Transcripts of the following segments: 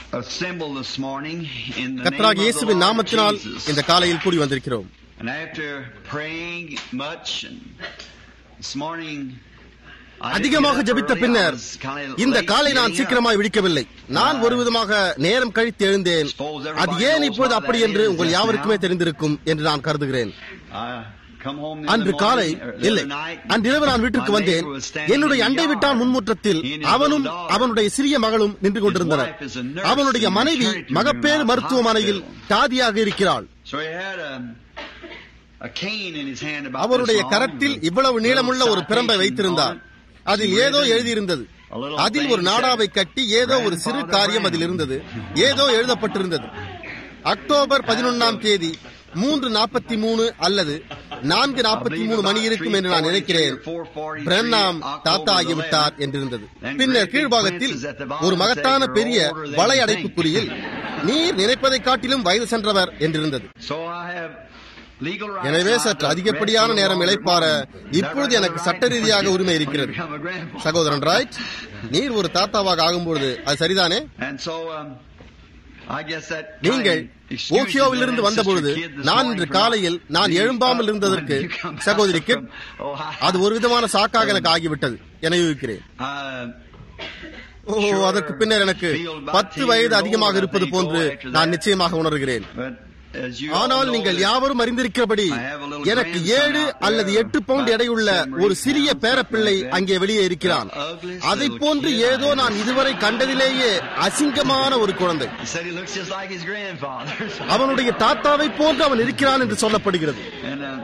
assembled this morning in the name கர்த்தராக of the இயேசுவின் Lord நாமத்தினால் Jesus. இந்த காலையில் கூடி வந்திருக்கிறோம் And after praying much and this morning I didn't அதிகமாக get up ஜெபித்த early. I பின்னர் was kinda இந்த late காலை நான் getting up. சீக்கிரமாய் விழிக்கவில்லை நான் ஒரு விதமாக நேரம் கழித்து எழுந்தேன் அது ஏன் இப்பொழுது அப்படி என்று உங்கள் யாவருக்குமே தெரிந்திருக்கும் என்று நான் கருதுகிறேன் I come home in அன்று the காலை morning, or the இல்லை other night, அன்றிரவு நான் வீட்டுக்கு my வந்தேன் neighbor was standing என்னுடைய in the அண்டை yard. விட்டான் முன்முற்றத்தில் He and his அவனும் little daughter. அவனுடைய சிறிய மகளும் நின்று கொண்டிருந்தனர் wife is a nurse அவனுடைய in the மனைவி maternity room மகப்பேறு at the மருத்துவமனையில் hospital. தாதியாக இருக்கிறாள் So he had a, a cane in his hand about அவருடைய this long, கரத்தில் with இவ்வளவு நீளமுள்ள ஒரு little பிரம்பை citation வைத்திருந்தார் on it. அதில் ஏதோ எழுதியிருந்தது அதில் ஒரு நாடாவை கட்டி ஏதோ ஒரு சிறு காரியம் அதில் இருந்தது ஏதோ எழுதப்பட்டிருந்தது அக்டோபர் பதினொன்னாம் தேதி மூன்று நாற்பத்தி மூணு அல்லது நான்கு நாற்பத்தி மூணு மணி இருக்கும் என்று நான் நினைக்கிறேன் பிரண்ணாம் தாத்தா ஆகிவிட்டார் என்றிருந்தது பின்னர் கீழ்பாகத்தில் ஒரு மகத்தான பெரிய வலை அடைப்புக்குறியில் நீர் நினைப்பதை காட்டிலும் வயது சென்றவர் என்றிருந்தது So I have legal rights எனவே not சற்று to அதிகப்படியான rest நேரம் no இழைப்பார longer. இப்பொழுது எனக்கு சட்ட ரீதியாக உரிமை இருக்கிறது Become a grandfather. சகோதரன் ரைட் நீர் ஒரு தாத்தாவாக ஆகும்பொழுது அது சரிதானே And so, um, I guess that நீங்கள் kind of excuses ஓஹியோவிலிருந்து that வந்தபொழுது sister kid this நான் morning இன்று for காலையில் not நான் being எழும்பாமல் up இருந்ததற்கு when you come back சகோதரி from கிட் Ohio. அது ஒரு விதமான சாக்காக எனக்கு ஆகிவிட்டது என யூகிக்கிறேன் Uh, ஓ அதற்கு பின்னர் எனக்கு பத்து வயது அதிகமாக இருப்பது போன்று நான் நிச்சயமாக உணர்கிறேன் but as you all ஆனால் know நீங்கள் that யாவரும் அறிந்திருக்கிறபடி எனக்கு ஏழு அல்லது எட்டு பவுண்ட் எடையுள்ள ஒரு சிறிய பேரப்பிள்ளை அங்கே வெளியே இருக்கிறான் அதை போன்று ஏதோ நான் இதுவரை கண்டதிலேயே அசிங்கமான ஒரு குழந்தை He said he looks just like his grandfather. அவனுடைய தாத்தாவை போன்று அவன் இருக்கிறான் என்று சொல்லப்படுகிறது and uh,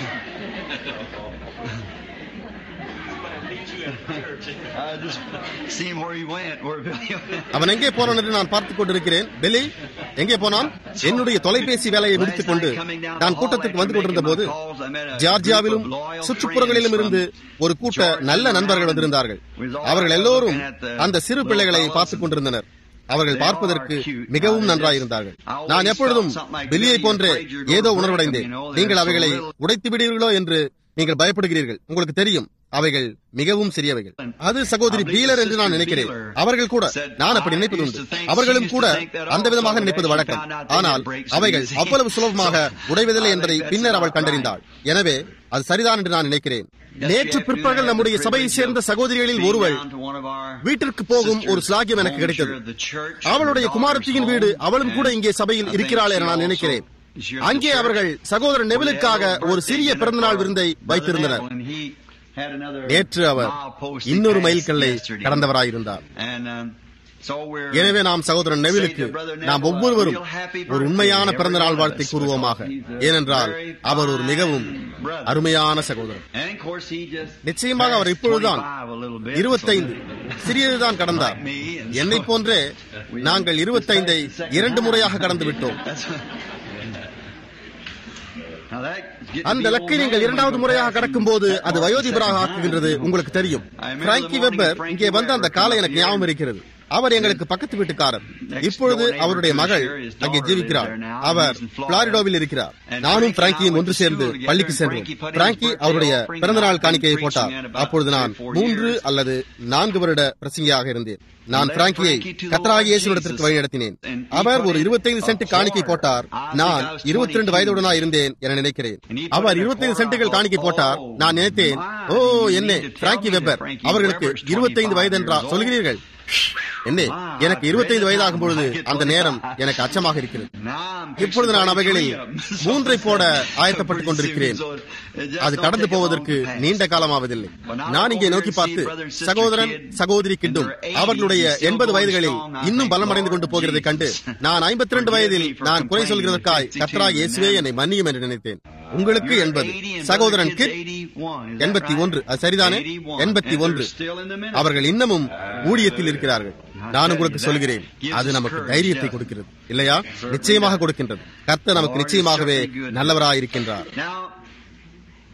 I just seen where he went, where Billy went. அவன் எங்கே போனான் என்று நான் பார்த்துக் கொண்டிருக்கிறேன் பெலி எங்கே போனான் என்னுடைய தொலைபேசி வேலையை முடித்துக் கொண்டு நான் கூட்டத்துக்கு வந்து கொண்டிருந்த போது ஜார்ஜியாவிலும் சுற்றுப்புறங்களிலும் இருந்து ஒரு கூட்ட நல்ல நண்பர்கள் வந்திருந்தார்கள் அவர்கள் எல்லோரும் அந்த சிறு பிள்ளைகளை பார்த்துக் கொண்டிருந்தனர் அவர்கள் பார்ப்பதற்கு மிகவும் நன்றாயிருந்தார்கள் நான் எப்பொழுதும் பெலியை போன்றே ஏதோ உணர்வடைந்தேன் நீங்கள் அவைகளை உடைத்து விடுவீர்களோ என்று நீங்கள் பயப்படுகிறீர்கள் உங்களுக்கு தெரியும் அவைகள் மிகவும் சிறியவைகள் அது சகோதரி பீலர் என்று நான் நினைக்கிறேன் அவர்கள் கூட நான் அப்படி நினைப்பது உண்டு அவர்களும் கூட அந்த விதமாக நினைப்பது வழக்கம் ஆனால் அவைகள் அவ்வளவு சுலபமாக உடைவதில்லை என்பதை பின்னர் அவள் கண்டறிந்தாள் எனவே அது சரிதான் என்று நான் நினைக்கிறேன் நேற்று பிற்பகல் நம்முடைய சபையை சேர்ந்த சகோதரிகளில் ஒருவள் வீட்டிற்கு போகும் ஒரு ஸ்லாகியம் எனக்கு கிடைத்தது அவளுடைய குமாரத்தியின் வீடு அவளும் கூட இங்கே சபையில் இருக்கிறாள் என நான் நினைக்கிறேன் அங்கே அவர்கள் சகோதரர் நெவிலுக்காக ஒரு சிறிய பிறந்தநாள் விருந்தை வைத்திருந்தனர் நேற்று அவர் இன்னொரு மைல்கல்லை கடந்தவராயிருந்தார் எனவே நாம் சகோதரன் நெவிலுக்கு நாம் ஒவ்வொருவரும் ஒரு உண்மையான பிறந்த நாள் வாழ்த்தை கூறுவோமாக ஏனென்றால் அவர் ஒரு மிகவும் அருமையான சகோதரன் நிச்சயமாக அவர் இப்பொழுதுதான் இருபத்தைந்து சிறியதுதான் கடந்தார் என்னை போன்றே நாங்கள் இருபத்தைந்தை இரண்டு முறையாக கடந்து விட்டோம் அந்த இலக்கை நீங்கள் இரண்டாவது முறையாக கடக்கும் போது அது வயோதிபராக ஆக்குகின்றது உங்களுக்கு தெரியும் பிராங்கி வெப்பர் இங்கே வந்த அந்த காலை எனக்கு ஞாபகம் இருக்கிறது அவர் எங்களுக்கு பக்கத்து வீட்டுக்காரர் இப்பொழுது அவருடைய மகள் அங்கே ஜீவிக்கிறார் அவர் பிளாரிடோவில் இருக்கிறார் நானும் பிராங்கியும் ஒன்று சேர்ந்து பள்ளிக்கு சென்றோம் பிராங்கி அவருடைய பிறந்தநாள் காணிக்கையை போட்டார் அப்பொழுது நான் மூன்று அல்லது நான்கு வருட பிரசங்கியாக இருந்தேன் நான் பிராங்கியை கத்தராகி இயேசுவிடத்திற்கு வழிநடத்தினேன் அவர் ஒரு இருபத்தைந்து சென்ட் காணிக்கை போட்டார் நான் இருபத்தி ரெண்டு வயதுடனா இருந்தேன் என நினைக்கிறேன் அவர் இருபத்தைந்து சென்ட்டுகள் காணிக்கை போட்டார் நான் நினைத்தேன் ஓ என்ன பிராங்கி வெப்பர் அவர்களுக்கு இருபத்தைந்து வயது என்றா சொல்கிறீர்கள் என்ன எனக்கு இருபத்தைந்து வயதாகும் பொழுது அந்த நேரம் எனக்கு அச்சமாக இருக்கிறது இப்பொழுது நான் அவைகளில் மூன்றை போட ஆயத்தப்பட்டுக் கொண்டிருக்கிறேன் அது கடந்து போவதற்கு நீண்ட காலமாவதில்லை நான் இங்கே நோக்கி பார்த்து சகோதரன் சகோதரி கிட்டும் அவர்களுடைய எண்பது வயதுகளில் இன்னும் பலமடைந்து கொண்டு போகிறதை கண்டு நான் ஐம்பத்தி ரெண்டு வயதில் நான் குறை சொல்கிறதற்காய் கத்ரா இயேசுவே என்னை மன்னியும் என்று நினைத்தேன் உங்களுக்கு எண்பது சகோதரன் கிட் எண்பத்தி ஒன்று அது சரிதானே எண்பத்தி ஒன்று அவர்கள் இன்னமும் ஊழியத்தில் இருக்கிறார்கள் நான் உங்களுக்கு சொல்கிறேன் அது நமக்கு தைரியத்தை கொடுக்கிறது இல்லையா நிச்சயமாக கொடுக்கின்றது கர்த்தர் நமக்கு நிச்சயமாகவே நல்லவராயிருக்கின்றார்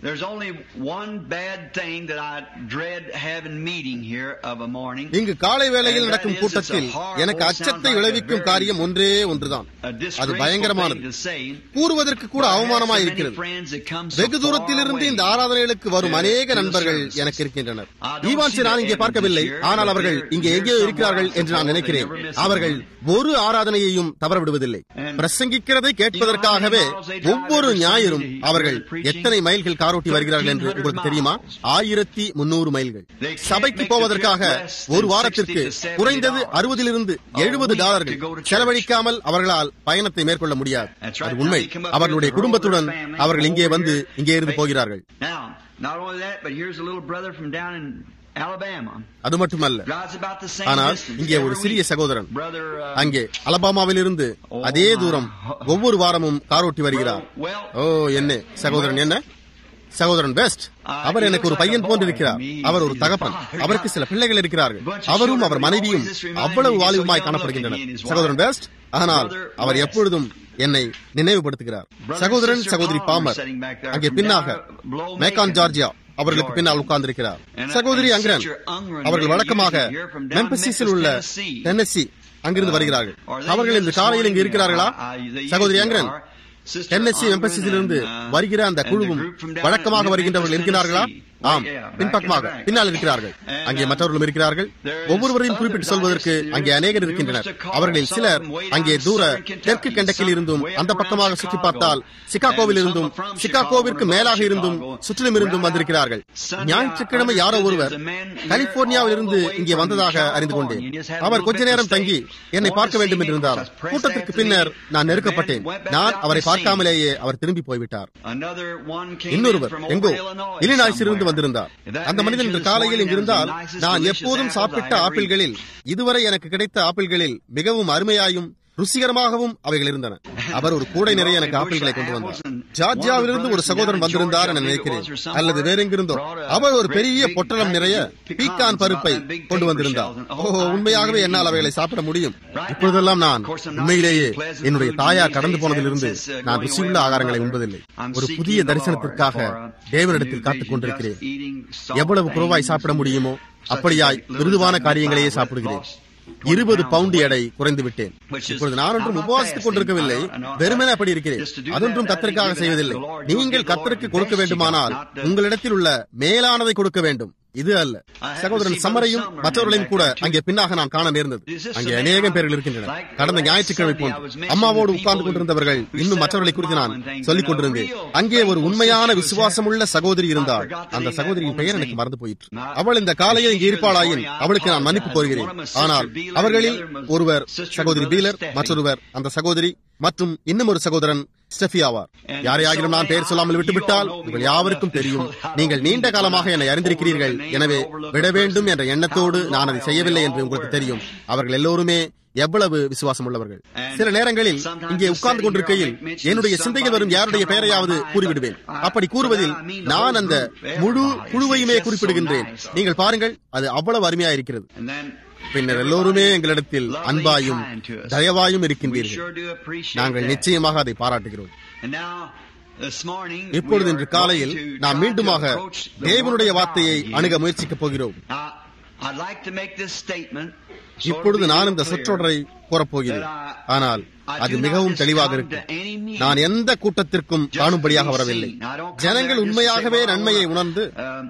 There's only one bad thing that I dread having meeting here of a morning. இங்கு காலை வேளையில் நடக்கும் கூட்டத்தில் எனக்கு அச்சத்தை விளைவிக்கும் காரியம் ஒன்றே ஒன்றுதான் A அது disgraceful பயங்கரமானது thing to say. கூறுவதற்கு கூட அவமானமாய் இருக்கிறது வெகு தூரத்திலிருந்து இந்த ஆராதனைகளுக்கு வரும் அநேக நண்பர்கள் எனக்கு இருக்கின்றனர் ஈவான்ஸை நான் இங்கே பார்க்கவில்லை ஆனால் அவர்கள் இங்கே எங்கேயோ இருக்கிறார்கள் என்று நான் நினைக்கிறேன் அவர்கள் ஒரு ஆராதனையையும் தவற விடுவதில்லை பிரசங்கிக்கிறதை கேட்பதற்காகவே ஒவ்வொரு ஞாயிறும் அவர்கள் எத்தனை மைல்கள் காரோட்டி வருகிறார்கள் என்று உங்களுக்கு தெரியுமா ஆயிரத்தி முன்னூறு மைல்கள் சபைக்கு போவதற்காக ஒரு வாரத்திற்கு குறைந்தது அறுபதிலிருந்து எழுபது டாலர்கள் செலவழிக்காமல் அவர்களால் பயணத்தை மேற்கொள்ள முடியாது அது உண்மை அவர்களுடைய குடும்பத்துடன் அவர்கள் இங்கே வந்து இங்கே இருந்து போகிறார்கள் Now, not only that, but here's a little brother from down in Alabama. அது மட்டுமல்ல Drives about the same ஆனால் distance இங்கே ஒரு every சிறிய week. சகோதரன் Brother, uh, அங்கே அலபாமாவிலிருந்து அதே தூரம் ஒவ்வொரு வாரமும் காரோட்டி வருகிறார் ஓ என்ன சகோதரன் என்ன சகோதரன் பெஸ்ட் அவர் எனக்கு ஒரு பையன் போன்று இருக்கிறார் அவர் ஒரு தகப்பன் அவருக்கு சில பிள்ளைகள் இருக்கிறார்கள் அவரும் அவர் மனைவியும் அவ்வளவு வாலிபமாய் காணப்படுகின்றனர் சகோதரன் பெஸ்ட் ஆனால் அவர் எப்பொழுதும் என்னை நினைவுபடுத்துகிறார் சகோதரன் சகோதரி பாமர் அங்கே பின்னாக மேக்கான் ஜார்ஜியா அவர்களுக்கு பின்னால் உட்கார்ந்திருக்கிறார் சகோதரி அங்கிரன் அவர்கள் வழக்கமாக மெம்பசிஸில் உள்ள டென்னசி அங்கிருந்து வருகிறார்கள் அவர்கள் இந்த காலையில் இங்கு இருக்கிறார்களா சகோதரி அங்கிரன் டென்னசி மெம்பசிஸிலிருந்து வருகிற அந்த குழுவும் வழக்கமாக வருகின்றவர்கள் இருக்கிறார்களா ஆம் பின்பக்கமாக பின்னால் இருக்கிறார்கள் அங்கே மற்றவர்களும் இருக்கிறார்கள் ஒவ்வொருவரையும் குறிப்பிட்டு சொல்வதற்கு அங்கே அநேகர் இருக்கின்றனர் அவர்களில் சிலர் அங்கே தூர தெற்கு கண்டக்கில் இருந்தும் அந்த பக்கமாக சுற்றி பார்த்தால் சிகாகோவில் இருந்தும் சிகாகோவிற்கு மேலாக இருந்தும் சுற்றிலும் இருந்தும் வந்திருக்கிறார்கள் ஞாயிற்றுக்கிழமை யாரோ ஒருவர் கலிபோர்னியாவில் இருந்து இங்கே வந்ததாக அறிந்து கொண்டேன் அவர் கொஞ்ச நேரம் தங்கி என்னை பார்க்க வேண்டும் என்று இருந்தார் கூட்டத்திற்கு பின்னர் நான் நெருக்கப்பட்டேன் நான் அவரை பார்க்காமலேயே அவர் திரும்பி போய்விட்டார் Another one came in இன்னொருவர் from எங்கோ over Illinois இலினாய்ஸிலிருந்து somewhere. வந்திருந்தார் அந்த மனிதன் இன்று காலையில் இங்கிருந்தால் நான் எப்போதும் சாப்பிட்ட ஆப்பிள்களில் இதுவரை எனக்கு கிடைத்த ஆப்பிள்களில் மிகவும் அருமையாயும் ருசிகரமாகவும் அவைகள் இருந்தன அவர் ஒரு கூடை நிறைய எனக்கு ஆப்பிள்களை கொண்டு வந்தார் ஜார்ஜியாவிலிருந்து ஒரு சகோதரன் வந்திருந்தார் என நினைக்கிறேன் அல்லது வேற எங்கிருந்தோ அவர் ஒரு பெரிய பொட்டலம் நிறைய பீக்கான் பருப்பை கொண்டு வந்திருந்தார் ஓ உண்மையாகவே என்னால் அவைகளை சாப்பிட முடியும் இப்பொழுதெல்லாம் நான் உண்மையிலேயே என்னுடைய தாயார் கடந்து போனதிலிருந்து நான் ருசியுள்ள ஆகாரங்களை உண்பதில்லை ஒரு புதிய தரிசனத்திற்காக தேவனிடத்தில் காத்துக் கொண்டிருக்கிறேன் எவ்வளவு குறைவாய் சாப்பிட முடியுமோ அப்படியாய் மிருதுவான காரியங்களையே சாப்பிடுகிறேன் இருபது பவுண்டு எடை குறைந்து விட்டேன் இப்பொழுது நான் ஒன்றும் உபவாசித்துக் கொண்டிருக்கவில்லை வெறுமனே அப்படி இருக்கிறேன் அதொன்றும் கத்தருக்காக செய்வதில்லை நீங்கள் கத்தருக்கு கொடுக்க வேண்டுமானால் உங்களிடத்தில் உள்ள மேலானதை கொடுக்க வேண்டும் இது அல்ல சகோதரன் சமரையும் மற்றவர்களையும் கூட அங்கே பின்னாக நான் காண நேர்ந்தது அங்கே அநேகம் பேர்கள் இருக்கின்றனர் கடந்த ஞாயிற்றுக்கிழமை போன்று அம்மாவோடு உட்கார்ந்து கொண்டிருந்தவர்கள் இன்னும் மற்றவர்களை குறித்து நான் சொல்லிக் கொண்டிருந்தேன் அங்கே ஒரு உண்மையான விசுவாசமுள்ள சகோதரி இருந்தாள் அந்த சகோதரியின் பெயர் எனக்கு மறந்து போயிற்று அவள் இந்த காலையில் இங்கே இருப்பாளாயின் அவளுக்கு நான் மன்னிப்பு கோருகிறேன் ஆனால் அவர்களில் ஒருவர் சகோதரி பீலர் மற்றொருவர் அந்த சகோதரி மற்றும் இன்னும் ஒரு சகோதரன் ஸ்டெஃபி ஆவார் யாரையாகிலும் நான் பெயர் சொல்லாமல் விட்டுவிட்டால் உங்கள் யாவருக்கும் தெரியும் நீங்கள் நீண்ட காலமாக என்னை அறிந்திருக்கிறீர்கள் எனவே விட வேண்டும் என்ற எண்ணத்தோடு நான் அதை செய்யவில்லை என்று உங்களுக்கு தெரியும் அவர்கள் எல்லோருமே எவ்வளவு விசுவாசம் உள்ளவர்கள் சில நேரங்களில் இங்கே உட்கார்ந்து கொண்டிருக்கையில் என்னுடைய சிந்தையில் வரும் யாருடைய பெயரையாவது கூறிவிடுவேன் அப்படி கூறுவதில் நான் அந்த முழு குழுவையுமே குறிப்பிடுகின்றேன் நீங்கள் பாருங்கள் அது அவ்வளவு அருமையா இருக்கிறது And then பின்னர் எல்லோருமே எங்களிடத்தில் அன்பாயும் தயவாயும் இருக்கின்றீர்கள் sure do appreciate நாங்கள் that. நிச்சயமாக அதை பாராட்டுகிறோம் And now, this morning, இப்பொழுது we இன்று are காலையில் going to நாம் try to மீண்டுமாக approach the தேவனுடைய Word of வார்த்தையை God again. அணுக முயற்சிக்கப் போகிறோம் Now, I'd like to make this statement so இப்பொழுது it'll be நான் இந்த clear சொற்றொடரை கூறப்போகிறேன் ஆனால் அது மிகவும் தெளிவாக இருக்கும் நான் எந்த கூட்டத்திற்கும் காணும்படியாக வரவில்லை ஜனங்கள் உண்மையாகவே நன்மையை உணர்ந்து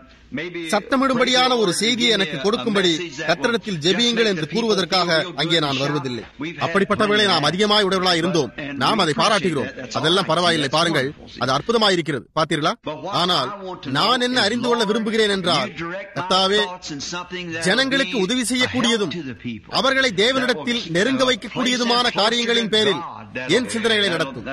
சத்தமிடும்படியான ஒரு செய்தியை எனக்கு கொடுக்கும்படி கத்திரத்தில் ஜெபியுங்கள் என்று கூறுவதற்காக அங்கே நான் வருவதில்லை அப்படிப்பட்டவர்களை நாம் அதிகமாய் உடையவர்களாய் இருந்தோம் நாம் அதை பாராட்டுகிறோம் அதெல்லாம் பரவாயில்லை பாருங்கள் அது அற்புதமாயிருக்கிறது பார்த்தீர்களா ஆனால் நான் என்ன அறிந்து கொள்ள விரும்புகிறேன் என்றால் கர்த்தாவே ஜனங்களுக்கு உதவி செய்யக்கூடியதும் அவர்களை தேவனிடத்தில் நெருங்க வைக்கக்கூடியதுமான காரியங்களின் பேரில் என் சிந்தனைகளை நடத்தும்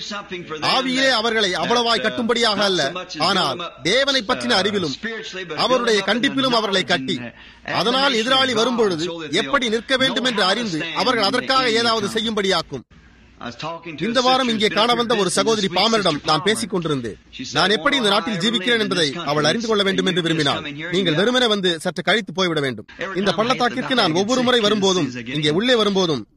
ஆவியே அவர்களை அவ்வளவாய் கட்டும்படியாக அல்ல ஆனால் தேவனை பற்றின அறிவிலும் அவருடைய கண்டிப்பிலும் அவர்களை கட்டி அதனால் எதிராளி வரும்பொழுது எப்படி நிற்க வேண்டும் என்று அறிந்து அவர்கள் அதற்காக ஏதாவது செய்யும்படியாக்கும் இந்த வாரம் இங்கே காண வந்த ஒரு சகோதரி பாமரிடம் நான் பேசிக் கொண்டிருந்தேன் நான் எப்படி இந்த நாட்டில் ஜீவிக்கிறேன் என்பதை அவள் அறிந்து கொள்ள வேண்டும் என்று விரும்பினாள் நீங்கள் வெறுமனே வந்து சற்று கழித்து போய்விட வேண்டும் இந்த பள்ளத்தாக்கிற்கு நான் ஒவ்வொரு முறை வரும்போதும் இங்கே உள்ளே வரும்போதும்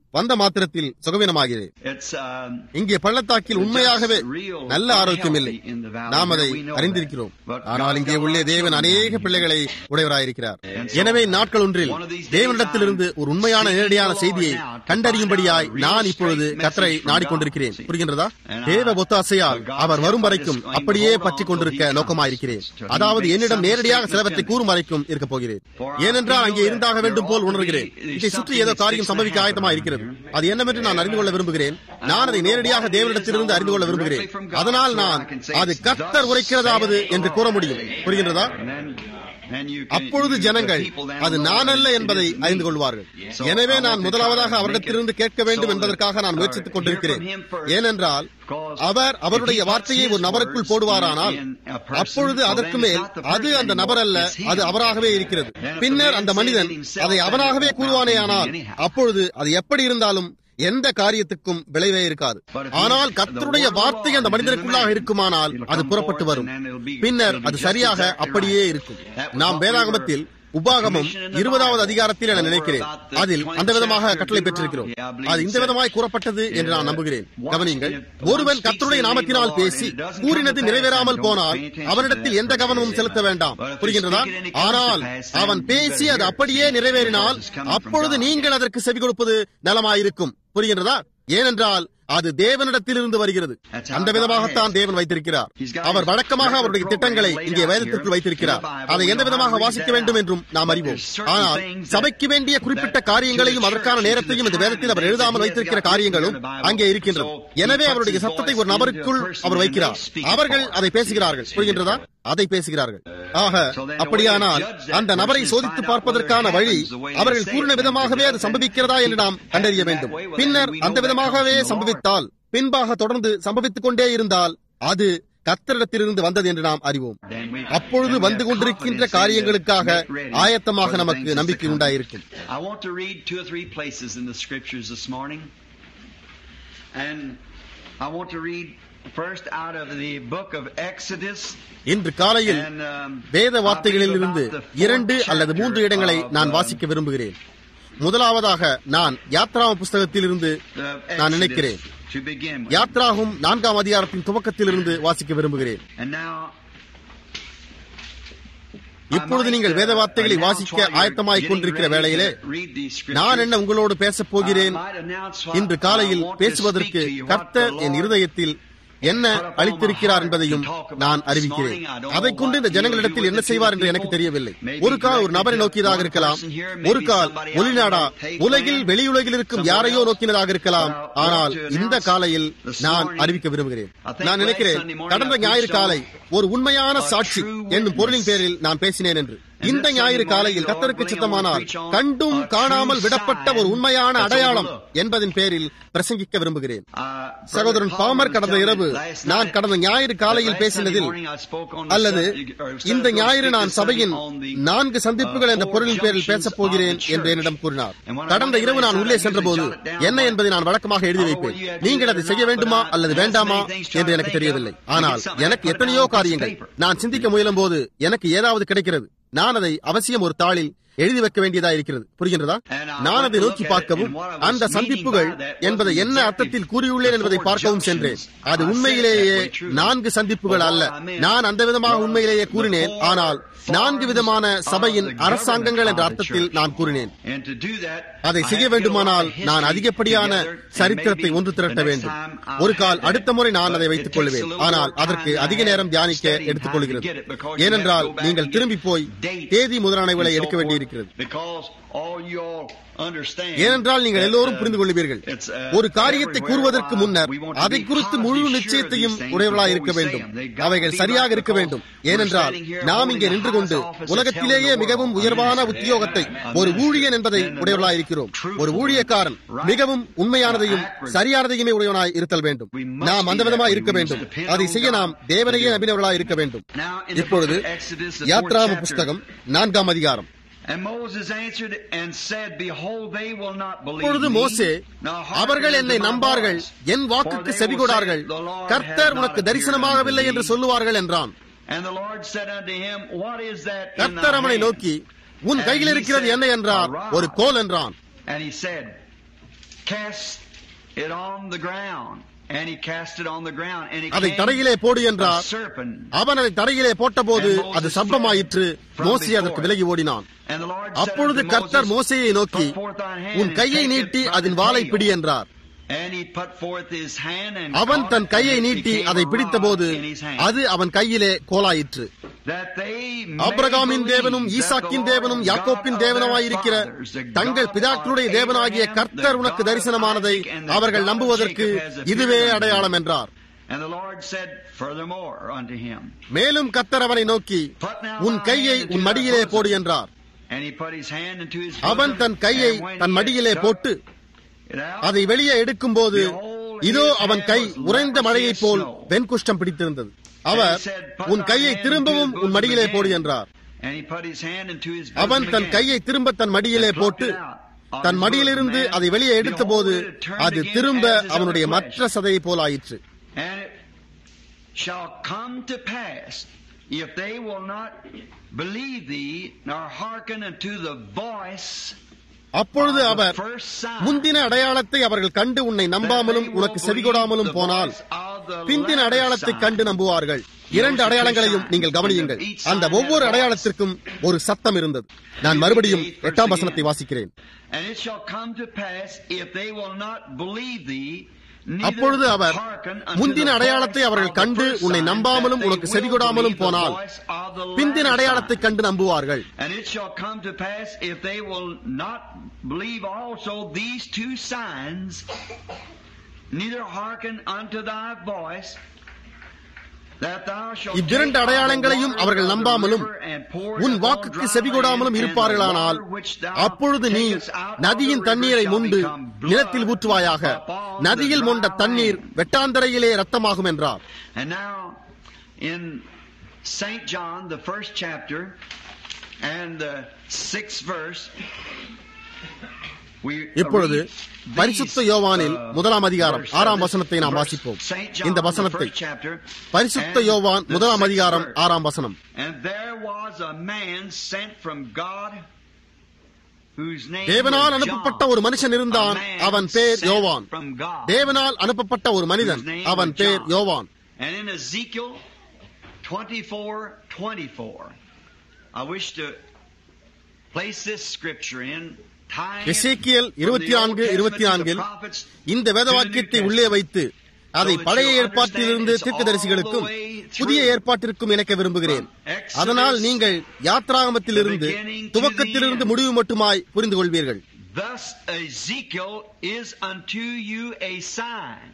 வந்த மாத்திரத்தில் சுகவீனமாகிறேன் It's um, இங்கே பள்ளத்தாக்கில் உண்மையாகவே நல்ல ஆரோக்கியம் இல்லை நாம் அதை We know அறிந்திருக்கிறோம் that. But ஆனால் God's இங்கே got உள்ளே lots of தேவன் children. அநேக பிள்ளைகளை உடையவராயிருக்கிறார் And so, எனவே நாட்கள் ஒன்றில் one of these days தேவனிடத்திலிருந்து I'm ஒரு உண்மையான seeking நேரடியான the Lord செய்தியை now to கண்டறியும்படியாய் find out a நான் real இப்பொழுது straight கத்தரை message from நாடிக்கொண்டிருக்கிறேன் God. புரிகின்றதா And I- தேவ ஒத்தாசையால் God's அவர் வரும் help, I வரைக்கும் just claim to அப்படியே hold on பற்றி till கொண்டிருக்க he comes. நோக்கமாயிருக்கிறேன் Till he அதாவது makes என்னிடம் some நேரடியாக statement சிலவற்றை to me. கூறும் வரைக்கும் இருக்க போகிறேன் For I ஏனென்றால் feel அங்கே that இருந்தாக there வேண்டும் ought போல் to உணர்கிறேன் be- there's இதை சுற்றி something ஏதோ that's காரியம் fixing to சம்பவிக்க happen ஆயத்தமாக around இருக்கிறது here. அது என்னவென்று நான் அறிந்து கொள்ள விரும்புகிறேன் நான் அதை நேரடியாக தேவனிடத்திலிருந்து அறிந்து கொள்ள விரும்புகிறேன் அதனால் நான் அது கர்த்தர் உரைக்கிறதாவது என்று கூற முடியும் புரிகின்றதா And then, then you can, அப்பொழுது you- ஜனங்கள் the people then அது will know நான் அல்ல that it என்பதை is me. அறிந்து கொள்வார்கள் So எனவே I நான் want to முதலாவதாக try to அவரிடத்திலிருந்து make it கேட்க வேண்டும் so என்பதற்காக that- நான் or முயற்சித்துக் hear கொண்டிருக்கிறேன் from him first. ஏனென்றால் Because அவர் அவருடைய if he வார்த்தையை puts ஒரு his நபருக்குள் words போடுவாரானால் in a person, அப்பொழுது well, அதற்கு then மேல் it's not the அது person அந்த anymore, நபர் அல்ல it's him. அது அவராகவே இருக்கிறது Then if the பின்னர் man அந்த said மனிதன் it himself, அதை then அவனாகவே it won't கூறுவானேயானால் be anyhow. அப்பொழுது அது எப்படி இருந்தாலும் எந்த காரியத்துக்கும் விளைவே இருக்காது But if ஆனால் he- கர்த்தருடைய the word of வார்த்தை the அந்த Lord மனிதனுக்குள்ளாக is in the இருக்குமானால் man, அது it'll புறப்பட்டு come வரும் forth and then it'll be- பின்னர் it'll be அது just சரியாக exactly அப்படியே right. இருக்கும் That was நாம் what we வேதாகமத்தில் were உபாகமம் commissioned in the இருபதாவது Bible. அதிகாரத்தில் என Over நினைக்கிறேன் about the அதில் 20th அந்த விதமாக chapter of கட்டளை Deuteronomy, பெற்றிருக்கிறோம் I believe அது it இந்த said, விதமாய் கூறப்பட்டது என்று நான் Yeah, நம்புகிறேன் watch கவனிங்கள் if one ஒருவன் speaks கர்த்தருடைய in the name of நாமத்தினால் the Lord பேசி and it doesn't கூறினது come to நிறைவேறாமல் pass, போனால் don't pay attention அவனிடத்தில் to எந்த that கவனமும் person. செலுத்த வேண்டாம் But if he's புரிகின்றதா speaking and it comes to ஆனால் pass, then அவன் you பேசி better அது hear it. அப்படியே நிறைவேறினால் Because it's coming from அப்பொழுது God. நீங்கள் அதற்கு செவி கொடுப்பது நலமாயிருக்கும் புரிகின்றதா ஏனென்றால் அது தேவனிடத்திலிருந்து வருகிறது That's how அந்த God விதமாகத்தான் has. தேவன் வைத்திருக்கிறார் He's got அவர் his வழக்கமாக regular அவருடைய program திட்டங்களை laid இங்கே out வேதத்திற்குள் here வைத்திருக்கிறார் in the Bible. அதை We எந்த know how விதமாக to read வாசிக்க that வேண்டும் out. என்றும் நாம் But அறிவோம் there's certain ஆனால் things that- சபைக்கு வேண்டிய குறிப்பிட்ட that காரியங்களையும் to the அதற்கான church, நேரத்தையும் to இந்த the வேதத்தில் அவர் time எழுதாமல் that he வைத்திருக்கிற has got காரியங்களும் written in the Bible. அங்கே இருக்கின்றது So he எனவே puts அவருடைய his சத்தத்தை voice ஒரு நபருக்குள் into a person our and வைக்கிறார் they speak it அவர்கள் for அதை us. பேசுகிறார்கள் See, புரிகின்றதா அதை பேசுகிறார்கள் ஆக So then அப்படியானால் the way to judge that அந்த நபரை person is சோதித்து find out பார்ப்பதற்கான whether it வழி happens the way they அவர்கள் say கூறின it. விதமாகவே அது Then சம்பவிக்கிறதா என்று நாம் keep கண்டறிய acting வேண்டும் that way, well, பின்னர் then we know அந்த that விதமாகவே comes from the சம்பவித்தால் பின்பாக தொடர்ந்து சம்பவித்துக் கொண்டே இருந்தால் அது கத்தரிடத்திலிருந்து வந்தது என்று நாம் அறிவோம் Then we- அப்பொழுது then we வந்து have கொண்டிருக்கின்ற confidence in காரியங்களுக்காக to make ready ஆயத்தமாக for the நமக்கு things that's நம்பிக்கை to come. உண்டாயிருக்கும் I want to read two or three places in the scriptures this morning. And I want to read first out of the book of Exodus. இன்று காலையில் And, um, வேத வார்த்தைகளில் I believe இருந்து about the fourth இரண்டு அல்லது chapter மூன்று இடங்களை of, நான் um, வாசிக்க விரும்புகிறேன் முதலாவதாக நான் யாத்ராம புஸ்தகத்தில் இருந்து the நான் Exodus நினைக்கிறேன் to begin with. யாத்ராகும் நான்காம் அதிகாரத்தின் துவக்கத்திலிருந்து வாசிக்க விரும்புகிறேன் And now இப்பொழுது நீங்கள் வேத வார்த்தைகளை வாசிக்க ஆயத்தமாய் கொண்டிருக்கிற வேளையிலே நான் என்ன உங்களோடு பேசப் போகிறேன் இன்று காலையில் பேசுவதற்கு கர்த்தர் என் இருதயத்தில் என்ன அளித்திருக்கிறார் என்பதையும் நான் அறிவிக்கிறேன் அதை கொண்டு இந்த ஜனங்களிடத்தில் என்ன செய்வார் என்று எனக்கு தெரியவில்லை ஒரு கால் ஒரு நபரை நோக்கியதாக இருக்கலாம் ஒரு கால் ஒளிநாடா உலகில் வெளியுலகில் இருக்கும் யாரையோ நோக்கினதாக இருக்கலாம் ஆனால் இந்த காலையில் நான் அறிவிக்க விரும்புகிறேன் நான் நினைக்கிறேன் கடந்த ஞாயிறு காலை ஒரு உண்மையான சாட்சி என்னும் பொருளின் பேரில் நான் பேசினேன் என்று இந்த ஞாயிறு காலையில் கத்தருக்கு சித்தமானால் கண்டும் காணாமல் விடப்பட்ட ஒரு உண்மையான அடையாளம் என்பதின் பேரில் பிரசங்கிக்க விரும்புகிறேன் சகோதரன் பாமர் கடந்த இரவு நான் கடந்த ஞாயிறு காலையில் பேசினதில் அல்லது இந்த ஞாயிறு நான் சபையின் நான்கு சந்திப்புகள் என்ற பொருளின் பேரில் பேசப் போகிறேன் என்று என்னிடம் கூறினார் கடந்த இரவு நான் உள்ளே சென்றபோது என்ன என்பதை நான் வழக்கமாக எழுதி வைப்பேன் நீங்கள் அதை செய்ய வேண்டுமா அல்லது வேண்டாமா என்று எனக்கு தெரியவில்லை ஆனால் எனக்கு எத்தனையோ காரியங்கள் நான் சிந்திக்க முயலும் போது எனக்கு ஏதாவது கிடைக்கிறது நான் அதை அவசியம் ஒரு தாளில் எழுதி வைக்க வேண்டியதா இருக்கிறது புரிகின்றதா நான் அதை நோக்கி பார்க்கவும் அந்த சந்திப்புகள் என்பதை என்ன அர்த்தத்தில் கூறியுள்ளேன் என்பதை பார்க்கவும் சென்றேன் அது உண்மையிலேயே நான்கு சந்திப்புகள் அல்ல நான் அந்த விதமாக உண்மையிலேயே கூறினேன் ஆனால் நான்கு விதமான சபையின் அரசாங்கங்கள் என்ற அர்த்தத்தில் நான் கூறினேன் அதை செய்ய வேண்டுமானால் நான் அதிகப்படியான சரித்திரத்தை ஒன்று திரட்ட வேண்டும் ஒரு கால் அடுத்த முறை நான் அதை வைத்துக் கொள்வேன் ஆனால் அதற்கு அதிக நேரம் தியானிக்க எடுத்துக் கொள்கிறது ஏனென்றால் நீங்கள் திரும்பி போய் தேதி முதலானவைகளை எடுக்க வேண்டியிருக்கிறது ஏனென்றால் நீங்கள் எல்லோரும் புரிந்து கொள்வீர்கள் ஒரு காரியத்தை கூறுவதற்கு முன்னர் அதை குறித்து முழு நிச்சயத்தையும் உடையவர்களாக இருக்க வேண்டும் அவைகள் சரியாக இருக்க வேண்டும் ஏனென்றால் நாம் இங்கே நின்று கொண்டு உலகத்திலேயே மிகவும் உயர்வான உத்தியோகத்தை ஒரு ஊழியன் என்பதை உடையவர்களாக இருக்கிறோம் ஒரு ஊழியக்காரன் மிகவும் உண்மையானதையும் சரியானதையுமே உடையவனாய் இருத்தல் வேண்டும் நாம் அந்த விதமாக இருக்க வேண்டும் அதை செய்ய நாம் தேவனையே நம்பினவர்களாக இருக்க வேண்டும் இப்பொழுது யாத்ராம புஸ்தகம் நான்காம் அதிகாரம் அப்பொழுது மோசே அவர்கள் என்னை நம்பார்கள் என் வாக்குக்கு செவிகொடார்கள் கர்த்தர் உனக்கு தரிசனமாகவில்லை என்று சொல்லுவார்கள் என்றான் கர்த்தர் அவனை நோக்கி உன் கையில் இருக்கிறது என்ன என்றார் ஒரு கோல் என்றான் cast it on the ground. And he cast it on the ground. And it அதை came தரையிலே போடு a என்றார் serpent. அவன் அதை தரையிலே போட்டபோது அது சப்தமாயிற்று மோசே அதற்கு விலகி ஓடினான் And the Lord said அப்பொழுது unto கர்த்தர் Moses, மோசேயை நோக்கி Put forth thine hand உன் and கையை take it நீட்டி from அதன் the வாளை tail." பிடி என்றார் And he put forth his hand and அவன் caught தன் it, கையை and it நீட்டி became அதை a பிடித்தபோது rod in his hand. அது அவன் கையிலே கோலாயிற்று That they may ஆபிரகாமின் believe தேவனும் that ஈசாக்கின் the தேவனும் Lord யாக்கோப்பின் God of தேவனுமாயிருக்கிற their fathers, the தங்கள் God பிதாக்களுடைய of தேவனாகிய Abraham, கர்த்தர் the உனக்கு God of தரிசனமானதை Isaac, and the அவர்கள் God of நம்புவதற்கு Jacob has appeared இதுவே unto அடையாளம் them. என்றார் And the Lord said furthermore unto him, மேலும் கர்த்தர் அவனை நோக்கி உன் கையை உன் மடியிலே போடு என்றார் and he put his hand into his அவன் bosom, தன் கையை and when than he had மடியிலே took போட்டு it out, அதை வெளியே எடுக்கும்போது இதோ அவன் கை உறைந்த மழையைப் போல் வெண்குஷ்டம் பிடித்திருந்தது அவர் உன் கையை திரும்பவும் உன் மடியிலே போடு என்றார் and he put his hand into his bosom அவன் தன் again. கையை திரும்ப தன் மடியிலே போட்டு தன் மடியிலிருந்து அதை வெளியே எடுத்தபோது அது திரும்ப அவனுடைய மற்ற சதையை போலாயிற்று And it shall come to pass, if they will not believe thee, nor hearken unto the voice அப்பொழுது of the our first sign, முந்தின அடையாளத்தை அவர்கள் கண்டு உன்னை that நம்பாமலும் they will உனக்கு believe செவிகொடாமலும் the போனால் voice of the பிந்தின latter அடையாளத்தை sign. கண்டு நம்புவார்கள் இரண்டு அடையாளங்களையும் நீங்கள் கவனியுங்கள் அந்த ஒவ்வொரு அடையாளத்திற்கும் ஒரு சத்தம் இருந்தது நான் மறுபடியும் எட்டாம் வசனத்தை வாசிக்கிறேன் And it shall come to pass, if they will not believe thee, neither அப்பொழுது அவர் hearken unto முந்தின the அடையாளத்தை voice அவர்கள் of the கண்டு first உன்னை sign, நம்பாமலும் that they உனக்கு will செவிகொடாமலும் believe the போனால் voice of the பிந்தின latter அடையாளத்தை sign. கண்டு நம்புவார்கள் And it shall come to pass, if they will not believe also these two signs, neither hearken unto thy voice, that thou shalt இவ்விரண்டு take of the அடையாளங்களையும் water அவர்கள் of the நம்பாமலும் river and pour உன் it வாக்குக்கு upon dry செவிகொடாமலும் land, and the இருப்பார்களானால் water which thou அப்பொழுது நீ takest out of நதியின் the river தண்ணீரை shall முண்டு become blood நிலத்தில் ஊற்றுவாயாக upon the நதியில் dry மொண்ட தண்ணீர் land. வெட்டாந்தரையிலே ரத்தமாகும் என்றார் And now, in St. John, the first chapter, and the sixth verse, we இப்பொழுது read these, பரிசுத்த யோவானில் uh, முதலாம் அதிகாரம் verse, ஆறாம் uh, வசனத்தை நாம் verse, வாசிப்போம் St. John, இந்த the வசனத்தை first chapter, பரிசுத்த and யோவான் the முதலாம் sixth அதிகாரம் verse. ஆறாம் வசனம் And there was a man sent from God whose name தேவனால் was அனுப்பப்பட்ட John. ஒரு மனுஷன் இருந்தான் A man அவன் பேர் sent யோவான் from God. தேவனால் அனுப்பப்பட்ட ஒரு மனிதன் Whose name அவன் was பேர் John. யோவான் And in Ezekiel 24 24, I wish to place this scripture in. tying it Ezekiel from the இருபத்தி Old நான்கு Testament இருபத்தி to the நான்கில் prophets இந்த வேதவாக்கியத்தை உள்ளே வைத்து அதை பழைய ஏற்பாட்டிலிருந்து தீர்க்கதரிசிகளுக்கும் புதிய ஏற்பாட்டிற்கும் இணைக்க விரும்புகிறேன் அதனால் நீங்கள் யாத்ராகமத்திலிருந்து துவக்கத்திலிருந்து முடிவு மட்டுமாய் புரிந்து கொள்வீர்கள் Thus Ezekiel is unto you a sign,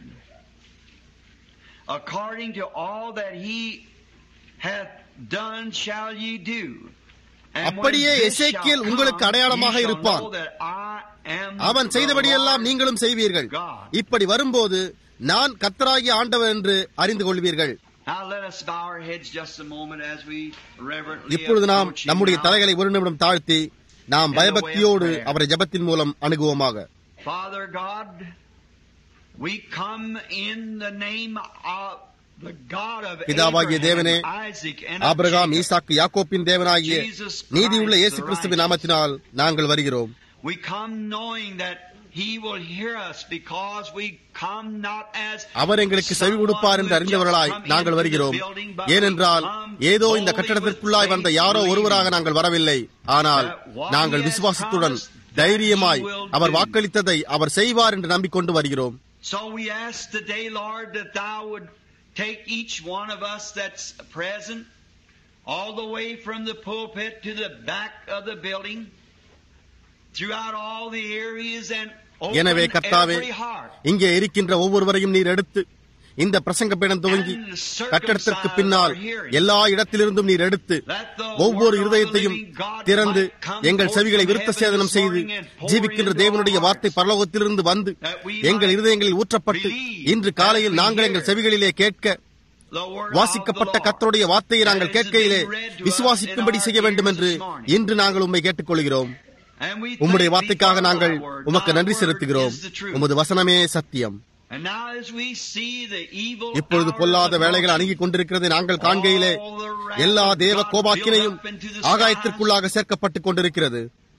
according to all that he hath done shall ye do. And when அப்படியே this எசேக்கியேல் shall உங்களுக்கு come, அடையாளமாக ye shall இருப்பான். know that I am அவன் the செய்தபடியெல்லாம் Lord நீங்களும் செய்வீர்கள் God. இப்படி வரும்போது நான் கத்தராகிய ஆண்டவர் என்று அறிந்து கொள்வீர்கள் Now let us bow our heads just a moment as we reverently இப்பொழுது நாம் approach him நம்முடைய now. தலைகளை ஒரு நிமிடம் தாழ்த்தி நாம் பயபக்தியோடு அவரை ஜெபத்தின் மூலம் அணுகுவோமாக Father God, we come in the name of the God of பிதாவாகிய தேவனே, Abraham, Isaac, and of ஆபிரகாம் Jacob. ஈசாக்கு யாக்கோப்பின் தேவனாகிய Jesus நீதியுள்ள Christ, இயேசு the கிறிஸ்துவின் righteous. நாமத்தினால் நாங்கள் வருகிறோம் We come knowing that He will hear us because we come not as அவர் எங்களுக்கு செவி கொடுப்பார் என்று அறிந்தவர்களாய் நாங்கள் வருகிறோம் ஏனென்றால் ஏதோ இந்த கட்டடத்திற்குள்ளாய் வந்த யாரோ ஒருவராக நாங்கள் வரவில்லை ஆனால் நாங்கள் விசுவாசத்துடன் தைரியமாய் அவர் வாக்களித்ததை அவர் செய்வார் என்று நம்பிக்கொண்டு வருகிறோம் So we ask today, Lord, that Thou would take each one of us that's present, all the way from the pulpit to the back of the building, throughout all the areas and open எனவே கர்த்தாவே every heart. இங்கே இருக்கின்ற ஒவ்வொருவரையும் நீர் எடுத்து இந்த பிரசங்க பீடம் துவங்கி கட்டடத்திற்கு பின்னால் எல்லா இடத்திலிருந்தும் நீர் எடுத்து ஒவ்வொரு இருதயத்தையும் திறந்து எங்கள் செவிகளை விருத்த சேதனம் செய்து ஜீவிக்கின்ற தேவனுடைய வார்த்தை பரலோகத்திலிருந்து வந்து எங்கள் இருதயங்களில் ஊற்றப்பட்டு இன்று காலையில் நாங்கள் எங்கள் செவிகளிலே கேட்க The word வாசிக்கப்பட்ட of the Lord. கர்த்தருடைய வார்த்தையை நாங்கள் கேட்கையிலே விசுவாசிக்கும்படி செய்ய வேண்டும் என்று இன்று நாங்கள் உம்மை கேட்டுக்கொள்கிறோம் And we உம்முடைய thank thee வார்த்தைக்காக for நாங்கள் thy word. உமக்கு Thy நன்றி word செலுத்துகிறோம் is the truth. உமது வசனமே சத்தியம் And now as we see the evil இப்பொழுது hour பொல்லாத approaching, வேலைகள் அணுகிக் கொண்டிருக்கிறதை நாங்கள் காண்கையிலே எல்லா தேவ கோபாக்கினையும் ஆகாயத்திற்குள்ளாக சேர்க்கப்பட்டுக் கொண்டிருக்கிறது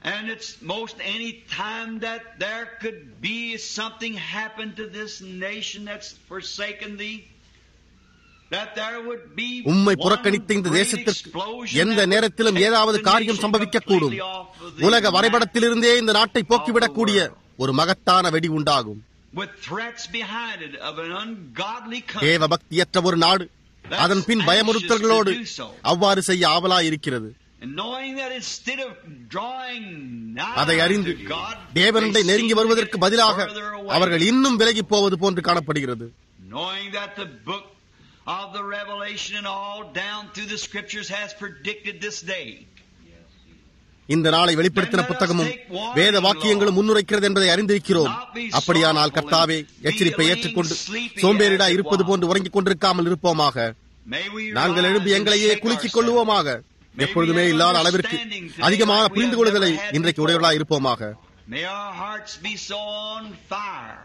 And it's most any time that there could be something happen to this nation that's forsaken thee. That there would be உம்மை one புறக்கணித்த இந்த great தேசத்திற்கு explosion எந்த that would நேரத்திலும் take ஏதாவது the காரியம் nation சம்பவிக்கக்கூடும் completely off of the உலக map வரைபடத்திலிருந்தே இந்த நாட்டை போக்கிவிடக்கூடிய ஒரு மகத்தான வெடி உண்டாகும் With threats behind it of an ungodly country. தேவ பக்தியற்ற ஒரு நாடு அதன் பின் பயமுறுத்தல்களோடு அவ்வாறு செய்ய ஆவலாயிருக்கிறது And knowing that instead of drawing nigh அதை அறிந்து to God, தேவனண்டை they நெருங்கி seem to வருவதற்கு get பதிலாக further away. அவர்கள் இன்னும் விலகி போவது போன்று காணப்படுகிறது Knowing that the book of the Revelation and all down through the scriptures has predicted this day. இந்த நாளை வெளிப்படுத்தின புத்தகமும் வேத வாக்கியங்களும் முன்னுரைக்கிறது என்பதை அறிந்திருக்கிறோம் அப்படியானால் கர்த்தாவே எச்சரிப்பை ஏற்றுக்கொண்டு சோம்பேறிடா இருப்பது போன்று உறங்கிக் கொண்டிருக்காமல் இருப்போமாக May we நாங்கள் rise எழும்பி and எங்களையே shake குலுக்கிக் ourselves. கொள்ளுவோமாக எப்பொழுதுமே இல்லாத அளவிற்கு அதிகமான புரிந்து கொள்ளுதலை இன்றைக்கு உடையவர்களா இருப்போமாக May our hearts be so on fire.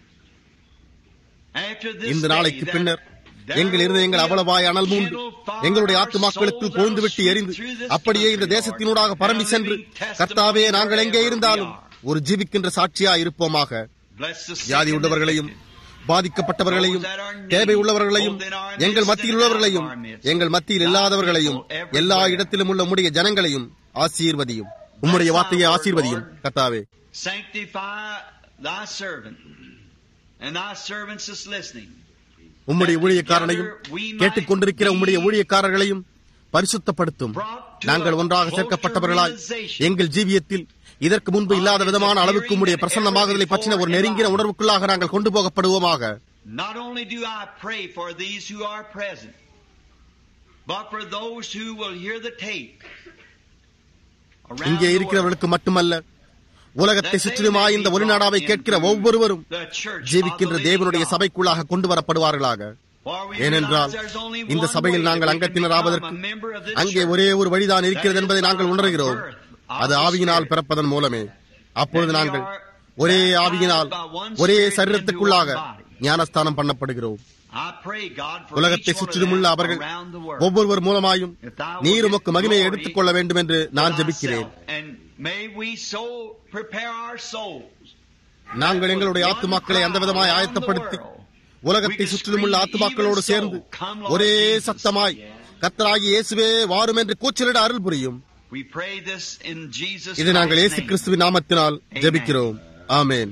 After this இந்த நாளைக்கு day, பின்னர் that எங்கள் இருதயங்கள் அவ்வளவாய் அனல் மூண்டு எங்களுடைய ஆத்துமாக்களுக்கு கொழுந்துவிட்டு எரிந்து அப்படியே இந்த தேசத்தினூடாக பரம்பி சென்று கர்த்தாவே நாங்கள் எங்கே இருந்தாலும் ஒரு ஜீவிக்கின்ற சாட்சியா இருப்போமாக வியாதி உள்ளவர்களையும் பாதிக்கப்பட்டவர்களையும் தேவை உள்ளவர்களையும் எங்கள் மத்தியில் உள்ளவர்களையும் எங்கள் மத்தியில் இல்லாதவர்களையும் எல்லா இடத்திலும் உள்ள உம்முடைய ஜனங்களையும் ஆசீர்வதியும் உம்முடைய வார்த்தையை ஆசீர்வதியும் கர்த்தாவே Sanctify thy servant and thy servants is listening. உம்முடைய ஊழியக்காரனையும் கேட்டுக்கொண்டிருக்கிற உம்முடைய ஊழியக்காரர்களையும் பரிசுத்தப்படுத்தும் நாங்கள் ஒன்றாக சேர்க்கப்பட்டவர்களாய் எங்கள் ஜீவியத்தில் இதற்கு முன்பு இல்லாத விதமான அளவுக்கு உம்முடைய பிரசன்னமாகுதலை பற்றின ஒரு நெருங்கின உணர்வுக்குள்ளாக நாங்கள் கொண்டு போகப்படுவோமாக Not only do I pray for these who are present, but for those who will hear the tape. around இங்கே the world. இருக்கிறவர்களுக்கு மட்டுமல்ல உலகத்தை சுற்றிலுமாய் இந்த ஒளிநாடாவை கேட்கிற ஒவ்வொருவரும் The church of ஜீவிக்கின்ற the living தேவனுடைய God. சபைக்குள்ளாக கொண்டு வரப்படுவார்களாக For we ஏனென்றால் realize there's only இந்த one சபையில் way நாங்கள் that we can அங்கத்தினராவதற்கு become a member of this அங்கே church. ஒரே ஒரு வழிதான் இருக்கிறது என்பதை நாங்கள் உணர்கிறோம் அது ஆவியினால் பிறப்பதன் மூலமே அப்பொழுது நாங்கள் ஒரே ஆவியினால் ஒரே சரீரத்துக்குள்ளாக ஞானஸ்தானம் பண்ணப்படுகிறோம் I pray, God, for உலகத்தை each one of சுற்றிலுமுள்ள them அவர்கள் around the world. ஒவ்வொருவர் மூலமாயும் If thou wilt நீர் get உமக்கு மகிமையை glory எடுத்துக் கொள்ள வேண்டும் என்று நான் for ஜெபிக்கிறேன் thyself. And may we so prepare our souls நாங்கள் எங்களுடைய ஆத்துமாக்களை அந்த விதமாய் ஆயத்தப்படுத்தி உலகத்தை சுற்றிலுமுள்ள ஆத்துமாக்களோடு சேர்ந்து ஒரே சத்தமாய் கத்தராகி இயேசுவே வாரும் என்று கூச்சலிட அருள் புரியும் We pray this in Jesus' இது நாங்கள் mighty இயேசு name. கிறிஸ்துவின் நாமத்தினால் ஜெபிக்கிறோம் ஆமென்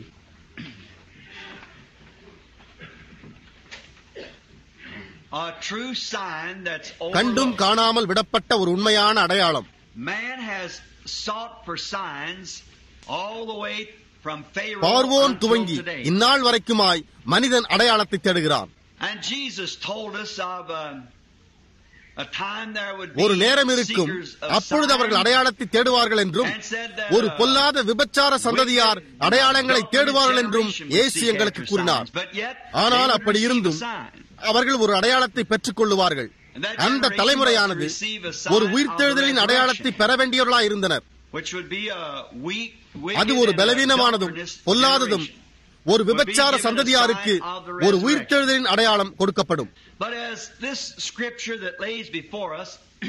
A true sign that's கண்டும் overlooked. காணாமல் விடப்பட்ட ஒரு உண்மையான அடையாளம் Man has sought for signs all the way from Pharaoh பார்வோன் until துவங்கி today. இந்நாள் வரைக்குமாய் மனிதன் அடையாளத்தை தேடுகிறான் And Jesus told us of um, a time there would be ஒரு நேரம் இருக்கும் seekers of அப்பொழுது அவர்கள் signs அடையாளத்தை தேடுவார்கள் என்றும் and said that, ஒரு uh, பொல்லாத விபச்சார சந்ததியார் wicked, அடையாளங்களை adulterous தேடுவார்கள் என்றும் generation would இயேசு seek எங்களுக்கு after கூறினார் signs. But yet, ஆனால் they would அப்படி receive a இருந்தும் sign. அவர்கள் ஒரு அடையாளத்தை பெற்றுக் கொள்ளுவார்கள் And that அந்த generation தலைமுறையானது must receive a sign ஒரு of the உயிர்த்தெழுதலின் அடையாளத்தை resurrection, பெற வேண்டியவர்களாய் இருந்தனர் which would be a weak, அது wicked, ஒரு and பலவீனமானதும் adulterous பொல்லாததும் generation. ஒரு விபச்சார சந்ததியாருக்கு ஒரு உயிர்த்தெழுதலின் அடையாளம் கொடுக்கப்படும் But as this scripture that lays before us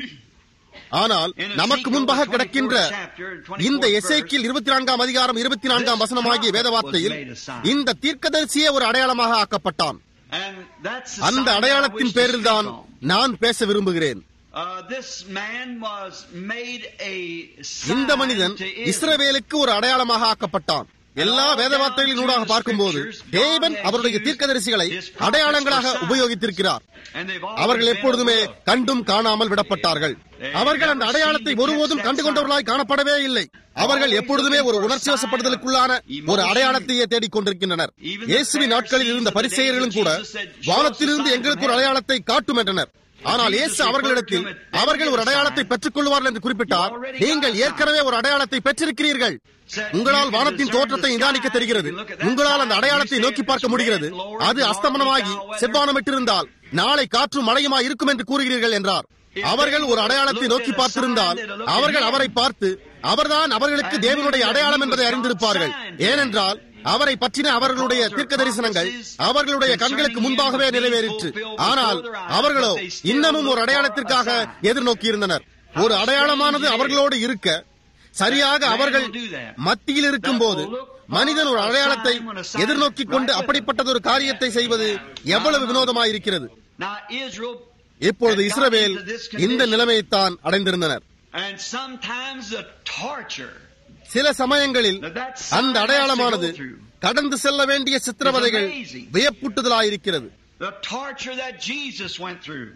ஆனால் நமக்கு முன்பாக கிடக்கின்ற இந்த எசேக்கில் இருபத்தி நான்காம் அதிகாரம் இருபத்தி நான்காம் வசனமாகிய வேத வார்த்தையில் இந்த தீர்க்கதரிசியே ஒரு அடையாளமாக ஆக்கப்பட்டான் and that's the அந்த sign I அடையாளத்தின் wish to பேரில் தான் speak on. நான் பேச விரும்புகிறேன் Uh, this man was made a இந்த sign மனிதன் to Israel. இஸ்ரவேலுக்கு ஒரு அடையாளமாக ஆக்கப்பட்டான் எல்லா வேத வார்த்தைகளின் ஊடாக பார்க்கும்போது தேவன் அவருடைய தீர்க்கதரிசிகளை அடையாளங்களாக உபயோகித்திருக்கிறார் And they've all அவர்கள் been எப்பொழுதுமே overlooked. கண்டும் காணாமல் விடப்பட்டார்கள் அவர்கள் அந்த அடையாளத்தை ஒருபோதும் கண்டுகொண்டவர்களாய் காணப்படவே இல்லை அவர்கள் எப்பொழுதுமே ஒரு உணர்ச்சி வசப்படுதலுக்குள்ளான ஒரு அடையாளத்தையே தேடிக் கொண்டிருக்கின்றனர் இயேசுவின் நாட்களில் இருந்த பரிசெயர்களும் கூட வானத்திலிருந்து எங்களுக்கு ஒரு அடையாளத்தை காட்டும் என்றனர் ஆனால் இயேசு அவர்களிடத்தில் அவர்கள் ஒரு அடையாளத்தை பெற்றுக் கொள்வார்கள் என்று குறிப்பிட்டார் நீங்கள் ஏற்கனவே ஒரு அடையாளத்தை பெற்றிருக்கிறீர்கள் உங்களால் வானத்தின் தோற்றத்தை நிதானிக்க தெரிகிறது உங்களால் அந்த அடையாளத்தை நோக்கி பார்க்க முடிகிறது அது அஸ்தமனமாகி செவ்வானமிட்டிருந்தால் நாளை காற்றும் மழையுமா இருக்கும் என்று கூறுகிறீர்கள் என்றார் அவர்கள் ஒரு அடையாளத்தை நோக்கி பார்த்திருந்தால் அவர்கள் அவரை பார்த்து அவர்தான் அவர்களுக்கு தேவனுடைய அடையாளம் என்பதை அறிந்திருப்பார்கள் ஏனென்றால் அவரை பற்றின அவர்களுடைய தீர்க்க தரிசனங்கள் அவர்களுடைய கண்களுக்கு முன்பாகவே நிறைவேறிற்று ஆனால் அவர்களோ இன்னமும் ஒரு அடையாளத்திற்காக எதிர்நோக்கியிருந்தனர் ஒரு அடையாளமானது அவர்களோடு இருக்க சரியாக அவர்கள் மத்தியில் இருக்கும்போது மனிதன் ஒரு அடையாளத்தை எதிர்நோக்கிக் கொண்டு அப்படிப்பட்டதொரு காரியத்தை செய்வது எவ்வளவு வினோதமாயிருக்கிறது Now Israel இப்பொழுது இஸ்ரவேல் இந்த நிலைமையைத்தான் அடைந்திருந்தனர் and sometimes the torture சில சமயங்களில் அந்த அடையாளமானது கடந்து செல்ல வேண்டிய சித்திரவதைகள் வியப்புட்டுதலாயிருக்கிறது the torture that Jesus went through.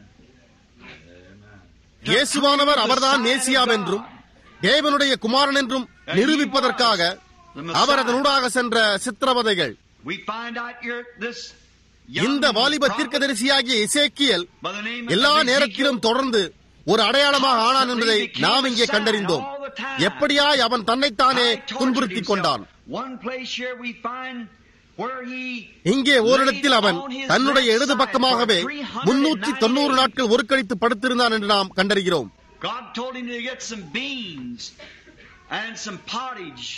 இயேசுவானவர் அவர்தான் மேசியாவென்றும் தேவனுடைய குமாரன் என்றும் நிரூபிப்பதற்காக அவர் அதனூடாக சென்ற சித்திரவதைகள் We find out here this இந்த young வாலிப prophet தீர்க்கதரிசியாகிய இசேக்கியல் by the name of எல்லா Ezekiel நேரத்திலும் தொடர்ந்து ஒரு அடையாளமாக ஆனான் என்பதை நாம் இங்கே கண்டறிந்தோம் எப்படியாய் அவன் தன்னைத்தானே துன்புறுத்திக் கொண்டான் One place here we find where he இங்கே ஓரிடத்தில் அவன் தன்னுடைய இடது பக்கமாகவே முன்னூற்றி தொண்ணூறு நாட்கள் ஒருக்கழித்து படுத்திருந்தான் என்று நாம் கண்டறிகிறோம் God told him to get some beans and some pottage.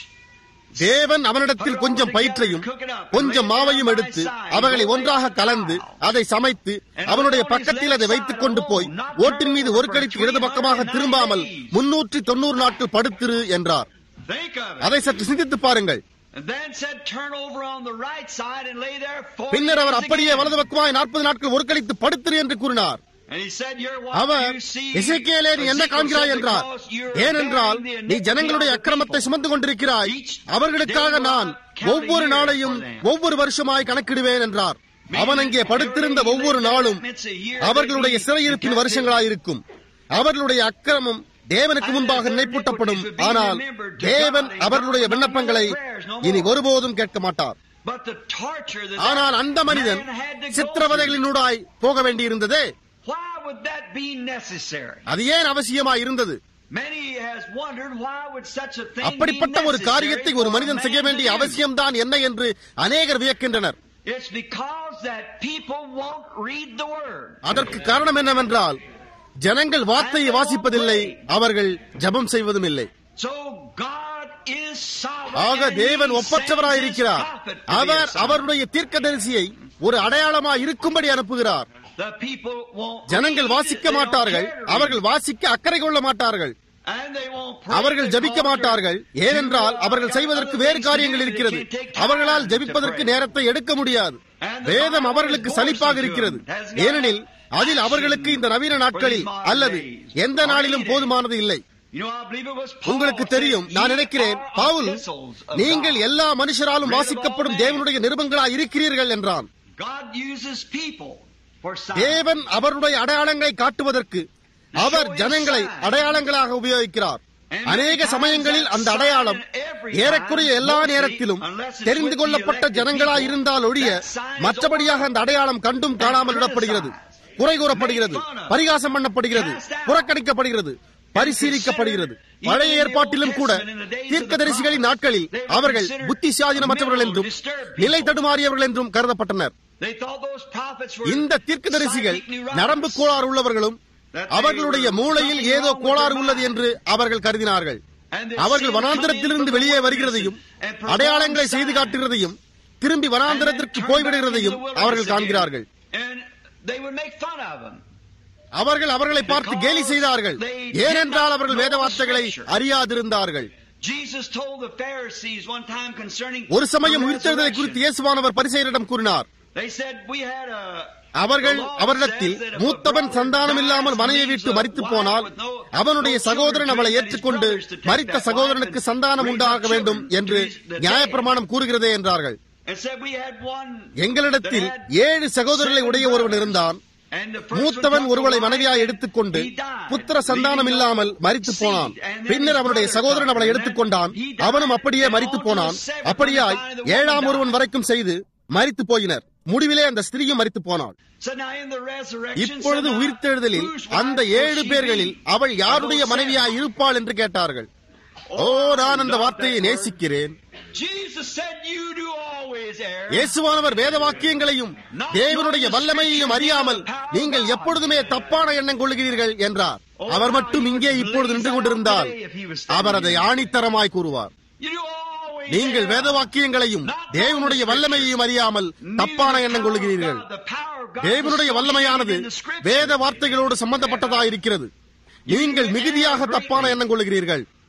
தேவன் அவனிடத்தில் கொஞ்சம் பயிற்றையும் கொஞ்சம் மாவையும் எடுத்து அவைகளை ஒன்றாக கலந்து அதை சமைத்து அவனுடைய பக்கத்தில் அதை வைத்துக் கொண்டு போய் ஓட்டின் மீது ஒரு கழித்து இடது பக்கமாக திரும்பாமல் முன்னூற்றி தொண்ணூறு நாட்கள் படுத்திரு என்றார் Think of it. அதை சற்று சிந்தித்து பாருங்கள் And then said, turn over on the right side and lay there forty பின்னர் அவர் days அப்படியே again. வலது பக்கமாய் நாற்பது நாட்கள் ஒரு கழித்து படுத்திரு என்று கூறினார் And he said, You're what our you see. எசேக்கியேலே நீ என்ன Ezekiel காண்கிறாய் said, என்றார் "Because you're ஏனென்றால் bearing the நீ iniquity ஜனங்களுடைய of the அக்கிரமத்தை people." சுமந்து கொண்டிருக்கிறாய் அவர்களுக்காக நான் ஒவ்வொரு நாளையும் ஒவ்வொரு வருஷமாய் கணக்கிடுவேன் என்றார் அவன் அங்கே படுத்திருந்த ஒவ்வொரு நாளும் அவர்களுடைய சிறையிருப்பின் வருஷங்களாயிருக்கும் அவர்களுடைய அக்கிரமம் தேவனுக்கு முன்பாக நினைப்பூட்டப்படும் ஆனால் தேவன் அவர்களுடைய விண்ணப்பங்களை இனி ஒருபோதும் கேட்க மாட்டார் But the torture that ஆனால் அந்த மனிதன் man had to go சித்திரவதைகளினூடாய் போக வேண்டியிருந்ததே through. Why would that be necessary? அது ஏன் அவசியமாய் இருந்தது Many has wondered why would such a thing அப்படிப்பட்ட be ஒரு necessary காரியத்தை ஒரு for a மனிதன் man செய்ய to வேண்டிய do? அவசியம்தான் என்ன என்று அநேகர் வியக்கின்றனர் It's because that people won't read the word. அதற்கு காரணம் என்னவென்றால் ஜனங்கள் வார்த்தையை வாசிப்பதில்லை அவர்கள் ஜெபம் செய்வதும் இல்லை So God is sovereign. ஆக and he தேவன் sends ஒப்பற்றவராயிருக்கிறார் his prophet to be our a sign. அவருடைய தீர்க்கதரிசியை ஒரு அடையாளமாய் இருக்கும்படி அனுப்புகிறார் The people won't ஜனங்கள் read it. வாசிக்க They don't மாட்டார்கள் care to read அவர்கள் it. வாசிக்க அக்கறை கொள்ள மாட்டார்கள் And they won't pray அவர்கள் because ஜபிக்க மாட்டார்கள் they're ஏனென்றால் too, uh, அவர்கள் got செய்வதற்கு other வேறு things to காரியங்கள் do. They இருக்கிறது can't take time அவர்களால் to ஜபிப்பதற்கு pray. நேரத்தை எடுக்க முடியாது And the வேதம் Bible அவர்களுக்கு is சலிப்பாக boring to இருக்கிறது them. Has got ஏனெனில் அதில் அவர்களுக்கு இந்த நவீன நாட்களில் for these modern அல்லது days. எந்த நாளிலும் போதுமானது இல்லை You know, I believe it was Paul உங்களுக்கு said, தெரியும் நான் "Ye நினைக்கிறேன் are பவுல் epistles of நீங்கள் God." எல்லா மனுஷராலும் வாசிக்கப்படும் தேவனுடைய நிருபங்களா இருக்கிறீர்கள் என்றான் God uses people for signs. தேவன் அவருடைய அடையாளங்களை காட்டுவதற்கு அவர் ஜனங்களை அடையாளங்களாக உபயோகிக்கிறார் அநேக சமயங்களில் அந்த அடையாளம் ஏறக்குறைய எல்லா நேரத்திலும் தெரிந்து கொள்ளப்பட்ட ஜனங்களாய் இருந்தால் ஒழிய மற்றபடியாக அந்த அடையாளம் கண்டும் காணாமல் விடப்படுகிறது குறை கூறப்படுகிறது பரிகாசம் பண்ணப்படுகிறது புறக்கணிக்கப்படுகிறது பரிசீலிக்கப்படுகிறது பழைய ஏற்பாட்டிலும் கூட தீர்க்கதரிசிகளின் நாட்களில் அவர்கள் புத்திசாதீனமற்றவர்கள் என்றும் நிலை தடுமாறியவர்கள் என்றும் கருதப்பட்டனர் They thought those prophets were இந்த தீர்க்கதரிசிகள் psychic neurotics. நரம்பு கோளாறு உள்ளவர்களும் அவர்களுடைய மூளையில் ஏதோ கோளாறு உள்ளது என்று அவர்கள் கருதினார்கள் அவர்கள் வனாந்திரத்திலிருந்து வெளியே வருகிறதையும் அடையாளங்களை செய்து காட்டுகிறதையும் திரும்பி வனாந்திரத்திற்கு போய்விடுகிறதையும் அவர்கள் காண்கிறார்கள் And they would make fun of them. அவர்கள் அவர்களை பார்த்து கேலி செய்தார்கள் ஏனென்றால் அவர்கள் வேத வார்த்தைகளை அறியாதிருந்தார்கள் Jesus told the Pharisees one time concerning ஒரு சமயம் the உயிர்த்தெழுதலை resurrection. குறித்து இயேசுவானவர் பரிசெயரிடம் கூறினார் They said we had a அவர்கள் அவரிடத்தில் மூத்தவன் சந்தானம் இல்லாமல் மனையை விட்டு மறித்து போனால் அவனுடைய சகோதரன் அவளை ஏற்றுக்கொண்டு மறித்த சகோதரனுக்கு சந்தானம் உண்டாக வேண்டும் என்று நியாயப்பிரமாணம் கூறுகிறதே என்றார்கள் and said we had one எங்களிடத்தில் ஏழு சகோதரர்களை உடைய ஒருவன் இருந்தான் and the first மூத்தவன் one ஒருவளை took the மனைவியாய் wife, எடுத்துக்கொண்டு he died, புத்திர சந்தானம் leaving இல்லாமல் no மறித்து போனான் seed. And then பின்னர் his அவனுடைய brother சகோதரன் died, அவளை and எடுத்துக்கொண்டான் he died, அவனும் அப்படியே and மறித்து on to போனான் the seventh, அப்படியாய் and finally the woman ஏழாம் died. ஒருவன் வரைக்கும் செய்து மறித்து போயினர் முடிவிலே அந்த ஸ்திரீயும் மறித்து போனாள் So now in the resurrection, இப்பொழுது so now, உயிர்த்தெழுதலில் whose அந்த wife will ஏழு she பேர்களில் be? அவள் யாருடைய Of those மனைவியாய் seven. இருப்பாள் என்று கேட்டார்கள் ஓ நான் அந்த வார்த்தையை நேசிக்கிறேன் Jesus said, "You do always err." இயேசுவானவர் வேத வாக்கியங்களையும் தேவனுடைய வல்லமையையும் அறியாமல் நீங்கள் எப்பொழுதுமே தப்பான எண்ணம் கொள்கிறீர்கள் என்றார் அவர் மட்டும் இங்கே இப்பொழுது நின்று கொண்டிருந்தால் அவர் அதை ஆணித்தரமாய் கூறுவார் You do always நீங்கள் err. வேத வாக்கியங்களையும் தேவனுடைய வல்லமையையும் அறியாமல் தப்பான எண்ணம் கொள்கிறீர்கள் தேவனுடைய வல்லமையானது வேத வார்த்தைகளோடு சம்பந்தப்பட்டதா இருக்கிறது நீங்கள் மிகுதியாக தப்பான எண்ணம் கொள்கிறீர்கள்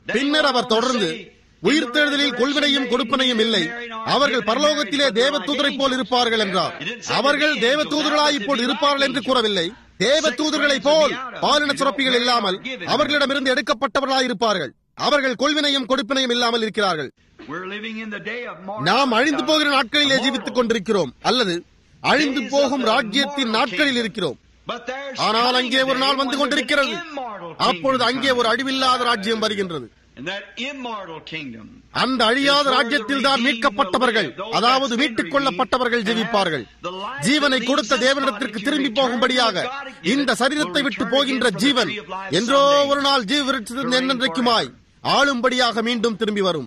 பின்னர் அவர் தொடர்ந்து உயிர்த்தெழுதலில் கொள்வினையும் கொடுப்பனையும் இல்லை அவர்கள் பரலோகத்திலே தேவதூதரை போல் இருப்பார்கள் என்றார் அவர்கள் தேவதூதர்களாய் இப்போது இருப்பார்கள் என்று கூறவில்லை தேவ தூதர்களைப் போல் பாலின சுரப்பிகள் இல்லாமல் அவர்களிடமிருந்து எடுக்கப்பட்டவர்களாய் இருப்பார்கள் அவர்கள் கொள்வினையும் கொடுப்பினையும் இல்லாமல் இருக்கிறார்கள் நாம் அழிந்து போகிற நாட்களிலே ஜீவித்துக் கொண்டிருக்கிறோம் அல்லது அழிந்து போகும் ராஜ்யத்தின் நாட்களில் இருக்கிறோம் ஆனால் அங்கே ஒரு நாள் வந்து கொண்டிருக்கிறது அப்பொழுது அங்கே ஒரு அழிவில்லாத ராஜ்யம் வருகின்றது அந்த அழியாத ராஜ்யத்தில் தான் மீட்கப்பட்டவர்கள் அதாவது மீட்டுக் கொள்ளப்பட்டவர்கள் ஜீவிப்பார்கள் ஜீவனை கொடுத்த தேவனிடத்திற்கு திரும்பி போகும்படியாக இந்த சரீரத்தை விட்டு போகின்ற ஜீவன் என்றோ ஒரு நாள் ஜீவ என்னென்றைக்குமாய் ஆளும்படியாக மீண்டும் திரும்பி வரும்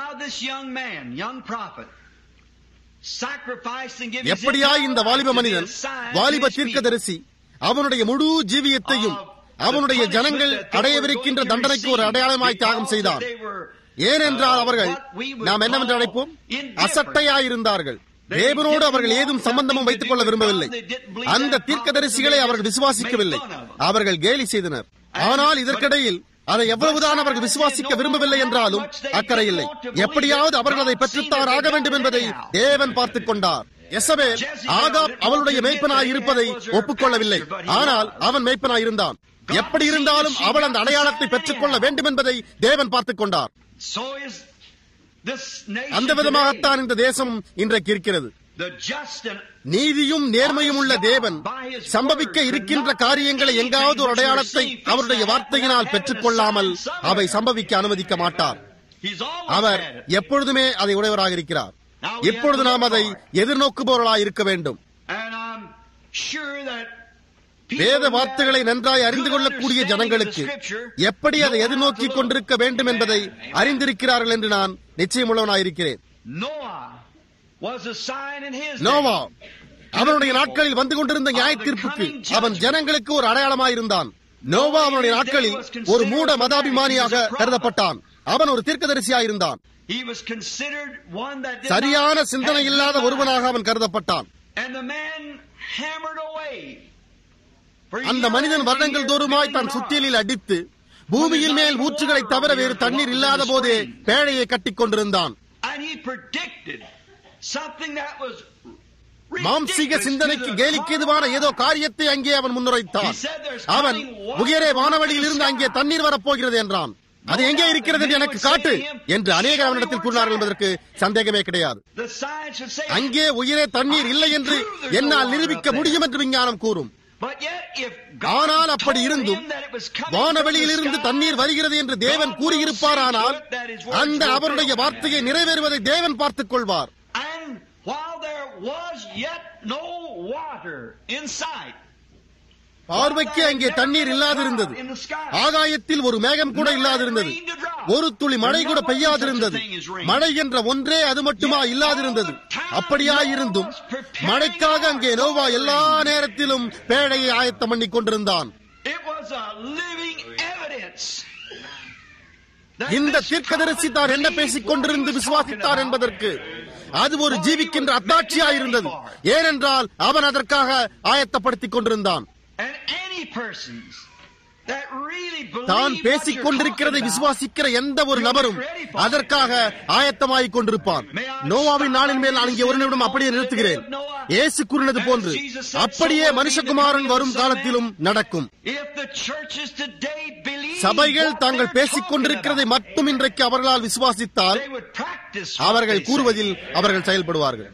எப்படியா இந்த வாலிப மனிதன் வாலிப தீர்க்கதரிசி அவனுடைய முழு ஜீவியத்தையும் அவனுடைய ஜனங்கள் அடையவிருக்கின்ற தண்டனைக்கு ஒரு அடையாளமாய் தியாகம் செய்தான் ஏனென்றால் அவர்கள் நாம் என்னவென்று அழைப்போம் அசட்டையாயிருந்தார்கள் தேவனோடு அவர்கள் ஏதும் சம்பந்தமும் வைத்துக் கொள்ள விரும்பவில்லை அந்த தீர்க்கதரிசிகளை அவர்கள் விசுவாசிக்கவில்லை அவர்கள் கேலி செய்தனர் ஆனால் இதற்கிடையில் அதை எவ்வளவுதான் அவர்கள் விசுவாசிக்க விரும்பவில்லை என்றாலும் அக்கறை இல்லை எப்படியாவது அவர்கள் அதை பெற்றுத்தான் ஆக வேண்டும் என்பதை தேவன் பார்த்துக் கொண்டார் எசபேல் ஆகாப் அவளுடைய மெய்ப்பனாய் இருப்பதை ஒப்புக்கொள்ளவில்லை ஆனால் அவன் மெய்ப்பனாய் இருந்தான் எப்படி இருந்தாலும் அவள் அந்த அடையாளத்தை பெற்றுக்கொள்ள வேண்டும் என்பதை தேவன் பார்த்துக் கொண்டார் அந்த விதமாகத்தான் இந்த தேசம் இன்றைக்கு இருக்கிறது நீதியும் நேர்மையும் உள்ள தேவன் சம்பவிக்க இருக்கின்ற காரியங்களை எங்காவது ஒரு அடையாளத்தை அவருடைய வார்த்தையினால் பெற்றுக் கொள்ளாமல் அவை சம்பவிக்க அனுமதிக்க மாட்டார் அவர் எப்பொழுதுமே அதை உடையவராக இருக்கிறார் இப்பொழுது நாம் அதை எதிர்நோக்குபவர்களாய் இருக்க வேண்டும் வேத வார்த்தைகளை நன்றாய் அறிந்து கொள்ளக்கூடிய ஜனங்களுக்கு எப்படி அதை எதிர்நோக்கி கொண்டிருக்க வேண்டும் என்பதை அறிந்திருக்கிறார்கள் என்று நான் நிச்சயமுள்ளவனாயிருக்கிறேன் நோவா அவனுடைய நாட்களில் வந்து கொண்டிருந்த நியாய தீர்ப்புக்கு அவன் ஜனங்களுக்கு ஒரு அடையாளமாயிருந்தான் நோவா அவனுடைய நாட்களில் ஒரு மூட மதாபிமானியாக கருதப்பட்டான் அவன் ஒரு தீர்க்கதரிசியாயிருந்தான் சரியான சிந்தனை இல்லாத ஒருவனாக அவன் கருதப்பட்டான் அந்த மனிதன் வருடங்கள் தோறுமாய் தன் சுத்தியலில் அடித்து பூமியில் மேல் ஊற்றுகளை தவிர வேறு தண்ணீர் இல்லாத போதே பேழையை கட்டிக் கொண்டிருந்தான் மாம்சீக சிந்தனைக்கு கேலிக்கு எதுவான ஏதோ காரியத்தை அங்கே அவன் முன்னுரைத்தான் அவன் உயரே வானவழியில் இருந்து அங்கே தண்ணீர் வரப்போகிறது என்றான் அது எங்கே இருக்கிறது என்று எனக்கு காட்டு என்று அநேக அவனிடத்தில் கூறினார்கள் என்பதற்கு சந்தேகமே கிடையாது அங்கே உயிரே தண்ணீர் இல்லை என்று என்னால் நிரூபிக்க முடியும் என்று விஞ்ஞானம் கூறும் ஆனால் அப்படி இருந்தும் வானவெளியில் இருந்து தண்ணீர் வருகிறது என்று தேவன் கூறியிருப்பாரானால் அந்த அவருடைய வார்த்தையை நிறைவேறுவதை தேவன் பார்த்துக் கொள்வார் பார்வைக்கு அங்கே தண்ணீர் இல்லாதிருந்தது ஆகாயத்தில் ஒரு மேகம் கூட இல்லாதிருந்தது ஒரு துளி மழை கூட பெய்யாதிருந்தது மழை என்ற ஒன்றே அது மட்டுமா இல்லாதிருந்தது அப்படியா இருந்தும் மழைக்காக அங்கே நோவா எல்லா நேரத்திலும் பேழையை ஆயத்தம் பண்ணி கொண்டிருந்தான் இந்த தீர்க்கதரிசி தான் என்ன பேசிக் கொண்டிருந்து விசுவாசித்தார் என்பதற்கு அது ஒரு ஜீவிக்கின்ற அத்தாட்சியாயிருந்தது ஏனென்றால் அவன் அதற்காக ஆயத்தப்படுத்திக் கொண்டிருந்தான் தான் பேசிக் கொண்டிருக்கிறதை விசுவாசிக்கிற எந்த ஒரு நபரும் அதற்காக ஆயத்தமாகிக் கொண்டிருப்பான் நோவாவின் நாளின் மேல் நான் இங்கே ஒரு நிமிடம் அப்படியே நிறுத்துகிறேன் ஏசு கூறினது போன்று அப்படியே மனுஷகுமாரன் வரும் காலத்திலும் நடக்கும் சபைகள் தாங்கள் பேசிக் கொண்டிருக்கிறதை மட்டும் இன்றைக்கு அவர்களால் விசுவாசித்தால் அவர்கள் கூறுவதில் அவர்கள் செயல்படுவார்கள்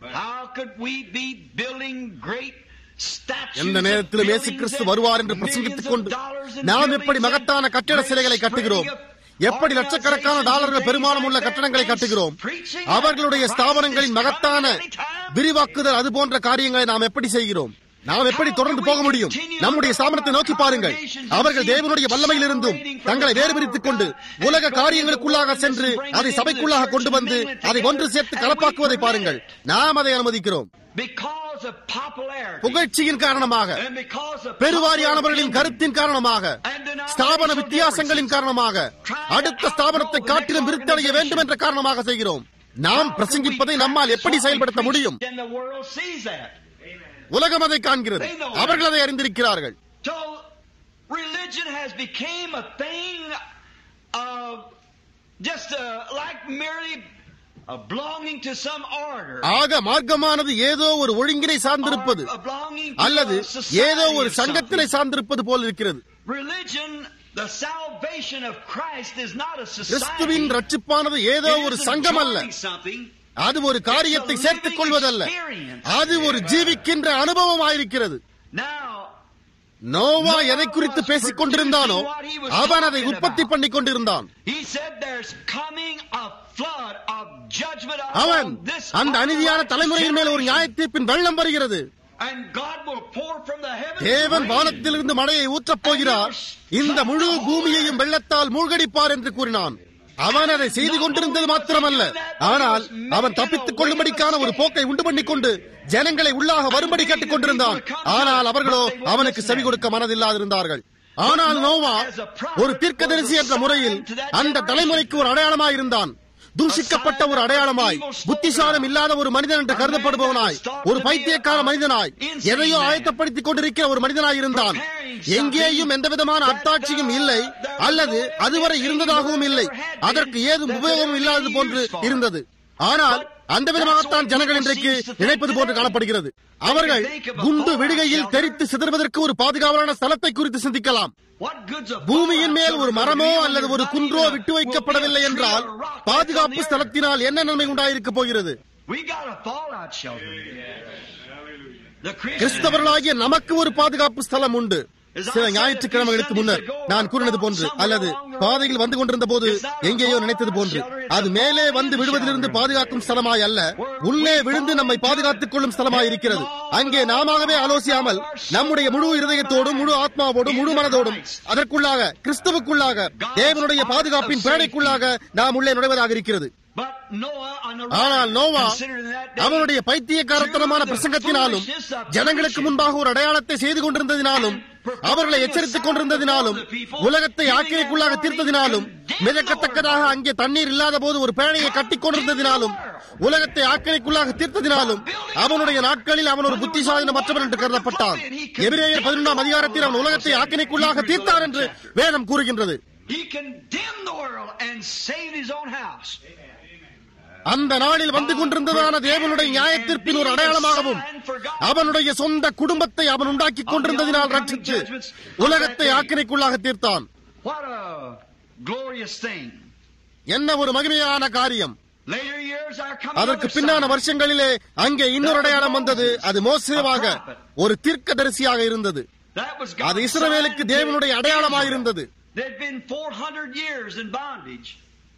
எந்த நேரத்திலும் இயேசு கிறிஸ்து வருவார் என்று பிரசங்கித்துக் கொண்டு நாம் எப்படி மகத்தான கட்டிட சிலைகளை கட்டுகிறோம் எப்படி லட்சக்கணக்கான டாலர்கள் பெருமானம் உள்ள கட்டடங்களை கட்டுகிறோம் அவர்களுடைய ஸ்தாபனங்களின் மகத்தான விரிவாக்குதல் அது போன்ற காரியங்களை நாம் எப்படி செய்கிறோம் நாம் எப்படி தொடர்ந்து போக முடியும் நம்முடைய ஸ்தாபனத்தை நோக்கி பாருங்கள் அவர்கள் தேவனுடைய வல்லமையில் இருந்தும் தங்களை வேறு பிரித்துக் கொண்டு உலக காரியங்களுக்குள்ளாக சென்று அதை சபைக்குள்ளாக கொண்டு வந்து அதை ஒன்று சேர்த்து கலப்பாக்குவதை பாருங்கள் நாம் அதை அனுமதிக்கிறோம் புகழ்ச்சியின் காரணமாக பெருவாரியானவர்களின் கருத்தின் காரணமாக ஸ்தாபன வித்தியாசங்களின் காரணமாக அடுத்த ஸ்தாபனத்தை காட்டிலும் விருத்தடைய வேண்டும் என்ற காரணமாக செய்கிறோம் நாம் பிரசங்கிப்பதை நம்மால் எப்படி செயல்படுத்த முடியும் உலகம் அதை காண்கிறது அவர்கள் அதை அறிந்திருக்கிறார்கள் just uh, like merely uh, belonging to some order. ஆக மார்க்கமானது ஏதோ ஒரு ஒழுங்கினை சார்ந்திருப்பது or, uh, belonging to அல்லது a society ஏதோ ஒரு or சங்கத்தினை something. சார்ந்திருப்பது போல் இருக்கிறது Religion, the salvation of Christ is not a society. கிறிஸ்துவின் ரட்சிப்பானது ஏதோ It ஒரு isn't சங்கம் அல்ல joining something. அது ஒரு காரியத்தை சேர்த்துக் கொள்வதல்ல அது ஒரு ஜீவிக்கின்ற அனுபவமாயிருக்கிறது Now, நோவா எதை குறித்து பேசிக் கொண்டிருந்தானோ அவன் அதை உற்பத்தி பண்ணிக் கொண்டிருந்தான் he said there's coming a flood of judgment அவன் upon this அந்த அநீதியான தலைமுறையின் மேல் ஒரு generation. நியாயத்தீர்ப்பின் வெள்ளம் வருகிறது And God will pour from the heavens தேவன் rain. வானத்திலிருந்து மழையை ஊற்றப் போகிறார் இந்த முழு பூமியையும் வெள்ளத்தால் மூழ்கடிப்பார் என்று கூறினான் அவன் அதை செய்து கொண்டிருந்தது மாத்திரமல்ல ஆனால் அவன் தப்பித்துக் கொள்ளும்படிக்கான ஒரு போக்கை உண்டு பண்ணிக் கொண்டு ஜனங்களை உள்ளாக வரும்படி கேட்டுக் கொண்டிருந்தான் ஆனால் அவர்களோ அவனுக்கு செவி கொடுக்க மனதில்லாதிருந்தார்கள் ஆனால் நோவா ஒரு தீர்க்கதரிசி என்ற முறையில் அந்த தலைமுறைக்கு ஒரு அடையாளமாயிருந்தான் தூஷிக்கப்பட்ட ஒரு அடையாளமாய் புத்திசாலம் இல்லாத ஒரு மனிதன் என்று கருதப்படுபவனாய் ஒரு பைத்தியக்கார மனிதனாய் எதையோ ஆயத்தப்படுத்திக் கொண்டிருக்கிற ஒரு மனிதனாய் இருந்தான் எங்கேயும் எந்த விதமான அத்தாட்சியும் இல்லை அல்லது அதுவரை இருந்ததாகவும் இல்லை அதற்கு ஏதும் உபயோகமும் இல்லாதது போன்று இருந்தது ஆனால் அந்த விதமாகத்தான் ஜனங்கள் இன்றைக்கு நினைப்பது போன்று காணப்படுகிறது அவர்கள் குண்டு விடுகையில் தெரித்து சிதறுவதற்கு ஒரு பாதுகாவலான ஸ்தலத்தை குறித்து சிந்திக்கலாம் What good's a பூமியின் மேல் ஒரு மரமோ fallout அல்லது ஒரு shelter குன்றோ not விட்டு even வைக்கப்படவில்லை will be a என்றால் tree or a rock பாதுகாப்பு left on the ஸ்தலத்தினால் என்ன நன்மை உண்டாயிருக்க போகிறது earth. We got a fallout shelter. The Christian கிறிஸ்தவர்களாகிய நமக்கு ஒரு பாதுகாப்பு ஸ்தலம் உண்டு சில ஞாயிற்றுக்கிழமைகளுக்கு முன்னர் நான் கூறினது போன்று அல்லது பாதையில் வந்து கொண்டிருந்த போது எங்கேயோ நினைத்தது போன்று அது மேலே வந்து விடுவதிலிருந்து பாதுகாக்கும் ஸ்தலமாய் அல்ல உள்ளே விழுந்து நம்மை பாதுகாத்துக் கொள்ளும் ஸ்தலமாய் இருக்கிறது அங்கே நாமவே ஆலோசியாமல் நம்முடைய முழு இருதயத்தோடும் முழு ஆத்மாவோடும் முழு மனதோடும் அதற்குள்ளாக கிறிஸ்துவுக்குள்ளாக தேவனுடைய பாதுகாப்பின் பேடைக்குள்ளாக நாம் உள்ளே நுழைவதாக இருக்கிறது But Noah on the ஆனால் right, Noah considered in that day, அவனுடைய பைத்தியக்காரத்தனமான பிரசங்கத்தினாலும் ஜனங்களுக்கு முன்பாக ஒரு அடையாளத்தை செய்து கொண்டிருந்ததினாலும் அவர்களை எச்சரித்துக் கொண்டிருந்ததினாலும் உலகத்தை ஆக்கிரைக்குள்ளாக தீர்த்ததினாலும் மிதக்கத்தக்கதாக அங்கே தண்ணீர் இல்லாத போது ஒரு பேழையை கட்டிக் கொண்டிருந்ததினாலும் உலகத்தை ஆக்கிரைக்குள்ளாக தீர்த்ததினாலும் அவனுடைய நாட்களில் அவன் ஒரு புத்திசாலினமற்றவன் என்று கருதப்பட்டான் எபிரேயர் பதினொன்றாம் அதிகாரத்தில் அவன் உலகத்தை ஆக்கினைக்குள்ளாக தீர்த்தார் என்று வேதம் கூறுகின்றது he condemned the world and saved his own house. அந்த நாளில் வந்து கொண்டிருந்ததான தேவனுடைய நியாயத்திற்பின் ஒரு அடையாளமாகவும் அவனுடைய சொந்த குடும்பத்தை அவன் உண்டாக்கிக் கொண்டிருந்ததினால் ரட்சித்து உலகத்தை ஆக்கினைக்குள்ளாக தீர்த்தான் What a glorious thing. என்ன ஒரு மகிமையான காரியம் Later years are coming. அதற்கு other பின்னான signs. வருஷங்களிலே அங்கே இன்னொரு அடையாளம் வந்தது அது மோசேவாக ஒரு தீர்க்கதரிசியாக இருந்தது That was அது God's இஸ்ரவேலுக்கு sign to தேவனுடைய அடையாளமாயிருந்தது Israel. They'd been 400 years in bondage.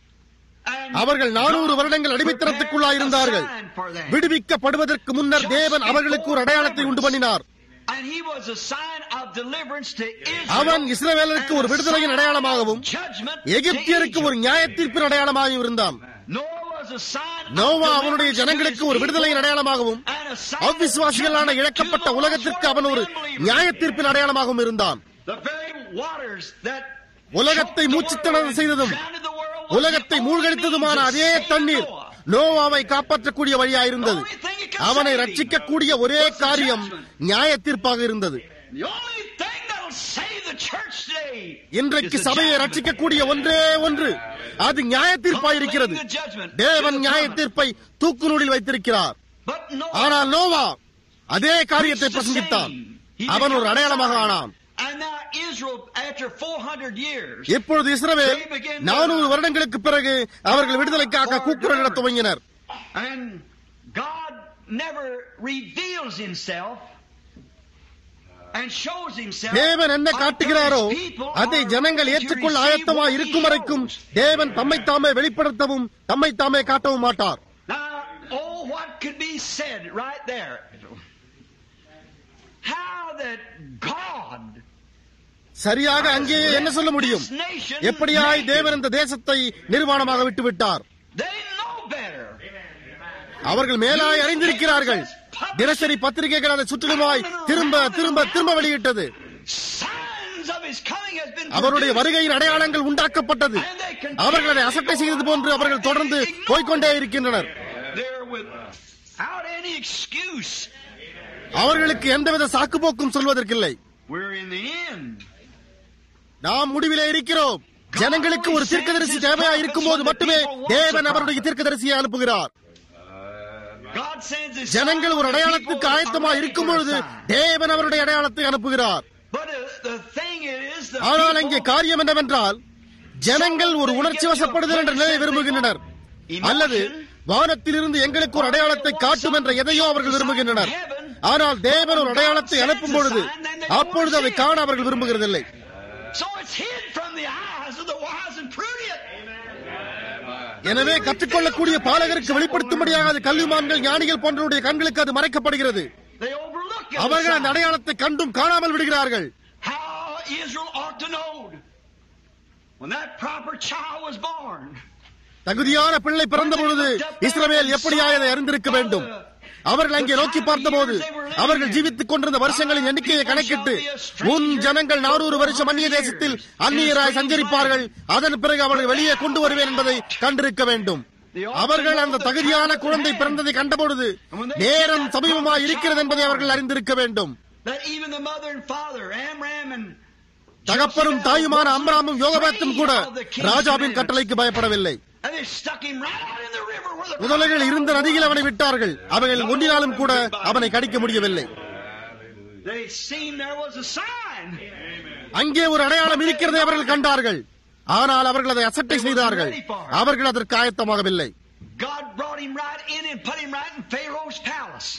And அவர்கள் நானூறு வருடங்கள் அடிமைத்தனத்துக்குள்ளாயிருந்தார்கள் prepared a sign for them. விடுவிக்கப்படுவதற்கு முன்னர் தேவன் அவர்களுக்கு ஒரு அடையாளத்தை உண்டு பண்ணினார் And he was a sign of deliverance to Israel. அவன் இஸ்ரவேலருக்கு ஒரு விடுதலையின் அடையாளமாகவும் Judgment to எகிப்தியருக்கு ஒரு Egypt. நியாய தீர்ப்பின் அடையாளமாகவும் இருந்தான் Noah was a sign of Noah அவனுடைய deliverance to ஜனங்களுக்கு his ஒரு விடுதலையின் people. அடையாளமாகவும் And a sign of அவ்விசுவாசிகளான judgment இழக்கப்பட்ட to the உலகத்திற்கு lost அவன் ஒரு world unbelievers. நியாய தீர்ப்பின் அடையாளமாகவும் இருந்தான் The very waters that உலகத்தை choked the மூச்சுத்திணற world செய்ததும் and drowned the world was உலகத்தை the only மூழ்கடித்ததுமான means of அதே saving தண்ணீர் Noah. நோவாவை காப்பாற்றக்கூடிய வழியாயிருந்தது The only thing it could அவனை save him ரட்சிக்கக்கூடிய ஒரே was the காரியம் judgment. நியாய தீர்ப்பாக இருந்தது The only thing that'll save the church today இன்றைக்கு is the சபையை judgment. ரட்சிக்கக்கூடிய ஒன்றே ஒன்று அது நியாய தீர்ப்பாயிருக்கிறது Proclaiming the judgment. தேவன் It's நியாய coming. தீர்ப்பை தூக்கு நூலில் வைத்திருக்கிறார் But Noah ஆனால் நோவா அதே காரியத்தை preached the பிரசங்கித்தான் same. He அவன் ஒரு became a அடையாளமாக sign. ஆனான் And now Israel, after 400 years, இப்பொழுது இஸ்ரவேல் நானூறு வருடங்களுக்கு பிறகு அவர்கள் விடுதலைக்காக கூக்குரலிடத் துவங்கினர் and God never reveals himself and shows himself தேவன் என்ன until காட்டுகிறாரோ his people அதை are ஜனங்கள் ready to ஏற்றுக்கொள்ள receive ஆயத்தமா what he இருக்கும் வரைக்கும் shows. தேவன் தம்மை தாமே வெளிப்படுத்தவும் தம்மை தாமே காட்டவும் மாட்டார் Now, oh, what could be said right there? How that God சரியாக அங்கேயே என்ன சொல்ல முடியும் this nation எப்படியாய் naked. தேவன் இந்த தேசத்தை நிர்வாணமாக விட்டுவிட்டார் They know better. அவர்கள் மேலாய் அறிந்திருக்கிறார்கள் தினசரி பத்திரிகைகள் அதை சுற்றிலுமாய் திரும்ப திரும்ப திரும்ப வெளியிட்டது Signs of his coming has been அவருடைய produced. வருகையின் அடையாளங்கள் உண்டாக்கப்பட்டது அவர்கள் அதை அசட்டை செய்தது போன்று அவர்கள் தொடர்ந்து போய்க்கொண்டே இருக்கின்றனர் They're without any excuse. அவர்களுக்கு எந்தவித சாக்குப்போக்கும் சொல்வதற்கில்லை We're in the end. நாம் முடிவிலே இருக்கிறோம் ஜனங்களுக்கு ஒரு தீர்க்கதரிசி தேவையா இருக்கும் போது மட்டுமே தேவன் அவருடைய தீர்க்கதரிசியை அனுப்புகிறார் God sends his ஜனங்கள் ஒரு son to அடையாளத்துக்கு people ஆயத்தமா that's இருக்கும் waiting பொழுது for a sign. தேவன் அவருடைய அடையாளத்தை அனுப்புகிறார் But uh, the thing is, the ஆனால் அங்கே people காரியம் என்னவென்றால் ஜனங்கள் ஒரு உணர்ச்சி வசப்படுதல் என்ற நிலையை விரும்புகின்றனர் அல்லது வானத்திலிருந்து எங்களுக்கு ஒரு அடையாளத்தை காட்டும் என்ற எதையோ அவர்கள் விரும்புகின்றனர் ஆனால் தேவன் ஒரு அடையாளத்தை அனுப்பும் பொழுது அப்பொழுது அதை காண அவர்கள் விரும்புகிறதில்லை So it's hid from the eyes of the wise and prudent. எனவே கற்றுக்கொள்ளக்கூடிய பாலகருக்கு வெளிப்படுத்தும்படியாக அது கல்விமான்கள் ஞானிகள் போன்றவருடைய கண்களுக்கு அது மறைக்கப்படுகிறது They overlook it. அவர்கள் அந்த அடையாளத்தை கண்டும் காணாமல் விடுகிறார்கள் How Israel ought to know when that proper child was born. தகுதியான பிள்ளை பிறந்த பொழுது இஸ்ரவேல் எப்படியாய் அதை அறிந்திருக்க வேண்டும் அவர்கள் அங்கே நோக்கி பார்த்தபோது அவர்கள் ஜீவித்துக் கொண்டிருந்த வருஷங்களின் எண்ணிக்கையை கணக்கிட்டு முன் ஜனங்கள் நானூறு வருஷம் அந்நிய தேசத்தில் அந்நியராய் சஞ்சரிப்பார்கள் அதன் பிறகு அவர்கள் வெளியே கொண்டு வருவேன் என்பதை கண்டிருக்க வேண்டும் அவர்கள் அந்த தகுதியான குழந்தை பிறந்ததை கண்டபொழுது நேரம் சமீபமாய் இருக்கிறது என்பதை அவர்கள் அறிந்திருக்க வேண்டும் That even the mother and father, Amram and தகப்பனும் தாயுமான அம்ராமும் யோகபேத்தும் கூட ராஜாவின் கட்டளைக்கு பயப்படவில்லை And they stuck him right out in the river where the முதலைகள் இருந்த நதியில் அவனை விட்டார்கள் அவைகள் ஒன்றினாலும் கூட அவனை கடிக்க முடியவில்லை They seen there was a sign. அங்கே ஒரு அடையாளம் இருக்கிறதை அவர்கள் கண்டார்கள் ஆனால் அவர்கள் அதை அசட்டை செய்தார்கள் அவர்கள் அதற்கு ஆயத்தமாகவில்லை God brought him right in and put him right in Pharaoh's palace.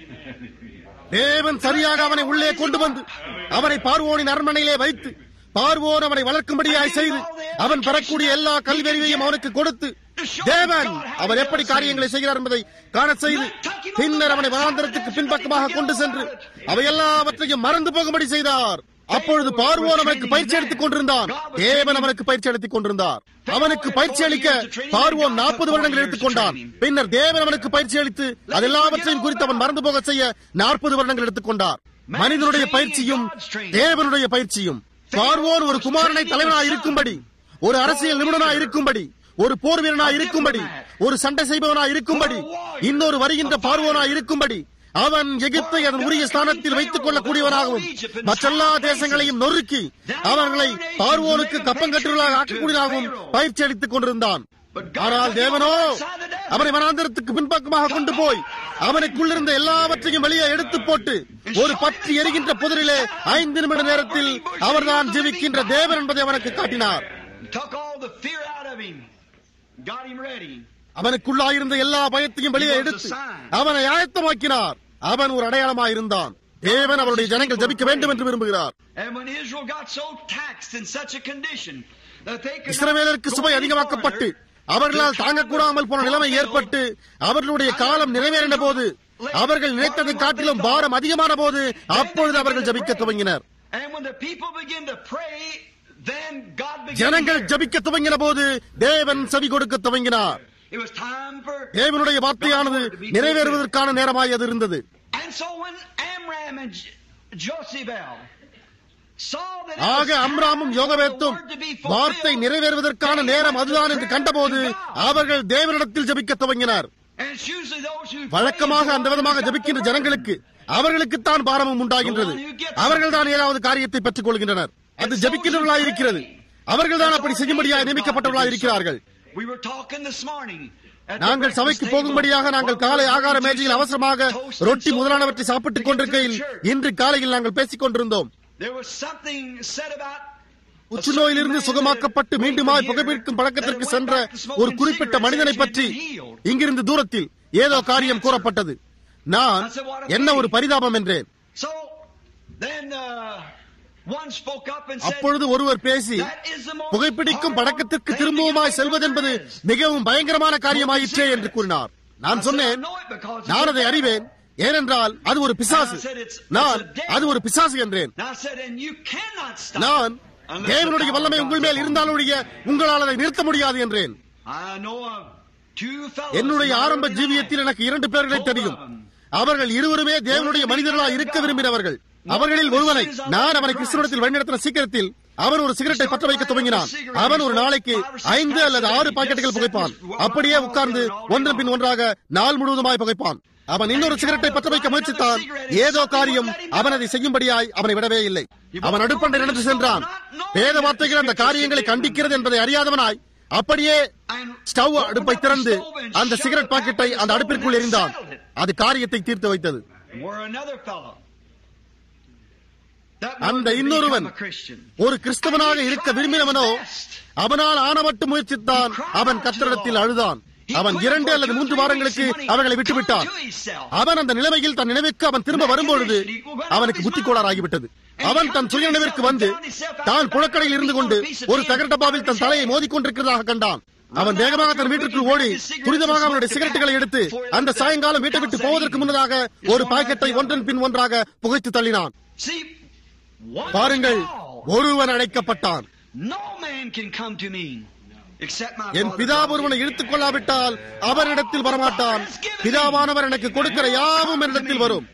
தேவன் சரியாக அவனை உள்ளே கொண்டு வந்து அவனை பார்வோனின் அரண்மனையிலே வைத்து பார்வோன் அவனை வளர்க்கும்படியாய் செய்து அவன் பெறக்கூடிய எல்லா கல்வியறிவையும் அவனுக்கு கொடுத்து தேவன் அவர் எப்படி காரியங்களை செய்கிறார் என்பதை காண செய்து பின்னர் அவனை வனாந்தரத்துக்கு பின்பக்கமாக கொண்டு சென்று அவை எல்லாவற்றையும் மறந்து போகும்படி செய்தார் அப்பொழுது பார்வோன் அவனுக்கு பயிற்சி எடுத்துக் கொண்டிருந்தான் தேவன் அவனுக்கு பயிற்சி எடுத்துக் கொண்டிருந்தார் அவனுக்கு பயிற்சி அளிக்க பார்வோன் நாற்பது வருடங்கள் எடுத்துக்கொண்டான் பின்னர் தேவன் அவனுக்கு பயிற்சி அளித்து அது எல்லாவற்றையும் குறித்து அவன் மறந்து போக செய்ய நாற்பது வருடங்கள் எடுத்துக்கொண்டார் மனிதனுடைய பயிற்சியும் தேவனுடைய பயிற்சியும் பார்வோன் ஒரு குமாரனை தலைவனாய் இருக்கும்படி ஒரு அரசியல் நிபுணனாய் இருக்கும்படி ஒரு போர் வீரனாய் இருக்கும்படி ஒரு சண்டை செய்பவனாய் இருக்கும்படி இன்னொரு வருகின்ற பார்வோனாய் இருக்கும்படி அவன் எகிப்தை அதன் உரிய ஸ்தானத்தில் வைத்துக் கொள்ளக்கூடியவனாகவும் மற்றெல்லா தேசங்களையும் நொறுக்கி அவர்களை பார்வோனுக்கு கப்பங்கட்டுகளாக ஆக்கக்கூடியதாகவும் பயிற்சி அளித்துக் கொண்டிருந்தான் ஆனால் தேவனோ அவனை வனாந்தரத்துக்கு பின்பக்கமாக கொண்டு போய் அவனுக்குள்ளிருந்த எல்லாவற்றையும் வெளியே எடுத்து போட்டு ஒரு பற்றி எரிகின்ற புதரிலே ஐந்து நிமிட நேரத்தில் அவர்தான் ஜீவிக்கின்ற தேவன் என்பதை அவனுக்கு காட்டினார் Took all the fear out of him. Got him ready. அவனுக்குள்ளாயிருந்த எல்லா பயத்தையும் வெளியே எடுத்து அவனை ஆயத்தமாக்கினார் அவன் ஒரு அடையாளமாயிருந்தான் தேவன் அவருடைய ஜனங்கள் ஜபிக்க வேண்டும் என்று விரும்புகிறார் And when Israel got so taxed in such a condition that they could இஸ்ரவேலருக்கு not சுமை go any அதிகமாக்கப்பட்டு farther, அவர்களால் தாங்கக்கூடாமல் போன நிலைமை ஏற்பட்டு அவர்களுடைய காலம் நிறைவேறின போது அவர்கள் நினைத்ததை காட்டிலும் பாரம் அதிகமான போது அப்பொழுது அவர்கள் ஜபிக்க துவங்கினர் And when the people begin to pray, then God began ஜனங்கள் to hear. ஜபிக்க துவங்கின போது தேவன் செவி கொடுக்க துவங்கினார் It was time for தேவனுடைய வார்த்தையானது நிறைவேறுவதற்கான நேரமாய் அது இருந்தது And so when Amram and J- Jochebed saw that it ஆக was அம்ராமும் time for the யோகவேத்தும் word to be வார்த்தை fulfilled, நிறைவேறுவதற்கான நேரம் அதுதான் என்று கண்டபோது அவர்கள் தேவனிடத்தில் ஜபிக்க துவங்கினார் and it's usually those who வழக்கமாக pray அந்த is the விதமாக one who ஜபிக்கின்ற got the ஜனங்களுக்கு அவர்களுக்குத்தான் பாரமும் உண்டாகின்றது அவர்கள் தான் ஏதாவது காரியத்தை பெற்றுக் கொள்கின்றனர் அது ஜபிக்கின்றவர்களாய் இருக்கிறது அவர்கள் தான் அப்படி செய்யும்படியாக நியமிக்கப்பட்டவர்களாய் இருக்கிறார்கள் word. We were talking this morning at the நாங்கள் breakfast சபைக்கு table. போகும்படியாக நாங்கள் காலை ஆகார மேஜையில் அவசரமாக Toast and ரொட்டி so முதலானவற்றை forth சாப்பிட்டுக் to get to the கொண்டிருக்கையில் church. இன்று காலையில் நாங்கள் பேசிக் கொண்டிருந்தோம் There was something said about புற்றுநோயிலிருந்து சுகமாக்கப்பட்டு மீண்டுமாய் புகைப்பிடிக்கும் பழக்கத்திற்கு சென்ற ஒரு குறிப்பிட்ட மனிதனை பற்றி இங்கிருந்து தூரத்தில் ஏதோ காரியம் கூறப்பட்டது நான் என்ன ஒரு பரிதாபம் என்றேன் So then uh, one spoke up and said, அப்பொழுது ஒருவர் பேசி "That is the most புகைப்பிடிக்கும் horrible பழக்கத்திற்கு thing திரும்பவுமாய் that செல்வதென்பது there is." மிகவும் பயங்கரமான காரியமாயிற்றே என்று கூறினார் நான் சொன்னேன் நான் அதை அறிவேன் ஏனென்றால் அது ஒரு பிசாசு நான் அது ஒரு பிசாசு என்றேன் Now I said, and you cannot stop. நான் unless தேவனுடைய the வல்லமை power of உங்கள் God மேல் is upon இருந்தாலுடைய உங்களால் அதை நிறுத்த முடியாது என்றேன் you. I know of two fellows என்னுடைய in my ஆரம்ப early ஜீவியத்தில் life. எனக்கு இரண்டு பேர்களை தெரியும் அவர்கள் இருவருமே தேவனுடைய மனிதர்களாக இருக்க விரும்பினவர்கள் அவர்களில் ஒருவனை நான் அவனை கிறிஸ்துவத்தில் வழிநடத்தின சீக்கிரத்தில் அவன் ஒரு சிகரெட்டை பற்ற வைக்க துவங்கினான் அவன் ஒரு நாளைக்கு ஐந்து அல்லது ஆறு பாக்கெட்டுகள் புகைப்பான் அப்படியே உட்கார்ந்து ஒன்றன் பின் ஒன்றாக நாள் முழுவதுமாய் புகைப்பான் அவன் இன்னொரு சிகரெட்டை பற்ற வைக்க முயற்சித்தான் ஏதோ காரியம் அவன் அதை செய்யும்படியாய் அவனை விடவே இல்லை அவன் அடுப்பண்டை நடந்து சென்றான் வேத வார்த்தைகள் அந்த காரியங்களை கண்டிக்கிறது என்பதை அறியாதவனாய் அப்படியே ஸ்டவ் அடுப்பை திறந்து அந்த சிகரெட் பாக்கெட்டை அந்த அடுப்பிற்குள் எறிந்தான் அது காரியத்தை தீர்த்து வைத்தது Where another fellow. That அந்த wanted to இன்னொருவன் become a Christian. ஒரு கிறிஸ்தவனாக இருக்க விரும்பினவனோ அவனால் ஆனமட்டு முயற்சித்தான் அவன் கத்திரத்தில் அழுதான் அவன் இரண்டு அல்லது மூன்று வாரங்களுக்கு அவர்களை விட்டுவிட்டான் அவன் அந்த நிலைமையில் தன் நினைவுக்கு அவன் திரும்ப வரும்பொழுது அவனுக்கு புத்தி கோளாறாகிவிட்டது அவன் தன் சுய நினைவிற்கு வந்து தான் புழக்கடையில் இருந்து கொண்டு ஒரு தகர டப்பாவில் தன் தலையை மோதிக்கொண்டிருக்கிறதாக கண்டான் அவன் வேகமாக தன் வீட்டிற்குள் ஓடி துரிதமாக அவனுடைய சிகரெட்டுகளை எடுத்து அந்த சாயங்காலம் வீட்டை விட்டு போவதற்கு முன்னதாக ஒரு பாக்கெட்டை ஒன்றன் பின் ஒன்றாக புகைத்து தள்ளினான் See, one பாருங்கள் call. ஒருவன் அழைக்கப்பட்டான் No man can come to me except my N Father பிதா draws ஒருவனை me. இழுத்துக் கொள்ளாவிட்டால் அவரிடத்தில் வரமாட்டான் பிதாவானவர் எனக்கு கொடுக்கிற யாவும் என்னிடத்தில் வரும்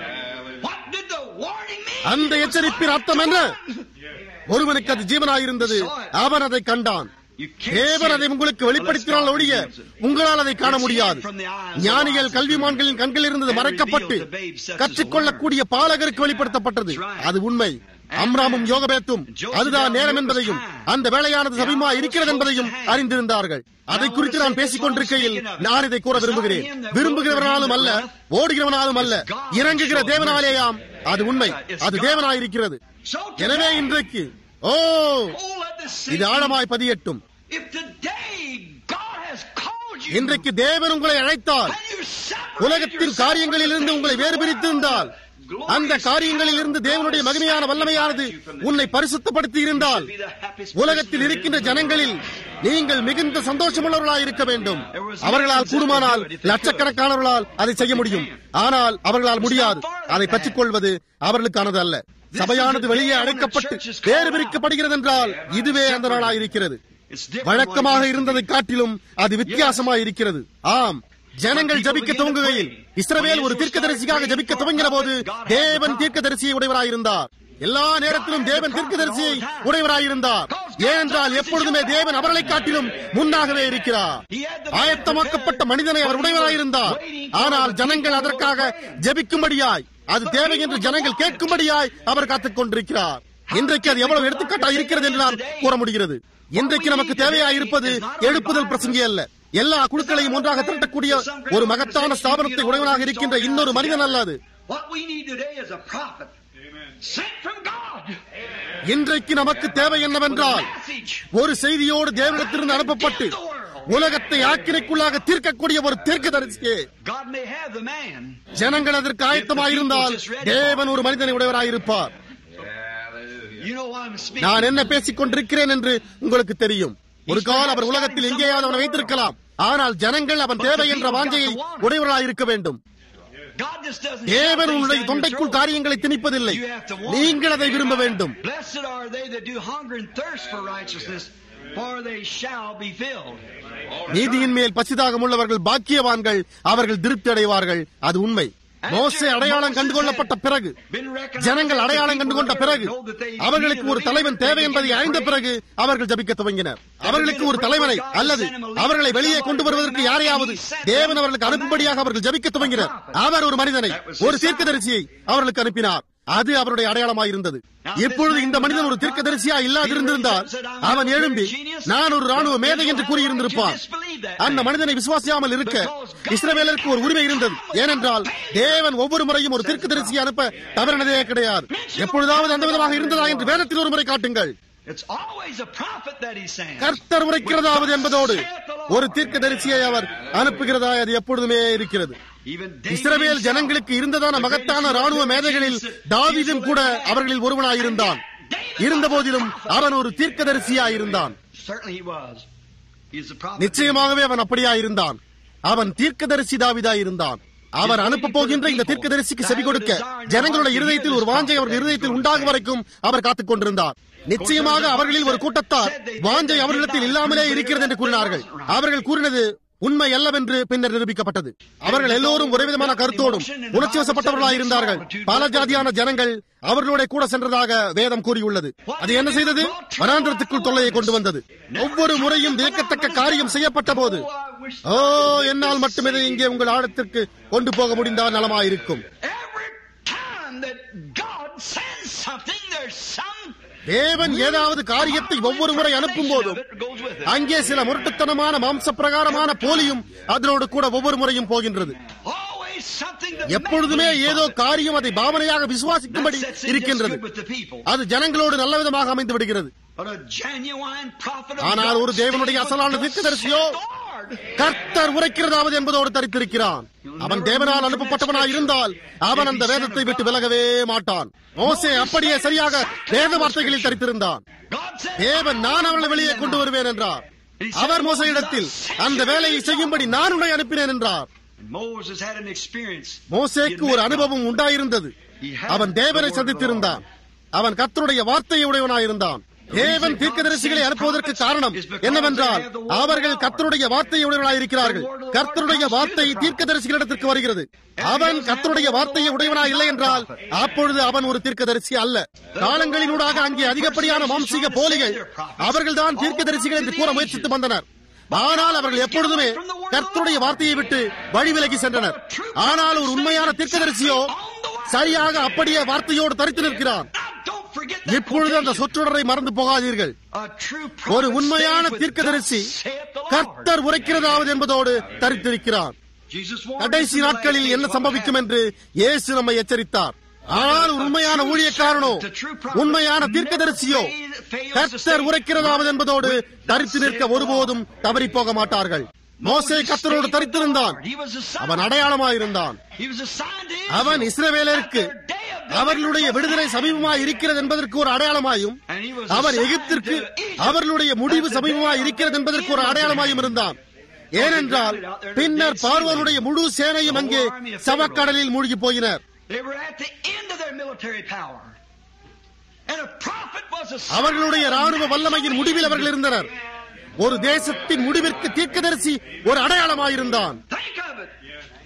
What did the warning mean? அந்த எச்சரிப்பின் அர்த்தம் என்ன ஒருவனுக்கு அது ஜீவனாயிருந்தது அவன் அதை கண்டான் You can't தேவன் see அதை it உங்களுக்கு unless வெளிப்படுத்தினால் God ஒழிய reveals it. உங்களால் அதை காண முடியாது ஞானிகள் கல்விமான்களின் கண்களில் இருந்தது மறைக்கப்பட்டு கற்றுக்கொள்ளக்கூடிய பாலகருக்கு வெளிப்படுத்தப்பட்டது அது உண்மை அம்ராமும் யோகபேத்தும் அதுதான் நேரம் என்பதையும் அந்த வேலையானது சமீபமா இருக்கிறது என்பதையும் அறிந்திருந்தார்கள் அதை குறித்து நான் பேசிக் கொண்டிருக்கையில் நான் இதை கூற விரும்புகிறேன் விரும்புகிறவனாலும் அல்ல ஓடுகிறவனாலும் அல்ல இறங்குகிற தேவனாலேயாம் அது உண்மை அது தேவனாயிருக்கிறது So எனவே today, இன்றைக்கு ஓ oh, let this இது sink in. ஆழமாய் பதியட்டும் If today God has called you இன்றைக்கு தேவன் உங்களை அழைத்தால் and you separate உலகத்தின் yourself காரியங்களில் இருந்து from உங்களை the வேறு things of பிரித்திருந்தால் the world, அந்த glorious காரியங்களில் இருந்து தேவனுடைய மகிமையான வல்லமையானது உன்னை பரிசுத்தப்படுத்தி இருந்தால் be the happiest உலகத்தில் person இருக்கின்ற in the ஜனங்களில் நீங்கள் மிகுந்த சந்தோஷமுள்ளவர்களாய் இருக்க வேண்டும் அவர்களால் கூடுமானால் லட்சக்கணக்கானவர்களால் அதை செய்ய முடியும் ஆனால் அவர்களால் முடியாது அதை பற்றிக் கொள்வது அவர்களுக்கானது அல்ல சபையானது வெளியே அழைக்கப்பட்டு வேறு பிரிக்கப்படுகிறது என்றால் இதுவே அந்த நாளாயிருக்கிறது It's different வழக்கமாக when it இருந்ததை காட்டிலும் அது வித்தியாசமாய் இருக்கிறது ஆம் ஜனங்கள் ஜபிக்க துவங்குகையில் இஸ்ரவேல் ஒரு தீர்க்கதரிசியாக ஜபிக்க துவங்கின போது தேவன் தீர்க்கதரிசியை உடையவராயிருந்தார் எல்லா நேரத்திலும் தேவன் தீர்க்கதரிசியை உடையவராயிருந்தார் ஏனென்றால் எப்பொழுதுமே தேவன் அவர்களை காட்டிலும் முன்னாகவே இருக்கிறார் ஆயத்தமாக்கப்பட்ட மனிதனை அவர் உடையவராயிருந்தார் ஆனால் ஜனங்கள் அதற்காக ஜெபிக்கும்படியாய் அது தேவை என்று ஜனங்கள் கேட்கும்படியாய் அவர் காத்துக் கொண்டிருக்கிறார் இன்றைக்கு அது எவ்வளவு எடுத்துக்காட்டா இருக்கிறது என்று நான் கூற முடிகிறது இன்றைக்கு நமக்கு தேவையாய் இருப்பது எழுப்புதல் பிரசங்கி அல்ல எல்லா குழுக்களையும் ஒன்றாக திரட்டக்கூடிய ஒரு மகத்தான ஸ்தாபனத்தை உடையவனாக இருக்கின்ற இன்னொரு மனிதன் அல்ல அது What we need today is a prophet sent from God. இன்றைக்கு நமக்கு தேவை என்னவென்றால் Message. ஒரு செய்தியோடு தேவனிடத்திலிருந்து அனுப்பப்பட்டு உலகத்தை ஆக்கினைக்குள்ளாக தீர்க்கக்கூடிய ஒரு தீர்க்கதரிசியே God may have the man. ஜனங்கள் அதற்கு ஆயத்தமாயிருந்தால் தேவன் ஒரு மனிதனை உடையவராயிருப்பார் You know why I'm speaking. நான் என்ன பேசிக் கொண்டிருக்கிறேன் என்று உங்களுக்கு தெரியும் ஒரு கால் அவர் உலகத்தில் எங்கேயாவது அவனை வைத்திருக்கலாம் ஆனால் ஜனங்கள் அவன் தேவை என்ற வாஞ்சையை உடையவர்களாயிருக்க வேண்டும் God just doesn't தேவன் shove things உன்னுடைய down your தொண்டைக்குள் throat. காரியங்களை திணிப்பதில்லை You have to want நீங்கள் it. அதை விரும்ப வேண்டும் Blessed are they that do hunger and thirst for righteousness, for they shall be filled. நீதியின் மேல் பசிதாகம் உள்ளவர்கள் பாக்கியவான்கள் அவர்கள் திருப்தி அடைவார்கள் அது உண்மை மோசே அடையாளம் கண்டுகொள்ளப்பட்ட பிறகு ஜனங்கள் அடையாளம் கண்டுகொண்ட பிறகு அவர்களுக்கு ஒரு தலைவன் தேவை என்பதை அறிந்த பிறகு அவர்கள் ஜபிக்க துவங்கினர் அவர்களுக்கு ஒரு தலைவனை அல்லது அவர்களை வெளியே கொண்டு வருவதற்கு யாரையாவது தேவன் அவர்களுக்கு அனுப்பும்படியாக அவர்கள் ஜபிக்க துவங்கினர் அவர் ஒரு மனிதனை ஒரு தீர்க்கதரிசியை அவர்களுக்கு அனுப்பினார் அது அவருடைய அடையாளமாயிருந்தது எப்பொழுது இந்த மனிதன் ஒரு தீர்க்கதரிசியா இல்லாதிருந்திருந்தால் அவன் எழும்பி நான் ஒரு ராணுவ மேதை என்று கூறியிருந்திருப்பான் அந்த மனிதனை விசுவாசியாமல் இருக்க இஸ்ரவேலருக்கு ஒரு உரிமை இருந்தது ஏனென்றால் தேவன் ஒவ்வொரு முறையும் ஒரு தீர்க்கதரிசியை அனுப்ப தவறினதே கிடையாது எப்பொழுதாவது அந்த விதமாக இருந்ததா என்று வேதத்தில் ஒரு முறை காட்டுங்கள் It's always a prophet that he's saying. கர்த்தர் உரைக்கிறதாவது என்பதோடு ஒரு தீர்க்கதரிசியை அவர் அனுப்புகிறதா அது எப்பொழுதுமே இருக்கிறது Even David இஸ்ரவேல் himself, ஜனங்களுக்கு இருந்ததான மகத்தான ராணுவ மேதைகளில் தாவீதும் கூட அவர்களில் ஒருவனாயிருந்தான் இருந்த போதிலும் அவன் ஒரு தீர்க்கதரிசியாயிருந்தான் Certainly he was. He's the prophet. நிச்சயமாகவே அவன் அப்படியாயிருந்தான் அவன் தீர்க்கதரிசி தாவிதாயிருந்தான் அவர் அனுப்ப போகின்ற இந்த தீர்க்கதரிசிக்கு செவி கொடுக்க ஜனங்களுடைய இருதயத்தில் ஒரு வாஞ்சை அவர்கள் இருதயத்தில் உண்டாகும் வரைக்கும் அவர் காத்துக் கொண்டிருந்தார் நிச்சயமாக அவர்களில் ஒரு கூட்டத்தார் வாஞ்சை அவர்களிடத்தில் இல்லாமலே இருக்கிறது என்று கூறினார்கள் அவர்கள் கூறினது உண்மை அல்லவென்று பின்னர் நிரூபிக்கப்பட்டது அவர்கள் எல்லோரும் ஒரே விதமான கருத்தோடும் உணர்ச்சி வசப்பட்டவர்களாக இருந்தார்கள் பல ஜாதியான ஜனங்கள் அவர்களோட கூட சென்றதாக வேதம் கூறியுள்ளது அது என்ன செய்தது வனாந்திரத்துக்குள் தொல்லையை கொண்டு வந்தது ஒவ்வொரு முறையும் வியக்கத்தக்க காரியம் செய்யப்பட்ட போது ஓ என்னால் மட்டுமே இங்கே உங்கள் ஆழத்திற்கு கொண்டு போக முடிந்தால் நலமாயிருக்கும் Every time that God sends something, there's there's some தேவன் ஏதாவது காரியத்தை ஒவ்வொரு முறை அனுப்பும் போதும் அங்கே சில முரட்டுத்தனமான மாம்ச பிரகாரமான போலியும் அதனோடு கூட ஒவ்வொரு முறையும் போகின்றது always something that எப்பொழுதுமே makes ஏதோ it. காரியம் அதை பாவனையாக விசுவாசிக்கும்படி That sets in இருக்கின்றது just good with the people. அது ஜனங்களோடு நல்ல விதமாக அமைந்து விடுகிறது But a genuine prophet of ஆனால் God ஒரு தேவனுடைய stands அசலான with தீர்க்கதரிசியோ the Lord. கர்த்தர் உரைக்கிறதாவது என்பதோடு தரித்திருக்கிறான் அவன் தேவனால் அனுப்பப்பட்டவனாய் இருந்தால் அவன் அந்த வேதத்தை விட்டு விலகவே மாட்டான் மோசே அப்படியே சரியாக வேத வார்த்தைகளில் தரித்திருந்தான் God said, தேவன் நான் அவளை வெளியே கொண்டு வருவேன் என்றார் அவர் மோசையிடத்தில் அந்த வேலையை செய்யும்படி நான் உன்னை அனுப்பினேன் என்றார் Moses had an experience. மோசேக்கு ஒரு அனுபவம் உண்டாயிருந்தது அவன் தேவனை சந்தித்திருந்தான் அவன் கர்த்தருடைய வார்த்தையை உடையவனாயிருந்தான் தேவன் தீர்க்கதரிசிகளை அனுப்புவதற்கு காரணம் என்னவென்றால் அவர்கள் கர்த்தருடைய வார்த்தையை உடையவனாயிருக்கிறார்கள் கர்த்தருடைய வார்த்தை தீர்க்கதரிசிகளிடத்திற்கு வருகிறது அவன் கர்த்தருடைய வார்த்தையை உடையவனாய் இல்லை என்றால் அப்பொழுது அவன் ஒரு தீர்க்கதரிசி அல்ல காலங்களினூடாக அங்கே அதிகப்படியான மாம்சீக போலிகள் அவர்கள்தான் தீர்க்கதரிசிகள் என்று கூற முயற்சித்து வந்தனர் ஆனால் அவர்கள் எப்பொழுதுமே கர்த்தருடைய வார்த்தையை விட்டு வழி விலகி சென்றனர் ஆனால் ஒரு உண்மையான தீர்க்கதரிசியோ சரியாக அப்படியே வார்த்தையோடு தரித்து நிற்கிறான் Now, don't forget that இப்பொழுது அந்த quotation. சொற்றொடரை மறந்து போகாதீர்கள் A true ஒரு prophet உண்மையான stands with தீர்க்கதரிசி thus saith the Lord. கர்த்தர் உரைக்கிறதாவது என்பதோடு தரித்திருக்கிறார் Jesus warned கடைசி us in the நாட்களில் last என்ன days what சம்பவிக்கும் would என்று இயேசு நம்மை எச்சரித்தார் ஆனால் ஒரு உண்மையான ஊழியக்காரனோ உண்மையான தீர்க்கதரிசியோ கர்த்தர் உரைக்கிறதாவது என்பதோடு தரித்து நிற்க ஒருபோதும் தவறி போக மாட்டார்கள் மோசே கர்த்தரோடு தரித்திருந்தான் He was a sign. அவன் அடையாளமாயிருந்தான் He was a sign to Israel. அவன் இஸ்ரவேலருக்கு அவர்களுடைய விடுதலை சமீபமாய் இருக்கிறது என்பதற்கு ஒரு அடையாளமாயும் அவர் எகிப்திற்கு அவர்களுடைய முடிவு சமீபமாய் இருக்கிறது என்பதற்கு ஒரு அடையாளமாயும் இருந்தான் ஏனென்றால் பின்னர் பார்வோனுடைய முழு சேனையும் அங்கே சவக்கடலில் மூழ்கி போயினர் They were at the end of their military power. And a prophet was a sign அவர்களுடைய of ராணுவ national வல்லமையின் முடிவில் அவர்கள் இருந்தனர் ஒரு தேசத்தின் முடிவிற்கு தீர்க்கதரிசி ஒரு அடையாளமாயிருந்தான் Think of it.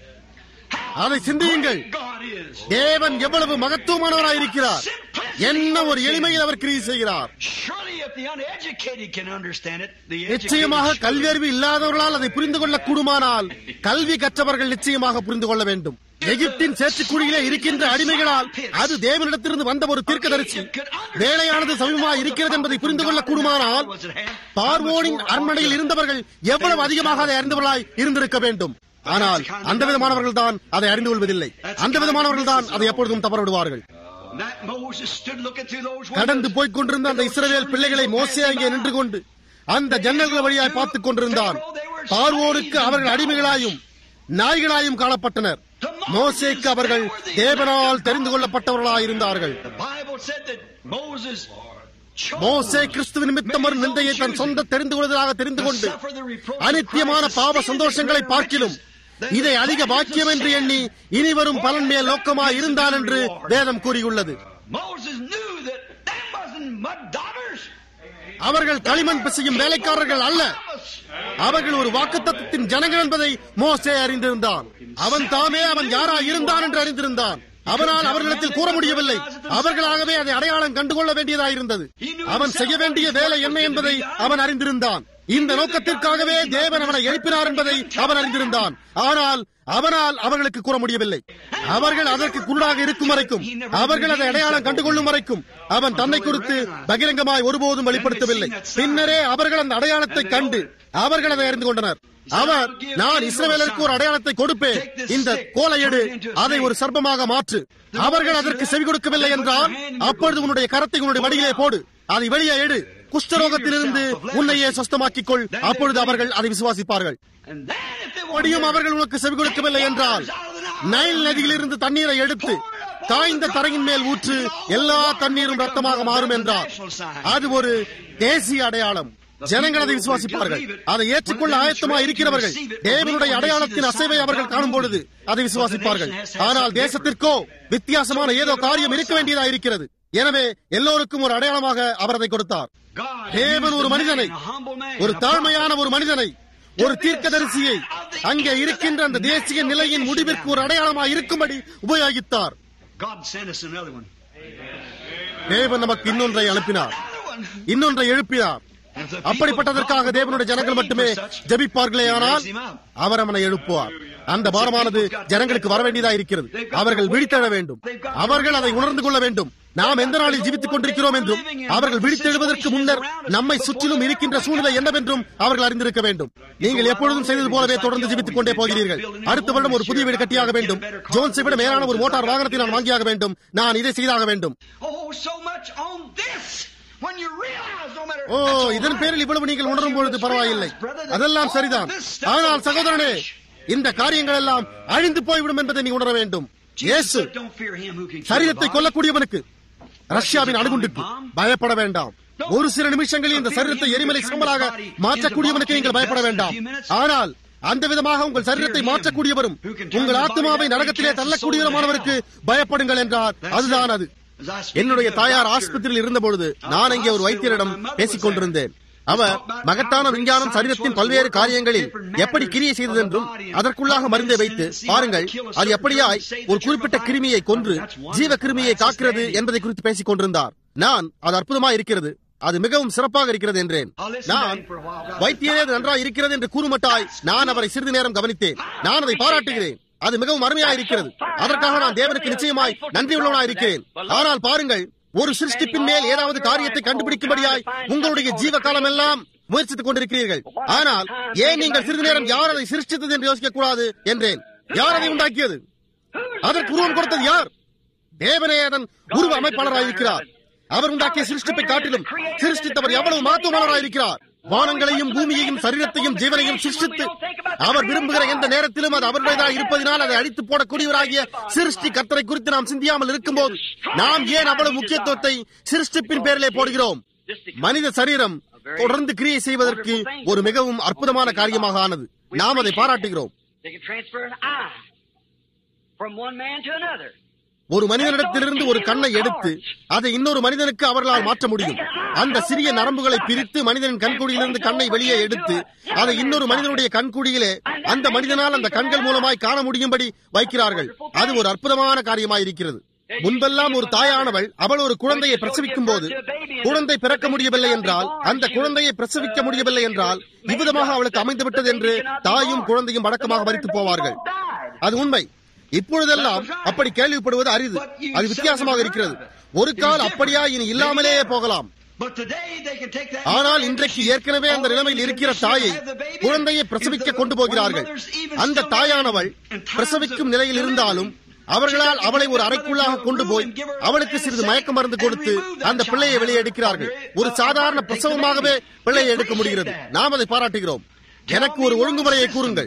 அதை சிந்தியுங்கள் God is. தேவன் எவ்வளவு மகத்துவமானவராயிருக்கிறார் என்ன ஒரு எளிமையில் அவர் கிரியை செய்கிறார் Surely if the uneducated can understand it, the நிச்சயமாக educated கல்வி அறிவு இல்லாதவர்களால் அதை புரிந்து கொள்ள கூடுமானால் கல்வி கற்றவர்கள் நிச்சயமாக புரிந்து கொள்ள வேண்டும் எகிப்தின் சேற்றுக்குழியிலே இருக்கின்ற அடிமைகளால் அது தேவனிடத்திலிருந்து வந்த ஒரு தீர்க்கதரிசி வேலையானது சமீபமாக இருக்கிறது என்பதை புரிந்து கொள்ள கூடுமானால் பார்வோனின் அரண்மனையில் இருந்தவர்கள் எவ்வளவு அதிகமாக அதை அறிந்தவர்களாய் இருந்திருக்க வேண்டும் ஆனால் அந்த விதமானவர்கள் தான் அதை அறிந்து கொள்வதில்லை அந்த விதமானவர்கள் தான் அதை எப்பொழுதும் தவறவிடுவார்கள் That Moses stood looking through those கடந்து windows. போய்க் கொண்டிருந்த அந்த இஸ்ரவேல் பிள்ளைகளை மோசே அங்கே நின்று கொண்டு அந்த ஜன்னல்கள் வழியாய் பார்த்துக் கொண்டிருந்தான் பார்வோனுக்கு அவர்கள் அடிமைகளாயும் நாய்களாயும் காணப்பட்டனர் மோசேக்கு அவர்கள் தேவனால் தெரிந்து கொள்ளப்பட்டவர்களாயிருந்தார்கள் The Bible said that Moses chose மோசே கிறிஸ்துவ நிமித்தம் ஒரு நிந்தையை தன் சொந்த தெரிந்து கொள்வதாக தெரிந்து to கொண்டு suffer the reproach of அனித்தியமான Christ, பாவ esteeming சந்தோஷங்களை greater பார்க்கிலும் riches than இதை the அதிக pleasures of பாக்கியம் என்று sin. எண்ணி இனி வரும் பலன் மேல் நோக்கமாய் இருந்தான் என்று வேதம் கூறியுள்ளது Moses knew that that wasn't mud daughters. அவர்கள் களிமண் பிசையும் வேலைக்காரர்கள் அல்ல அவர்கள் ஒரு வாக்குத்தத்தத்தின் ஜனங்கள் என்பதை மோசே அறிந்திருந்தான் அவன் தாமே அவன் யாரா இருந்தான் என்று அறிந்திருந்தான் அவனால் அவர்களிடத்தில் கூற முடியவில்லை அவர்களாகவே அதை அடையாளம் கண்டுகொள்ள வேண்டியதாயிருந்தது அவன் செய்ய வேண்டிய வேலை என்ன என்பதை அவன் அறிந்திருந்தான் இந்த நோக்கத்திற்காகவே தேவன் அவனை எழுப்பினார் என்பதை அவன் அறிந்திருந்தான் ஆனால் அவனால் அவர்களுக்கு கூற முடியவில்லை அவர்கள் அதற்கு குருடாக இருக்கும் வரைக்கும் அவர்கள் அதை அடையாளம் கண்டுகொள்ளும் வரைக்கும் அவன் தன்னை குறித்து பகிரங்கமாய் ஒருபோதும் வெளிப்படுத்தவில்லை பின்னரே அவர்கள் அந்த அடையாளத்தை கண்டு அவர்கள் அதை அறிந்து கொண்டனர் அவர் நான் இஸ்ரவேலருக்கு ஒரு அடையாளத்தை கொடுப்பேன் இந்த கோலை எடு அதை ஒரு சர்ப்பமாக மாற்று அவர்கள் அதற்கு செவி கொடுக்கவில்லை என்றால் அப்பொழுது உன்னுடைய கரத்தை உன்னுடைய வடியிலே போடு அதை வெளியே எடு குஷ்டரோகத்திலிருந்து உன்னையே சொஸ்தமாக்கிக் கொள் அப்பொழுது அவர்கள் அதை விசுவாசிப்பார்கள் And then if they won't அப்படியும் hear, அவர்கள் உனக்கு செவி கொடுக்கவில்லை என்றால் நைல் நதியிலிருந்து தண்ணீரை எடுத்து காய்ந்த தரையின் மேல் ஊற்று எல்லா தண்ணீரும் ரத்தமாக மாறும் என்றார் அது ஒரு தேசிய அடையாளம் ஜனங்கள் அதை விசுவாசிப்பார்கள் அதை ஏற்றுக்கொள்ள ஆயத்தமா இருக்கிறவர்கள் தேவனுடைய அடையாளத்தின் அசைவை அவர்கள் காணும் பொழுது அதை விசுவாசிப்பார்கள் ஆனால் தேசத்திற்கோ வித்தியாசமான ஏதோ காரியம் இருக்க வேண்டியதா இருக்கிறது எனவே எல்லோருக்கும் ஒரு அடையாளமாக அவர் அதை கொடுத்தார் God தேவன் ஒரு used a மனிதனை man, a humble man, ஒரு a prophet. தாழ்மையான ஒரு மனிதனை ஒரு தீர்க்கதரிசியை அங்கே இருக்கின்ற அந்த தேசிய நிலையின் முடிவிற்கு ஒரு அடையாளமாக இருக்கும்படி உபயோகித்தார் God sent us another one. தேவன் நமக்கு இன்னொன்றை அனுப்பினார் Another one. இன்னொன்றை எழுப்பினார் And if the people அப்படிப்பட்டதற்காக of God தேவனுடைய ஜனங்கள் prayed மட்டுமே for such, ஜபிப்பார்களே ஆனால் He raised him up. அவர் அவனை எழுப்புவார் அந்த பாரமானது ஜனங்களுக்கு வர வேண்டியதா இருக்கிறது அவர்கள் விழித்தெழ வேண்டும் அவர்கள் அதை உணர்ந்து கொள்ள வேண்டும் நாம் எந்த நாளில் ஜீவித்துக் கொண்டிருக்கிறோம் என்றும் அவர்கள் விழித்தெழுவதற்கு முன்னர் நம்மை சுற்றிலும் இருக்கின்ற சூழ்நிலை என்னவென்றும் அவர்கள் அறிந்திருக்க வேண்டும் நீங்கள் எப்பொழுதும் செய்தது போலவே தொடர்ந்து ஜீவித்துக் கொண்டே போகிறீர்கள் அடுத்த வருடம் ஒரு புதிய வீடு கட்டியாக வேண்டும் ஜோன்ஸை விட மேலான ஒரு மோட்டார் வாகனத்தை நான் வாங்கியாக வேண்டும் நான் இதை செய்தாக வேண்டும் Oh, so much on this. When you realize no matter ஓ இதன் பேரில் இவ்வளவு நீங்கள் உணரும் பொழுது பரவாயில்லை அதெல்லாம் சரிதான் ஆனால் சகோதரனே இந்த காரியங்கள் எல்லாம் அழிந்து போய்விடும் என்பதை நீ உணர வேண்டும் இயேசு But don't fear him who can kill சரீரத்தை the body. கொல்லக்கூடியவனுக்கு ரஷ்யாவின் அணுகுண்டுக்கு பயப்பட வேண்டாம் ஒரு சில நிமிஷங்களில் இந்த சரீரத்தை எரிமலை சம்பளாக மாற்றக்கூடியவனுக்கு நீங்கள் பயப்பட வேண்டாம் ஆனால் அந்த விதமாக உங்கள் சரீரத்தை மாற்றக்கூடியவரும் உங்கள் ஆத்மாவை நரகத்திலே தள்ளக்கூடியவருமானவருக்கு பயப்படுங்கள் என்றார் அதுதான் அது As I speak என்னுடைய to the தாயார் doctor, ஆஸ்பத்திரியில் இருந்த பொழுது நான் அங்கே ஒரு வைத்தியரிடம் பேசிக் கொண்டிருந்தேன் அவர் மகத்தான விஞ்ஞானம் சரீரத்தின் பல்வேறு காரியங்களில் எப்படி கிரியை செய்ததென்றும் அதற்குள்ளாக மருந்தை வைத்து பாருங்கள் அது எப்படியாய் ஒரு குறிப்பிட்ட கிருமியை கொன்று ஜீவ கிருமியை காக்கிறது என்பதை குறித்து பேசிக் கொண்டிருந்தார் நான் அது அற்புதமா இருக்கிறது அது மிகவும் சிறப்பாக இருக்கிறது என்றேன் நான் வைத்தியரே அது நன்றாக இருக்கிறது என்று கூறுமட்டாய் நான் அவரை சிறிது நேரம் கவனித்தேன் நான் அதை பாராட்டுகிறேன் அது மிகவும் அருமையாக இருக்கிறது அதற்காக நான் தேவனுக்கு நிச்சயமாய் நன்றியுள்ளவனாய் இருக்கிறேன் ஆனால் பாருங்கள் ஒரு சிருஷ்டிப்பின் மேல் ஏதாவது காரியத்தை கண்டுபிடிக்கும்படியாய் உங்களுடைய ஜீவ காலம் எல்லாம் முயற்சித்துக் கொண்டிருக்கிறீர்கள் ஆனால் ஏன் நீங்கள் சிறிது நேரம் யார் அதை சிருஷ்டித்தது என்று யோசிக்க கூடாது என்றேன் யார் அதை உண்டாக்கியது அதற்கு உருவம் கொடுத்தது யார் தேவனே அதன் உருவ அமைப்பாளராயிருக்கிறார் அவர் உண்டாக்கிய சிருஷ்டிப்பை காட்டிலும் சிருஷ்டித்தவர் எவ்வளவு மகத்துவமானவராயிருக்கிறார் வானங்களையும் பூமியையும் சரீரத்தையும் ஜீவனையும் சிருஷ்டித்து அவர் விரும்புகிற எந்த நேரத்திலும் அது அவருடையதாக இருப்பதினால் அதை அழித்து போடக்கூடியவராகிய சிருஷ்டி கர்த்தரை குறித்து நாம் சிந்தியாமல் இருக்கும்போது நாம் ஏன் அவ்வளவு முக்கியத்துவத்தை சிருஷ்டிப்பின் பேரிலே போடுகிறோம் மனித சரீரம் தொடர்ந்து கிரியை செய்வதற்கு ஒரு மிகவும் அற்புதமான காரியமாக ஆனது நாம் அதை பாராட்டுகிறோம் They can transfer an eye from one man to another. ஒரு மனிதனிடத்திலிருந்து ஒரு கண்ணை எடுத்து அதை இன்னொரு மனிதனுக்கு அவர்களால் மாற்ற முடியும் அந்த சிறிய நரம்புகளை பிரித்து மனிதனின் கண்குடியிலிருந்து கண்ணை வெளியே எடுத்து அதை இன்னொரு மனிதனுடைய கண்குடியிலே அந்த மனிதனால் அந்த கண்கள் மூலமாய் காண முடியும்படி வைக்கிறார்கள் அது ஒரு அற்புதமான காரியமாய் இருக்கிறது முன்பெல்லாம் ஒரு தாயானவள் அவள் ஒரு குழந்தையை பிரசவிக்கும் போது குழந்தை பிறக்க முடியவில்லை என்றால் அந்த குழந்தையை பிரசவிக்க முடியவில்லை என்றால் இவ்விதமாக அவளுக்கு அமைந்து விட்டது என்று தாயும் குழந்தையும் வழக்கமாக மறித்து போவார்கள் அது உண்மை இப்பொழுதெல்லாம் அப்படி கேள்விப்படுவது அரிது அது வித்தியாசமாக இருக்கிறது ஒரு கால் அப்படியா இனி இல்லாமலேயே போகலாம் But today they can take that ஆனால் இன்றைக்கு ஏற்கனவே அந்த நிலைமையில் இருக்கிற தாயை குழந்தையை பிரசவிக்க கொண்டு போகிறார்கள் அந்த தாயானவள் பிரசவிக்கும் நிலையில் இருந்தாலும் அவர்களால் அவளை ஒரு அறைக்குள்ளாக கொண்டு போய் அவளுக்கு சிறிது மயக்க மருந்து கொடுத்து அந்த பிள்ளையை வெளியே எடுக்கிறார்கள் ஒரு சாதாரண பிரசவமாகவே பிள்ளையை எடுக்க முடிகிறது நாம் அதை பாராட்டுகிறோம் எனக்கு ஒரு ஒழுங்குமுறையை கூறுங்கள்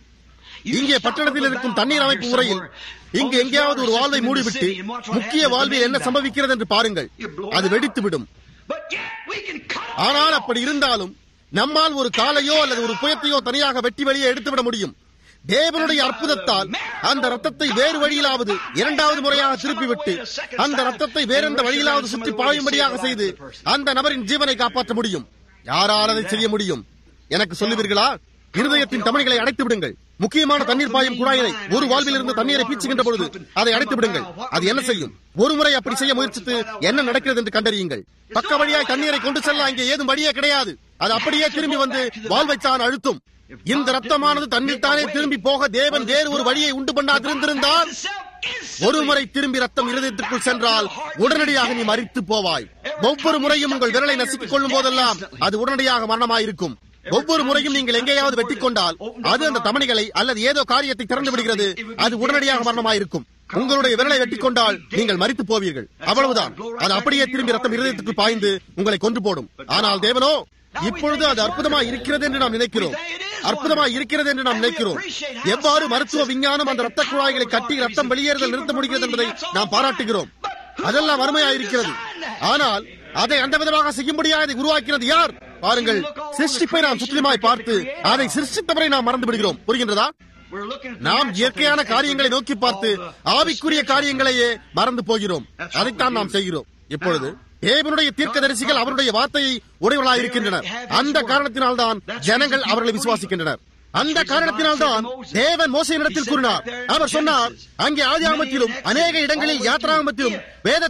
இங்கே பட்டணத்தில் இருக்கும் தண்ணீர் அமைப்பு முறையில் இங்கு எங்கேயாவது ஒரு வால்வை மூடிவிட்டு முக்கிய வால்வில் என்ன சம்பவிக்கிறது என்று பாருங்கள் அது வெடித்து விடும் But yet we can cut off ஆனால் அப்படி இருந்தாலும் நம்மால் ஒரு காலையோ அல்லது ஒரு புயத்தையோ தனியாக வெட்டி வெளியே எடுத்துவிட முடியும் தேவனுடைய அற்புதத்தால் அந்த ரத்தத்தை வேறு வழியிலாவது இரண்டாவது முறையாக திருப்பிவிட்டு அந்த ரத்தத்தை வேறெந்த வழியிலாவது சுற்றி பாயும்படியாக செய்து அந்த நபரின் ஜீவனை காப்பாற்ற முடியும் யாரால் அதை செய்ய முடியும் எனக்கு சொல்லுவீர்களா இருதயத்தின் தமணிகளை அடைத்து விடுங்கள் முக்கியமான தண்ணீர் பாயும் குழாயினை ஒரு வாழ்வில் இருந்து தண்ணீரை பீச்சுகின்ற பொழுது அதை அடைத்து விடுங்கள் அது என்ன செய்யும் ஒரு முறை அப்படி செய்ய முயற்சித்து என்ன நடக்கிறது என்று கண்டறியுங்கள் பக்க வழியாய் தண்ணீரை கொண்டு செல்ல அங்கே ஏதும் வழியே கிடையாது அது அப்படியே திரும்பி வந்து வாழ்வை தான் அழுத்தும் இந்த ரத்தமானது தண்ணீர் தானே திரும்பி போக தேவன் வேறு ஒரு வழியை உண்டு பண்ணாதிருந்திருந்தால் ஒரு முறை திரும்பி ரத்தம் இருதயத்திற்குள் சென்றால் உடனடியாக நீ மறித்து போவாய் ஒவ்வொரு முறையும் உங்கள் விரலை நசுக்கிக் கொள்ளும் போதெல்லாம் அது உடனடியாக மரணமாயிருக்கும் ஒவ்வொரு முறையும் நீங்கள் எங்கேயாவது வெட்டிக் கொண்டால் அது அந்த தமணிகளை அல்லது ஏதோ காரியத்தை திறந்து விடுகிறது அது உடனடியாக மரணமாயிருக்கும் உங்களுடைய விரலை வெட்டிக் கொண்டால் நீங்கள் மறித்து போவீர்கள் அவ்வளவுதான் அது அப்படியே திரும்பி ரத்தம் இருதயத்துக்கு பாய்ந்து உங்களை கொன்று போடும் ஆனால் தேவனோ இப்பொழுது அது அற்புதமா இருக்கிறது என்று நாம் நினைக்கிறோம் அற்புதமா இருக்கிறது என்று நாம் நினைக்கிறோம் எவ்வாறு மருத்துவ விஞ்ஞானம் அந்த ரத்த குழாய்களை கட்டி ரத்தம் வெளியேறுதல் நிறுத்த முடிகிறது என்பதை நாம் பாராட்டுகிறோம் அதெல்லாம் அருமையா இருக்கிறது ஆனால் அதை அந்த விதமாக செய்யும்படியாக அதை உருவாக்கினது யார் பாருங்கள் சிருஷ்டிப்பை நாம் சுற்றிலுமாய் பார்த்து அதை சிருஷ்டித்தவரை நாம் மறந்து விடுகிறோம் புரிகின்றதா We're looking at the நாம் natural இயற்கையான things காரியங்களை நோக்கி பார்த்து all the- ஆவிக்குரிய காரியங்களையே மறந்து போகிறோம் அதைத்தான் நாம் செய்கிறோம் இப்பொழுது தேவனுடைய தீர்க்கதரிசிகள் அவருடைய வார்த்தையை உடையவர்களாக இருக்கின்றனர் அந்த காரணத்தினால்தான் ஜனங்கள் அவர்களை விசுவாசிக்கின்றனர் அந்த காரணத்தினால்தான் தேவன் மோசையினிடத்தில் கூறினார் அவர் சொன்னார் அங்கே ஆதியாமத்திலும் அநேக இடங்களில் யாத்ராமத்திலும்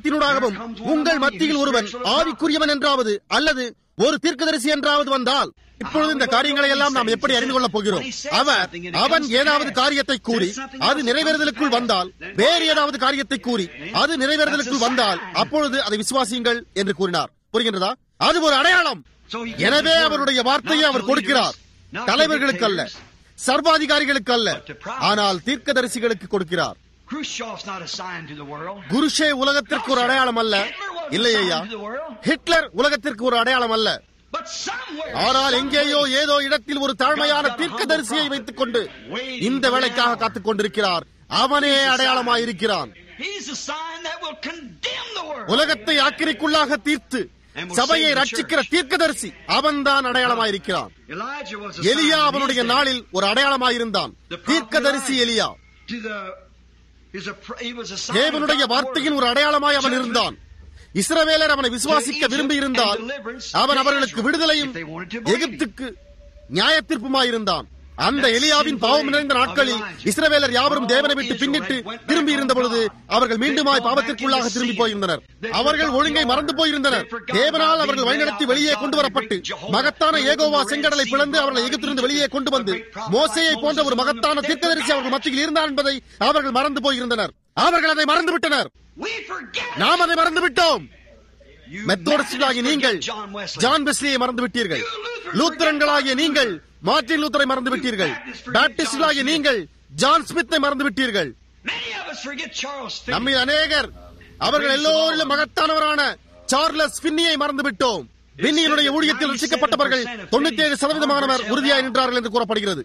வேதத்தினூடாகவும் உங்கள் மத்தியில் ஒருவன் ஆவிக்குரியவன் என்றாவது அல்லது ஒரு தீர்க்கதரிசி என்றாவது வந்தால் இப்பொழுது இந்த காரியங்களை எல்லாம் நாம் எப்படி அறிந்து கொள்ளப் போகிறோம் அவர் அவன் ஏதாவது காரியத்தை கூறி அது நிறைவேறுதலுக்குள் வந்தால் வேறு ஏதாவது காரியத்தை கூறி அது நிறைவேறுதலுக்குள் வந்தால் அப்பொழுது அதை விசுவாசியுங்கள் என்று கூறினார் புரிகின்றதா அது ஒரு அடையாளம் எனவே அவருடைய வார்த்தையை அவர் கொடுக்கிறார் தலைவர்களுக்கு அல்ல சர்வாதிகாரிகளுக்கு அல்ல ஆனால் தீர்க்கதரிசிகளுக்கு கொடுக்கிறார் Khrushchev's not a sign to the world. குருஷே உலகத்திற்கு ஒரு அடையாளம் அல்ல இல்லை ஐயா ஹிட்லர் உலகத்திற்கு ஒரு அடையாளம் அல்ல But somewhere, ஆனால் எங்கேயோ ஏதோ இடத்தில் ஒரு தாழ்மையான தீர்க்கதரிசியை வைத்துக் கொண்டு இந்த வேலைக்காக காத்துக் கொண்டிருக்கிறார் அவனே அடையாளமாயிருக்கிறான் he's a sign that will condemn the world. உலகத்தை ஆக்கிரிக்குள்ளாக தீர்த்து சபையை ரட்சிக்கிற தீர்க்கதரிசி அவன்தான் அடையாளமாயிருக்கிறான் Elijah was a எலியா sign அவனுடைய in his day. நாளில் ஒரு அடையாளமாயிருந்தான் தீர்க்கதரிசி எலியா To the, he's a, he was a sign of தேவனுடைய God's வார்த்தையின் word. ஒரு அடையாளமாய் அவன் இருந்தான் இஸ்ரவேலர் அவனை விசுவாசிக்க விரும்பி இருந்தால் அவன் அவர்களுக்கு விடுதலையும் எகிப்துக்கு நியாயத்தீர்ப்புமாயிருந்தான் அந்த எலியாவின் பாவம் நிறைந்த நாட்களில் இஸ்ரவேலர் யாவரும் தேவனை விட்டு பின்னிட்டு திரும்பி இருந்த பொழுது அவர்கள் மீண்டுமாய் பாவத்திற்குள்ளாக திரும்பி போயிருந்தனர் அவர்கள் ஒழுங்கை மறந்து போயிருந்தனர் தேவனால் அவர்கள் வழிநடத்தி வெளியே கொண்டு வரப்பட்டு மகத்தான ஏகோவா செங்கடலை பிளந்து அவர்களை எகிப்திலிருந்து வெளியே கொண்டு வந்து மோசையை போன்ற ஒரு மகத்தான தீர்க்கதரிசி அவர்கள் மத்தியில் இருந்தார் என்பதை அவர்கள் மறந்து போயிருந்தனர் அவர்கள் அதை மறந்து விட்டனர் We forget. நாம் அதை மறந்து விட்டோம் You மெத்தோடிஸ்டாகிய Methodists நீங்கள் forget John Wesley. ஜான் பெஸ்லியை மறந்து விட்டீர்கள் லூத்தரன்களாகிய நீங்கள் மார்ட்டின் லூத்தரை மறந்து விட்டீர்கள் பேப்டிஸ்டாகிய நீங்கள் ஜான் ஸ்மித்தை மறந்து விட்டீர்கள் Many of us forget Charles Finney. நம்மில் அநேகர் அவர்கள் எல்லோரிலும் மகத்தானவரான சார்லஸ் பின்னியை மறந்து விட்டோம் பின்னியினுடைய ஊழியத்தில் ரசிக்கப்பட்டவர்கள் தொண்ணூத்தி ஏழு சதவீதமானவர் உறுதியாய் நின்றார்கள் என்று கூறப்படுகிறது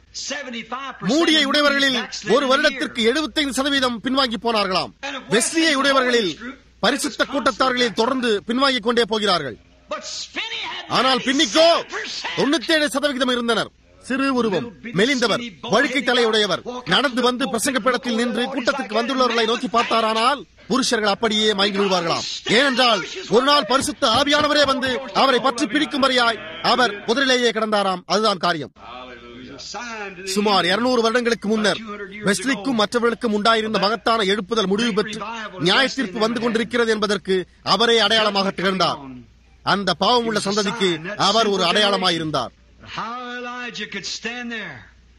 75% மூடியை of உடையவர்களில் backslidden ஒரு in a வருடத்திற்கு year. எழுபத்தைந்து சதவீதம் பின்வாங்கி போனார்களாம் வெஸ்லியை உடையவர்களில் பரிசுத்த கூட்டத்தார்களில் தொடர்ந்து பின்வாங்கிக் கொண்டே போகிறார்கள் But Finney had ஆனால் பின்னிக்கோ 97%. தொண்ணூத்தி ஏழு சதவிகிதம் இருந்தனர் சிறு உருவம் மெலிந்தவர் வழுக்கை தலையுடையவர் நடந்து வந்து பிரசங்க பீடத்தில் நின்று கூட்டத்திற்கு வந்துள்ளவர்களை நோக்கி பார்த்தாரானால் புருஷர்கள் அப்படியே மயங்கி விழுவார்களாம் ஏனென்றால் ஒரு நாள் பரிசுத்த ஆவியானவரே வந்து அவரை பற்றி பிடிக்கும்படியாய் அவர் குதிரையிலேயே கிடந்தாராம் அதுதான் காரியம் A sign to the சுமார் 200 வருடங்களுக்கு முன்னர் வெஸ்லிக்கும் மற்றவர்களுக்கும் உண்டாயிருந்த மகத்தான எழுப்புதல் முடிவு பெற்று நியாய தீர்ப்பு வந்து கொண்டிருக்கிறது என்பதற்கு அவரே அடையாளமாக திகழ்ந்தார் அந்த பாவமுள்ள சந்ததிக்கு அவர் ஒரு அடையாளமாயிருந்தார் How Elijah could stand there,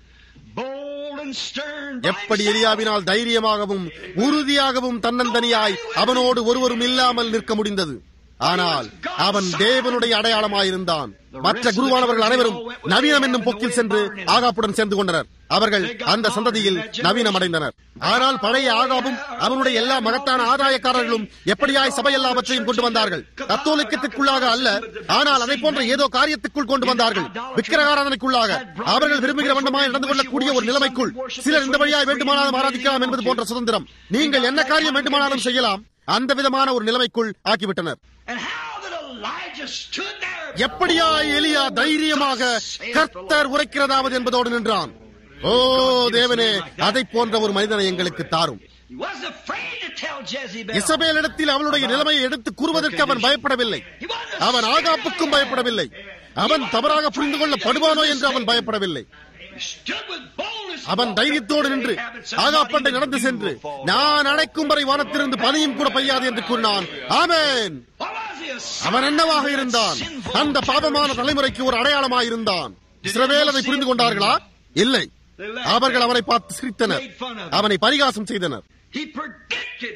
bold and stern. by எப்படி himself. எலியாவினால் தைரியமாகவும் உறுதியாகவும் தன்னந்தனியாய் அவனோடு ஒருவரும் இல்லாமல் நிற்க முடிந்தது ஆனால் அவன் தேவனுடைய அடையாளமாயிருந்தான் மற்ற குருவானவர்கள் அனைவரும் நவீனம் என்னும் போக்கில் சென்று ஆகாப்புடன் சேர்ந்து கொண்டனர் அவர்கள் அந்த சந்ததியில் நவீனம் அடைந்தனர் ஆனால் பழைய ஆகாபும் அவனுடைய எல்லா மகத்தான ஆதாயக்காரர்களும் எப்படியாய் சபை எல்லாவற்றையும் கொண்டு வந்தார்கள் கத்தோலிக்கத்துக்குள்ளாக அல்ல ஆனால் அதை போன்ற ஏதோ காரியத்துக்குள் கொண்டு வந்தார்கள் விக்கிரகாராதனைக்குள்ளாக அவர்கள் விரும்புகிற வண்ணமாய் நடந்து கொள்ளக்கூடிய ஒரு நிலைமைக்குள் சிலர் இந்த வழியாய் வேண்டுமானாலும் ஆராதிக்கலாம் என்பது போன்ற சுதந்திரம் நீங்கள் என்ன காரியம் வேண்டுமானாலும் செய்யலாம் அந்த விதமான ஒரு நிலைமைக்குள் ஆக்கிவிட்டனர் And how that Elijah stood there. எப்படியாய் எலியா தைரியமாக கர்த்தர் உரைக்கிறதாவது என்பதோடு நின்றான் ஓ தேவனே அதை போன்ற ஒரு மனிதனை எங்களுக்கு தாரும் He wasn't afraid to tell Jezebel. இசபேலிடத்தில் அவளுடைய நிலைமையை எடுத்து கூறுவதற்கு அவன் பயப்படவில்லை அவன் ஆகாப்புக்கும் பயப்படவில்லை அவன் தவறாக புரிந்து கொள்ளப்படுவானோ என்று அவன் பயப்படவில்லை He stood with boldness. அவன் தைரியத்தோடு நின்று ஆகாப்பண்டை நடந்து சென்று நான் அணைக்கும் வரை வானத்திலிருந்து பனியும் கூட பெய்யாது என்று கூறினான் ஆமென் What was he? A sign அவன் என்னவாக of that இருந்தான் sinful அந்த பாவமான தலைமுறைக்கு ஒரு அடையாளமாயிருந்தான் இஸ்ரவேல் அதை புரிந்து கொண்டார்களா இல்லை அவர்கள் அவனை பார்த்து சிரித்தனர் அவனை பரிகாசம் செய்தனர் He predicted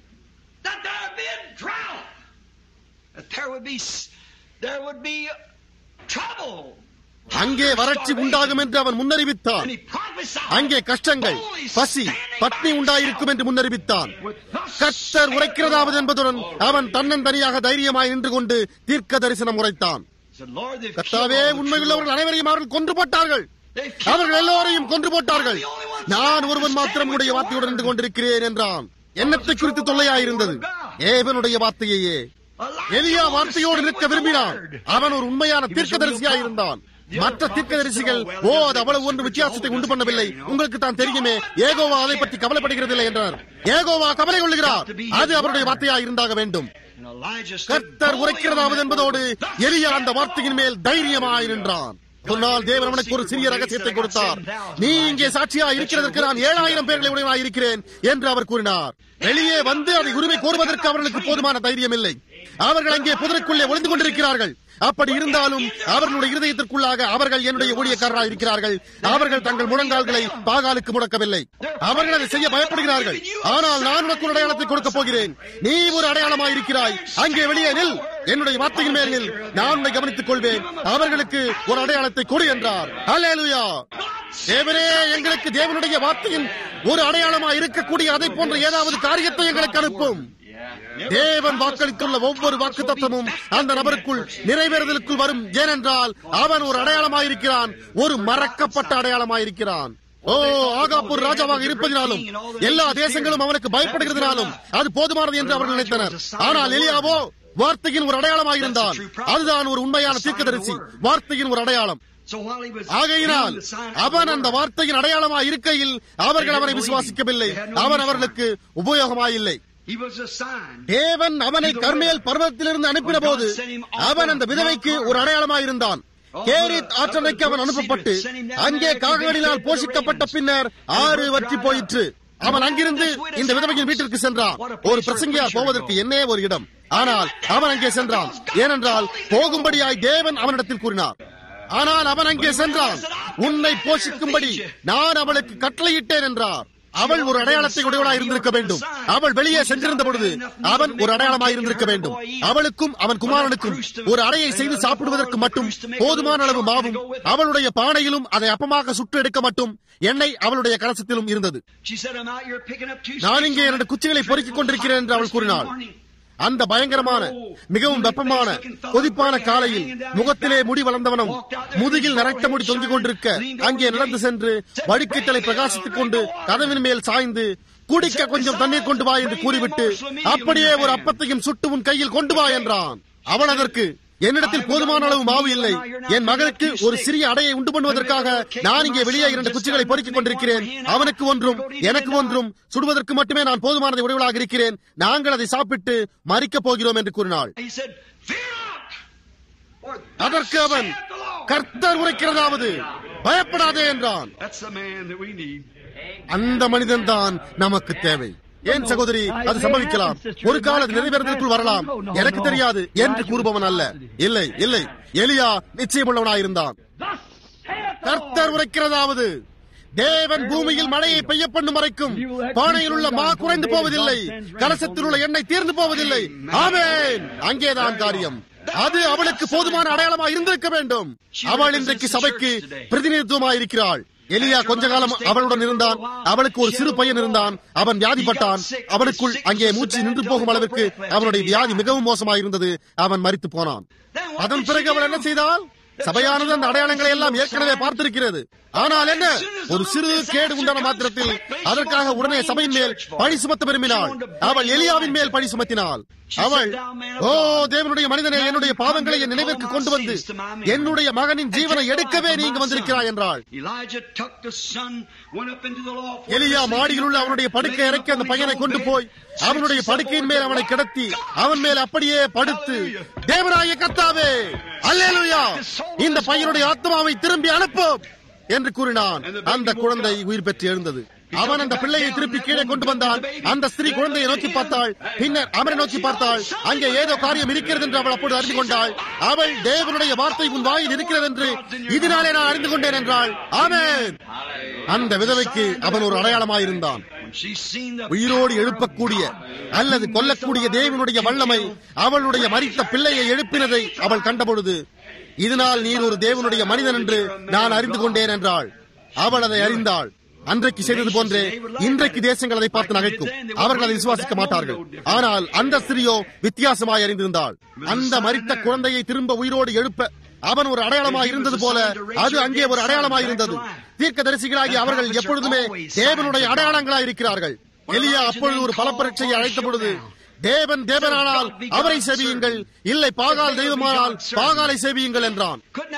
that there would be a drought, that there would be there would be trouble. அங்கே வறட்சி உண்டாகும் என்று அவன் முன்னறிவித்தான் And he prophesied. அங்கே கஷ்டங்கள் பசி பட்னி உண்டாயிருக்கும் என்று முன்னறிவித்தான் கர்த்தர் உரைக்கிறதாவது என்பதுடன் அவன் தன்னந்தனியாக தைரியமாய் நின்று கொண்டு தீர்க்க தரிசனம் உரைத்தான் Said, Lord, they've கர்த்தாவே killed all the உண்மையுள்ளவர்கள் அனைவரையும் அவர்கள் கொன்று போட்டார்கள் They've killed அவர்கள் all எல்லோரையும் கொன்று I'm போட்டார்கள் the only one நான் ஒருவன் standing மாத்திரம் with உடைய your வார்த்தையோடு நின்று word. கொண்டிருக்கிறேன் என்றான் என்னத்தை குறித்து தொல்லையாயிருந்தது ஏவனுடைய வார்த்தையே Elijah எலியா wanted to வார்த்தையோடு stay நிற்க with the விரும்பினான் word. அவன் ஒரு உண்மையான தீர்க்கதரிசியாக இருந்தான் மற்ற தீர்க்கதரிசிகள் ஓ அது அவ்வளவு ஒன்று வித்தியாசத்தை உண்டு பண்ணவில்லை உங்களுக்கு தான் தெரியுமே ஏகோவா அதை பற்றி கவலைப்படுகிறதில்லை என்றார் ஏகோவா கவலை கொள்கிறார் அது அவருடைய வார்த்தையா இருந்தாக வேண்டும் And Elijah stood கர்த்தர் boldly உரைக்கிறதாவது on that என்பதோடு word. Thus எலியா saith அந்த the வார்த்தையின் மேல் தைரியமாய் நின்றான் ஒரு நாள் தேவன் அவனுக்கு ஒரு சிறிய ரகசியத்தை கொடுத்தார் நீ இங்கே சாட்சியா இருக்கிறதற்கு நான் ஏழாயிரம் பேர்களை உடையவனாய் இருக்கிறேன் என்று அவர் கூறினார் வெளியே வந்து அதை உரிமை கோருவதற்கு அவர்களுக்கு போதுமான தைரியம் இல்லை அவர்கள் அங்கே புதருக்குள்ளே ஒளிந்து கொண்டிருக்கிறார்கள் அப்படி இருந்தாலும் அவர்களுடைய இருதயத்திற்குள்ளாக அவர்கள் என்னுடைய ஊழியக்காரராக இருக்கிறார்கள் அவர்கள் தங்கள் முழங்கால்களை பாகாலுக்கு முடக்கவில்லை அவர்கள் அதை செய்ய பயப்படுகிறார்கள் ஆனால் நான் உனக்கு ஒரு அடையாளத்தை கொடுக்கப் போகிறேன் நீ ஒரு அடையாளமாக இருக்கிறாய் அங்கே வெளியே நில் என்னுடைய வார்த்தையின் மேல் நில் நான் உன்னை கவனித்துக் கொள்வேன் அவர்களுக்கு ஒரு அடையாளத்தை கொடு என்றார் அல்லேலூயா தேவனே எங்களுக்கு தேவனுடைய வார்த்தையின் ஒரு அடையாளமா இருக்கக்கூடிய அதை போன்ற ஏதாவது காரியத்தை எங்களுக்கு அனுப்பும் தேவன் வாக்களித்துள்ள ஒவ்வொரு வாக்கு தத்துவமும் அந்த நபருக்குள் நிறைவேறுதலுக்குள் வரும் ஏனென்றால் அவன் ஒரு அடையாளமாயிருக்கிறான் ஒரு மறக்கப்பட்ட அடையாளமாயிருக்கிறான் ஓ ஆகாப்பூர் ராஜாவாக இருப்பதினாலும் எல்லா தேசங்களும் அவனுக்கு பயப்படுகிறதுனாலும் அது போதுமானது என்று அவர்கள் நினைத்தனர் ஆனால் எலியாவோ வார்த்தையின் ஒரு அடையாளமாயிருந்தான் அதுதான் ஒரு உண்மையான தீர்க்கதரிசி வார்த்தையின் ஒரு அடையாளம் ஆகையினால் அவன் அந்த வார்த்தையின் அடையாளமாய் இருக்கையில் அவர்கள் அவனை விசுவாசிக்கவில்லை அவன் அவர்களுக்கு உபயோகமாயில்லை தேவன் அவனை கர்மேல் பர்வத்திலிருந்து அனுப்பின போது அவன் அந்த விதவைக்கு ஒரு அடையாளமாயிருந்தான் கேரித் ஆற்றலைக்கு அவன் அனுப்பப்பட்டு அங்கே காகங்களினால் போஷிக்கப்பட்ட பின்னர் ஆறு வற்றி போயிற்று அவன் அங்கிருந்து இந்த விதவையின் வீட்டிற்கு சென்றான் ஒரு பிரசங்கியார் போவதற்கு என்னே ஒரு இடம் ஆனால் அவன் அங்கே சென்றான் ஏனென்றால் போகும்படியாய் தேவன் அவனிடத்தில் கூறினார் ஆனால் அவன் அங்கே சென்றான் உன்னை போஷிக்கும்படி நான் அவளுக்கு கட்டளையிட்டேன் என்றார் அவள் ஒரு அடையாளத்தை உடையவளாய் இருந்திருக்க வேண்டும் அவள் வெளியே சென்றிருந்த பொழுது அவன் ஒரு அடையாளமாய் இருந்திருக்க வேண்டும் அவளுக்கும் அவன் குமாரனுக்கும் ஒரு அடையை செய்து சாப்பிடுவதற்கு மட்டும் போதுமான அளவு மாவும் அவளுடைய பானையிலும் அதை அப்பமாக சுட்டு எடுக்க மட்டும் எண்ணெய் அவளுடைய கலசத்திலும் இருந்தது நான் இங்கே இரண்டு குச்சிகளை பொறுக்கிக் கொண்டிருக்கிறேன் என்று அவள் கூறினாள் அந்த பயங்கரமான மிகவும் வெப்பமான கொதிப்பான காலையில் முகத்திலே முடி வளர்ந்தவனும் முதுகில் நரைத்த முடி தொங்கிக் கொண்டிருக்க அங்கே நடந்து சென்று வடிக்கட்டளை பிரகாசித்துக் கொண்டு கதவின் மேல் சாய்ந்து குடிக்க கொஞ்சம் தண்ணீர் கொண்டு வா என்று கூறிவிட்டு அப்படியே ஒரு அப்பத்தையும் சுட்டு உன் கையில் கொண்டு வா என்றான் அவன் அதற்கு என்னிடத்தில் போதுமான அளவு மாவு இல்லை என் மகனுக்கு ஒரு சிறிய அடையை உண்டு பண்ணுவதற்காக நான் இங்கே வெளியே இரண்டு குச்சிகளை பொறுக்கிக் கொண்டிருக்கிறேன் அவனுக்கு ஒன்றும் எனக்கு ஒன்றும் சுடுவதற்கு மட்டுமே நான் போதுமானதை உடையவளாக இருக்கிறேன் நாங்கள் அதை சாப்பிட்டு மறிக்கப் போகிறோம் என்று கூறினாள் அதற்கு அவன் கர்த்தர் உரைக்கிறதாவது பயப்படாதே என்றான் அந்த மனிதன் தான் நமக்கு தேவை ஏன் சகோதரி அது சம்பவிக்கலாம் ஒரு கால நிறைவேறதற்குள் வரலாம் எனக்கு தெரியாது என்று கூறுபவன் அல்ல இல்லை இல்லை எலியா நிச்சயமுள்ளவனாயிருந்தான் கர்த்தர் உரைக்கிறதாவது தேவன் பூமியில் மழையை பெய்ய பண்ணும் வரைக்கும் பானையில் உள்ள மா குறைந்து போவதில்லை கலசத்தில் உள்ள எண்ணெய் தீர்ந்து போவதில்லை ஆமேன் அங்கேதான் காரியம் அது அவளுக்கு போதுமான அடையாளமா இருந்திருக்க வேண்டும் அவள் இன்றைக்கு சபைக்கு பிரதிநிதித்துவமாக இருக்கிறாள் எலியா கொஞ்ச காலம் அவளுடன் இருந்தான் அவளுக்கு ஒரு சிறு பையன் இருந்தான் அவன் வியாதிப்பட்டான் அவனுக்குள் அங்கே மூச்சு நின்று போகும் அளவிற்கு அவனுடைய வியாதி மிகவும் மோசமாக இருந்தது அவன் மறித்து போனான் அதன் பிறகு அவள் என்ன செய்தால் சபையானது அந்த அடையாளங்களை எல்லாம் ஏற்கனவே பார்த்திருக்கிறது ஆனால் என்ன ஒரு சிறு கேடு உண்டான மாத்திரத்தில் அதற்காக உடனே சபையின் மேல் பழி சுமத்த விரும்பினாள் அவள் எலியாவின் மேல் பழி சுமத்தினாள் அவள் ஓ தேவனுடைய மனிதனே என்னுடைய பாவங்களை என் நினைவிற்கு கொண்டு வந்து என்னுடைய மகனின் ஜீவனை எடுக்கவே நீங்க வந்திருக்கிறாய் என்றாள் எலியா மாடியில் உள்ள அவனுடைய படுக்கை இறக்கி அந்த பையனை கொண்டு போய் அவனுடைய படுக்கையின் மேல் அவனை கிடத்தி அவன் மேல் அப்படியே படுத்து தேவனாய கத்தாவே அல்லேலுயா இந்த பையனுடைய ஆத்மாவை திரும்பி அனுப்பும் என்று கூறினான் அந்த குழந்தை உயிர் பெற்று எழுந்தது அவன் அந்த பிள்ளையை திருப்பி கீழே கொண்டு வந்தான் அந்த ஸ்திரீ குழந்தையை நோக்கி பார்த்தாள் பின்னர் அவனை நோக்கி பார்த்தாள் அங்கே ஏதோ காரியம் இருக்கிறது என்று அவள் அப்போது அறிந்து கொண்டாள் அவள் தேவனுடைய வார்த்தை உன் வாயில் இருக்கிறது என்று இதனாலே நான் அறிந்து கொண்டேன் என்றாள் ஆமென் அந்த விதவைக்கு அவன் ஒரு அடையாளமாயிருந்தான் உயிரோடு எழுப்பக்கூடிய அல்லது கொல்லக்கூடிய தேவனுடைய வல்லமை அவளுடைய மறித்த பிள்ளையை எழுப்பினதை அவள் கண்டபொழுது இதனால் நீர் ஒரு தேவனுடைய மனிதன் என்று நான் அறிந்து கொண்டேன் என்றாள் அவள் அதை அறிந்தாள் அன்றைக்கு செய்தது போன்றே இன்றைக்கு தேசங்கள் அதை பார்த்து நகைக்கும் அவர்கள் அதை விசுவாசிக்க மாட்டார்கள் ஆனால் அந்த ஸ்திரியோ வித்தியாசமாய் அறிந்திருந்தாள் அந்த மறித்த குழந்தையை திரும்ப உயிரோடு எழுப்ப அவன் ஒரு அடையாளமாக இருந்தது போல அது அங்கே ஒரு அடையாளமாக இருந்தது தீர்க்க தரிசிகளாகி அவர்கள் எப்பொழுதுமே தேவனுடைய அடையாளங்களாக இருக்கிறார்கள் எலியா அப்பொழுது ஒரு பலப்பரட்சியை அழைத்த பொழுது தேவன் தேவனானால் அவரை செவியுங்கள் இல்லை பாகால் தெய்வமானால் பாகாலை செவியுங்கள் என்றான்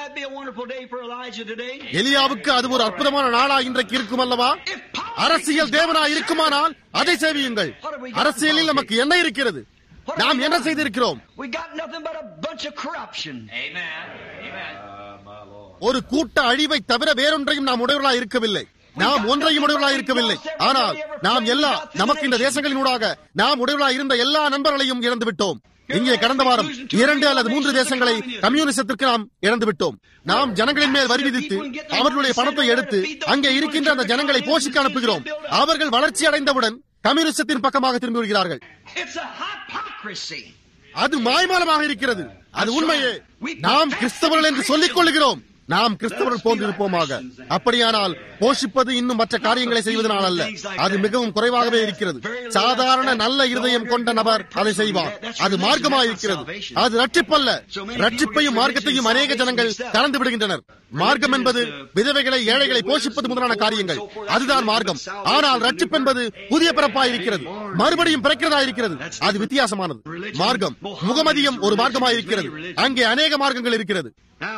எலியாவுக்கு அது ஒரு அற்புதமான நாளா இன்றைக்கு இருக்கும் அல்லவா அரசியல் தேவனா இருக்குமானால் அதை செவியுங்கள் அரசியலில் நமக்கு என்ன இருக்கிறது நாம் என்ன செய்திருக்கிறோம் We got nothing but a bunch of corruption. Amen. Amen. ஒரு கூட்ட அழிவை தவிர வேறொன்றையும் நாம் உடையவர்களாக இருக்கவில்லை நாம் ஒன்றையும் உடையவர்களாக இருக்கவில்லை ஆனால் நாம் எல்லா நமக்கு இந்த தேசங்களினூடாக நாம் உடையவர்களாக இருந்த எல்லா நண்பர்களையும் இழந்து விட்டோம் இங்கே கடந்த வாரம் இரண்டு அல்லது மூன்று தேசங்களை கம்யூனிசத்திற்கு நாம் இழந்து விட்டோம் நாம் ஜனங்களின் மேல் வரி விதித்து அவர்களுடைய பணத்தை எடுத்து அங்கே இருக்கின்ற அந்த ஜனங்களை போஷிக்க அனுப்புகிறோம் அவர்கள் வளர்ச்சி அடைந்தவுடன் கம்யூனிசத்தின் பக்கமாக திரும்பி வருகிறார்கள் It's a hypocrisy. அது மாய்மாலமாக இருக்கிறது அது உண்மையே நாம் கிறிஸ்தவர்கள் என்று சொல்லிக் கொள்கிறோம் நாம் கிறிஸ்தவர்கள் போன்றிருப்போமாக அப்படியானால் போஷிப்பது இன்னும் மற்ற காரியங்களை செய்வதனால் அல்ல அது மிகவும் குறைவாகவே இருக்கிறது சாதாரண நல்ல இருதயம் கொண்ட நபர் அதை செய்வார் அது மார்க்கமாக இருக்கிறது அது ரட்சிப்பல்ல ரட்சிப்பையும் மார்க்கத்தையும் அநேக ஜனங்கள் கலந்து விடுகின்றனர் மார்க்கம் என்பது விதவைகளை ஏழைகளை போஷிப்பது முதலான காரியங்கள் அதுதான் மார்க்கம் ஆனால் ரட்சிப்பு என்பது புதிய பிறப்பாய் இருக்கிறது மறுபடியும் பிறக்கிறதா இருக்கிறது அது வித்தியாசமானது மார்க்கம் முகமதியம் ஒரு மார்க்கமாக இருக்கிறது அங்கே அநேக மார்க்கங்கள் இருக்கிறது Now,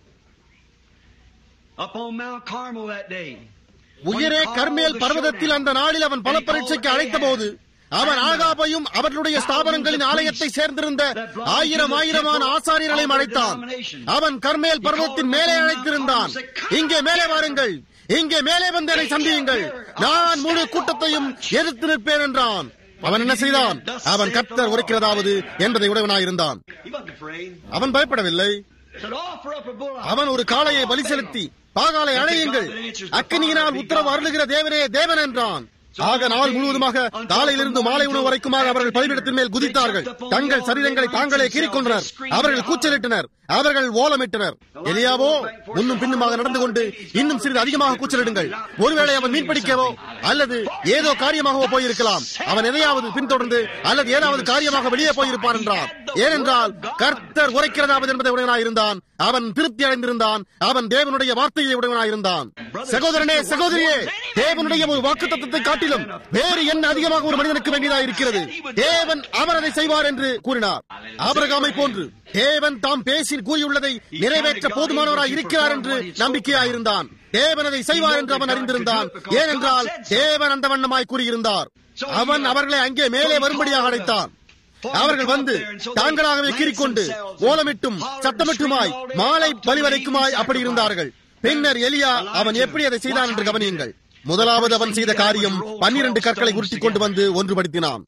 up on Mount Carmel that day, உயரே கர்மேல் பர்வதத்தில் அந்த நாளில் அவன் பல பரீட்சைக்கு அழைத்த போது அவன் ஆகாபையும் அவர்களுடைய ஸ்தாபனங்களின் ஆலயத்தை சேர்ந்திருந்த ஆயிரம் ஆயிரமான ஆசாரியர்களையும் அழைத்தான் அவன் கர்மேல் பர்வதத்தின் மேலே அழைத்திருந்தான் இங்கே மேலே வாருங்கள் இங்கே மேலே வந்து என்னை சந்தியுங்கள் நான் முழு கூட்டத்தையும் எதிர்த்து நிற்பேன் என்றான் அவன் என்ன செய்தான் அவன் கர்த்தர் உரைக்கிறதாவது என்பதை உடையவனாயிருந்தான் he wasn't afraid. அவன் பயப்படவில்லை Said, offer up a bull. அவன் ஒரு காளையை பலி செலுத்தி பாகாலை அழையுங்கள் அக்கினியினால் உத்தரவு அருளுகிற தேவனே தேவன் என்றான் ஆக நாள் முழுவதுமாக காலையிலிருந்து மாலை உணவு வரைக்குமாக அவர்கள் பலிபீடத்தின் மேல் குதித்தார்கள் தங்கள் சரீரங்களை தாங்களே கீறிக்கொண்டனர் அவர்கள் கூச்சலிட்டனர் அவர்கள் ஓலமிட்டனர் எலியாவோ முன்னும் பின்னுமாக நடந்து கொண்டு இன்னும் சிறிது அதிகமாக கூச்சலிடுங்கள் ஒருவேளை அவன் மீன் பிடிக்கவோ அல்லது ஏதோ காரியமாகவோ போயிருக்கலாம் அவன் எதையாவது பின்தொடர்ந்து அல்லது ஏதாவது காரியமாக வெளியே போயிருப்பான் என்றான் ஏனென்றால் கர்த்தர் உரைக்கிறதாவது என்பதை உடையவனாயிருந்தான் அவன் திருப்தி அடைந்திருந்தான் அவன் தேவனுடைய வார்த்தையை உடையவனாயிருந்தான் சகோதரனே சகோதரியே தேவனுடைய ஒரு வாக்கு தத்துவத்தை காட்டிலும் வேறு என்ன அதிகமாக ஒரு மனிதனுக்கு வேண்டியதாக இருக்கிறது தேவன் அவர் அதை செய்வார் என்று கூறினார் ஆபிரகாமை போன்று தேவன் தாம் பேசி கூறியுள்ளதை நிறைவேற்ற போதுமானவராய் இருக்கிறார் என்று நம்பிக்கையாயிருந்தான் தேவன் அதை செய்வார் என்று அவன் அறிந்திருந்தான் ஏனென்றால் தேவன் அந்த வண்ணமாய் கூறியிருந்தார் அவன் அவர்களை அங்கே மேலே வரும்படியாக அழைத்தான் அவர்கள் வந்து தாங்களாகவே கீறிக்கொண்டு ஓலமிட்டும் சத்தமிட்டுமாய் மாலை பலி வரைக்குமாய் அப்படி இருந்தார்கள் பின்னர் எலியா அவன் எப்படி அதை செய்தான் என்று கவனியுங்கள் முதலாவது அவன் செய்த காரியம் பன்னிரண்டு கற்களை உருட்டிக் கொண்டு வந்து ஒன்றுபடுத்தினான்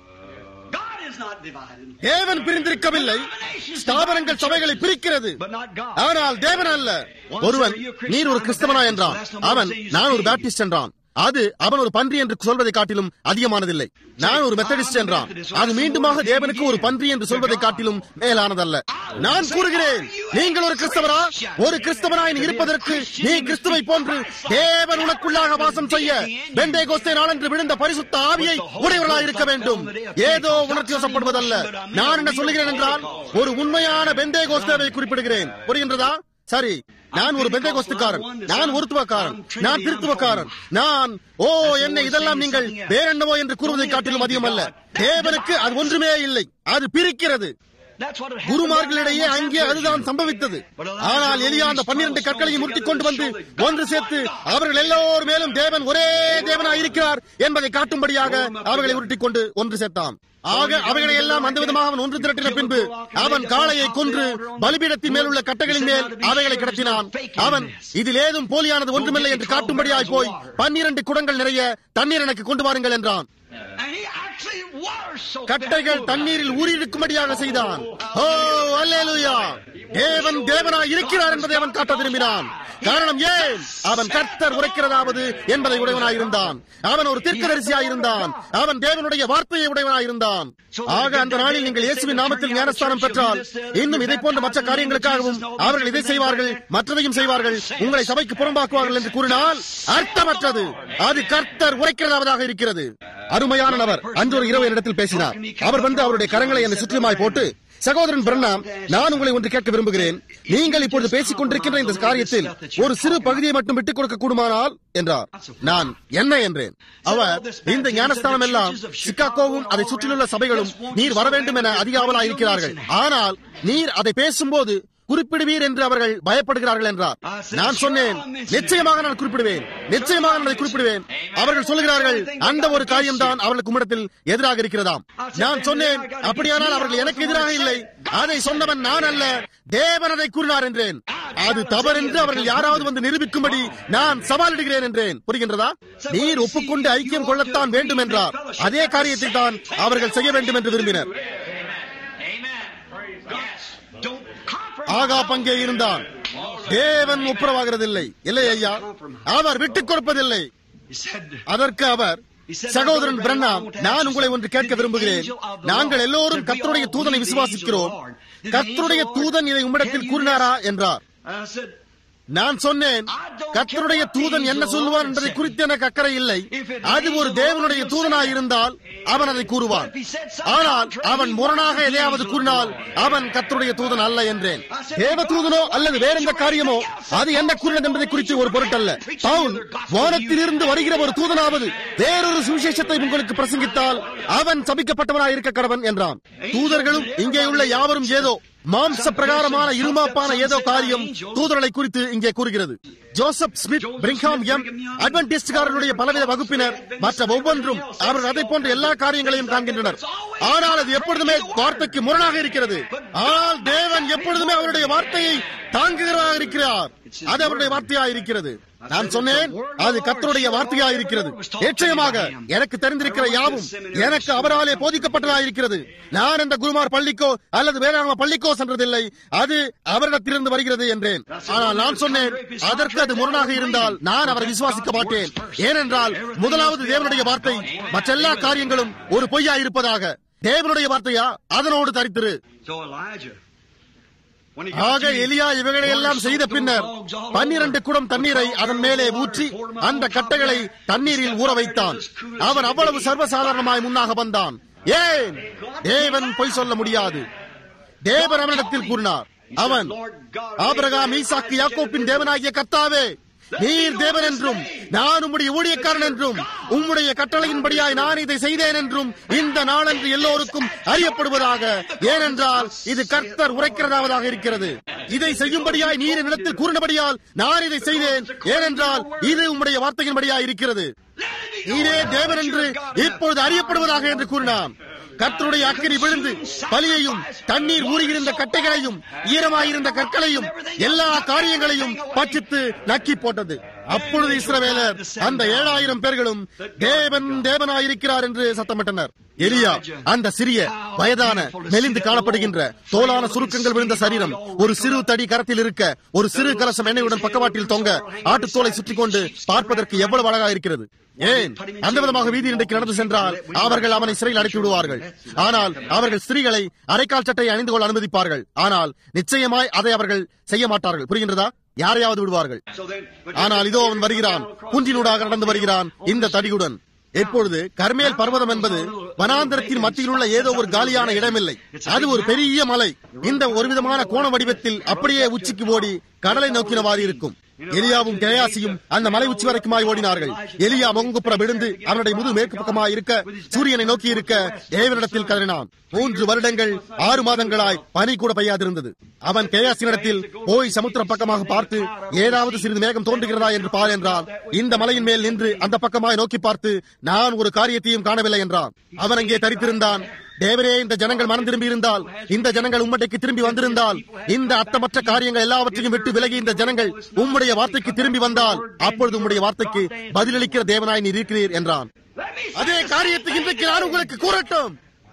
God is not divided. தேவன் பிரிந்திருக்கவில்லை ஸ்தாபனங்கள் சபைகளை பிரிக்கிறது ஆனால் தேவன் அல்ல ஒருவன் நீர் ஒரு கிறிஸ்தவனா என்றான் அவன் நான் ஒரு பேப்டிஸ்ட் என்றான் அது அவன் ஒரு பன்றி என்று சொல்வதை காட்டிலும் அதிகமானதில்லை நான் ஒரு மெத்தடிஸ்ட் என்றான் அது மீண்டுமாக தேவனுக்கு ஒரு பன்றி என்று சொல்வதை காட்டிலும் மேலானதல்ல நான் கூறுகிறேன் நீங்கள் ஒரு கிறிஸ்தவரா ஒரு கிறிஸ்தவனாய் நீ இருப்பதற்கு நீ கிறிஸ்துவை போன்று தேவன் உனக்குள்ளாக வாசம் செய்ய பெண்டே கோஸ்தே நாளன்று விழுந்த பரிசுத்த ஆவியை உடையவர்களாக இருக்க வேண்டும் ஏதோ உணர்ச்சி வசப்படுவதல்ல நான் என்ன சொல்லுகிறேன் என்றால் ஒரு உண்மையான பெண்டே கோஸ்தேவை குறிப்பிடுகிறேன் புரிகின்றதா சரி நான் ஒரு பெந்தை கோஸ்துக்காரன் நான் ஒருத்துவக்காரன் நான் திருத்துவக்காரன் நான் ஓ என்ன இதெல்லாம் நீங்கள் வேறென்னவோ என்று கூறுவதை காட்டிலும் அதிகம் அல்ல தேவனுக்கு அது ஒன்றுமே இல்லை அது பிரிக்கிறது That's what it குருமார்களிடையே அங்கே அதுதான் சம்பவித்தது ஆனால் எலியா அந்த பன்னிரண்டு கற்களையும் முட்டிக் கொண்டு வந்து ஒன்று சேர்த்து அவர்கள் எல்லோர் மேலும் தேவன் ஒரே தேவனாய் இருக்கிறார் என்பதை காட்டும்படியாக அவர்களை உருட்டிக் கொண்டு ஒன்று சேர்த்தான் ஆக அவைகளை எல்லாம் அந்த விதமாக அவன் ஒன்று திரட்டின பின்பு அவன் காளையை கொன்று பலிபீடத்தின் மேல் உள்ள கட்டைகளின் மேல் அவைகளை கிடத்தினான் அவன் இதில் ஏதும் போலியானது ஒன்றுமில்லை என்று காட்டும்படியாய் போய் பன்னிரண்டு குடங்கள் நிறைய தண்ணீர் எனக்கு கொண்டு வாருங்கள் என்றான் And he actually was so கட்டைகள் தண்ணீரில் ஊறியிருக்கும்படியாக செய்தான் ஓ அல்லேலூயா தேவன் தேவனாய் இருக்கிறார் என்பதை அவன் காட்ட விரும்பினான் காரணம் ஏன் அவன் கர்த்தர் உரைக்கிறதாவது என்பதை உடையவனாயிருந்தான் அவன் ஒரு தீர்க்கதரிசியாயிருந்தான் அவன் தேவனுடைய வார்த்தையை உடையவனாயிருந்தான் ஆக அந்த நாளில் நீங்கள் இயேசுவின் நாமத்தில் ஞானஸ்தானம் பெற்றால் இன்னும் இதை போன்ற மற்ற காரியங்களுக்காகவும் அவர்கள் இதை செய்வார்கள் மற்றதையும் செய்வார்கள் உங்களை சபைக்கு புறம்பாக்குவார்கள் என்று கூறினால் அர்த்தமற்றது அது கர்த்தர் உரைக்கிறதாவதாக இருக்கிறது அருமையான நபர் அன்று ஒரு இரவு என்னிடத்தில் பேசினார் அவர் வந்து அவருடைய கரங்களை என்னை சுற்றிலுமாய் போட்டு சகோதரன் பிரணாம் நான் உங்களை ஒன்று கேட்க விரும்புகிறேன் நீங்கள் இப்பொழுது பேசிக் கொண்டிருக்கின்ற இந்த காரியத்தில் ஒரு சிறு பகுதியை மட்டும் விட்டுக் கொடுக்க கூடுமானால் என்றார் நான் என்ன என்றேன் அவர் இந்த ஞானஸ்தானம் எல்லாம் சிக்காகோவும் அதை சுற்றிலுள்ள சபைகளும் நீர் வர வேண்டும் என அதிக ஆவலாய் இருக்கிறார்கள் ஆனால் நீர் அதை பேசும்போது குறிப்பிடுவீர் என்று அவர்கள் பயப்படுகிறார்கள் என்றார் நான் சொன்னேன் நிச்சயமாக நான் குறிப்பிடுவேன் நிச்சயமாக நான் அதை குறிப்பிடுவேன் அவர்கள் சொல்லுகிறார்கள் அந்த ஒரு காரியம்தான் அவர்களுக்கு உம்மிடத்தில் எதிராக இருக்கிறதாம் நான் சொன்னேன் அப்படியானால் அவர்கள் எனக்கு எதிராக இல்லை அதை சொன்னவன் நான் அல்ல தேவன் அதை கூறினார் என்றேன் அது தவறென்று அவர்கள் யாராவது வந்து நிரூபிக்கும்படி நான் சவாலிடுகிறேன் என்றேன் புரிகின்றதா நீர் ஒப்புக்கொண்டு ஐக்கியம் கொள்ளத்தான் வேண்டும் என்றார் அதே காரியத்தை தான் அவர்கள் செய்ய வேண்டும் என்று விரும்பினர் ஆகா பங்கே இருந்தான் தேவன் ஒப்புரவாகிறதில்லை இல்லை ஐயா அவர் விட்டுக் கொடுப்பதில்லை அதற்கு அவர் சகோதரன் பிரண்ணாம் நான் உங்களை ஒன்று கேட்க விரும்புகிறேன் நாங்கள் எல்லோரும் கத்தருடைய தூதனை விசுவாசிக்கிறோம் கத்தருடைய தூதன் இதை உம்மிடத்தில் கூறினாரா என்றார் நான் சொன்னேன் கத்தருடைய தூதன் என்ன சொல்லுவான் என்பதை குறித்து எனக்கு அக்கறை இல்லை அது ஒரு தேவனுடைய தூதனாய் இருந்தால் அவன் அதை கூறுவான் ஆனால் அவன் முரணாக எதையாவது கூறினால் அவன் கத்தருடைய தூதன் அல்ல என்றேன் தேவ தூதனோ அல்லது வேற எந்த காரியமோ அது என்ன கூறினது என்பதை குறித்து ஒரு பொருட்டல்ல பவுல் வானத்திலிருந்து வருகிற ஒரு தூதனாவது வேறொரு சுவிசேஷத்தை உங்களுக்கு பிரசங்கித்தால் அவன் சபிக்கப்பட்டவனாய் இருக்க கடவன் என்றான் தூதர்களும் இங்கே உள்ள யாவரும் ஏதோ மாம்ச பிரகாரமான இருமாப்பான ஏதோ காரியம் தூதர்களை குறித்து இங்கே கூறுகிறது ஜோசப் ஸ்மித் பிரிங்காம் எம் அட்வென்டிஸ்ட்காரனுடைய பலவித வகுப்பினர் மற்ற ஒவ்வொன்றும் அவர்கள் அதை போன்ற எல்லா காரியங்களையும் காண்கின்றனர் ஆனால் அது எப்பொழுதுமே வார்த்தைக்கு முரணாக இருக்கிறது ஆனால் தேவன் எப்பொழுதுமே அவருடைய வார்த்தையை தாங்குகிறவராக இருக்கிறார் அது அவருடைய வார்த்தையாக இருக்கிறது நான் சொன்னேன் அது கத்தருடைய வார்த்தையா இருக்கிறது நிச்சயமாக எனக்கு தெரிந்திருக்கிற யாவும் எனக்கு அவராலே போதிக்கப்பட்டதா இருக்கிறது நான் இந்த குருமார் பள்ளிக்கோ அல்லது வேளாண்மை பள்ளிக்கோ சென்றதில்லை அது அவரிடத்திலிருந்து வருகிறது என்றேன் ஆனால் நான் சொன்னேன் அதற்கு அது முரணாக இருந்தால் நான் அவரை விசுவாசிக்க மாட்டேன் ஏனென்றால் முதலாவது தேவனுடைய வார்த்தை மற்றெல்லா காரியங்களும் ஒரு பொய்யா இருப்பதாக தேவனுடைய வார்த்தையா அதனோடு தரித்திரு ஆக எலியா இவைகளை எல்லாம் செய்த பின்னர் பன்னிரண்டு குடம் தண்ணீரை அதன் மேலே ஊற்றி அந்த கட்டைகளை தண்ணீரில் ஊற வைத்தான் அவன் அவ்வளவு சர்வசாதாரணமாய் முன்னாக வந்தான் ஏன் தேவன் பொய் சொல்ல முடியாது தேவன் அவனிடத்தில் கூறினார் அவன் ஆபிரகாம் ஈசாக்கு யாக்கோப்பின் தேவனாகிய கர்த்தாவே நீர் தேவன் என்றும் நான் உம்முடைய ஊழியக்காரன் என்றும் உம்முடைய கட்டளையின்படியாய் நான் இதை செய்தேன் என்றும் இந்த நாளன்று எல்லோருக்கும் அறியப்படுவதாக ஏனென்றால் இது கர்த்தர் உரைக்கிறதாவதாக இருக்கிறது இதை செய்யும்படியாய் நீர் என்னிடத்தில் கூறினபடியால் நான் இதை செய்தேன் ஏனென்றால் இது உம்முடைய வார்த்தையின்படியாய் இருக்கிறது நீரே தேவன் என்று இப்பொழுது அறியப்படுவதாக என்று கூறினான் கர்த்தருடைய அக்கினி விழுந்து பலியையும் தண்ணீர் ஊறியிருந்த கட்டைகளையும் ஈரமாயிருந்த கற்களையும் எல்லா காரியங்களையும் பச்சித்து நக்கி போட்டது அப்பொழுது இஸ்ரவேலர் அந்த ஏழாயிரம் பேர்களும் தேவன் தேவனாயிருக்கிறார் என்று சத்தமிட்டனர் எலியா அந்த சிறிய வயதான மெலிந்து காணப்படுகின்ற தோலான சுருக்கங்கள் விழுந்த சரீரம் ஒரு சிறு தடி கரத்தில் இருக்க ஒரு சிறு கலசம் எண்ணெயுடன் பக்கவாட்டில் தொங்க ஆட்டுத்தோலை சுற்றி கொண்டு பார்ப்பதற்கு எவ்வளவு அழகா இருக்கிறது ஏன் அந்த விதமாக வீதி இன்றைக்கு நடந்து சென்றால் அவர்கள் அவனை சிறையில் அடைத்து விடுவார்கள் ஆனால் அவர்கள் ஸ்திரீகளை அரைக்கால் சட்டை அணிந்து கொள்ள அனுமதிப்பார்கள் ஆனால் நிச்சயமாய் அதை அவர்கள் செய்ய மாட்டார்கள் புரிகின்றதா யாரையாவது விடுவார்கள் ஆனால் இதோ அவன் வருகிறான் குன்றினூடாக நடந்து வருகிறான் இந்த தடியுடன் இப்பொழுது கர்மேல் பர்வதம் என்பது வனாந்தரத்தின் மத்தியில் உள்ள ஏதோ ஒரு காலியான இடமில்லை அது ஒரு பெரிய மலை இந்த ஒரு விதமான கோண வடிவத்தில் அப்படியே உச்சிக்கு ஓடி கடலை நோக்கினவாறு இருக்கும் எலியாவும் கேயாசியும் அந்த மலை உச்சி வரைக்குமாய் ஓடினார்கள் எலியா முகங்குப்புறம் விழுந்து அவனுடைய முது மேற்கு பக்கமாய் இருக்க சூரியனை நோக்கி இருக்க தேவனிடத்தில் கதறினான் மூன்று வருடங்கள் ஆறு மாதங்களாய் பனி கூட பெய்யாதிருந்தது அவன் கேயாசினிடத்தில் போய் சமுத்திர பக்கமாக பார்த்து ஏதாவது சிறிது மேகம் தோன்றுகிறதா என்று பார் என்றால் இந்த மலையின் மேல் நின்று அந்த பக்கமாய் நோக்கி பார்த்து நான் ஒரு காரியத்தையும் காணவில்லை என்றான் அவன் அங்கே தரித்திருந்தான் தேவரே இந்த ஜனங்கள் மனம் திரும்பி இருந்தால் இந்த ஜனங்கள் உம்மட்டைக்கு திரும்பி வந்திருந்தால் இந்த அர்த்தமற்ற காரியங்கள் எல்லாவற்றையும் விட்டு விலகி இந்த ஜனங்கள் உம்முடைய வார்த்தைக்கு திரும்பி வந்தால் அப்பொழுது உம்முடைய வார்த்தைக்கு பதிலளிக்கிற தேவனாய் நீர் இருக்கிறீர் என்றான் அதே காரியத்தை இன்றைக்கு நான் உங்களுக்கு கூறட்டும்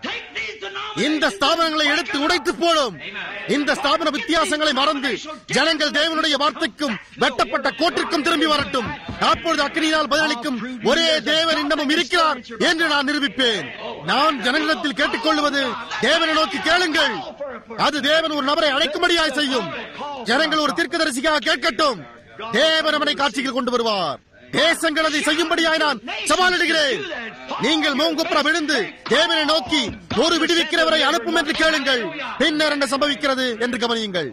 இந்த ஸ்தாபனங்களை எடுத்து உடைத்து போடும் இந்த ஸ்தாபன வித்தியாசங்களை மறந்து ஜனங்கள் தேவனுடைய வார்த்தைக்கும் வெட்டப்பட்ட கோட்டிற்கும் திரும்பி வரட்டும் அப்பொழுது அக்னியால் பதிலளிக்கும் ஒரே தேவன் இன்னமும் இருக்கிறார் என்று நான் நிரூபிப்பேன் நான் ஜனங்களிடத்தில் கேட்டுக்கொள்வது தேவனை நோக்கி கேளுங்கள் அது தேவன் ஒரு நபரை அழைக்கும்படியாய் செய்யும் ஜனங்கள் ஒரு தீர்க்கதரிசிக்காக கேட்கட்டும் தேவன் அவனை காட்சியில் கொண்டு வருவார் தேசங்கள் அதை செய்யும்படியாய் நான் சவாலிடுகிறேன் நீங்கள் மூங்குப்புற விழுந்து தேவனை நோக்கி ஒரு விடுவிக்கிறவரை அனுப்பும் என்று கேளுங்கள் பின்னர் என்ன சம்பவிக்கிறது என்று கவனியுங்கள்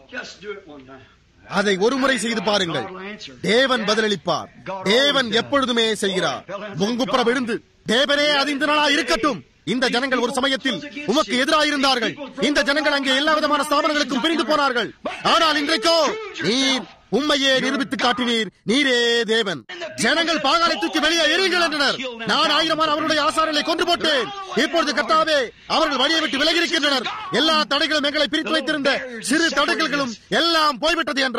அதை ஒருமுறை செய்து பாருங்கள் தேவன் பதிலளிப்பார் தேவன் எப்பொழுதுமே செய்கிறார் முங்குப்புற விழுந்து தேவனே அது இந்த நாளா இருக்கட்டும் இந்த ஜனங்கள் ஒரு சமயத்தில் உமக்கு எதிராயிருந்தார்கள் இந்த ஜனங்கள் அங்கே எல்லா விதமான ஸ்தாபனங்களுக்கும் பிரிந்து போனார்கள் ஆனால் இன்றைக்கோ நீர் உண்மையே நிரூபித்து காட்டினீர் நீரே தேவன் ஜனங்கள் பாகாலை தூக்கி வெளியே எறியுங்கள் என்றனர் நான் ஆயிரமான அவருடைய ஆசாரங்களை கொண்டு போட்டேன் இப்பொழுது கர்த்தாவே அவர்கள் வழியை விட்டு விலகி இருக்கின்றனர் எல்லா தடைகளும் எங்களை பிரித்து வைத்திருந்த சிறு தடைகளும் எல்லாம் போய்விட்டது என்றான்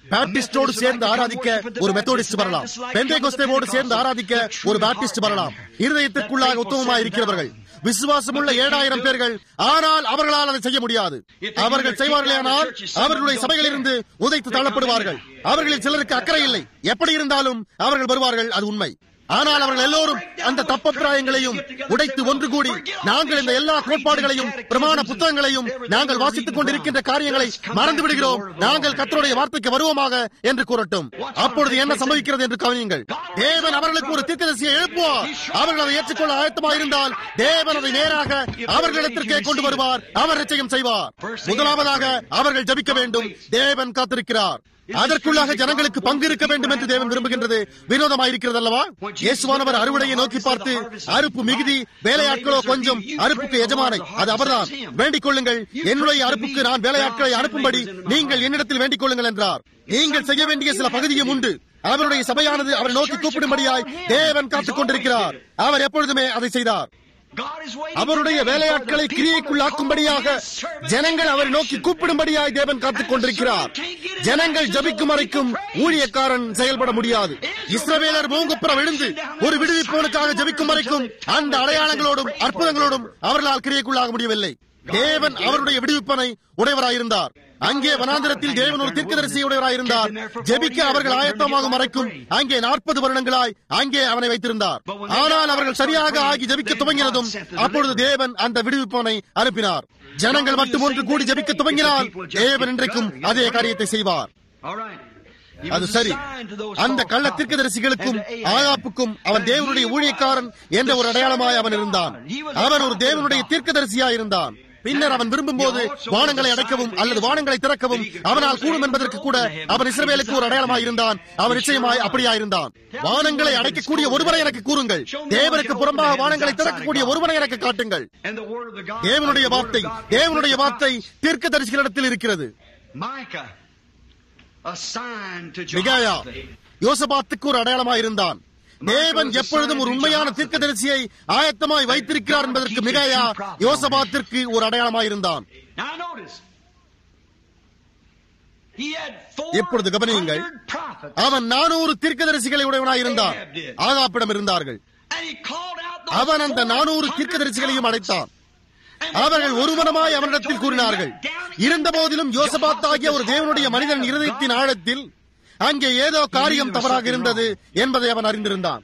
பாப்டிஸ்டோடு சேர்ந்து ஆராதிக்க ஒரு மெத்தோடிஸ்ட் வரலாம் பெந்தேகோஸ்தேவோடு சேர்ந்து ஆராதிக்க ஒரு பாப்டிஸ்ட் வரலாம் இருதயத்திற்குள்ளாக உத்தமமாய் இருக்கிறவர்கள் விசுவாசமுள்ள ஏழாயிரம் பேர்கள் ஆனால் அவர்களால் அதை செய்ய முடியாது அவர்கள் செய்வார்களேனால் அவர்களுடைய சபைகளிலிருந்து உதைத்து தள்ளப்படுவார்கள் அவர்களில் சிலருக்கு அக்கறை இல்லை எப்படி இருந்தாலும் அவர்கள் வருவார்கள் அது உண்மை ஆனால் அவர்கள் எல்லோரும் அந்த தப்பப்பிராயங்களையும் உடைத்து ஒன்று கூடி நாங்கள் இந்த எல்லா கோட்பாடுகளையும் பிரமாண புத்தகங்களையும் நாங்கள் வாசித்துக் கொண்டிருக்கின்ற காரியங்களை மறந்து விடுகிறோம் நாங்கள் கத்தருடைய வார்த்தைக்கு வருவோமாக என்று கூறட்டும் அப்பொழுது என்ன சம்பவிக்கிறது என்று கவனியுங்கள் தேவன் அவர்களுக்கு ஒரு தீர்க்கதரிசியை எழுப்புவார் அவர்கள் அதை ஏற்றுக்கொள்ள ஆயத்தமாக இருந்தால் தேவன் அதை நேராக அவர்களிடத்திற்கே கொண்டு வருவார் அவர் நிச்சயம் செய்வார் முதலாவதாக அவர்கள் ஜபிக்க வேண்டும் தேவன் காத்திருக்கிறார் அதற்குள்ளாக ஜனங்களுக்கு பங்கு இருக்க வேண்டும் என்று தேவன் விரும்புகின்றது வினோதமாயிருக்கிறது அல்லவா இயேசுவானவர் அறுவடையை நோக்கி பார்த்து அறுப்பு மிகுதி வேலையாட்களோ கொஞ்சம் அறுப்புக்கு எஜமானை அது அவர்தான் வேண்டிக் கொள்ளுங்கள் என்னுடைய அறுப்புக்கு நான் வேலையாட்களை அனுப்பும்படி நீங்கள் என்னிடத்தில் வேண்டிக் கொள்ளுங்கள் என்றார் நீங்கள் செய்ய வேண்டிய சில பகுதியும் உண்டு அவருடைய சபையானது அவரை நோக்கி கூப்பிடும்படியாய் தேவன் காத்துக் கொண்டிருக்கிறார் அவர் எப்பொழுதுமே அதை செய்தார் அவருடைய வேலையாட்களை கிரியைக்குள்ளாக்கும்படியாக ஜனங்கள் அவரை நோக்கி கூப்பிடும்படியாய் தேவன் காத்துக் கொண்டிருக்கிறார் ஜனங்கள் ஜபிக்கும் வரைக்கும் ஊழியக்காரன் செயல்பட முடியாது இஸ்ரவேலர் மூங்குப்புறம் விழுந்து ஒரு விடுவிப்பவனுக்காக ஜபிக்கும் வரைக்கும் அந்த அடையாளங்களோடும் அற்புதங்களோடும் அவர்களால் கிரியைக்குள்ளாக முடியவில்லை தேவன் அவருடைய விடுவிப்பனை உடையவராயிருந்தார் அங்கே வனாந்திரத்தில் தேவன் ஒரு தீர்க்கதரிசி உடையவராயிருந்தார் ஜெபிக்க அவர்கள் ஆயத்தமாகும் வரைக்கும் அங்கே நாற்பது வருடங்களாய் அங்கே அவனை வைத்திருந்தார் ஆனால் அவர்கள் சரியாக ஆகி ஜெபிக்க துவங்கினதும் அப்பொழுது தேவன் அந்த விடுவிப்பவனை அனுப்பினார் ஜனங்கள் மட்டும் ஒன்று கூடி ஜெபிக்க துவங்கினால் தேவன் இன்றைக்கும் அதே காரியத்தை செய்வார் அது சரி அந்த கள்ள தீர்க்கதரிசிகளுக்கும் ஆயாப்புக்கும் அவன் தேவனுடைய ஊழியக்காரன் என்ற ஒரு அடையாளமாய் அவன் இருந்தான் அவன் ஒரு தேவனுடைய தீர்க்கதரிசியாய் இருந்தான் பின்னர் அவன் விரும்பும் போது வானங்களை அடைக்கவும் அல்லது வானங்களை திறக்கவும் அவனால் கூடும் என்பதற்கு கூட அவன் இஸ்ரவேலுக்கு ஒரு அடையாளமாய் இருந்தான் அவன் நிச்சயமாய் அப்படியாயிருந்தான் வானங்களை அடைக்கக்கூடிய ஒருவரை எனக்கு கூறுங்கள் தேவனுக்கு புறம்பாக வானங்களை திறக்கக்கூடிய ஒருவரை எனக்கு காட்டுங்கள் தேவனுடைய வார்த்தை தேவனுடைய வார்த்தை தீர்க்க தரிசிகளிடத்தில் இருக்கிறது மிகாயா யோசபாத்துக்கு ஒரு அடையாளமாய் இருந்தான் தேவன் எப்பொழுதும் ஒரு உண்மையான தீர்க்கதரிசியை ஆயத்தமாய் வைத்திருக்கிறார் என்பதற்கு மிகாயா யோசபாத்திற்கு ஒரு அடையாளமாய் இருந்தான் இப்பொழுது கவனியுங்கள் அவன் நானூறு தீர்க்கதரிசிகளை உடையவனாய் இருந்தான் ஆகாப்பிடம் இருந்தார்கள் அவன் அந்த நானூறு தீர்க்கதரிசிகளையும் அடைத்தான் அவர்கள் ஒருமனமாய் அவனிடத்தில் கூறினார்கள் இருந்த போதிலும் யோசபாத் ஆகிய ஒரு தேவனுடைய மனிதன் இருதயத்தின் ஆழத்தில் அங்கே ஏதோ காரியம் தவறாக இருந்தது என்பதை அவன் அறிந்திருந்தான்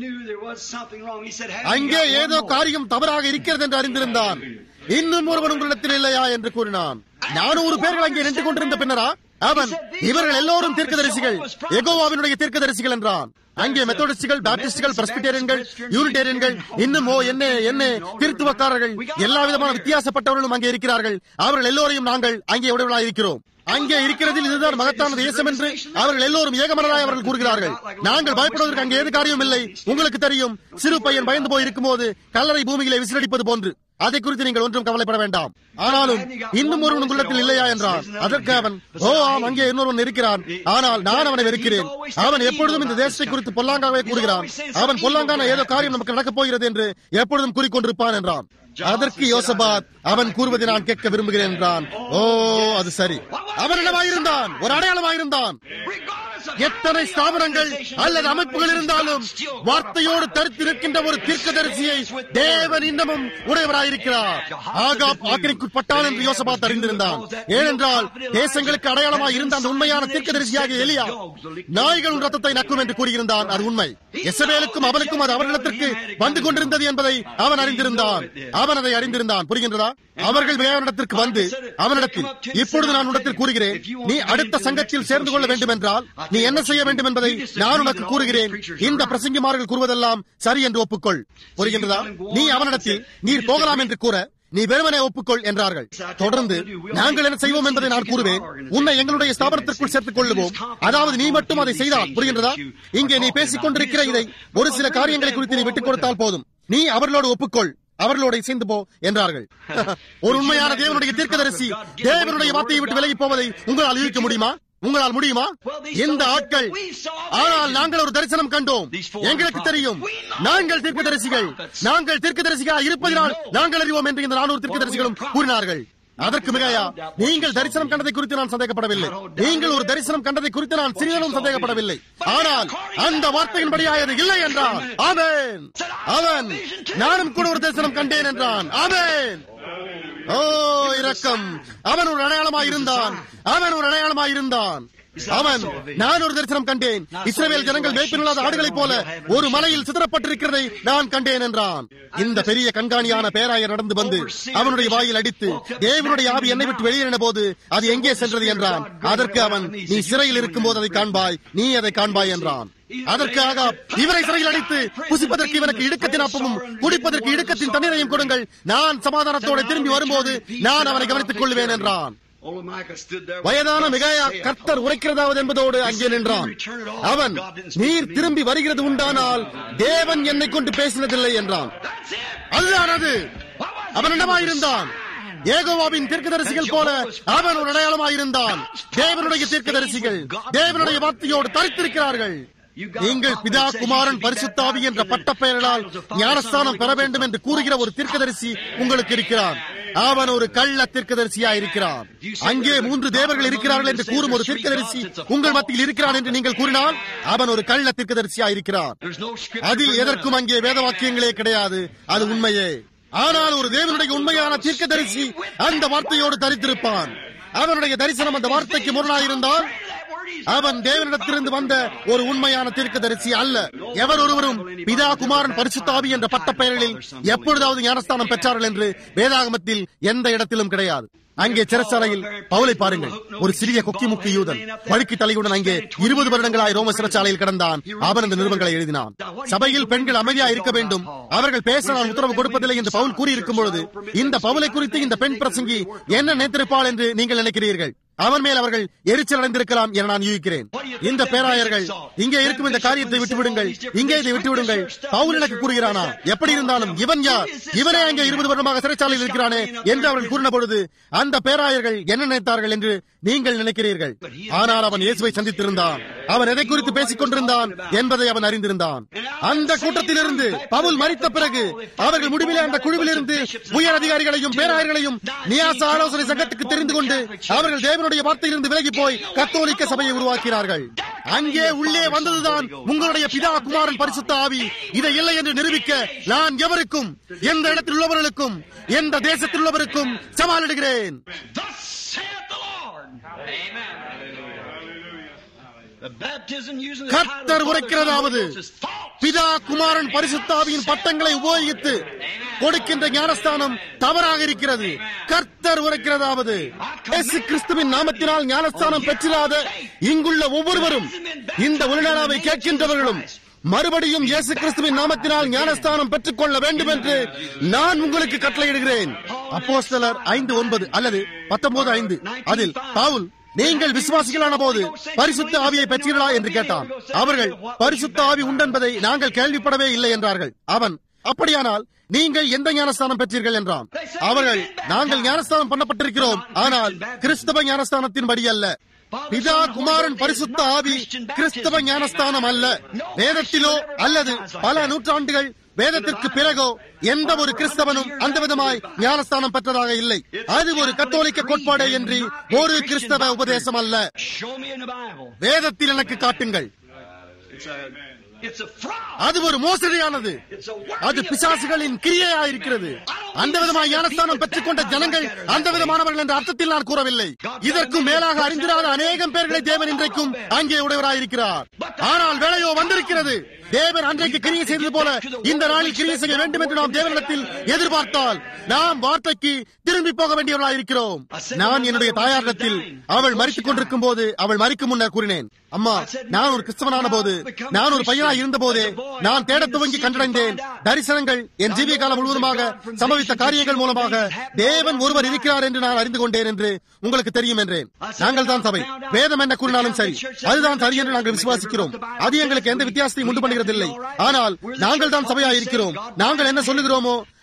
அங்கே ஏதோ காரியம் தவறாக இருக்கிறது என்று அறிந்திருந்தான் இன்னும் ஒருவன் உங்களிடத்தில் இல்லையா என்று கூறினான் நானூறு பேர்கள் அங்கே நின்று கொண்டிருந்த பின்னரா அவன் இவர்கள் எல்லோரும் தீர்க்கதரிசிகள் எகோவாவினுடைய தீர்க்கதரிசிகள் என்றான் அங்கே மெத்தோடிஸ்டுகள் பாப்டிஸ்டுகள் பிரஸ்பிட்டேரியன்கள் யூனிடேரியன்கள் இன்னும் ஓ என்ன என்ன திருத்துவக்காரர்கள் எல்லா விதமான வித்தியாசப்பட்டவர்களும் அங்கே இருக்கிறார்கள் அவர்கள் எல்லோரையும் நாங்கள் அங்கே உடவலாக இருக்கிறோம் அங்கே இருக்கிறதில் இதுதான் மகத்தான தேசம் என்று அவர்கள் எல்லோரும் ஏகமனராய் அவர்கள் கூறுகிறார்கள் நாங்கள் பயப்படுவதற்கு அங்கே ஏது காரியம் இல்லை உங்களுக்கு தெரியும் சிறு பையன் பயந்து போய் இருக்கும்போது கல்லறை பூமியிலே விசிலடிப்பது போன்று அதை குறித்து நீங்கள் ஒன்றும் கவலைப்பட வேண்டாம் ஆனாலும் இன்னும் ஒருவன் உங்களிடத்தில் இல்லையா என்றான் அதற்கு அவன் ஓ ஆம் அங்கே இன்னொருவன் இருக்கிறான் ஆனால் நான் அவனை வெறுக்கிறேன் அவன் எப்பொழுதும் இந்த தேசத்தை குறித்து பொல்லாங்காகவே கூறுகிறான் அவன் பொல்லாங்கான ஏதோ காரியம் நமக்கு நடக்கப் போகிறது என்று எப்பொழுதும் கூறிக்கொண்டிருப்பான் என்றான் அதற்கு யோசபாத் அவன் கூறுவதை நான் கேட்க விரும்புகிறேன் என்றான் ஓ அது சரி அவனிடமாயிருந்தான் ஒரு அடையாளமாயிருந்தான் எத்தனை ஸ்தாபனங்கள் அல்லது அமைப்புகள் இருந்தாலும் வார்த்தையோடு தரித்து நிற்கின்ற ஒரு தீர்க்கதரிசியை தேவன் இன்னமும் உடையவராயிருக்கிறார் ஆகாப் ஆக்கிரிக்குட்பட்டான் என்று யோசபாத் அறிந்திருந்தான் ஏனென்றால் தேசங்களுக்கு அடையாளமாய் இருந்த அந்த உண்மையான தீர்க்கதரிசியாக எலியா நாய்கள் ரத்தத்தை நக்கும் என்று கூறியிருந்தான் அது உண்மை எசபேலுக்கும் அவனுக்கும் அது அவர்களிடத்திற்கு வந்து கொண்டிருந்தது என்பதை அவன் அறிந்திருந்தான் அவன் அதை அறிந்திருந்தான் புரிகின்றதா அவர்கள் மேயவனிடத்திற்கு வந்து அவனிடத்தில் இப்பொழுது நான் உடத்தில் கூறுகிறேன் நீ அடுத்த சங்கத்தில் சேர்ந்து கொள்ள வேண்டும் என்றால் நீ என்ன செய்ய வேண்டும் என்பதை நான் உனக்கு கூறுகிறேன் இந்த பிரசங்கிமார்கள் கூறுவதெல்லாம் சரி என்று ஒப்புக்கொள் புரிகின்றதா நீ அவனிடத்தில் நீர் போகலாம் என்று கூற நீ வெறுமனே ஒப்புக்கொள் என்றார்கள் தொடர்ந்து நாங்கள் என்ன செய்வோம் என்பதை நான் கூறுவேன் உன்னை எங்களுடைய ஸ்தாபனத்திற்குள் சேர்த்துக் கொள்ளுவோம் அதாவது நீ மட்டும் அதை செய்தால் புரிகின்றதா இங்கே நீ பேசிக் கொண்டிருக்கிற இதை ஒரு சில காரியங்களை குறித்து நீ விட்டுக் கொடுத்தால் போதும் நீ அவர்களோடு ஒப்புக்கொள் அவர்களோட சேர்ந்து போ என்றார்கள் ஒரு உண்மையான தேவனுடைய தீர்க்கதரிசி தேவனுடைய வார்த்தையை விட்டு விலகி போவதை உங்களால் யூகிக்க முடியுமா உங்களால் முடியுமா இந்த ஆட்கள் ஆனால் நாங்கள் ஒரு தரிசனம் கண்டோம் எங்களுக்கு தெரியும் நாங்கள் தீர்க்கதரிசிகள் நாங்கள் தீர்க்கதரிசிகளாக இருப்பதினால் நாங்கள் அறிவோம் என்று இந்த நானூறு தீர்க்கதரிசிகளும் கூறினார்கள் அதற்கு மிகையா நீங்கள் தரிசனம் கண்டதை குறித்து நான் சந்தேகப்படவில்லை நீங்கள் ஒரு தரிசனம் கண்டதை குறித்து நான் சிறிதளவும் சந்தேகப்படவில்லை ஆனால் அந்த வார்த்தையின்படியாய் அது இல்லை என்றான் ஆமென் அவன் நானும் கூட ஒரு தரிசனம் கண்டேன் என்றான் ஆமென் ஓ இரக்கம் அவன் ஒரு அடையாளமாய் இருந்தான் அவன் ஒரு அடையாளமாய் இருந்தான் அவன் நான் ஒரு தரிசனம் கண்டேன் இஸ்ரவேல் ஜனங்கள் மேய்ப்பில்லாத ஆடுகளைப் போல ஒரு மலையில் சிதறப்பட்டிருக்கிறதை நான் கண்டேன் என்றான் இந்த பெரிய கண்காணியான பேராயர் நடந்து வந்து அவனுடைய வாயில் அடித்து தேவனுடைய ஆவி என்னை விட்டு வெளியேறின போது அது எங்கே சென்றது என்றான் அதற்கு அவன் நீ சிறையில் இருக்கும் போது அதை காண்பாய் நீ அதை காண்பாய் என்றான் அதற்கு ஆகாப் இவரை சிறையில் அடித்து புசிப்பதற்கு இவனுக்கு இடுக்கத்தின் அப்பமும் குடிப்பதற்கு இடுக்கத்தின் தண்ணீரையும் கொடுங்கள் நான் சமாதானத்தோடு திரும்பி வரும்போது நான் அவனை கவனித்துக் கொள்வேன் என்றான் வயதான மிகாயா கர்த்தர் உரைக்கிறதாவது என்பதோடு அங்கே நின்றான் அவன் நீர் திரும்பி வருகிறது உண்டானால் தேவன் என்னை கொண்டு பேசினதில்லை என்றான் அதுதான் அது அவன் என்னமாயிருந்தான் ஏகோவாவின் தீர்க்கதரிசிகள் போல அவன் ஒரு அடையாளமாயிருந்தான் தேவனுடைய தீர்க்கதரிசிகள் தேவனுடைய வார்த்தையோடு தரித்திருக்கிறார்கள் நீங்கள் பிதா குமாரன் பரிசுத்தாவி என்ற பட்டப்பெயர்களால் ஞானஸ்தானம் பெற வேண்டும் என்று கூறுகிற ஒரு தீர்க்கதரிசி உங்களுக்கு இருக்கிறார் அவன் ஒரு கள்ள தீர்க்கதரிசியா இருக்கிறான் அங்கே மூன்று தேவர்கள் இருக்கிறார்கள் என்று கூறும் ஒரு தீர்க்கதரிசி உங்கள் மத்தியில் இருக்கிறான் என்று நீங்கள் கூறினால் அவன் ஒரு கள்ள தீர்க்கதரிசியா இருக்கிறான் அதில் எதற்கும் அங்கே வேத வாக்கியங்களே கிடையாது அது உண்மையே ஆனால் ஒரு தேவனுடைய உண்மையான தீர்க்கதரிசி அந்த வார்த்தையோடு தரித்திருப்பான் அவனுடைய தரிசனம் அந்த வார்த்தைக்கு முரணாயிருந்தால் அவன் தேவனிடத்திலிருந்து வந்த ஒரு உண்மையான தீர்க்கதரிசி அல்ல எவர் ஒருவரும் பிதா குமாரன் பரிசுத்தாவி என்ற பட்ட பெயர்களில் எப்பொழுதாவது ஞானஸ்தானம் பெற்றார்கள் என்று வேதாகமத்தில் எந்த இடத்திலும் கிடையாது அங்கே சிறைச்சாலையில் பவுலை பாருங்கள் ஒரு சிறிய கொக்கி முக்கி யூதன் வழுக்கி தலையுடன் அங்கே இருபது வருடங்களாய் ரோம சிறைச்சாலையில் கிடந்தான் அவன் இந்த நிறுவனங்களை எழுதினான் சபையில் பெண்கள் அமைதியா இருக்க வேண்டும் அவர்கள் பேச நான் உத்தரவு கொடுப்பதில்லை என்று பவுல் கூறியிருக்கும் பொழுது இந்த பவுலை குறித்து இந்த பெண் பிரசங்கி என்ன நினைத்திருப்பாள் என்று நீங்கள் நினைக்கிறீர்கள் அவன் மேல் அவர்கள் எரிச்சல் அடைந்திருக்கலாம் என நான் யூகிக்கிறேன் இந்த பேராயர்கள் இங்கே இருக்கும் இந்த காரியத்தை விட்டுவிடுங்கள் இங்கே இதை விட்டுவிடுங்கள் பவுல் எனக்கு கூறுகிறானா எப்படி இருந்தாலும் இவன் யார் இவனே அங்கே இருபது வருடமாக சிறைச்சாலையில் இருக்கிறானே என்று அவர்கள் கூறின பொழுது அந்த பேராயர்கள் என்ன நினைத்தார்கள் என்று நீங்கள் நினைக்கிறீர்கள் ஆனால் அவன் இயேசுவை சந்தித்திருந்தான் அவன் எதை குறித்து பேசிக் கொண்டிருந்தான் என்பதை அவன் அறிந்திருந்தான் அந்த கூட்டத்திலிருந்து பவுல் மறித்த பிறகு அவர்கள் முடிவிலே அந்த குழுவிலிருந்து உயர் அதிகாரிகளையும் பேராயர்களையும் நியாச ஆலோசனை சங்கத்துக்கு தெரிந்து கொண்டு அவர்கள் தேவனுடைய வார்த்தையிலிருந்து விலகி போய் கத்தோலிக்க சபையை உருவாக்கினார்கள் அங்கே உள்ளே வந்ததுதான் உங்களுடைய பிதா குமாரன் பரிசுத்த ஆவி இதை இல்லை என்று நிரூபிக்க நான் எவருக்கும் எந்த இடத்தில் உள்ளவர்களுக்கும் எந்த தேசத்தில் உள்ளவருக்கும் சவாலிடுகிறேன் கர்த்தர் உரைக்கிறதாவது பிதா குமாரன் பரிசுத்தாவியின் பட்டங்களை உபயோகித்து கொடுக்கின்ற ஞானஸ்தானம் தவறாக இருக்கிறது கர்த்தர் உரைக்கிறதாவது இயேசு கிறிஸ்துவின் நாமத்தினால் ஞானஸ்தானம் பெற்றிராத இங்குள்ள ஒவ்வொருவரும் இந்த உள்நாளாவை கேட்கின்றவர்களும் மறுபடியும் இயேசு கிறிஸ்துவின் நாமத்தினால் ஞானஸ்தானம் பெற்றுக் கொள்ள வேண்டும் என்று நான் உங்களுக்கு கட்டளையிடுகிறேன் அப்போஸ்தலர் ஐந்து ஒன்பது அல்லது பத்தொன்பது ஐந்து அதில் பவுல் நீங்கள் விசுவாசிகளான போது பரிசுத்த ஆவியை பெற்றீர்களா என்று கேட்டான் அவர்கள் பரிசுத்த ஆவி உண்டென்பதை நாங்கள் கேள்விப்படவே இல்லை என்றார்கள் அவன் அப்படியானால் நீங்கள் எந்த ஞானஸ்தானம் பெற்றீர்கள் என்றான் அவர்கள் நாங்கள் ஞானஸ்தானம் பண்ணப்பட்டிருக்கிறோம் ஆனால் கிறிஸ்தவ ஞானஸ்தானத்தின்படி அல்ல பிதா குமாரன் பரிசுத்த ஆவி கிறிஸ்தவ ஞானஸ்தானம் அல்ல வேதத்திலோ அல்லது பல நூற்றாண்டுகள் வேதத்திற்கு பிறகோ எந்த ஒரு கிறிஸ்தவனும் அந்த விதமாய் ஞானஸ்தானம் பெற்றதாக இல்லை அது ஒரு கத்தோலிக்க கோட்பாடு என்று ஒரு கிறிஸ்தவ உபதேசம் அல்ல வேதத்தில் எனக்கு காட்டுங்கள் அது ஒரு மோசடியானது அது பிசாசுகளின் கிரியையாயிருக்கிறது அந்த விதமாக ஞானஸ்தானம் பெற்றுக் கொண்ட ஜனங்கள் அந்த விதமானவர்கள் என்ற அர்த்தத்தில் நான் கூறவில்லை இதற்கும் மேலாக அறிந்திராத அநேகம் பேர்களை தேவன் இன்றைக்கும் அங்கே உடையவராயிருக்கிறார் ஆனால் வேலையோ வந்திருக்கிறது தேவன் அன்றைக்கு கிரியை செய்தது போல இந்த நாளில் கிரியை செய்ய வேண்டும் என்று நாம் தேவனிடத்தில் எதிர்பார்த்தால் நாம் வார்த்தைக்கு திரும்பி போக வேண்டியவர்களாக இருக்கிறோம் நான் என்னுடைய தாயாரிடத்தில் அவள் மறித்துக் கொண்டிருக்கும் போது அவள் மறிக்கும் முன்னர் கூறினேன் அம்மா நான் ஒரு கிறிஸ்தவனான போது நான் ஒரு பையனாக இருந்த போதே நான் தேட துவங்கி கண்டடைந்தேன் தரிசனங்கள் என் ஜீவிய காலம் முழுவதுமாக சம்பவித்த காரியங்கள் மூலமாக தேவன் ஒருவர் இருக்கிறார் என்று நான் அறிந்து கொண்டேன் என்று உங்களுக்கு தெரியும் என்றேன் நாங்கள் தான் சபை வேதம் என்ன கூறினாலும் சரி அதுதான் சரி என்று நாங்கள் விசுவாசிக்கிறோம் அது எங்களுக்கு எந்த வித்தியாசத்தையும் உண்டு பண்ணுகிறதில்லை ஆனால் நாங்கள் தான் சபையாக இருக்கிறோம் நாங்கள் என்ன சொல்லுகிறோமோ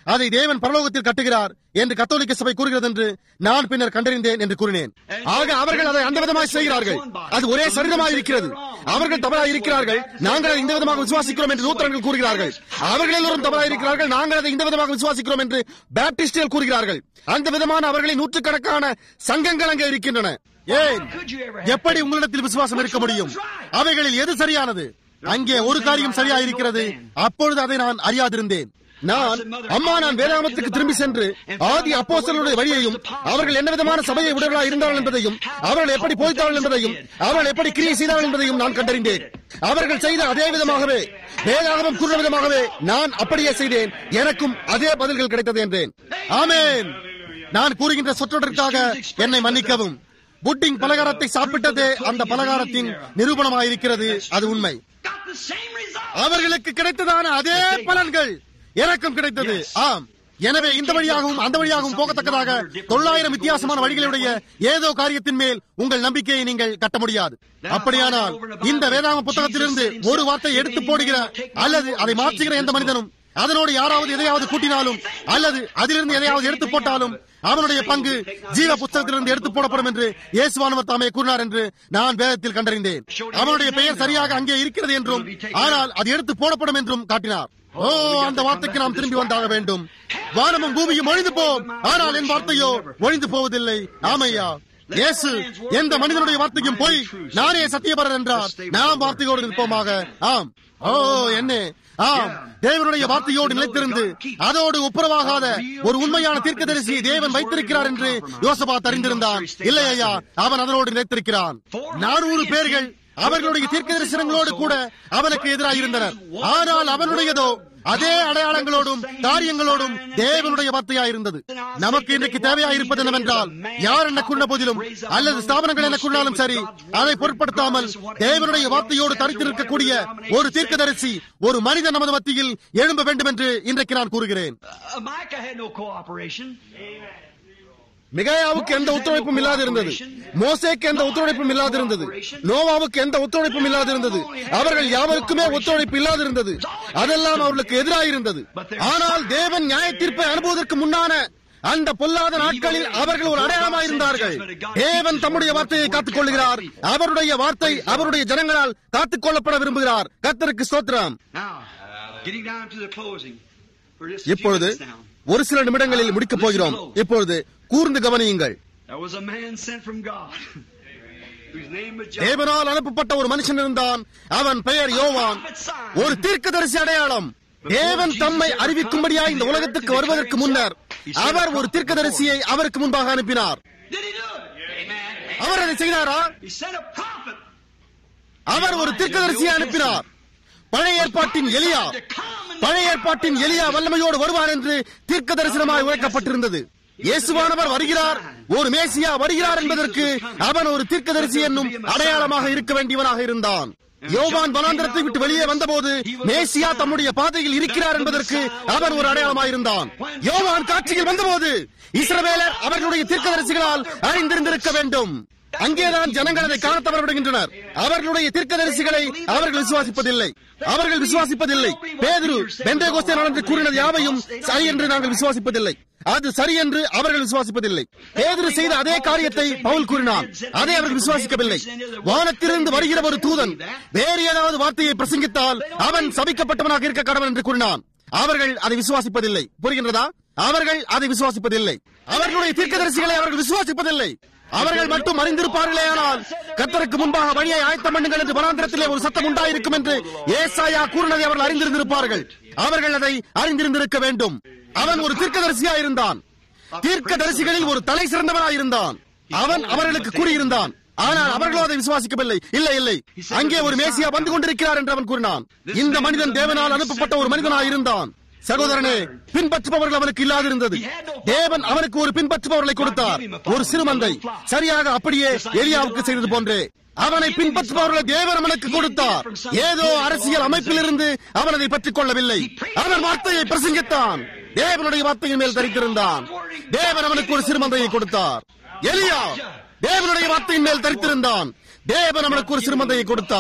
அதை தேவன் பரலோகத்தில் கட்டுகிறார் என்று கத்தோலிக்க சபை கூறுகிறது என்று நான் பின்னர் கண்டறிந்தேன் என்று கூறினேன் ஆக அவர்கள் அதை அந்த விதமாய் செய்கிறார்கள் அது ஒரே சரீரமாக இருக்கிறது அவர்கள் தவறாக இருக்கிறார்கள் நாங்கள் அதை இந்த விதமாக விசுவாசிக்கிறோம் என்று லூத்தரர்கள் கூறுகிறார்கள் அவர்கள் எல்லோரும் தவறாக இருக்கிறார்கள் நாங்கள் அதை இந்த விதமாக விசுவாசிக்கிறோம் என்று பேப்டிஸ்டியல் கூறுகிறார்கள் அந்த விதமான அவர்களின் நூற்றுக்கணக்கான சங்கங்கள் அங்கே இருக்கின்றன ஏன் எப்படி உங்களிடத்தில் விசுவாசம் இருக்க முடியும் அவைகளில் எது சரியானது அங்கே ஒரு காரியம் சரியா இருக்கிறது அப்பொழுது அதை நான் அறியாதிருந்தேன் நான் அம்மா நான் வேதாமத்துக்கு திரும்பி சென்று ஆதி அப்போஸ்தலருடைய வழியையும் அவர்கள் என்ன விதமான சபையை உடலாக இருந்தார்கள் என்பதையும் அவர்கள் எப்படி போய்த்தார்கள் என்பதையும் அவர்கள் எப்படி கிரியை செய்தார்கள் என்பதையும் நான் கண்டறிந்தேன் அவர்கள் செய்த அதே விதமாகவே வேதாகமம் கூறின விதமாகவே நான் அப்படியே செய்தேன் எனக்கும் அதே பதில்கள் கிடைத்தது என்றேன் ஆமேன் நான் கூறுகின்ற சொற்றொடருக்காக என்னை மன்னிக்கவும் புட்டிங் பலகாரத்தை சாப்பிட்டதே அந்த பலகாரத்தின் நிரூபணமாயிருக்கிறது அது உண்மை Got the same result. அவர்களுக்கு கிடைத்ததான அதே பலன்கள் எனக்கும் கிடைத்தது ஆம் எனவே இந்த வழியாகவும் அந்த வழியாகவும் போகத்தக்கதாக தொள்ளாயிரம் வித்தியாசமான வழிகளுடைய ஏதோ காரியத்தின் மேல் உங்கள் நம்பிக்கையை நீங்கள் கட்ட முடியாது அப்படியானால் இந்த வேதாம புத்தகத்திலிருந்து ஒரு வார்த்தை எடுத்து போடுகிற அல்லது அதை மாற்றுகிற எந்த மனிதனும் அதனோடு யாராவது எதையாவது கூட்டினாலும் அல்லது அதிலிருந்து எதையாவது எடுத்து போட்டாலும் அவனுடைய பங்கு ஜீவ புத்தகத்திலிருந்து எடுத்து போடப்படும் என்று இயேசுவானவர் தாமே கூறினார் என்று நான் வேதத்தில் கண்டறிந்தேன் அவனுடைய பெயர் சரியாக அங்கே இருக்கிறது என்றும் ஆனால் அது எடுத்து போடப்படும் என்றும் காட்டினார் ஓ அந்த வார்த்தைக்கு நாம் திரும்பி வந்தாக வேண்டும் வானமும் பூமியும் ஒழிந்து போம் ஆனால் என் வார்த்தையோ ஒழிந்து போவதில்லை ஆமையா இயேசு எந்த மனிதனுடைய வார்த்தையும் போய் நானே சத்தியபரர் என்றார் நாம் வார்த்தையோடு நிற்போமாக ஆம் ஓ என்ன ஆம் தேவனுடைய வார்த்தையோடு நிலைத்திருந்து அதோடு ஒப்புரவாகாத ஒரு உண்மையான தீர்க்கதரிசியை தேவன் வைத்திருக்கிறார் என்று யோசபாத் அறிந்திருந்தான் இல்லை ஐயா அவன் அதனோடு நிலைத்திருக்கிறான் நானூறு பேர்கள் அவர்களுடைய தீர்க்க தரிசனங்களோடு கூட அவனுக்கு எதிராக இருந்தனர் ஆனால் அவனுடையதோ அதே அடையாளங்களோடும் காரியங்களோடும் தேவனுடைய வார்த்தையா இருந்தது நமக்கு இன்றைக்கு தேவையா இருப்பது என்னவென்றால் யார் என்ன கூறின போதிலும் அல்லது ஸ்தாபனங்கள் என்ன கூறினாலும் சரி அதை பொருட்படுத்தாமல் தேவனுடைய வார்த்தையோடு தரித்திருக்கக்கூடிய ஒரு தீர்க்கதரிசி ஒரு மனிதன் நமது மத்தியில் எழும்ப வேண்டும் என்று இன்றைக்கு நான் கூறுகிறேன் Uh, Micah had no cooperation. மிகாயாவுக்கு எந்த ஒத்துழைப்பும் இல்லாதிருந்தது மோசேக்கு எந்த ஒத்துழைப்பும் இல்லாதிருந்தது நோவாவுக்கு எந்த ஒத்துழைப்பும் இல்லாதிருந்தது அவர்கள் யாவருக்குமே ஒத்துழைப்பு இல்லாதிருந்தது அதெல்லாம் அவர்களுக்கு எதிராயிருந்தது ஆனால் தேவன் நியாய தீர்ப்பை அனுப்புவதற்கு முன்னான அந்த பொல்லாத நாட்களில் அவர்கள் ஒரு அடையாளமாயிருந்தார்கள் தேவன் தம்முடைய வார்த்தையை காத்துக் கொள்கிறார் அவருடைய வார்த்தை அவருடைய ஜனங்களால் காத்துக் கொள்ளப்பட விரும்புகிறார் கர்த்தருக்கு ஸ்தோத்திரம் Now, getting down to the closing. For just a few இப்பொழுது minutes now. ஒரு சில நிமிடங்களில் முடிக்கப் போகிறோம் இப்பொழுது கூர்ந்து கவனியுங்கள் There was a man sent from God whose name was John. தேவனால் அனுப்பப்பட்ட ஒரு மனுஷன் இருந்தான் அவன் பெயர் யோவான் ஒரு தீர்க்கதரிசி அடையாளம் தேவன் தம்மை அறிவிக்கும்படியா இந்த உலகத்துக்கு வருவதற்கு முன்னர் அவர் ஒரு தீர்க்கதரிசியை அவருக்கு முன்பாக அனுப்பினார் Did he do it? Amen. அவர் அதை செய்தாரா He sent a prophet. அவர் ஒரு தீர்க்கதரிசியை அனுப்பினார் பழைய ஏற்பாட்டின் எலியா பழைய ஏற்பாட்டின் எலியா வல்லமையோடு வருவார் என்று தீர்க்க தரிசனமாய் உழைக்கப்பட்டிருந்தது இயேசுவானவர் வருகிறார் ஒரு மேசியா வருகிறார் என்பதற்கு அவன் ஒரு தீர்க்கதரிசி என்னும் அடையாளமாக இருக்க வேண்டியவனாக இருந்தான் யோவான் வனாந்திரத்தை விட்டு வெளியே வந்தபோது மேசியா தம்முடைய பாதையில் இருக்கிறார் என்பதற்கு அவன் ஒரு அடையாளமாயிருந்தான் யோவான் காட்சியில் வந்தபோது இஸ்ரவேலர் அவர்களுடைய தீர்க்கதரிசிகளால் அறிந்திருந்திருக்க வேண்டும் அங்கேதான் ஜனங்கள் அதை காண தவறவிடுகின்றனர் அவர்களுடைய தீர்க்கதரிசிகளை அவர்கள் விசுவாசிப்பதில்லை அவர்கள் விசுவாசிப்பதில்லை பேதுரு பெந்தேகோஸ்தே நாள் என்று கூறினது யாவையும் சரி என்று நாங்கள் விசுவாசிப்பதில்லை அது சரி என்று அவர்கள் விசுவாசிப்பதில்லை பேதுரு செய்த அதே காரியத்தை பவுல் கூறினான் அதை அவர்கள் விசுவாசிக்கவில்லை வானத்திலிருந்து வருகிற ஒரு தூதன் வேறு ஏதாவது வார்த்தையை பிரசங்கித்தால் அவன் சபிக்கப்பட்டவனாக இருக்க கடவன் என்று கூறினான் அவர்கள் அதை விசுவாசிப்பதில்லை புரிகின்றதா அவர்கள் அதை விசுவாசிப்பதில்லை அவர்களுடைய தீர்க்கதரிசிகளை அவர்கள் விசுவாசிப்பதில்லை அவர்கள் மட்டும் அறிந்திருப்பார்களே ஆனால் கத்தருக்கு முன்பாக வழியை ஆயத்தம் பண்ணுங்கள் என்று வனாந்திரத்திலே ஒரு சத்தம் உண்டாயிருக்கும் என்று ஏசாயா கூறினதை அவர்கள் அறிந்திருந்திருப்பார்கள் அவர்கள் அதை அறிந்திருந்திருக்க வேண்டும் அவன் ஒரு தீர்க்கதரிசியா இருந்தான் தீர்க்கதரிசிகளில் ஒரு தலை சிறந்தவனாயிருந்தான் அவன் அவர்களுக்கு கூறியிருந்தான் ஆனால் அவர்களோ அதை விசுவாசிக்கவில்லை இல்லை இல்லை அங்கே ஒரு மேசியா வந்து கொண்டிருக்கிறார் என்று அவன் கூறினான் இந்த மனிதன் தேவனால் அனுப்பப்பட்ட ஒரு மனிதனாய் இருந்தான் சகோதரனே பின்பற்றுபவர்கள் அவனுக்கு இல்லாதிருந்தது தேவன் அவனுக்கு ஒரு பின்பற்றுபவர்களை கொடுத்தார் ஒரு சிறுமந்தை சரியாக அப்படியே எலியாவுக்கு செய்தது போன்றே அவனை பின்பற்றுபவர்களை தேவன் அவனுக்கு கொடுத்தார் ஏதோ அரசியல் அமைப்பிலிருந்து அவன் அதை பற்றிக் கொள்ளவில்லை அவன் வார்த்தையை பிரசங்கித்தான் தேவனுடைய வார்த்தையின் மேல் தரித்திருந்தான் தேவன் அவனுக்கு ஒரு சிறுமந்தையை கொடுத்தார் எலியா தேவனுடைய வார்த்தையின் மேல் தரித்திருந்தான் தேவன் அவனுக்கு ஒரு சிறுமந்தையை கொடுத்தார்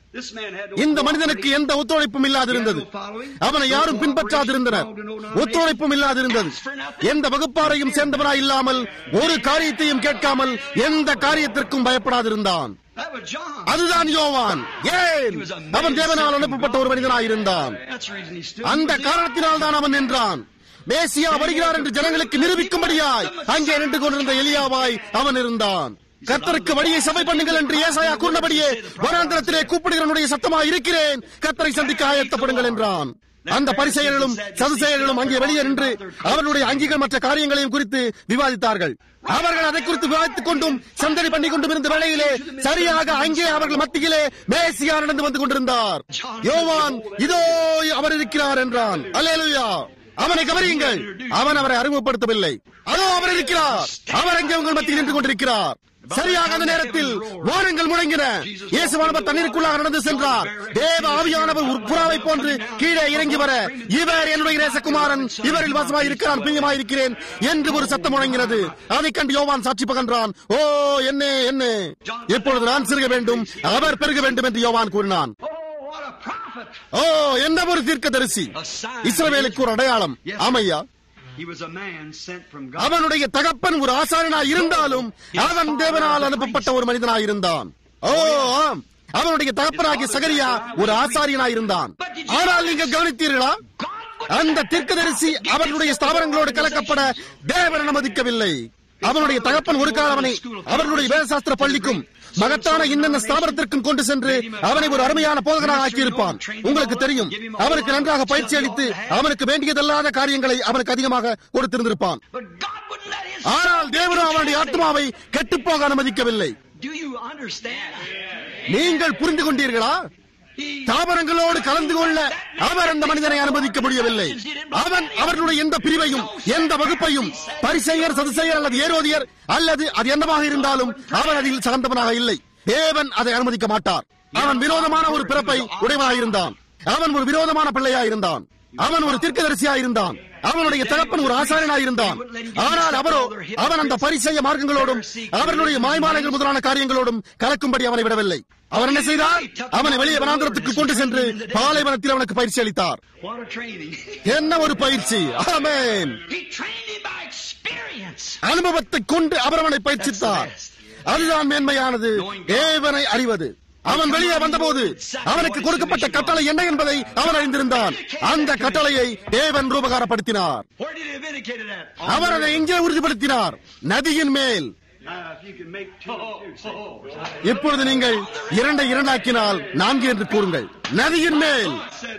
This man had no இந்த மனிதனுக்கு எந்த ஒத்துழைப்பும் இல்லாதிருந்தது அவனை யாரும் பின்பற்றாதிருந்தனர் ஒத்துழைப்பும் இல்லாதிருந்தது எந்த வகுப்பாரையும் சேர்ந்தவனாய் இல்லாமல் ஒரு காரியத்தையும் கேட்காமல் எந்த காரியத்திற்கும் பயப்படாதிருந்தான் That was John. அதுதான் யோவான் ஏன் அவன் தேவனால் அனுப்பப்பட்ட ஒரு மனிதனாயிருந்தான் That's the reason he stood. அந்த காரணத்தினால் தான் அவன் நின்றான் மேசியா வருகிறார் என்று ஜனங்களுக்கு நிரூபிக்கும்படியாய் அங்கே நின்று கொண்டிருந்த எலியாவாய் அவன் இருந்தான் கர்த்தருக்கு வழியை சபை பண்ணுங்கள் என்று ஏசாயா கூறினபடியே வனாந்திரத்திலே கூப்பிடுகிறனுடைய சத்தமாய் இருக்கிறேன் கர்த்தரை சந்திக்க ஆயத்தப்படுங்கள் என்றான் அந்த பரிசெயர்களும் சதுசெயர்களும் அங்கே வெளியே நின்று அவர்களுடைய அங்கிகள் மற்ற காரியங்களையும் குறித்து விவாதித்தார்கள் அவர்கள் அதை குறித்து விவாதித்துக் கொண்டும் சந்தடி பண்ணி கொண்டும் இருந்த வேளையிலே சரியாக அங்கே அவர்கள் மத்தியிலே மேசியா நடந்து வந்து கொண்டிருந்தார் யோவான் இதோ அவர் இருக்கிறார் என்றான் அல்லேலூயா அவனை கவனியுங்கள் அவன் அவரை அறிமுகப்படுத்தவில்லை அதோ அவர் இருக்கிறார் அவர் அங்கே உங்கள் மத்தியில் நின்று கொண்டிருக்கிறார் சரியாக அந்த நேரத்தில் வானங்கள் முழங்கின இயேசுவானவர் தண்ணீருக்குள்ளாக நடந்து சென்றார் தேவ ஆவியானவர் ஒரு புறாவை போன்று கீழே இறங்கி வர இவர் என்னுடைய நேசகுமாரன் இவரில் வாசமாய் இருக்கிறான் பிரியமாயிருக்கிறேன் என்று ஒரு சத்தம் முழங்கினது அதைக் கண்டு யோவான் சாட்சி பகன்றான் ஓ என்ன என்ன இப்பொழுது நான் சிறுக வேண்டும் அவர் பெருக வேண்டும் என்று யோவான் கூறினான் Oh, what a prophet! ஓ என்ன ஒரு தீர்க்கதரிசி இஸ்ரவேலுக்கு ஒரு அடையாளம் ஆமையா He was a man sent from God. அவனுடைய தகப்பன் ஒரு ஆசாரியனாய் இருந்தாலும் அவன் தேவனால் அனுப்பப்பட்ட ஒரு மனிதனாய் இருந்தான் ஓ ஆம் அவனுடைய தகப்பனாகிய சகரியா ஒரு ஆசாரியனாய் இருந்தான் ஆனால் நீங்கள் கவனித்தீர்களா அந்த தீர்க்கதரிசி அவர்களுடைய ஸ்தாபனங்களோடு கலக்கப்பட தேவன் அனுமதிக்கவில்லை அவனுடைய தகப்பன் ஒரு கால அவனை அவர்களுடைய வேதசாஸ்திர பள்ளிக்கும் மகத்தான இன்னென்ன ஸ்தாபனத்திற்கும் கொண்டு சென்று அவனை ஒரு அருமையான போதகனாக ஆக்கியிருப்பான் உங்களுக்கு தெரியும் அவனுக்கு நன்றாக பயிற்சி அளித்து அவனுக்கு வேண்டியதல்லாத காரியங்களை அவனுக்கு அதிகமாக கொடுத்திருந்திருப்பான் But God wouldn't let his ஆனால் தேவனும் அவனுடைய ஆத்மாவை கெட்டுப்போக அனுமதிக்கவில்லை Do you understand? நீங்கள் புரிந்து கொண்டீர்களா He தாவரங்களோடு கலந்து கொள்ள அவர் அந்த மனிதனை அனுமதிக்க முடியவில்லை அவன் அவர்களுடைய எந்த பிரிவையும் எந்த வகுப்பையும் பரிசெயர் சதுசெயர் அல்லது ஏரோதியர் அல்லது அது என்னவாக இருந்தாலும் அவன் அதில் சார்ந்தவனாக இல்லை தேவன் அதை அனுமதிக்க மாட்டார் அவன் விரோதமான ஒரு பிறப்பை உடையவனாயிருந்தான் அவன் ஒரு விரோதமான பிள்ளையாயிருந்தான் அவன் ஒரு தீர்க்கதரிசியாயிருந்தான் அவனுடைய தகப்பன் ஒரு ஆசாரியனாயிருந்தான் ஆனால் அவரோ அவன் அந்த பரிசெய்ய மார்க்கங்களோடும் அவர்களுடைய மாய்மாலங்கள் முதலான காரியங்களோடும் கலக்கும்படி அவனை விடவில்லை அவர் என்ன செய்தார் அவனை வெளியே வனாந்திரத்துக்கு கொண்டு சென்று பாலைவனத்தில் அவனுக்கு பயிற்சி அளித்தார் what a training. என்ன ஒரு பயிற்சி ஆமென் He trained him by experience. அனுபவத்தை கொண்டு அவர் அவனை பயிற்சித்தார் அதுதான் மேன்மையானது தேவனை அறிவது அவன் வெளியே வந்தபோது அவனுக்கு கொடுக்கப்பட்ட கட்டளை என்ன என்பதை அவன் அறிந்திருந்தான் அந்த கட்டளையை தேவன் ரூபகாரப்படுத்தினார் Where did he vindicate it at? அவர் அதை எங்கே உறுதிப்படுத்தினார் நதியின் மேல் Now, if you can make two, two. இப்பொழுது நீங்கள் இரண்டை இரண்டாக்கினால் நான்கு என்று கூறுங்கள் நதியின் மேல் said,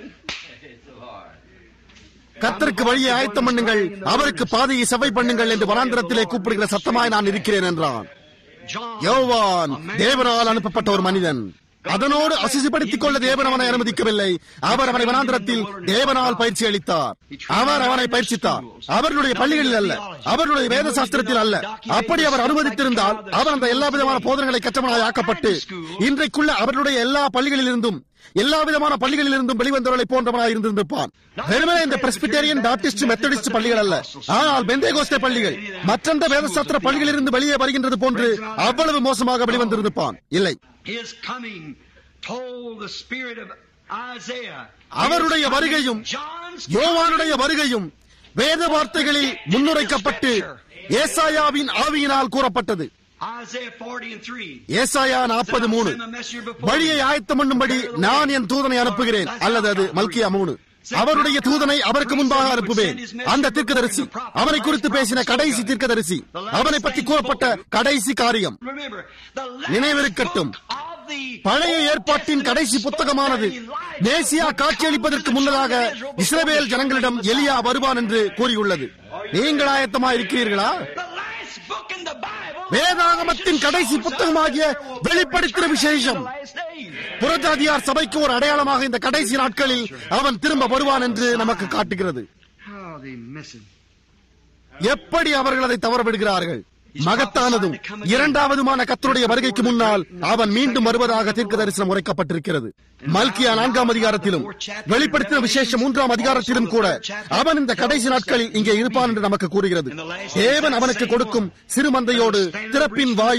கத்தருக்கு வழியை ஆயத்தம் பண்ணுங்கள் அவருக்கு பாதையை செவ்வை பண்ணுங்கள் என்று வனாந்திரத்திலே கூப்பிடுகிற சத்தமாய் நான் இருக்கிறேன் என்றான் John, யோவான் தேவனால் அனுப்பப்பட்ட ஒரு மனிதன் அதனோடு அசிசிப்படுத்திக் கொள்ள தேவன் அவனை அனுமதிக்கவில்லை அவர் அவனை வனாந்திரத்தில் தேவனால் பயிற்சி அளித்தார் அவர் அவனை பயிற்சித்தார் அவர்களுடைய பள்ளிகளில் அல்ல அவர்களுடைய வேத சாஸ்திரத்தில் அல்ல அப்படி அவர் அனுமதித்திருந்தால் அவர் அந்த எல்லா விதமான போதனைகளை கற்றவனாய் ஆக்கப்பட்டு இன்றைக்குள்ள அவர்களுடைய எல்லா பள்ளிகளிலிருந்தும் எல்லா விதமான பள்ளிகளிலிருந்தும் வெளிவந்தவர்களை போன்றவனாய் இருந்திருப்பான் வெறுமனே இந்த பிரஸ்பிட்டேரியன் டாப்டிஸ்ட் மெத்தடிஸ்ட் பள்ளிகள் அல்ல ஆனால் பெந்தேகோஸ்தே பள்ளிகள் மற்றெந்த வேதசாஸ்திர பள்ளிகளிலிருந்து வெளியே வருகின்றது போன்று அவ்வளவு மோசமாக வெளிவந்திருப்பான் இல்லை his coming told the spirit of Isaiah. அவருடைய வருகையும் John's யோவானுடைய வருகையும் வேத வார்த்தைகளில் முன்னுரைக்கப்பட்டு ஏசாயாவின் ஆவியினால் கூறப்பட்டது Isaiah 40 and 3. ஏசாயா நாற்பது மூணு வழியை ஆயத்தம் பண்ணும்படி நான் என் தூதனை அனுப்புகிறேன் அல்லது அது மல்கியா மூணு அவருடைய தூதனை அவருக்கு முன்பாக அனுப்புவேன் அந்த தீர்க்கதரிசி அவனை குறித்து பேசின கடைசி தீர்க்கதரிசி அவனை பற்றி கூறப்பட்ட கடைசி காரியம் Remember, the last நினைவிருக்கட்டும். book of the பழைய ஏற்பாட்டின் கடைசி புத்தகமானது மேசியா காட்சியளிப்பதற்கு முன்னதாக இஸ்ரவேல் ஜனங்களிடம் எலியா வருவான் என்று கூறியுள்ளது நீங்கள் ஆயத்தமா இருக்கிறீர்களா The last book in the Bible. வேதாகமத்தின் கடைசி புத்தகமாகிய வெளிப்படுத்தின விசேஷம் Last days. புறஜாதியார் சபைக்கு ஒரு அடையாளமாக இந்த கடைசி நாட்களில் அவன் திரும்ப வருவான் என்று நமக்கு காட்டுகிறது How they miss him. எப்படி அவர்கள் அதை தவறவிடுகிறார்கள் மகத்தானதும் இரண்டாவதுமான கத்தருடைய வருகைக்கு முன்னால் அவன் மீண்டும் வருவதாக தீர்க்க தரிசனம் உரைக்கப்பட்டிருக்கிறது மல்கியா நான்காம் அதிகாரத்திலும் வெளிப்படுத்தின விசேஷம் மூன்றாம் அதிகாரத்திலும் கூட அவன் இந்த கடைசி நாட்களில் இங்கே இருப்பான் என்று நமக்கு கூறுகிறது தேவன் அவனுக்கு கொடுக்கும் சிறுமந்தையோடு திறப்பின் வாயில்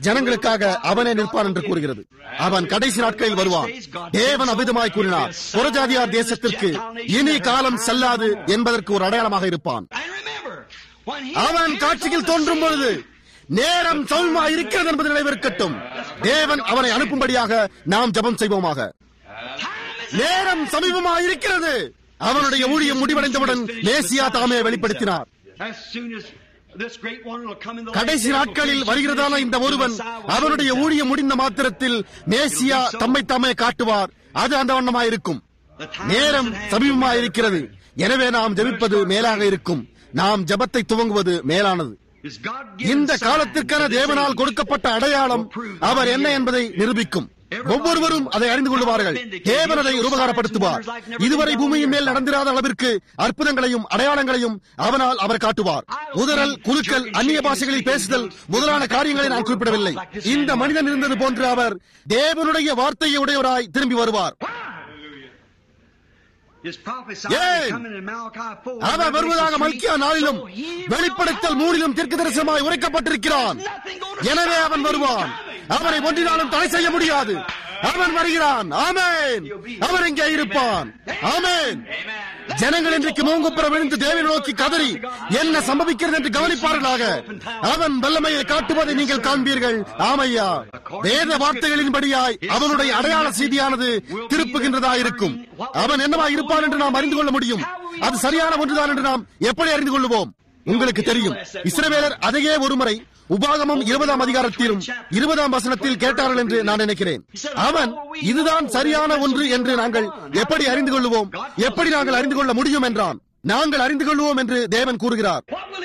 ஜனங்களுக்காக அவனே நிற்பான் என்று கூறுகிறது அவன் கடைசி நாட்களில் வருவான் தேவன் அவிதமாய் கூறினார் புறஜாதியார் தேசத்திற்கு இனி காலம் செல்லாது என்பதற்கு ஒரு அடையாளமாக இருப்பான் அவன் காட்சியில் தோன்றும் பொழுது நேரம் சமமா இருக்கிறது என்பது நினைவிருக்கட்டும் தேவன் அவனை அனுப்பும்படியாக நாம் ஜபம் செய்வோமாக நேரம் சமீபமா இருக்கிறது அவனுடைய ஊழியம் முடிவடைந்தவுடன் மேசியா தாமே வெளிப்படுத்தினார் கடைசி நாட்களில் வருகிறதான இந்த ஒருவன் அவனுடைய ஊழியம் முடிந்த மாத்திரத்தில் மேசியா தம்மை தாமே காட்டுவார் அது அந்த வண்ணமாயிருக்கும் நேரம் சமீபமாயிருக்கிறது எனவே நாம் ஜபிப்பது மேலாக இருக்கும் நாம் ஜபத்தை துவங்குவது மேலானது இந்த காலத்திற்கான தேவனால் கொடுக்கப்பட்ட அடையாளம் அவர் என்ன என்பதை நிரூபிக்கும் ஒவ்வொருவரும் அதை அறிந்து கொள்வார்கள் தேவன் அதை உபகாரப்படுத்துவார் இதுவரை பூமியின் மேல் நடந்திராத அளவிற்கு அற்புதங்களையும் அடையாளங்களையும் அவனால் அவர் காட்டுவார் உதறல் குலுக்கல் அந்நிய பாஷைகளில் பேசுதல் முதலான காரியங்களை நான் குறிப்பிடவில்லை இந்த மனிதன் இருந்தது போன்று அவர் தேவனுடைய வார்த்தையை உடையவராய் திரும்பி வருவார் அவர் வருவதாக மல்கியா நாளிலும் வெளிப்படுத்தல் மூடிலும் தெற்கு தரிசனமாய் உரைக்கப்பட்டிருக்கிறான் எனவே அவன் வருவான் அவனை ஒன்றினாலும் தடை செய்ய முடியாது அவன் வருகிறான் ஆமேன் அவர் இங்கே இருப்பான் ஆமேன் ஜனங்கள் இன்றைக்கு மூங்குப்புற விழுந்து தேவை நோக்கி கதறி என்ன சம்பவிக்கிறது என்று கவனிப்பார்களாக அவன் வல்லமையை காட்டுவதை நீங்கள் காண்பீர்கள் ஆமையா வேத வார்த்தைகளின்படியாய் அவனுடைய அடையாள செய்தியானது திருப்புகின்றதா இருக்கும் அவன் என்னவா இருப்பான் என்று நாம் அறிந்து கொள்ள முடியும் அது சரியான ஒன்றுதான் என்று நாம் எப்படி அறிந்து கொள்வோம் உங்களுக்கு தெரியும் இஸ்ரவேலர் அதையே ஒருமுறை உபாகமம் இருபதாம் அதிகாரத்திலும் இருபதாம் வசனத்தில் கேட்டார்கள் என்று நான் நினைக்கிறேன் அவன் இதுதான் சரியான ஒன்று என்று நாங்கள் எப்படி அறிந்து கொள்வோம் எப்படி நாங்கள் அறிந்து கொள்ள முடியும் என்றான் நாங்கள் அறிந்து கொள்வோம் என்று தேவன் கூறுகிறார்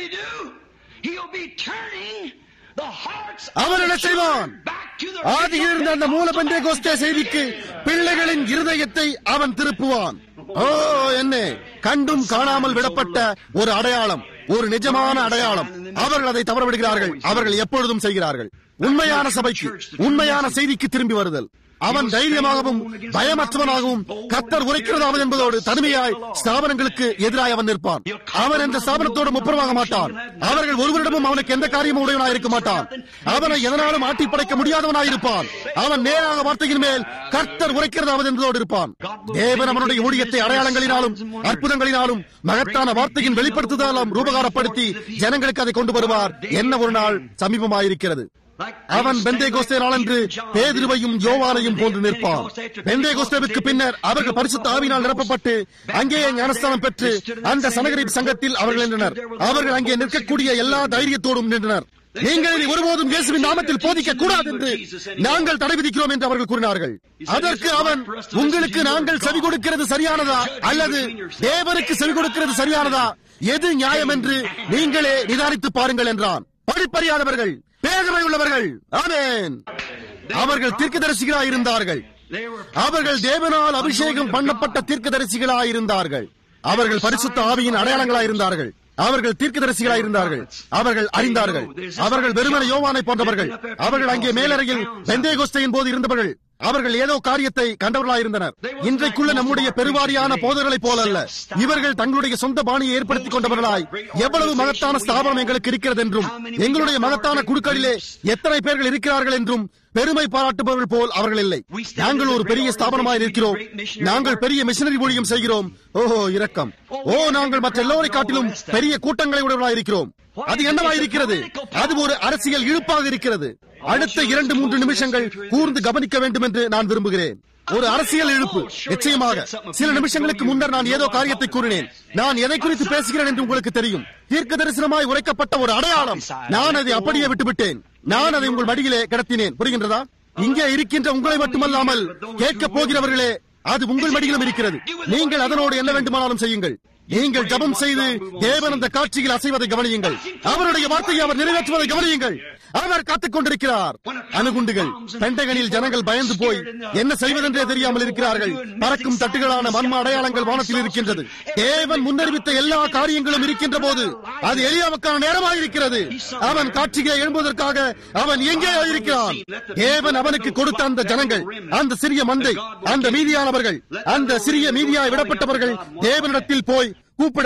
அவன் என்ன செய்வான் ஆதியில் இருந்த அந்த மூல பந்தே கோஸ்தே செய்திக்கு பிள்ளைகளின் இருதயத்தை அவன் திருப்புவான் ஓ என்ன கண்டும் காணாமல் விடப்பட்ட ஒரு அடையாளம் ஒரு நிஜமான அடையாளம் அவர்கள் அதை தவறவிடுகிறார்கள் அவர்கள் எப்பொழுதும் செய்கிறார்கள் உண்மையான சபைக்கு உண்மையான செய்திக்கு திரும்பி வருதல் அவன் தைரியமாகவும் பயமற்றவனாகவும் கத்தர் உரைக்கிறதாவது என்பதோடு தனிமையாய் ஸ்தாபனங்களுக்கு எதிராக அவன் நிற்பான் அவன் எந்த ஸ்தாபனத்தோடு முப்பரமாக மாட்டான் அவர்கள் ஒருவரிடமும் அவனுக்கு எந்த காரியமும் உடையவனாய் இருக்க மாட்டான் அவனை எதனாலும் ஆட்டி படைக்க முடியாதவனாய் இருப்பான் அவன் நேராக வார்த்தையின் மேல் கர்த்தர் உரைக்கிறதாவது என்பதோடு இருப்பான் தேவன் அவனுடைய ஊழியத்தை அடையாளங்களினாலும் அற்புதங்களினாலும் மகத்தான வார்த்தையின் வெளிப்படுத்துதலாலும் ரூபகாரப்படுத்தி ஜனங்களுக்கு அதை கொண்டு வருவார் என்ன ஒரு நாள் சமீபமாயிருக்கிறது அவன் பெந்தே கோஸ்தே நாளன்று பேதிருவையும் யோவானையும் போன்று நிற்பான் பெந்தே கோஸ்தேவுக்கு பின்னர் அவர்கள் பரிசுத்த ஆவினால் நிரப்பப்பட்டு அங்கேயே ஞானஸ்தானம் பெற்று அந்த சனகரிப் சங்கத்தில் அவர்கள் நின்றனர் அவர்கள் அங்கே நிற்கக்கூடிய எல்லா தைரியத்தோடும் நின்றனர் நீங்கள் இனி ஒருபோதும் இயேசுவின் நாமத்தில் போதிக்க கூடாது என்று நாங்கள் தடை விதிக்கிறோம் என்று அவர்கள் கூறினார்கள் அதற்கு அவன் உங்களுக்கு நாங்கள் செவி கொடுக்கிறது சரியானதா அல்லது தேவனுக்கு செவி கொடுக்கிறது சரியானதா எது நியாயம் என்று நீங்களே நிதானித்து பாருங்கள் என்றான் படிப்பறியாதவர்கள் பேதமை உள்ளவர்கள் ஆமேன் அவர்கள் தீர்க்கதரிசிகளாய் இருந்தார்கள் அவர்கள் தேவனால் அபிஷேகம் பண்ணப்பட்ட தீர்க்கதரிசிகளாய் இருந்தார்கள் அவர்கள் பரிசுத்த ஆவியின் அடையாளங்களாய் இருந்தார்கள் அவர்கள் தீர்க்கதரிசிகளாய் இருந்தார்கள் அவர்கள் அறிந்தார்கள் அவர்கள் வெறுமன யோவானை போன்றவர்கள் அவர்கள் அங்கே மேலறையில் பெந்தேகோஸ்தையின் போது இருந்தவர்கள் அவர்கள் ஏதோ காரியத்தை கண்டவர்களாயிருந்தனர் இன்றைக்குள்ள நம்முடைய பெருவாரியான போதர்களைப் போல அல்ல இவர்கள் தங்களுடைய சொந்த பாணியை ஏற்படுத்திக் கொண்டவர்களாய் எவ்வளவு மகத்தான ஸ்தாபனம் எங்களுக்கு இருக்கிறது என்றும் எங்களுடைய மகத்தான குழுக்களிலே எத்தனை பேர்கள் இருக்கிறார்கள் என்றும் பெருமை பாராட்டுபவர்கள் போல் அவர்கள் இல்லை நாங்கள் ஒரு பெரிய ஸ்தாபனமாக இருக்கிறோம் நாங்கள் பெரிய மிஷனரி ஊழியம் செய்கிறோம் ஓஹோ இரக்கம் ஓ நாங்கள் மற்ற எல்லோரை காட்டிலும் பெரிய கூட்டங்களை உடையவர்களாக இருக்கிறோம் அது என்னவாயிருக்கிறது அது ஒரு அரசியல் இழுப்பாக இருக்கிறது அடுத்த இரண்டு மூன்று நிமிஷங்கள் கூர்ந்து கவனிக்க வேண்டும் என்று நான் விரும்புகிறேன் ஒரு அரசியல் இழுப்பு நிச்சயமாக சில நிமிஷங்களுக்கு முன்னர் நான் ஏதோ காரியத்தை கூறினேன் நான் எதை குறித்து பேசுகிறேன் என்று உங்களுக்கு தெரியும் தீர்க்க தரிசனமாய் உரைக்கப்பட்ட ஒரு அடையாளம் நான் அதை அப்படியே விட்டுவிட்டேன் நான் அதை உங்கள் மடியிலே கிடத்தினேன் புரிகின்றதா இங்கே இருக்கின்ற உங்களை மட்டுமல்லாமல் கேட்க போகிறவர்களே அது உங்கள் மடியிலும் இருக்கிறது நீங்கள் அதனோடு என்ன வேண்டுமானாலும் செய்யுங்கள் நீங்கள் ஜபம் செய்து தேவன் அந்த காட்சியில் அசைவதை கவனியுங்கள் அவருடைய வார்த்தையை அவர் நிறைவேற்றுவதை கவனியுங்கள் அவர் காத்துக் கொண்டிருக்கிறார் அணுகுண்டுகள் பெண்டகனில் ஜனங்கள் பயந்து போய் என்ன செய்வதென்றே தெரியாமல் இருக்கிறார்கள் பறக்கும் தட்டுகளான மர்ம அடையாளங்கள் வானத்தில் இருக்கின்றது தேவன் முன்னறிவித்த எல்லா காரியங்களும் இருக்கின்ற போது அது எளியாவுக்கான நேரமாக இருக்கிறது அவன் காட்சிகளை எழும்புவதற்காக அவன் எங்கே இருக்கிறான் தேவன் அவனுக்கு கொடுத்த அந்த ஜனங்கள் அந்த சிறிய மந்தை அந்த மீதியானவர்கள் அந்த சிறிய மீதியாய் விடப்பட்டவர்கள் தேவனிடத்தில் போய் கூப்பிடட்டும்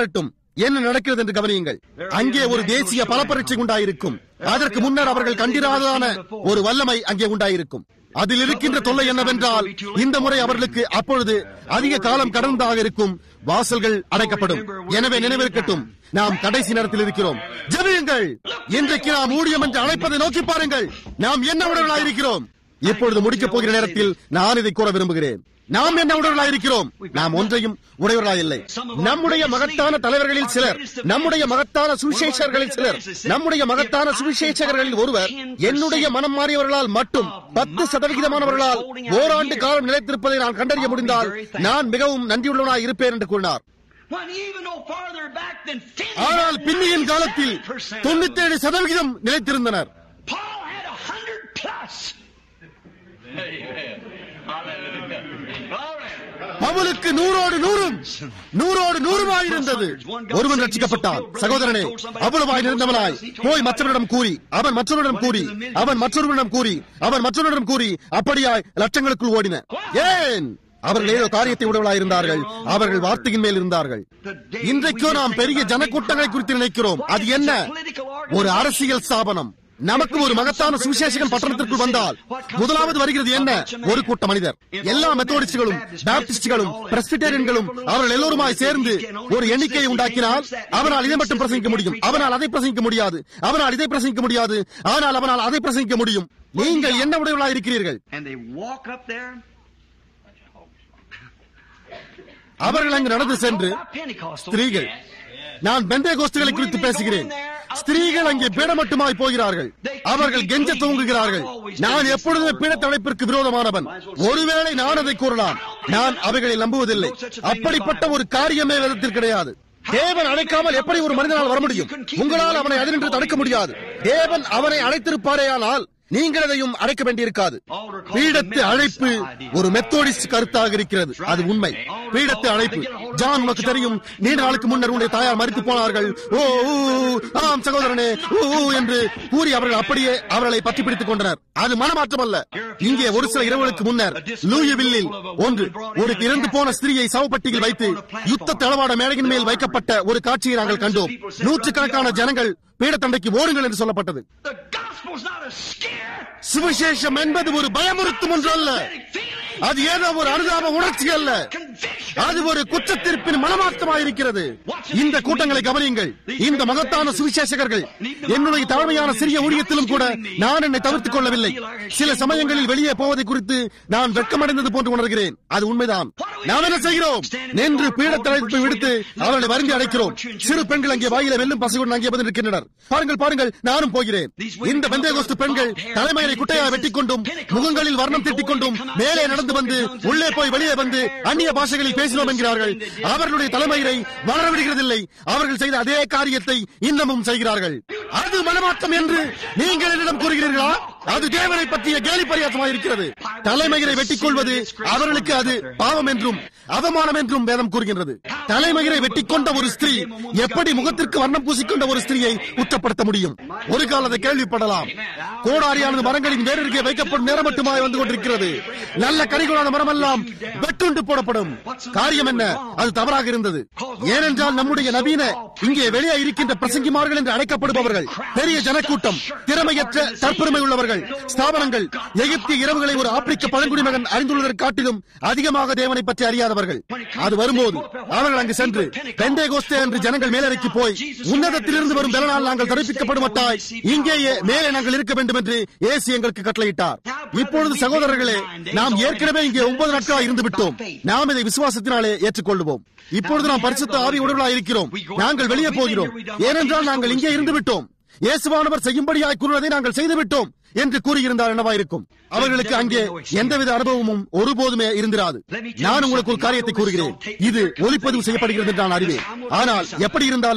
என்ன நடக்கிறது என்று கவனியுங்கள் அங்கே ஒரு தேசிய பலப்பரீட்சை உண்டாயிருக்கும் அதற்கு முன்னர் அவர்கள் கண்டிராதான ஒரு வல்லமை அங்கே உண்டாயிருக்கும் அதில் இருக்கின்ற தொல்லை என்னவென்றால் இந்த முறை அவர்களுக்கு அப்பொழுது அதிக காலம் கடந்ததாக இருக்கும் வாசல்கள் அடைக்கப்படும் எனவே நினைவிருக்கட்டும் நாம் கடைசி நேரத்தில் இருக்கிறோம் ஜெபியுங்கள் இன்றைக்கு நாம் ஊழியம் என்று அழைப்பதை நோக்கி பாருங்கள் நாம் என்ன உடலாயிருக்கிறோம் இப்பொழுது முடிக்கப் போகிற நேரத்தில் நான் இதை கூற விரும்புகிறேன் நாம் என்ன உடவர்களாயிருக்கிறோம் நாம் ஒன்றையும் உடையவர்களாயில்லை நம்முடைய மகத்தான தலைவர்களில் சிலர் நம்முடைய மகத்தான சுவிசேஷர்களில் சிலர் நம்முடைய மகத்தான சுவிசேஷகர்களில் ஒருவர் என்னுடைய மனம் மாறியவர்களால் மட்டும் பத்து சதவிகிதமானவர்களால் ஓராண்டு காலம் நிலைத்திருப்பதை நான் கண்டறிய முடிந்தால் நான் மிகவும் நன்றியுள்ளவனாய் இருப்பேன் என்று கூறினார் ஆனால் பின்னியின் காலத்தில் தொண்ணூத்தி ஏழு சதவிகிதம் நிலைத்திருந்தனர் பவுலுக்கு நூறோடு நூறும் நூறோடு நூறுமாய் இருந்தது ஒருவன் ரட்சிக்கப்பட்டான் சகோதரனே அவ்வளவாய் இருந்தவனாய் போய் மற்றவரிடம் கூறி அவன் மற்றவரிடம் கூறி அவன் மற்றொருவரிடம் கூறி அவன் மற்றொருவரிடம் கூறி அப்படியாய் லட்சங்களுக்குள் ஓடின ஏன் அவர்கள் ஏதோ காரியத்தை உடவளாய் இருந்தார்கள் அவர்கள் வார்த்தையின் மேல் இருந்தார்கள் இன்றைக்கோ நாம் பெரிய ஜனக்கூட்டங்களை குறித்து நினைக்கிறோம் அது என்ன ஒரு அரசியல் ஸ்தாபனம் நமக்கு ஒரு மகத்தான சுவிசேஷகன் பட்டணத்திற்குள் வந்தால் முதலாவது வருகிறது என்ன ஒரு கூட்ட மனிதர் எல்லா மெத்தோடிஸ்டுகளும் பாப்டிஸ்டுகளும் பிரஸ்பிட்டேரியன்களும் அவர்கள் எல்லோருமாய் சேர்ந்து ஒரு எண்ணிக்கையை உண்டாக்கினால் அவனால் இதை மட்டும் பிரசங்கிக்க முடியும் அவனால் அதை பிரசங்கிக்க முடியாது அவனால் இதை பிரசங்கிக்க முடியாது ஆனால் அவனால் அதை பிரசங்கிக்க முடியும் நீங்கள் என்ன உடையவர்களாக இருக்கிறீர்கள் அவர்கள் அங்கு நடந்து சென்று ஸ்திரீகள் நான் பெந்தே கோஸ்துகளை குறித்து பேசுகிறேன் ஸ்திரீகள் அங்கே பீடமட்டுமாய் போகிறார்கள் அவர்கள் கெஞ்ச தூங்குகிறார்கள் நான் எப்பொழுதுமே பீடத்தழைப்பிற்கு விரோதமானவன் ஒருவேளை நான் அதை கூறலாம் நான் அவைகளை நம்புவதில்லை அப்படிப்பட்ட ஒரு காரியமே வேதத்தில் கிடையாது தேவன் அழைக்காமல் எப்படி ஒரு மனிதனால் வர முடியும் உங்களால் அவனை அதினின்று தடுக்க முடியாது தேவன் அவனை அழைத்திருப்பாரேயானால் நீங்கள் அதையும் அழைக்க வேண்டியிருக்காது பீடத்து அழைப்பு ஒரு மெத்தோடிஸ்ட் கருத்தாக இருக்கிறது அது உண்மை பீடத்து அழைப்பு ஜான் உனக்கு தெரியும் நீண்ட நாளுக்கு முன்னர் உன்னுடைய தாயார் மறித்து போனார்கள் ஓ ஆம் சகோதரனே ஓ என்று கூறி அவர்கள் அப்படியே அவர்களை பற்றி பிடித்துக் கொண்டனர் அது மனமாற்றம் அல்ல இங்கே ஒரு சில இரவுகளுக்கு முன்னர் லூயவில்லில் ஒன்று ஒரு இறந்து போன ஸ்திரீயை சவப்பட்டியில் வைத்து யுத்த தளவாட மேடையின் மேல் வைக்கப்பட்ட ஒரு காட்சியை நாங்கள் கண்டோம் நூற்றுக்கணக்கான ஜனங்கள் பீடத்தண்டைக்கு ஓடுங்கள் என்று சொல்லப்பட்டது சுவிசேஷம் என்பது ஒரு பயமுறுத்தும் ஒன்று அல்ல அது ஏதோ ஒரு அனுதாப உணர்ச்சி அல்ல அது ஒரு குற்றத்திற்பின் மனமாற்றமாயிருக்கிறது இந்த கூட்டங்களை கவனியுங்கள் இந்த மகத்தான சுவிசேஷகர்கள் என்னுடைய தாழ்மையான சிறிய ஊழியத்திலும் கூட நான் என்னை தவிர்த்துக் கொள்ளவில்லை சில சமயங்களில் வெளியே போவதை குறித்து நான் வெட்கமடைந்தது போன்று உணர்கிறேன் அது உண்மைதான் நாம் என்ன செய்கிறோம் நின்று பீடத்தழைப்பை விடுத்து அவர்களை வருந்தி அடைக்கிறோம் சிறு பெண்கள் அங்கே வாயில வெல்லும் பசுடன் அங்கே வந்து நிற்கின்றனர் பாருங்கள் பாருங்கள் நானும் போகிறேன் இந்த பெந்தேகோஸ்து பெண்கள் தலைமையை குட்டையாக வெட்டிக் கொண்டும் முகங்களில் வர்ணம் திட்டிக் கொண்டும் மேலே நடந்து வந்து உள்ளே போய் வெளியே வந்து அந்நிய பாஷைகளில் பேசினோம் என்கிறார்கள் அவர்களுடைய தலைமையை வளர விடுகிறதில்லை அவர்கள் செய்த அதே காரியத்தை இன்னமும் செய்கிறார்கள் அது மனமாற்றம் என்று நீங்கள் என்னிடம் கூறுகிறீர்களா அது தேவனை பற்றிய கேலி பரியாசமாக இருக்கிறது தலைமயிரை வெட்டிக் கொள்வது அவர்களுக்கு அது பாவம் என்றும் அவமானம் என்றும் வேதம் கூறுகின்றது தலைமயிரை வெட்டிக் கொண்ட ஒரு ஸ்திரீ எப்படி முகத்திற்கு வண்ணம் பூசிக்கொண்ட ஒரு ஸ்திரீயை குற்றப்படுத்த முடியும் ஒரு காலத்தை கேள்விப்படலாம் கோடாரியானது மரங்களின் வேறருகே வைக்கப்படும் நேரம் மட்டுமாய் வந்து கொண்டிருக்கிறது நல்ல கனிகளான மரமெல்லாம் வெட்டுண்டு போடப்படும் காரியம் என்ன அது தவறாக இருந்தது ஏனென்றால் நம்முடைய நவீன இங்கே வெளியே இருக்கின்ற பிரசங்கிமார்கள் என்று அழைக்கப்படுபவர்கள் பெரிய ஜனக்கூட்டம் திறமையற்ற தற்பெருமை உள்ளவர்கள் ஸ்தாபனங்கள் எகிப்திய இரவுகளை ஒரு ஆப்பிரிக்க பழங்குடி மகன் அறிந்துள்ளதை காட்டிலும் அதிகமாக தேவனை பற்றி அறியாதவர்கள் அது வரும்போது அவர்கள் அங்கு சென்று பெண்டே கோஸ்தே என்று ஜனங்கள் மேலிறக்கி போய் உன்னதத்திலிருந்து வரும் பலனால் நாங்கள் தரிப்பிக்கப்படும் இங்கேயே மேலே நாங்கள் இருக்க வேண்டும் என்று ஏசி எங்களுக்கு கட்டளையிட்டார் இப்பொழுது சகோதரர்களே நாம் ஏற்கனவே இங்கே ஒன்பது நாட்களாக இருந்து விட்டோம் நாம் இதை விசுவாசத்தினாலே ஏற்றுக்கொள்வோம் இப்பொழுது நாம் பரிசுத்த ஆவி உடலாக இருக்கிறோம் நாங்கள் வெளியே போகிறோம் ஏனென்றால் நாங்கள் இங்கே இருந்து விட்டோம் இயேசுவானவர் செய்யும்படியாய் கூறுவதை நாங்கள் செய்துவிட்டோம் என்று கூறியிருந்தால் என்னவாயிருக்கும் அவர்களுக்கு அங்கே எந்தவித அனுபவமும் ஒருபோதுமே இருந்திராது நான் உங்களுக்கு ஒரு காரியத்தை கூறுகிறேன் இது ஒளிப்பதிவு செய்யப்படுகிறது என்று நான் அறிவேன் ஆனால் எப்படி இருந்தாலும்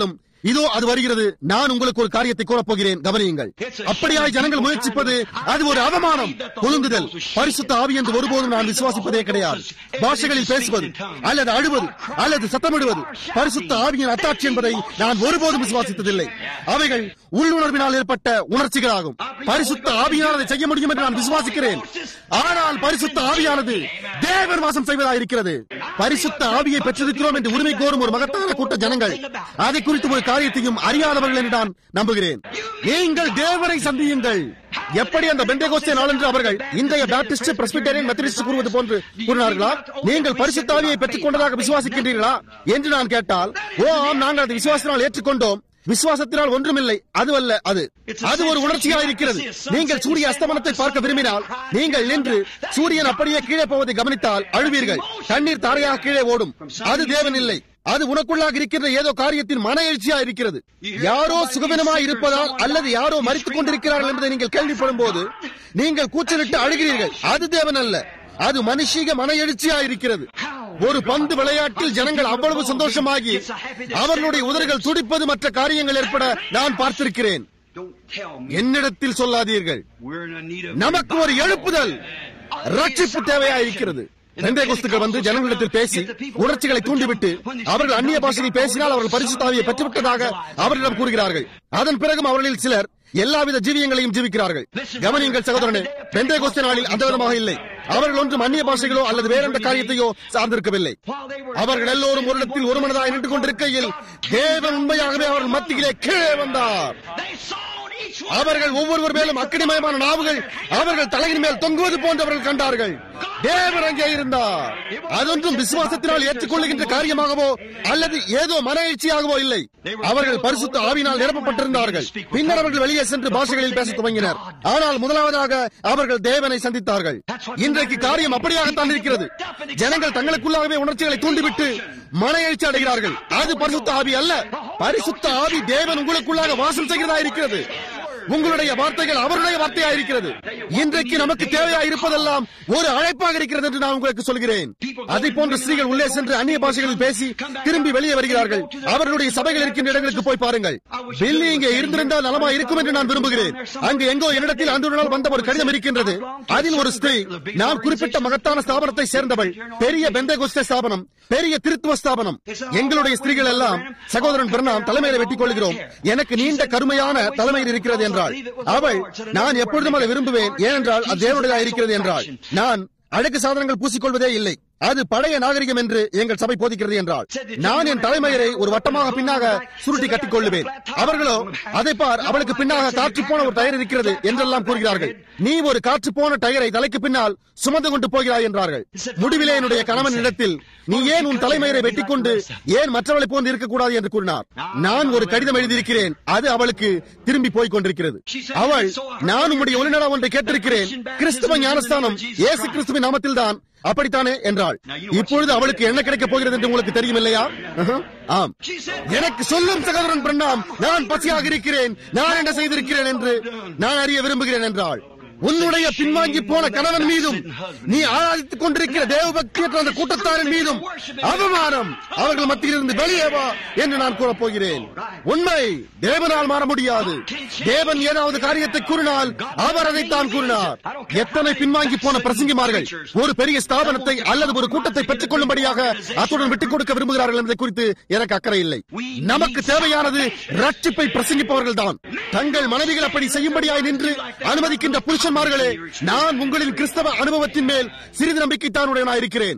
இதோ அது வருகிறது நான் உங்களுக்கு ஒரு காரியத்தை கூறப் போகிறேன் கவனியுங்கள் அப்படியாய் ஜனங்கள் முயற்சிப்பது அது ஒரு அவமானம் கொழுந்துதல் பரிசுத்த ஆவி என்று ஒருபோதும் நான் விசுவாசிப்பதே கிடையாது பாஷைகளில் பேசுவது அல்லது அழுவது அல்லது சத்தமிடுவது பரிசுத்த ஆவியின் அத்தாட்சி என்பதை நான் ஒருபோதும் விசுவாசித்ததில்லை அவைகள் உள்ளுணர்வினால் ஏற்பட்ட உணர்ச்சிகளாகும் பரிசுத்த ஆவியானதை செய்ய முடியும் என்று நான் விசுவாசிக்கிறேன் ஆனால் பரிசுத்த ஆவியானது தேவன் வாசம் செய்வதாக இருக்கிறது பரிசுத்த ஆவியை பெற்றிருக்கிறோம் என்று உரிமை கோரும் ஒரு மகத்தான கூட்ட ஜனங்கள் அதை குறித்து ஒரு காரியத்தையும் அறியாதவர்கள் என்று நான் நம்புகிறேன் நீங்கள் தேவனை சந்தியுங்கள் எப்படி அந்த பெண்டேகோஸ்தே நாளன்று அவர்கள் இன்றைய பாப்டிஸ்ட் பிரஸ்பிட்டேரியன் மெத்தடிஸ்ட் கூறுவது போன்று கூறினார்களா நீங்கள் பரிசுத்த ஆவியை பெற்றுக் கொண்டதாக விசுவாசிக்கின்றீர்களா என்று நான் கேட்டால் ஓ ஆம் நாங்கள் அதை விசுவாசத்தினால் ஏற்றுக்கொண்டோம் விசுவாசத்தினால் ஒன்றுமில்லை அதுவல்ல அது அது ஒரு உணர்ச்சியாக இருக்கிறது நீங்கள் சூரிய அஸ்தமனத்தை பார்க்க விரும்பினால் நீங்கள் நின்று சூரியன் அப்படியே கீழே போவதை கவனித்தால் அழுவீர்கள் தண்ணீர் தாரையாக கீழே ஓடும் அது தேவன் இல்லை அது உனக்குள்ளாக இருக்கின்ற ஏதோ காரியத்தின் மன எழுச்சியா இருக்கிறது யாரோ சுகவினமாய் இருப்பதால் அல்லது யாரோ மறித்துக் கொண்டிருக்கிறார்கள் என்பதை நீங்கள் கேள்விப்படும் போது நீங்கள் கூச்சலிட்டு அழுகிறீர்கள் அது தேவன் அல்ல அது மனுஷீக மன எழுச்சியா இருக்கிறது ஒரு பந்து விளையாட்டில் ஜனங்கள் அவ்வளவு சந்தோஷமாகி அவர்களுடைய உதடுகள் துடிப்பது மற்ற காரியங்கள் ஏற்பட நான் பார்த்திருக்கிறேன் Don't tell me என்னிடத்தில் சொல்லாதீர்கள் we're in a need of நமக்கு ஒரு எழுப்புதல் ரட்சிப்பு தேவையா இருக்கிறது பெந்தேகோஸ்துக்கள் வந்து ஜனங்களிடத்தில் பேசி உணர்ச்சிகளை தூண்டிவிட்டு அவர்கள் அந்நிய பாஷையில் பேசினால் அவர்கள் பரிசுத்தாவியை பெற்றுவிட்டதாக அவர்களிடம் கூறுகிறார்கள் அதன் பிறகும் அவர்களில் சிலர் எல்லாவித ஜீவியங்களையும் ஜீவிக்கிறார்கள் கவனியுங்கள் சகோதரனே பெந்தேகோஸ்தே நாளில் அந்த விதமாக இல்லை அவர்கள் ஒன்றும் அந்நிய பாஷைகளோ அல்லது வேறெந்த காரியத்தையோ சார்ந்திருக்கவில்லை அவர்கள் எல்லோரும் ஒரு இடத்தில் ஒரு மனதாய் நின்று கொண்டிருக்கையில் தேவன் உண்மையாகவே அவர்கள் மத்தியிலே கீழே வந்தார் They saw on each one. அவர்கள் ஒவ்வொருவர் மேலும் அக்கடிமயமான நாவுகள் அவர்கள் தலையின் மேல் தொங்குவது போன்றவர்கள் கண்டார்கள் தேவன் அங்கே இருந்தார் அதொன்றும் விசுவாசத்தினால் ஏற்றுக்கொள்ளுகின்ற காரியமாகவோ அல்லது ஏதோ மன எழுச்சியாகவோ இல்லை அவர்கள் பரிசுத்த ஆவினால் நிரப்பப்பட்டிருந்தார்கள் பின்னர் அவர்கள் வெளியே சென்று பாஷைகளில் பேசத் துவங்கினர் ஆனால் முதலாவதாக அவர்கள் தேவனை சந்தித்தார்கள் இன்றைக்கு காரியம் அப்படியாகத்தான் இருக்கிறது ஜனங்கள் தங்களுக்குள்ளாகவே உணர்ச்சிகளை தூண்டிவிட்டு மன எழுச்சி அடைகிறார்கள் அது பரிசுத்த ஆவி அல்ல பரிசுத்த ஆவி தேவன் உங்களுக்குள்ளாக வாசம் செய்கிறதா இருக்கிறது உங்களுடைய வார்த்தைகள் அவருடைய வார்த்தையா இருக்கிறது இன்றைக்கு நமக்கு தேவையா இருப்பதெல்லாம் ஒரு அழைப்பாக இருக்கிறது என்று நான் உங்களுக்கு சொல்கிறேன் அதை போன்ற ஸ்திரீகள் உள்ளே சென்று அந்நிய பாஷைகளில் பேசி திரும்பி வெளியே வருகிறார்கள் அவர்களுடைய சபைகள் இருக்கின்ற இடங்களுக்கு போய் பாருங்கள் டெல்லி இங்கே இருந்திருந்தால் நலமா இருக்கும் என்று நான் விரும்புகிறேன் அங்கு எங்கோ என்னிடத்தில் அன்று ஒரு நாள் வந்த ஒரு கடிதம் இருக்கின்றது அதில் ஒரு ஸ்திரீ நான் குறிப்பிட்ட மகத்தான ஸ்தாபனத்தை சேர்ந்தவள் பெரிய பெந்தகோஸ்தே ஸ்தாபனம் பெரிய திருத்துவ ஸ்தாபனம் எங்களுடைய ஸ்திரீகள் எல்லாம் சகோதரன் பிரணாம் தலைமையில வெட்டிக் கொள்கிறோம் எனக்கு நீண்ட கருமையான தலைமையில் இருக்கிறது என்றாள் அவள் நான் எப்பொழுதும் அதை விரும்புவேன் ஏனென்றால் அது தேவனுடையதா இருக்கிறது என்றாள் நான் அழகு சாதனங்கள் பூசிக்கொள்வதே இல்லை அது பழைய நாகரிகம் என்று எங்கள் சபை போதிக்கிறது என்றால் நான் என் தலைமையரை ஒரு வட்டமாக பின்னாக சுருட்டி கட்டிக் கொள்ளுவேன் அவர்களோ அதை பார் அவளுக்கு பின்னாக காற்று போன ஒரு டயர் இருக்கிறது என்றெல்லாம் கூறுகிறார்கள் நீ ஒரு காற்று போன டயரை தலைக்கு பின்னால் சுமந்து கொண்டு போகிறாய் என்றார்கள் முடிவிலே என்னுடைய கணவன் இடத்தில் நீ ஏன் உன் தலைமையரை வெட்டிக் கொண்டு ஏன் மற்றவளை போன்று இருக்கக்கூடாது என்று கூறினார் நான் ஒரு கடிதம் எழுதியிருக்கிறேன் அது அவளுக்கு திரும்பி போய் கொண்டிருக்கிறது அவள் நான் உம்முடைய ஒளிநடா ஒன்றை கேட்டிருக்கிறேன் கிறிஸ்துவ ஞானஸ்தானம் இயேசு கிறிஸ்துவின் நாமத்தில் தான் அப்படித்தானே என்றாள் இப்பொழுது அவளுக்கு என்ன கிடைக்கப் போகிறது என்று உங்களுக்கு தெரியும் இல்லையா அஹ், ஆம் எனக்கு சொல்லும் சகோதரன் பிரண்ணாம் நான் பசியாக இருக்கிறேன் நான் என்ன செய்திருக்கிறேன் என்று நான் அறிய விரும்புகிறேன் என்றாள் உன்னுடைய பின்வாங்கி போன கணவன் மீதும் நீ ஆராதித்துக் கொண்டிருக்கிற தேவபக்தியற்ற அந்த கூட்டத்தாரின் மீதும் அவமானம் அவர்கள் மத்தியிலிருந்து வெளியே வா என்று நான் கூறப் போகிறேன் உண்மை தேவனால் மாற முடியாது தேவன் ஏதாவது காரியத்தை கூறினால் அவர் அதைத்தான் கூறினார் எத்தனை பின்வாங்கி போன பிரசங்கிமார்கள் ஒரு பெரிய ஸ்தாபனத்தை அல்லது ஒரு கூட்டத்தை பெற்றுக் கொள்ளும்படியாக அத்துடன் விட்டுக் கொடுக்க விரும்புகிறார்கள் என்பதை குறித்து எனக்கு அக்கறை இல்லை நமக்கு தேவையானது ரட்சிப்பை பிரசங்கிப்பவர்கள் தான் தங்கள் மனைவிகள் அப்படி செய்யும்படியாய் நின்று அனுமதிக்கின்ற புருஷன்மார்களே நான் உங்களின் கிறிஸ்தவ அனுபவத்தின் மேல் சிறிது நம்பிக்கைத்தான் உடையவனாயிருக்கிறேன்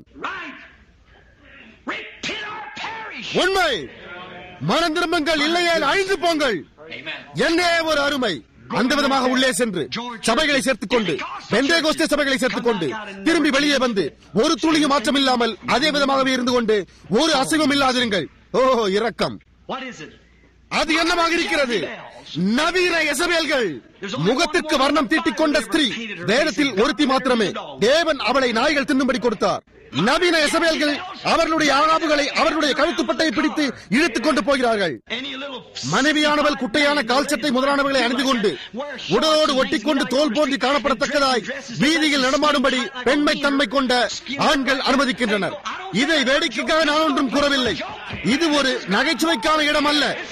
Right. Repent or perish. உண்மை மனம் திரும்புங்கள் இல்லையேல் அழிந்து போங்கள் என்னே ஒரு அருமை அந்த விதமாக உள்ளே சென்று சபைகளை சேர்த்துக் கொண்டு பெந்தேகோஸ்தே சபைகளை சேர்த்துக் கொண்டு திரும்பி வெளியே வந்து ஒரு துளியும் மாற்றம் இல்லாமல் அதே விதமாகவே இருந்து கொண்டு ஒரு அசைவம் இல்லாதிருங்கள் ஓ இரக்கம் What is it? அது என்னவாக இருக்கிறது நவீன எசபேல்கள் முகத்திற்கு வர்ணம் தீட்டிக் கொண்ட ஸ்திரீ வேதத்தில் ஒருத்தி மாத்திரமே தேவன் அவளை நாய்கள் தின்னும்படி கொடுத்தார் நவீன எசபேல்கள் அவர்களுடைய ஆகாபுகளை அவர்களுடைய கழுத்துப்பட்டை பிடித்து இழுத்துக் கொண்டு போகிறார்கள் Any little மனைவியானவள் குட்டையான கால் சட்டை முதலானவர்களை அணிந்து கொண்டு உடலோடு ஒட்டிக்கொண்டு தோல் போன்றி காணப்படத்தக்கதாய் வீதியில் நடமாடும்படி பெண்மை தன்மை கொண்ட ஆண்கள் அனுமதிக்கின்றனர் இதை வேடிக்கைக்காக நான் ஒன்றும் கூறவில்லை இது ஒரு நகைச்சுவைக்கான இடம் அல்ல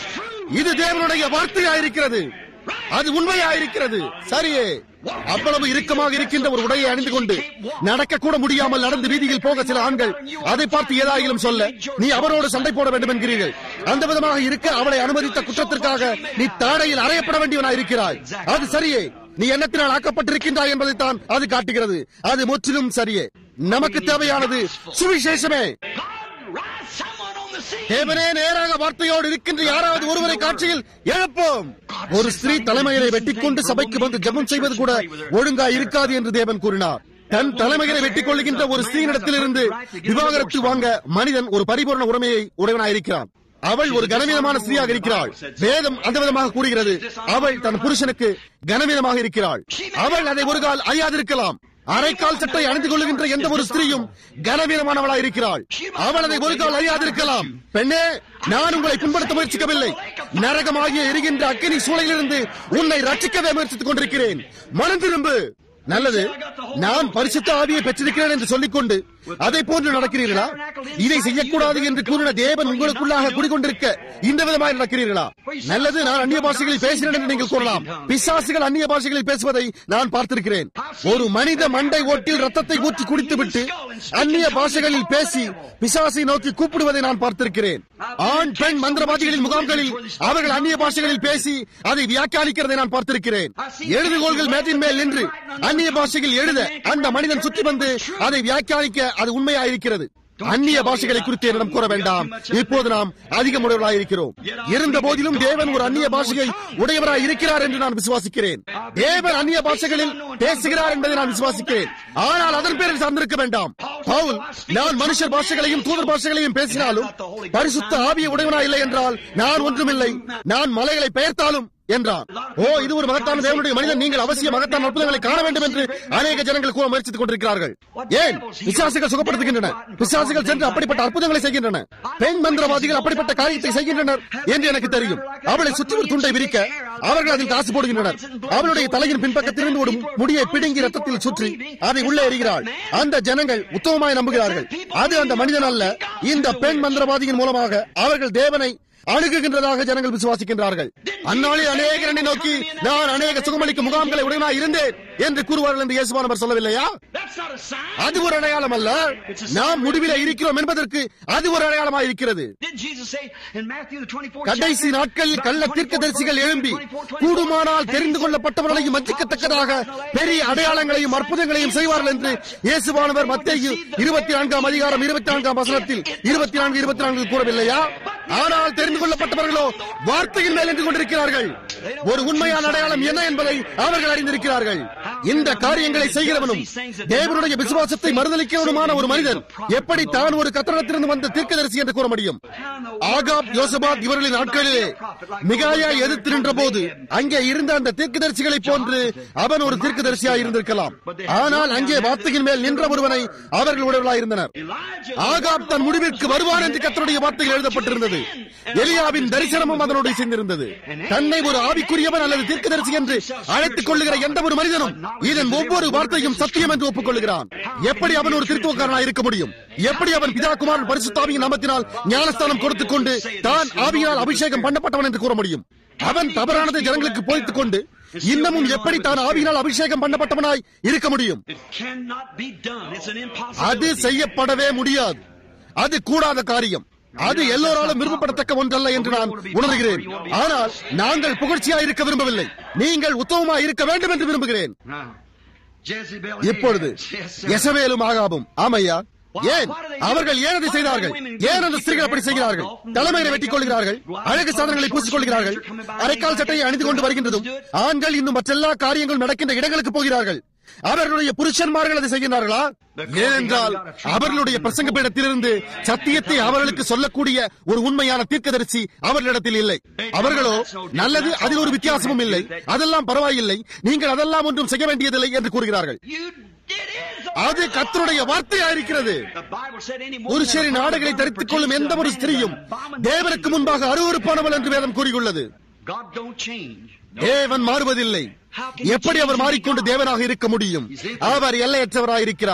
இது தேவனுடைய வார்த்தையாயிருக்கிறது அது உண்மையாயிருக்கிறது சரியே அவ்வளவு இறுக்கமாக இருக்கின்ற ஒரு உடையை அணிந்து கொண்டு நடக்க கூட முடியாமல் நடந்து வீதியில் போக சில ஆண்கள் அதை பார்த்து ஏதாயிலும் சொல்ல நீ அவரோடு சண்டை போட வேண்டும் என்கிறீர்கள் அந்த விதமாக இருக்க அவளை அனுமதித்த குற்றத்திற்காக நீ தாடையில் அறையப்பட வேண்டியவனாயிருக்கிறாய் அது சரியே நீ எண்ணத்தினால் ஆக்கப்பட்டிருக்கின்றாய் என்பதைத்தான் அது காட்டுகிறது அது முற்றிலும் சரியே நமக்கு தேவையானது சுவிசேஷமே God, rise someone on the scene. தேவனே நேராக வார்த்தையோடு இருக்கின்ற யாராவது ஒருவரை காட்சியில் எழுப்போம் ஒரு ஸ்திரீ தலைமையை வெட்டிக்கொண்டு சபைக்கு வந்து ஜெபம் செய்வது கூட ஒழுங்கா இருக்காது என்று தேவன் கூறினார் தன் தலைமையை வெட்டிக் கொள்கின்ற ஒரு ஸ்திரீனிடத்திலிருந்து விவாகரத்து வாங்க மனிதன் ஒரு பரிபூர்ண உரிமையை உடையவனாயிருக்கிறான் அவள் ஒரு கனவீனமான ஸ்திரீயாக இருக்கிறாள் வேதம் அந்த விதமாக கூறுகிறது அவள் தன் புருஷனுக்கு கனவீனமாக இருக்கிறாள் அவள் அதை ஒரு கால் அறியாதிருக்கலாம் அரைக்கால் சட்டை அணிந்து கொள்ளுகின்ற எந்த ஒரு ஸ்திரீயும் கனவீனமானவளா இருக்கிறாள் அவள் அதை ஒரு கால் அறியாதிருக்கலாம் பெண்ணே நான் உங்களை புண்படுத்த முயற்சிக்கவில்லை நரகமாகிய எரிகின்ற அக்கினி சூளையிலிருந்து உன்னை ரட்சிக்கவே முயற்சித்துக் கொண்டிருக்கிறேன் மனம் திரும்பு நல்லது நான் பரிசுத்த ஆவியை பெற்றிருக்கிறேன் என்று சொல்லிக்கொண்டு அதை போன்று நடக்கிறீர்களா இதை செய்யக்கூடாது என்று கூறின தேவன் உங்களுக்குள்ளாக குடிகொண்டிருக்க இந்த விதமாக நடக்கிறீர்களா நல்லது நான் அந்நிய பாஷைகளில் பேசினேன் என்று நீங்கள் கூறலாம் பிசாசுகள் அந்நிய பாஷைகளில் பேசுவதை நான் பார்த்திருக்கிறேன் ஒரு மனித மண்டை ஓட்டில் ரத்தத்தை ஊற்றி குடித்துவிட்டு அந்நிய பாஷைகளில் பேசி பிசாசை நோக்கி கூப்பிடுவதை நான் பார்த்திருக்கிறேன் ஆண் பெண் மந்திரவாதிகளின் முகாம்களில் அவர்கள் அந்நிய பாஷைகளில் பேசி அதை வியாக்கியானிக்கிறதை நான் பார்த்திருக்கிறேன் எழுதுகோள்கள் மேட்டின் மேல் நின்று அந்நிய பாஷையில் எழுத அந்த மனிதன் சுற்றி வந்து அதை வியாக்கியானிக்க அது உண்மையாயிருக்கிறது அந்நிய பாஷைகளை குறித்து என்னிடம் கூற வேண்டாம் இப்போது நாம் அதிகம் உடையவராயிருக்கிறோம் இருந்த போதிலும் தேவன் ஒரு அந்நிய பாஷையை உடையவராய் இருக்கிறார் என்று நான் விசுவாசிக்கிறேன் தேவன் அந்நிய பாஷைகளில் பேசுகிறார் என்பதை நான் விசுவாசிக்கிறேன் ஆனால் அதன் பேரில் சார்ந்திருக்க வேண்டாம் பவுல் நான் மனுஷர் பாஷைகளையும் தூதர் பாஷைகளையும் பேசினாலும் பரிசுத்த ஆவிய உடையவனா இல்லை என்றால் நான் ஒன்றுமில்லை நான் மலைகளை பெயர்த்தாலும் என்றான் ஓ இது ஒரு மகத்தான தேவனுடைய மனிதன் நீங்கள் அவசிய மகத்தான அற்புதங்களை காண வேண்டும் என்று அநேக ஜனங்கள் கூற முயற்சித்துக் கொண்டிருக்கிறார்கள் ஏன் பிசாசுகள் சுகப்படுத்துகின்றன பிசாசுகள் சென்று அப்படிப்பட்ட அற்புதங்களை செய்கின்றன பெண் மந்திரவாதிகள் அப்படிப்பட்ட காரியத்தை செய்கின்றனர் என்று எனக்கு தெரியும் அவளை சுற்றி ஒரு துண்டை விரிக்க அவர்கள் அதில் காசு போடுகின்றனர் அவளுடைய தலையின் பின்பக்கத்திலிருந்து ஒரு முடியை பிடுங்கி ரத்தத்தில் சுற்றி அதை உள்ளே எறிகிறாள் அந்த ஜனங்கள் உத்தமமாய் நம்புகிறார்கள் அது அந்த மனிதன் அல்ல இந்த பெண் மந்திரவாதியின் மூலமாக அவர்கள் தேவனை அணுகுகின்றதாக ஜனங்கள் விசுவாசிக்கின்றார்கள் அந்நாளில் அநேகர் என்னை நோக்கி நான் அநேக சுகமளிக்கும் முகாம்களை உடனாய் இருந்தேன் என்று கூறுவார்கள் என்று இயேசுவானவர் சொல்லவில்லையா That's not a sign. அது ஒரு அடையாளம் அல்ல நாம் முடிவில இருக்கிறோம் என்பதற்கு அது ஒரு அடையாளமாக இருக்கிறது Did Jesus say in Matthew the 24th கடைசி chapter, நாட்களில் கள்ள verse 24, தீர்க்கதரிசிகள் எழும்பி 24, 24, கூடுமானால் and தெரிந்து he said, கொள்ளப்பட்டவர்களையும் வஞ்சிக்கத்தக்கதாக பெரிய அடையாளங்களையும் அற்புதங்களையும் செய்வார்கள் என்று இயேசுவானவர் மத்தேயு இருபத்தி நான்காம் அதிகாரம் இருபத்தி நான்காம் வசனத்தில் இருபத்தி நான்கு இருபத்தி நான்கு கூறவில்லையா ஆனால் தெரிந்து கொள்ளப்பட்டவர்களோ வார்த்தையின் மேல் நின்று கொண்டிருக்கிறார்கள் ஒரு உண்மையான அடையாளம் என்ன என்பதை அவர்கள் அறிந்திருக்கிறார்கள் இந்த காரியங்களை செய்கிறவனும் தேவனுடைய விசுவாசத்தை மறுதளிக்கிறவனுமான ஒரு மனிதன் எப்படி தான் ஒரு கத்தனத்திலிருந்து வந்த தீர்க்கதரிசி என்று கூற முடியும் ஆகாப் யோசபாத் இவர்களின் நாட்களிலே மிகாயா எதிர்த்து நின்ற போது அங்கே இருந்த அந்த தீர்க்கதரிசிகளை போன்று அவன் ஒரு தீர்க்கதரிசியாக இருந்திருக்கலாம் ஆனால் அங்கே வார்த்தையின் மேல் நின்ற ஒருவனை அவர்கள் உடலாக இருந்தனர் Elijah ஆகாப் தன் முடிவிற்கு வருவான் என்று கத்தருடைய வார்த்தையில் எழுதப்பட்டிருந்தது எலியாவின் தரிசனமும் அதனோடு சேர்ந்திருந்தது தன்னை ஒரு ஆவிக்குரியவன் அல்லது தீர்க்கதரிசி என்று அழைத்துக் கொள்ளுகிற எந்த ஒரு மனிதனும் இதன் ஒவ்வொரு வார்த்தையும் சத்தியம் என்று ஒப்புக்கொள்கிறான் எப்படி அவன் ஒரு திருத்துவக்காரனாக இருக்க முடியும் எப்படி அவன் பிதாகுமாரன் பரிசுத்தாவியின் நாமத்தினால் ஞானஸ்தானம் கொடுத்துக் கொண்டு தான் ஆவியினால் அபிஷேகம் பண்ணப்பட்டவன் என்று கூற முடியும் அவன் தவறானதை ஜனங்களுக்கு போய்த்துக் கொண்டு இன்னமும் எப்படி தான் ஆவியினால் அபிஷேகம் பண்ணப்பட்டவனாய் இருக்க முடியும் It cannot be done. It's an அது impossibility. செய்யப்படவே முடியாது அது கூடாத காரியம் அது எல்லோராலும் விரும்பப்படத்தக்க ஒன்றல்ல என்று நான் உணர்கிறேன் ஆனால் நாங்கள் புகழ்ச்சியா இருக்க விரும்பவில்லை நீங்கள் உத்தமமா இருக்க வேண்டும் என்று விரும்புகிறேன் Now, Jezebel இப்பொழுது Yes, sir. எசவேலும் ஆகாபும் ஆமையா ஏன் அவர்கள் ஏன் அதை செய்தார்கள் ஏன் அந்த ஸ்திரீகள் அப்படி செய்கிறார்கள் தலைமையை வெட்டிக் கொள்கிறார்கள் அழகு சாதனங்களை பூசிக் கொள்கிறார்கள் அரைக்கால் சட்டையை அணிந்து கொண்டு வருகின்றதும் ஆண்கள் இன்னும் மற்றெல்லா காரியங்களும் நடக்கின்ற இடங்களுக்கு போகிறார்கள் அவர்களுடைய புருஷன்மார்கள் அதை செய்கிறார்களா ஏனென்றால் அவர்களுடைய பிரசங்க பீடத்திலிருந்து சத்தியத்தை அவர்களுக்கு சொல்லக்கூடிய ஒரு உண்மையான தீர்க்கதரிசி அவர்களிடத்தில் இல்லை அவர்களோ நல்லது அதில் ஒரு வித்தியாசமும் இல்லை அதெல்லாம் பரவாயில்லை நீங்கள் அதெல்லாம் ஒன்றும் செய்ய வேண்டியதில்லை என்று கூறுகிறார்கள் You did is அது கத்தருடைய வார்த்தையா இருக்கிறது The Bible said any woman புருஷரின் that ஆடைகளை தரித்துக் கொள்ளும் எந்த ஒரு ஸ்திரீயும் தேவனுக்கு முன்பாக அருவருப்பானவள் என்று வேதம் கூறியுள்ளது God don't change. தேவன் மாறுவதில்லை எப்படி அவர் மாறிக்கொண்டு தேவனாக இருக்க முடியும் அவர் எல்லையற்றவராய் இருக்கிறார்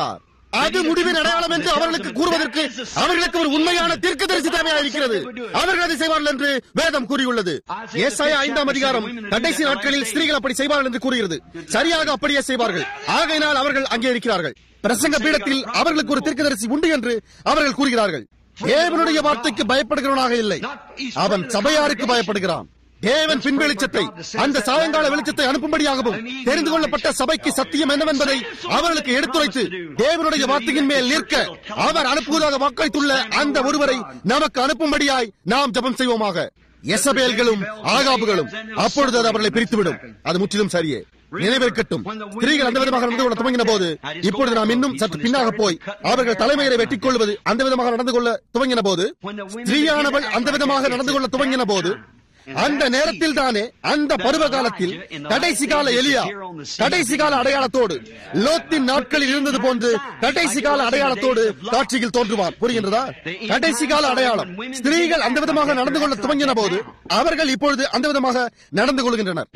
அது முடிவின் அடையாளம் என்று அவர்களுக்கு கூறுவதற்கு அவர்களுக்கு ஒரு உண்மையான தீர்க்கதரிசி தேவையாக இருக்கிறது அவர்கள் அதை செய்வார்கள் என்று வேதம் கூறியுள்ளது ஏசாயா ஐந்தாம் அதிகாரம் கடைசி நாட்களில் ஸ்திரீகள் அப்படி செய்வார்கள் என்று கூறுகிறது சரியாக அப்படியே செய்வார்கள் ஆகையினால் அவர்கள் அங்கே இருக்கிறார்கள் பிரசங்க பீடத்தில் அவர்களுக்கு ஒரு தீர்க்கதரிசி உண்டு என்று அவர்கள் கூறுகிறார்கள் தேவனுடைய வார்த்தைக்கு பயப்படுகிறவனாக இல்லை அவன் சபையாருக்கு பயப்படுகிறான் தேவன் பின் வெளிச்சத்தை அந்த சாயங்கால வெளிச்சத்தை அனுப்பும்படியாகவும் தெரிந்து கொள்ளப்பட்ட சபைக்கு சத்தியம் என்னவென்பதை அவர்களுக்கு எடுத்துரைத்து தேவனுடைய வார்த்தையின் மேல் நிற்க அவர் அனுப்புவதாக வாக்களித்துள்ள அந்த ஒருவரை நமக்கு அனுப்பும்படியாய் நாம் ஜபம் செய்வோமாக எசபேல்களும் ஆகாபுகளும் அப்பொழுது அது அவர்களை பிரித்துவிடும் அது முற்றிலும் சரியே நினைவிருக்கட்டும் ஸ்திரீகள் அந்த விதமாக நடந்து கொள்ள துவங்கின போது இப்பொழுது நாம் இன்னும் சற்று பின்னாக போய் அவர்கள் தலைமையை வெட்டிக் கொள்வது அந்த விதமாக நடந்து கொள்ள துவங்கின போது ஸ்திரீயானவள் அந்த விதமாக நடந்து கொள்ள துவங்கின போது அந்த நேரத்தில் தானே அந்த பருவ காலத்தில் கடைசி கால எலியா கடைசி கால அடையாளத்தோடு லோத்தின் நாட்களில் இருந்தது போன்று கடைசி கால அடையாளத்தோடு காட்சியில் தோன்றுவார் புரிகின்றதா கடைசி கால அடையாளம் ஸ்திரீகள் அந்த விதமாக நடந்து கொள்ள துவங்கின போது அவர்கள் இப்பொழுது அந்த விதமாக நடந்து கொள்கின்றனர்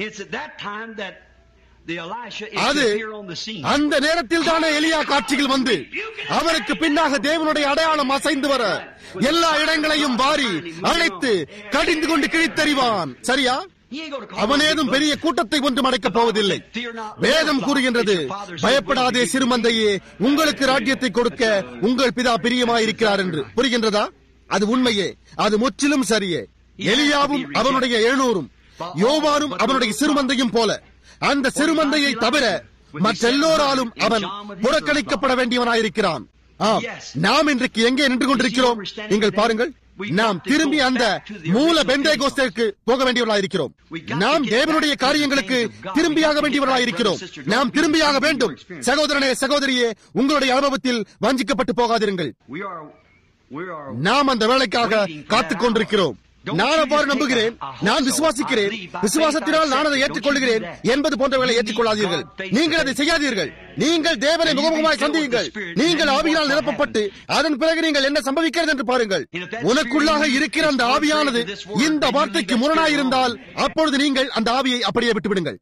அது அந்த நேரத்தில் தானே எலியா காட்சியில் வந்து அவருக்கு பின்னாக தேவனுடைய அடையாளம் அசைந்து வர எல்லா இடங்களையும் வாரி அழைத்து கடிந்து கொண்டு கிழித்தறிவான் சரியா அவனேதும் பெரிய கூட்டத்தை ஒன்றும் அடைக்கப் போவதில்லை வேதம் கூறுகின்றது பயப்படாதே சிறுமந்தையே உங்களுக்கு ராஜ்யத்தை கொடுக்க உங்கள் பிதா பிரியமாயிருக்கிறார் என்று புரிகின்றதா அது உண்மையே அது முற்றிலும் சரியே எலியாவும் அவனுடைய எழுநூறும் யோவானும் அவனுடைய சிறுமந்தையும் போல அந்த சிறுமந்தையை தவிர மற்றெல்லோராலும் அவன் புறக்கணிக்கப்பட வேண்டியவனாயிருக்கிறான் ஆம் நாம் இன்றைக்கு எங்கே நின்று கொண்டிருக்கிறோம் நீங்கள் பாருங்கள் நாம் திரும்பி அந்த மூல பெண்டே கோஸ்தேக்கு போக வேண்டியவர்களாக நாம் தேவனுடைய காரியங்களுக்கு திரும்பியாக வேண்டியவர்களாக இருக்கிறோம் நாம் திரும்பியாக வேண்டும் சகோதரனே சகோதரியே உங்களுடைய அனுபவத்தில் வஞ்சிக்கப்பட்டு போகாதிருங்கள் நாம் அந்த வேலைக்காக காத்துக் கொண்டிருக்கிறோம் நான் அவ்வாறு நம்புகிறேன் நான் விசுவாசிக்கிறேன் விசுவாசத்தினால் நான் அதை ஏற்றுக்கொள்கிறேன் என்பது போன்றவர்களை ஏற்றுக்கொள்ளாதீர்கள் நீங்கள் அதை செய்யாதீர்கள் நீங்கள் தேவனை முகமுகமாய் சந்தியுங்கள் நீங்கள் ஆவியினால் நிரப்பப்பட்டு அதன் பிறகு நீங்கள் என்ன சம்பவிக்கிறது என்று பாருங்கள் உனக்குள்ளாக இருக்கிற அந்த ஆவியானது இந்த வார்த்தைக்கு முரணாயிருந்தால் அப்பொழுது நீங்கள் அந்த ஆவியை அப்படியே விட்டுவிடுங்கள்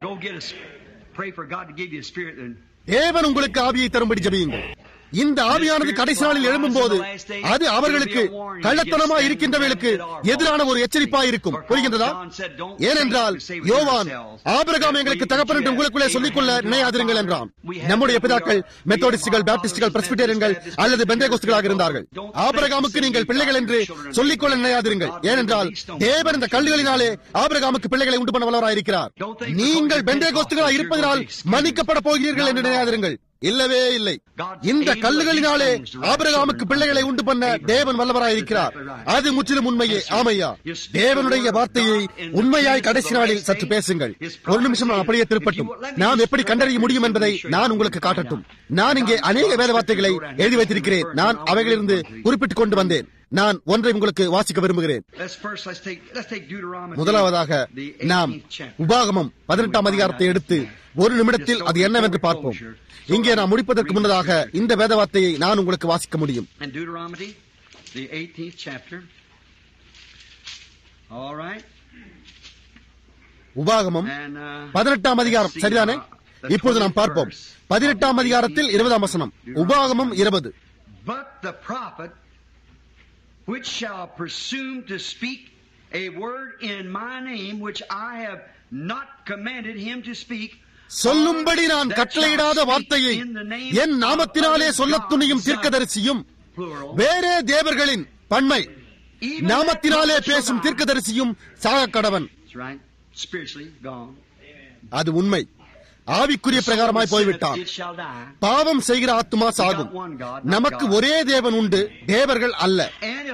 தேவன் உங்களுக்கு ஆவியை தரும்படி ஜபியுங்கள் இந்த ஆவியானது கடைசி நாளில் எழும்பும் போது அது அவர்களுக்கு கள்ளத்தனமா இருக்கின்றவர்களுக்கு எதிரான ஒரு எச்சரிப்பா இருக்கும் புரிகின்றதா ஏனென்றால் யோவான் ஆபிரகாம் எங்களுக்கு தகப்பன் என்று உங்களுக்குள்ளே சொல்லிக்கொள்ள நினையாதிருங்கள் என்றான் நம்முடைய பிதாக்கள் மெத்தோடிஸ்டுகள் பாப்டிஸ்டுகள் பிரஸ்பிட்டேரியன்கள் அல்லது பெந்தேகோஸ்துகளாக இருந்தார்கள் ஆபிரகாமுக்கு நீங்கள் பிள்ளைகள் என்று சொல்லிக்கொள்ள நினையாதிருங்கள் ஏனென்றால் தேவன் இந்த கல்லுகளினாலே ஆபிரகாமுக்கு பிள்ளைகளை உண்டு பண்ண வல்லவராயிருக்கிறார் நீங்கள் பெந்தேகோஸ்துகளாக இருப்பதனால் மன்னிக்கப்பட போகிறீர்கள் என்று நினையாதிருங்கள் இல்லவே இல்லை இந்த கல்லுகளினாலே ஆபிரகாமுக்கு பிள்ளைகளை உண்டு பண்ண தேவன் வல்லவராயிருக்கிறார் அது முற்றிலும் உண்மையே ஆமையா தேவனுடைய வார்த்தையை உண்மையாய் கடைசி நாளில் சற்று பேசுங்கள் ஒரு நிமிஷம் நான் அப்படியே திருப்பட்டும் நாம் எப்படி கண்டறிய முடியும் என்பதை நான் உங்களுக்கு காட்டட்டும் நான் இங்கே அநேக வேத வார்த்தைகளை எழுதி வைத்திருக்கிறேன் நான் அவைகளிலிருந்து குறிப்பிட்டுக் கொண்டு வந்தேன் நான் ஒன்றை உங்களுக்கு வாசிக்க விரும்புகிறேன் முதலாவதாக நாம் உபாகமம் பதினெட்டாம் அதிகாரத்தை எடுத்து ஒரு நிமிடத்தில் அது என்னவென்று பார்ப்போம் இங்கே நாம் முடிப்பதற்கு முன்னதாக இந்த வேத வார்த்தையை நான் உங்களுக்கு வாசிக்க முடியும் உபாகமம் பதினெட்டாம் அதிகாரம் சரிதானே இப்போது நாம் பார்ப்போம் பதினெட்டாம் அதிகாரத்தில் இருபதாம் வசனம் உபாகமம் இருபது But the prophet which shall presume to speak a word in my name which I have not commanded him to speak சொல்லும்படி நான் கட்டளையிடாத வார்த்தையை என் நாமத்தினாலே சொல்லத் துணியும் தீர்க்கதரிசியும் வேறே தேவர்களின் பன்மை நாமத்தினாலே பேசும் தீர்க்கதரிசியும் சாக கடவன் அது உண்மை ஆவிக்குரிய பிரகாரமாய் போய்விட்டான் பாவம் செய்கிற ஆத்மா சாகும் நமக்கு ஒரே தேவன் உண்டு தேவர்கள் அல்ல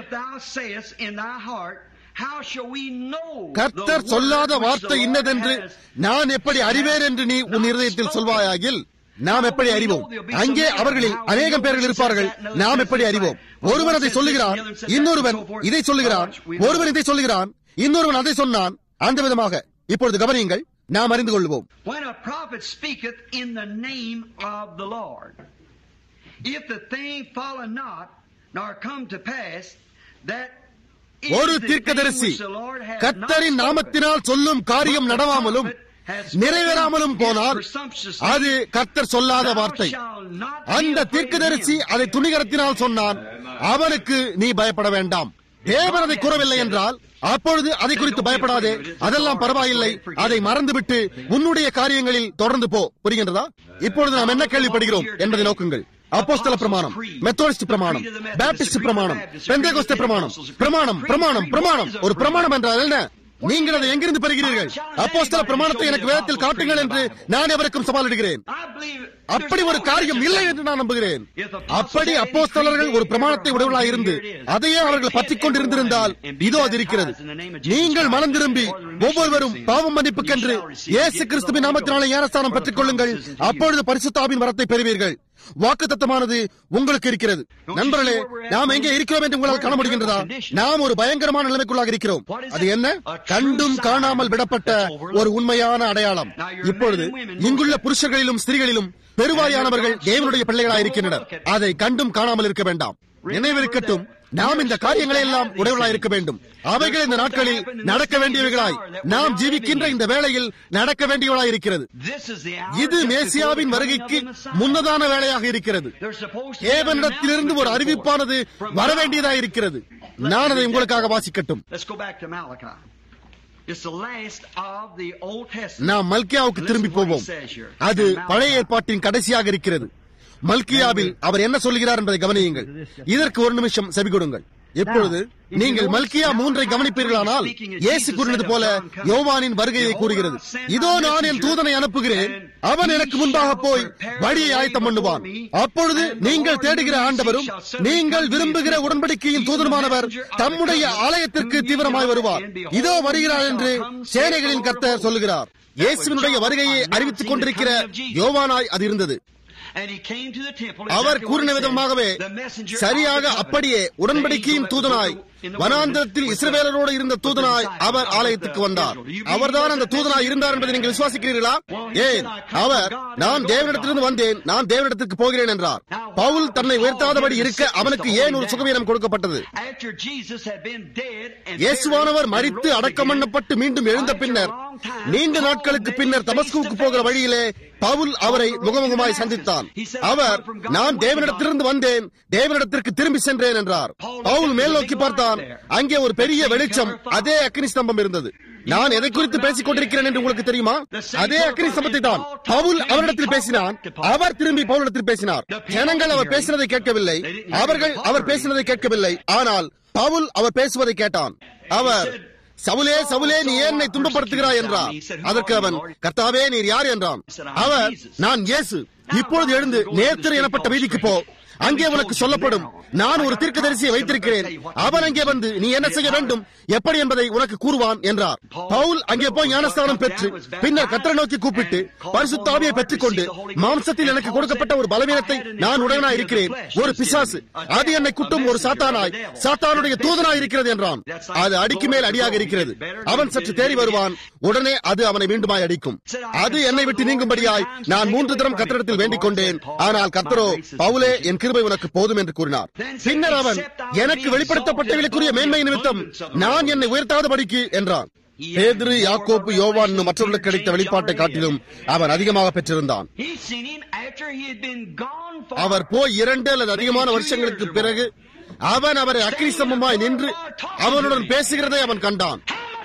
கர்த்தர் சொல்லாத வார்த்தை இன்னதென்று நான் எப்படி அறிவேன் என்று நீ உன் இருதயத்தில் சொல்வாயாகில் நாம் எப்படி அறிவோம் அங்கே அவர்களில் அநேகம் பேர்கள் இருப்பார்கள் நாம் எப்படி அறிவோம் ஒருவன் அதை சொல்லுகிறான் இன்னொருவன் இதை சொல்லுகிறான் ஒருவன் இதை சொல்லுகிறான் இன்னொருவன் அதை சொன்னான் அந்த விதமாக இப்பொழுது கவனியுங்கள் நாம் அறிந்து கொள்வோம் When a prophet speaketh in the name of the Lord, if the thing follow not, nor come to pass, that ஒரு தீர்க்கதரிசி கத்தரின் நாமத்தினால் சொல்லும் காரியம் நடவாமலும் நிறைவேறாமலும் போனால் அது கர்த்தர் சொல்லாத வார்த்தை அந்த தீர்க்கதரிசி அதை துணிகரத்தினால் சொன்னான் அவனுக்கு நீ பயப்பட வேண்டாம் தேவன் அதை கூறவில்லை என்றால் அப்பொழுது அதை குறித்து பயப்படாதே அதெல்லாம் பரவாயில்லை அதை மறந்துவிட்டு உன்னுடைய காரியங்களில் தொடர்ந்து போ புரிகின்றதா இப்பொழுது நாம் என்ன கேள்விப்படுகிறோம் என்பதை நோக்குங்கள் அப்போஸ்தல பிரமாணம் மெத்தோடிஸ்ட் பிரமாணம் பேப்டிஸ்ட் பிரமாணம் பெந்தேகோஸ்த பிரமாணம் பிரமாணம் பிரமாணம் பிரமாணம் ஒரு பிரமாணம் என்றால் என்ன நீங்கள் அதை எங்கிருந்து பெறுகிறீர்கள் அப்போஸ்தல பிரமாணத்தை எனக்கு வேதத்தில் காட்டுங்கள் என்று நான் எவருக்கும் சவாலிடுகிறேன் அப்படி ஒரு காரியம் இல்லை என்று நான் நம்புகிறேன் அப்படி அப்போஸ்தலர்கள் ஒரு பிரமாணத்தை உடையவர்களாக இருந்து அதையே அவர்கள் பற்றிக் கொண்டிருந்திருந்தால் இதோ அது இருக்கிறது நீங்கள் மனம் திரும்பி ஒவ்வொருவரும் பாவம் மன்னிப்புக்கென்று இயேசு கிறிஸ்துவின் நாமத்தினாலே ஞானஸ்தானம் பெற்றுக் கொள்ளுங்கள் அப்பொழுது பரிசுத்தாவின் வரத்தை பெறுவீர்கள் வாக்கு தத்தமானது உங்களுக்கு இருக்கிறது நண்பர்களே நாம் எங்கே இருக்கிறோம் என்று உங்களால் காண முடிகின்றதா நாம் ஒரு பயங்கரமான நிலைமைக்குள்ளாக இருக்கிறோம் அது என்ன கண்டும் காணாமல் விடப்பட்ட ஒரு உண்மையான அடையாளம் இப்பொழுது இங்குள்ள புருஷர்களிலும் ஸ்திரீகளிலும் பெருவாரியானவர்கள் தேவனுடைய பிள்ளைகளாக இருக்கின்றனர் அதை கண்டும் காணாமல் இருக்க வேண்டாம் நினைவிருக்கட்டும் நாம் இந்த காரியங்களை எல்லாம் உடையவர்களாய் இருக்க வேண்டும் அவைகள் இந்த நாட்களில் நடக்க வேண்டியவைகளாய் நாம் ஜீவிக்கின்ற இந்த வேளையில் நடக்க வேண்டியவளாய் இருக்கிறது இது மேசியாவின் வருகைக்கு முன்னதான வேலையாக இருக்கிறது ஏவனிடத்திலிருந்து ஒரு அறிவிப்பானது வர வேண்டியதாக இருக்கிறது நான் அதை உங்களுக்காக வாசிக்கட்டும் நாம் மல்கியாவுக்கு திரும்பி போவோம் அது பழைய ஏற்பாட்டின் கடைசியாக இருக்கிறது மல்கியாவில் அவர் என்ன சொல்கிறார் என்பதை கவனியுங்கள் இதற்கு ஒரு நிமிஷம் செவி கொடுங்கள் எப்பொழுது நீங்கள் மல்கியா மூன்றை கவனிப்பீர்களானால் இயேசு கூறினது போல யோவானின் வருகையை கூறுகிறது இதோ நான் என் தூதனை அனுப்புகிறேன் அவன் எனக்கு முன்பாக போய் வழியை ஆயத்தம் பண்ணுவான் அப்பொழுது நீங்கள் தேடுகிற ஆண்டவரும் நீங்கள் விரும்புகிற உடன்படிக்கையின் தூதனமானவர் தம்முடைய ஆலயத்திற்கு தீவிரமாய் வருவார் இதோ வருகிறார் என்று சேனைகளின் கர்த்தர் சொல்லுகிறார் இயேசுவினுடைய வருகையை அறிவித்துக் கொண்டிருக்கிற யோவானாய் அது இருந்தது அவர் கூறின விதமாகவே சரியாக அப்படியே உடன்படிக்கையின் தூதனாய் வனாந்திரத்தில் இஸ்ரவேலரோடு இருந்த தூதனாய் அவர் ஆலயத்துக்கு வந்தார் அவர்தான் அந்த தூதனாய் இருந்தார் என்பதை நீங்கள் விசுவாசிக்கிறீர்களா ஏன் அவர் நான் தேவனிடத்திலிருந்து வந்தேன் நான் தேவனிடத்திற்கு போகிறேன் என்றார் பவுல் தன்னை உயர்த்தாதபடி இருக்க அவனுக்கு ஏன் ஒரு சுகவீனம் கொடுக்கப்பட்டது இயேசுவானவர் மறித்து அடக்கம் பண்ணப்பட்டு மீண்டும் எழுந்த பின்னர் நீண்ட நாட்களுக்கு பின்னர் தமஸ்குவுக்கு போகிற வழியிலே பவுல் அவரை முகமுகமாய் சந்தித்தான் அவர் நான் தேவனிடத்திலிருந்து வந்தேன் தேவனிடத்திற்கு திரும்பி சென்றேன் என்றார் பவுல் மேல் நோக்கி பார்த்தான் அங்கே ஒரு பெரிய வெளிச்சம் அதே அக்னி ஸ்தம்பம் இருந்தது நான் எதை குறித்து பேசிக் கொண்டிருக்கிறேன் என்று உங்களுக்கு தெரியுமா அதே அக்னி ஸ்தம்பத்தை தான் பவுல் அவரிடத்தில் பேசினான் அவர் திரும்பி பவுலிடத்தில் பேசினார் ஜனங்கள் அவர் பேசினதை கேட்கவில்லை அவர்கள் அவர் பேசினதை கேட்கவில்லை ஆனால் பவுல் அவர் பேசுவதை கேட்டான் அவர் சவுலே சவுலே நீ ஏன் என்னை துன்பப்படுத்துகிறாய் என்றார் அதற்கு அவன் கர்த்தாவே நீர் யார் என்றான் அவர் நான் இயேசு இப்பொழுது எழுந்து நேர்த்திரு எனப்பட்ட வீதிக்கு போ அங்கே உனக்கு சொல்லப்படும் நான் ஒரு தீர்க்கதரிசியை வைத்திருக்கிறேன் அவன் அங்கே வந்து நீ என்ன செய்ய வேண்டும் எப்படி என்பதை உனக்கு கூறுவான் என்றார் பவுல் அங்கே போய் ஞானஸ்தானம் பெற்று பின்னர் கத்தரை நோக்கி கூப்பிட்டு பரிசுத்தாவியை பெற்றுக்கொண்டு மாம்சத்தில் எனக்கு கொடுக்கப்பட்ட ஒரு பலவீனத்தை நான் உடனாய் இருக்கிறேன் ஒரு பிசாசு அது என்னை குட்டும் ஒரு சாத்தானாய் சாத்தானுடைய தூதனாய் இருக்கிறது என்றான் அது அடிக்கு மேல் அடியாக இருக்கிறது அவன் சற்று தேறி வருவான் உடனே அது அவனை மீண்டுமாய் அடிக்கும் அது என்னை விட்டு நீங்கும்படியாய் நான் மூன்று தரம் கத்தரிடத்தில் வேண்டிக் கொண்டேன் ஆனால் கத்தரோ பவுலே என் கிருபை உனக்கு போதும் என்று கூறினார் பின்னர் அவன் எனக்கு வெளிப்படுத்தப்பட்டவர்களுக்குரிய மேன்மை நிமித்தம் நான் என்னை உயர்த்தாதபடிக்கு என்றான் பேதிரு யாக்கோப்பு யோவான் மற்றவர்களுக்கு கிடைத்த வெளிப்பாட்டை காட்டிலும் அவன் அதிகமாக பெற்றிருந்தான் அவர் போய் இரண்டு அல்லது அதிகமான வருஷங்களுக்கு பிறகு அவன் அவரை அக்னி சமமாய் நின்று அவனுடன் பேசுகிறதை அவன் கண்டான்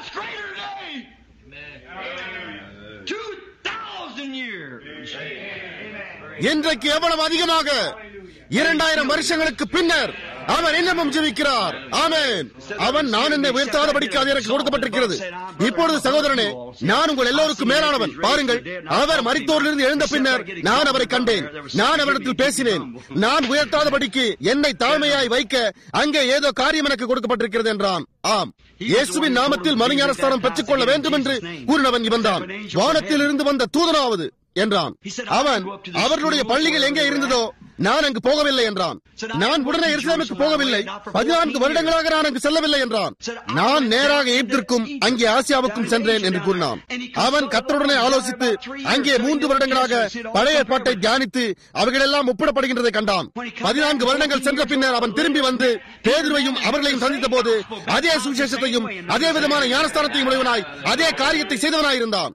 இன்றைக்கு எவ்வளவு அதிகமாக இரண்டாயிரம் வருஷங்களுக்கு பின்னர் அவன் இன்னமும் ஜீவிக்கிறார் ஆமேன் அவன் நான் என்னை உயர்த்தாதபடிக்கு அது எனக்கு கொடுக்கப்பட்டிருக்கிறது இப்பொழுது சகோதரனே நான் உங்கள் எல்லோருக்கும் மேலானவன் பாருங்கள் அவர் மரித்தோரிலிருந்து எழுந்த பின்னர் நான் அவரை கண்டேன் நான் அவரிடத்தில் பேசினேன் நான் உயர்த்தாதபடிக்கு என்னை தாழ்மையாய் வைக்க அங்கே ஏதோ காரியம் எனக்கு கொடுக்கப்பட்டிருக்கிறது என்றான் ஆம் இயேசுவின் நாமத்தில் மறுஞானஸ்தானம் பெற்றுக் கொள்ள வேண்டும் என்று கூறினவன் இவன் தான் வானத்தில் இருந்து வந்த தூதனாவது என்றான் அவன் அவர்களுடைய பள்ளிகள் எங்கே இருந்ததோ நான் அங்கு போகவில்லை என்றான் நான் உடனே எருசலேமுக்கு போகவில்லை பதினான்கு வருடங்களாக நான் அங்கு செல்லவில்லை என்றான் நான் நேராக எகிப்திற்கும் அங்கே ஆசியாவுக்கும் சென்றேன் என்று கூறினான் அவன் கத்தருடனே ஆலோசித்து அங்கே மூன்று வருடங்களாக பழைய ஏற்பாட்டை தியானித்து அவைகளெல்லாம் ஒப்பிடப்படுகின்றதை கண்டான் பதினான்கு வருடங்கள் சென்ற பின்னர் அவன் திரும்பி வந்து பேதுருவையும் அவர்களையும் சந்தித்த போது அதே சுவிசேஷத்தையும் அதே விதமான ஞானஸ்தானத்தையும் உடையவனாய் அதே காரியத்தை செய்தவனாய் இருந்தான்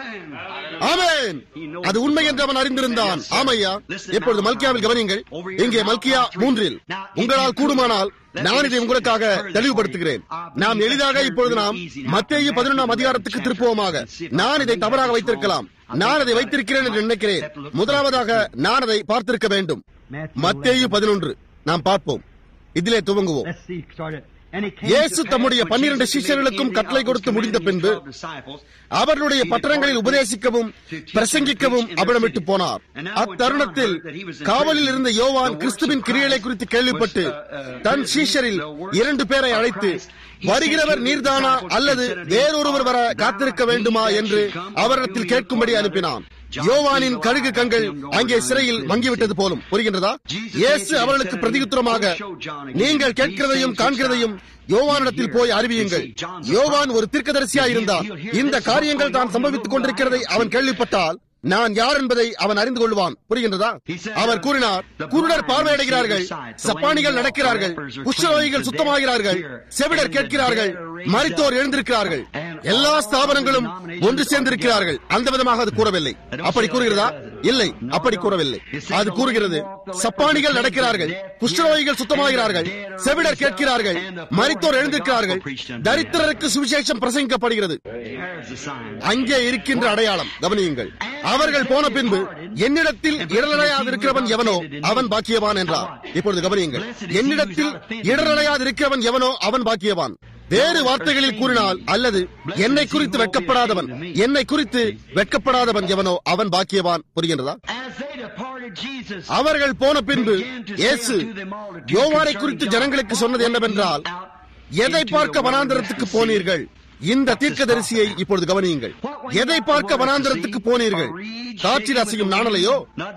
ஆமென் அது உண்மை என்று அவன் அறிந்திருந்தான் ஆமையா இப்பொழுது மல்கியாவில் கவனியுங்கள் இங்கே மல்கியா மூன்றில் உங்களால் கூடுமானால் நான் இதை உங்களுக்காக தெளிவுபடுத்துகிறேன் நாம் எளிதாக இப்பொழுது நாம் மத்தேயு பதினொன்றாம் அதிகாரத்துக்கு திருப்புவோமாக நான் இதை தவறாக வைத்திருக்கலாம் நான் அதை வைத்திருக்கிறேன் என்று நினைக்கிறேன் முதலாவதாக நான் அதை பார்த்திருக்க வேண்டும் மத்தேயு பதினொன்று நாம் பார்ப்போம் இதிலே துவங்குவோம் Let's see, started. And it came இயேசு to pass தம்முடைய when பன்னிரண்டு Jesus சீஷர்களுக்கும் made the கட்டளை கொடுத்து முடிந்த பின்பு அவர்களுடைய பட்டணங்களில் உபதேசிக்கவும் பிரசங்கிக்கவும் அவரிடம் விட்டு போனார் அத்தருணத்தில் காவலில் இருந்த யோவான் கிறிஸ்துவின் கிரியைகளை குறித்து கேள்விப்பட்டு தன் சீஷரில் இரண்டு பேரை அழைத்து வருகிறவர் நீர்தானா அல்லது வேறொருவர் வர காத்திருக்க வேண்டுமா என்று அவரிடத்தில் கேட்கும்படி அனுப்பினான் யோவானின் கழுகு கண்கள் அங்கே சிறையில் மங்கிவிட்டது போலும் புரிகின்றதா இயேசு அவர்களுக்கு பிரதியுத்தரமாக நீங்கள் கேட்கிறதையும் காண்கிறதையும் யோவானிடத்தில் போய் அறிவியுங்கள் யோவான் ஒரு தீர்க்கதரிசியா இருந்தார் இந்த காரியங்கள் தான் சம்பவித்துக் கொண்டிருக்கிறதை அவன் கேள்விப்பட்டால் நான் யார் என்பதை அவன் அறிந்து கொள்வான் புரிகின்றதா அவர் கூறினார் குருடர் பார்வையடைகிறார்கள் சப்பானிகள் நடக்கிறார்கள் குஷ்டரோகிகள் சுத்தமாகிறார்கள் செவிடர் கேட்கிறார்கள் மரித்தோர் எழுந்திருக்கிறார்கள் எல்லா ஸ்தாபனங்களும் ஒன்று சேர்ந்திருக்கிறார்கள் அந்த விதமாக அது கூறவில்லை அப்படி கூறுகிறதா இல்லை அப்படி கூறவில்லை அது கூறுகிறது சப்பானிகள் நடக்கிறார்கள் குஷ்டரோகிகள் சுத்தமாகிறார்கள் செவிடர் கேட்கிறார்கள் மரித்தோர் எழுந்திருக்கிறார்கள் தரித்திரருக்கு சுவிசேஷம் பிரசங்கிக்கப்படுகிறது அங்கே இருக்கின்ற அடையாளம் கவனியுங்கள் அவர்கள் போன பின்பு என்னிடத்தில் இடரடையாதிருக்கிறவன் எவனோ அவன் பாக்கியவான் என்றார் இப்பொழுது கவனியுங்கள் என்னிடத்தில் இடரடையாதிருக்கிறவன் எவனோ அவன் பாக்கியவான் வேறு வார்த்தைகளில் கூறினால் அல்லது என்னை குறித்து வெட்கப்படாதவன் என்னை குறித்து வெட்கப்படாதவன் எவனோ அவன் பாக்கியவான் புரிகின்றதா As they departed, Jesus அவர்கள் போன பின்பு இயேசு யோவானை குறித்து ஜனங்களுக்கு சொன்னது என்னவென்றால் எதை பார்க்க வனாந்தரத்துக்கு போனீர்கள் இந்த தீர்க்கதரிசியை இப்பொழுது கவனியுங்கள் எதை பார்க்க வனாந்தரத்துக்கு போனீர்கள் காற்றில் அசையும் நாணலையோ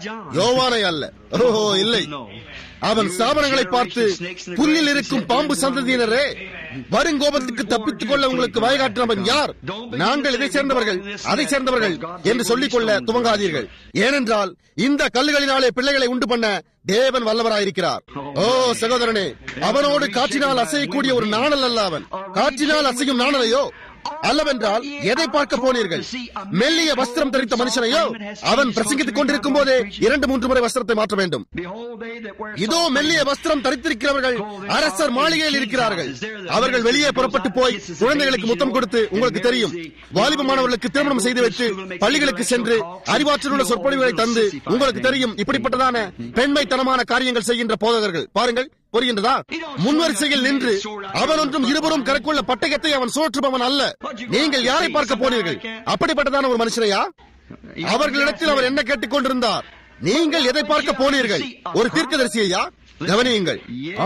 யோவானை அல்ல ஓஹோ இல்லை அவன் ஸ்தாபனங்களை பார்த்து புல்லில் இருக்கும் பாம்பு சந்ததியினரே வருங்கோபத்துக்கு தப்பித்துக் கொள்ள உங்களுக்கு வயகாற்றினவன் யார் நாங்கள் இதை சேர்ந்தவர்கள் அதை சேர்ந்தவர்கள் என்று சொல்லிக் கொள்ள துவங்காதீர்கள் ஏனென்றால் இந்த கல்லுகளினாலே பிள்ளைகளை உண்டு பண்ண தேவன் வல்லவராயிருக்கிறார் ஓ சகோதரனே அவனோடு காற்றினால் அசையக்கூடிய ஒரு நாணல் அல்ல அவன் காற்றினால் அசையும் நாணலையோ அல்லவென்றால் எதை பார்க்க போனீர்கள் மெல்லிய வஸ்திரம் தரித்த மனுஷனையோ அவன் பிரசங்கித்துக் கொண்டிருக்கும் போதே இரண்டு மூன்று முறை வஸ்திரத்தை மாற்ற வேண்டும் Behold, they that wear இதோ மெல்லிய வஸ்திரம் தரித்திருக்கிறவர்கள் அரசர் மாளிகையில் இருக்கிறார்கள் அவர்கள் வெளியே புறப்பட்டு போய் குழந்தைகளுக்கு முத்தம் கொடுத்து உங்களுக்கு தெரியும் வாலிப மாணவர்களுக்கு திருமணம் செய்து வைத்து பள்ளிகளுக்கு சென்று அறிவாற்றல் உள்ள சொற்பொழிவுகளை தந்து உங்களுக்கு தெரியும் இப்படிப்பட்டதான பெண்மைத்தனமான காரியங்கள் செய்கின்ற போதகர்கள் பாருங்கள் புரிகின்றதா முன்வரிசையில் நின்று அவன் ஒன்றும் இருவரும் கரைக்குள்ள பட்டயத்தை அவன் சுழற்றுபவன் அல்ல நீங்கள் யாரை பார்க்க போனீர்கள் அப்படிப்பட்டதான ஒரு மனுஷனையா அவர்களிடத்தில் அவர் என்ன கேட்டுக் கொண்டிருந்தார் நீங்கள் எதை பார்க்க போனீர்கள் ஒரு தீர்க்கதரிசியையா கவனியுங்கள்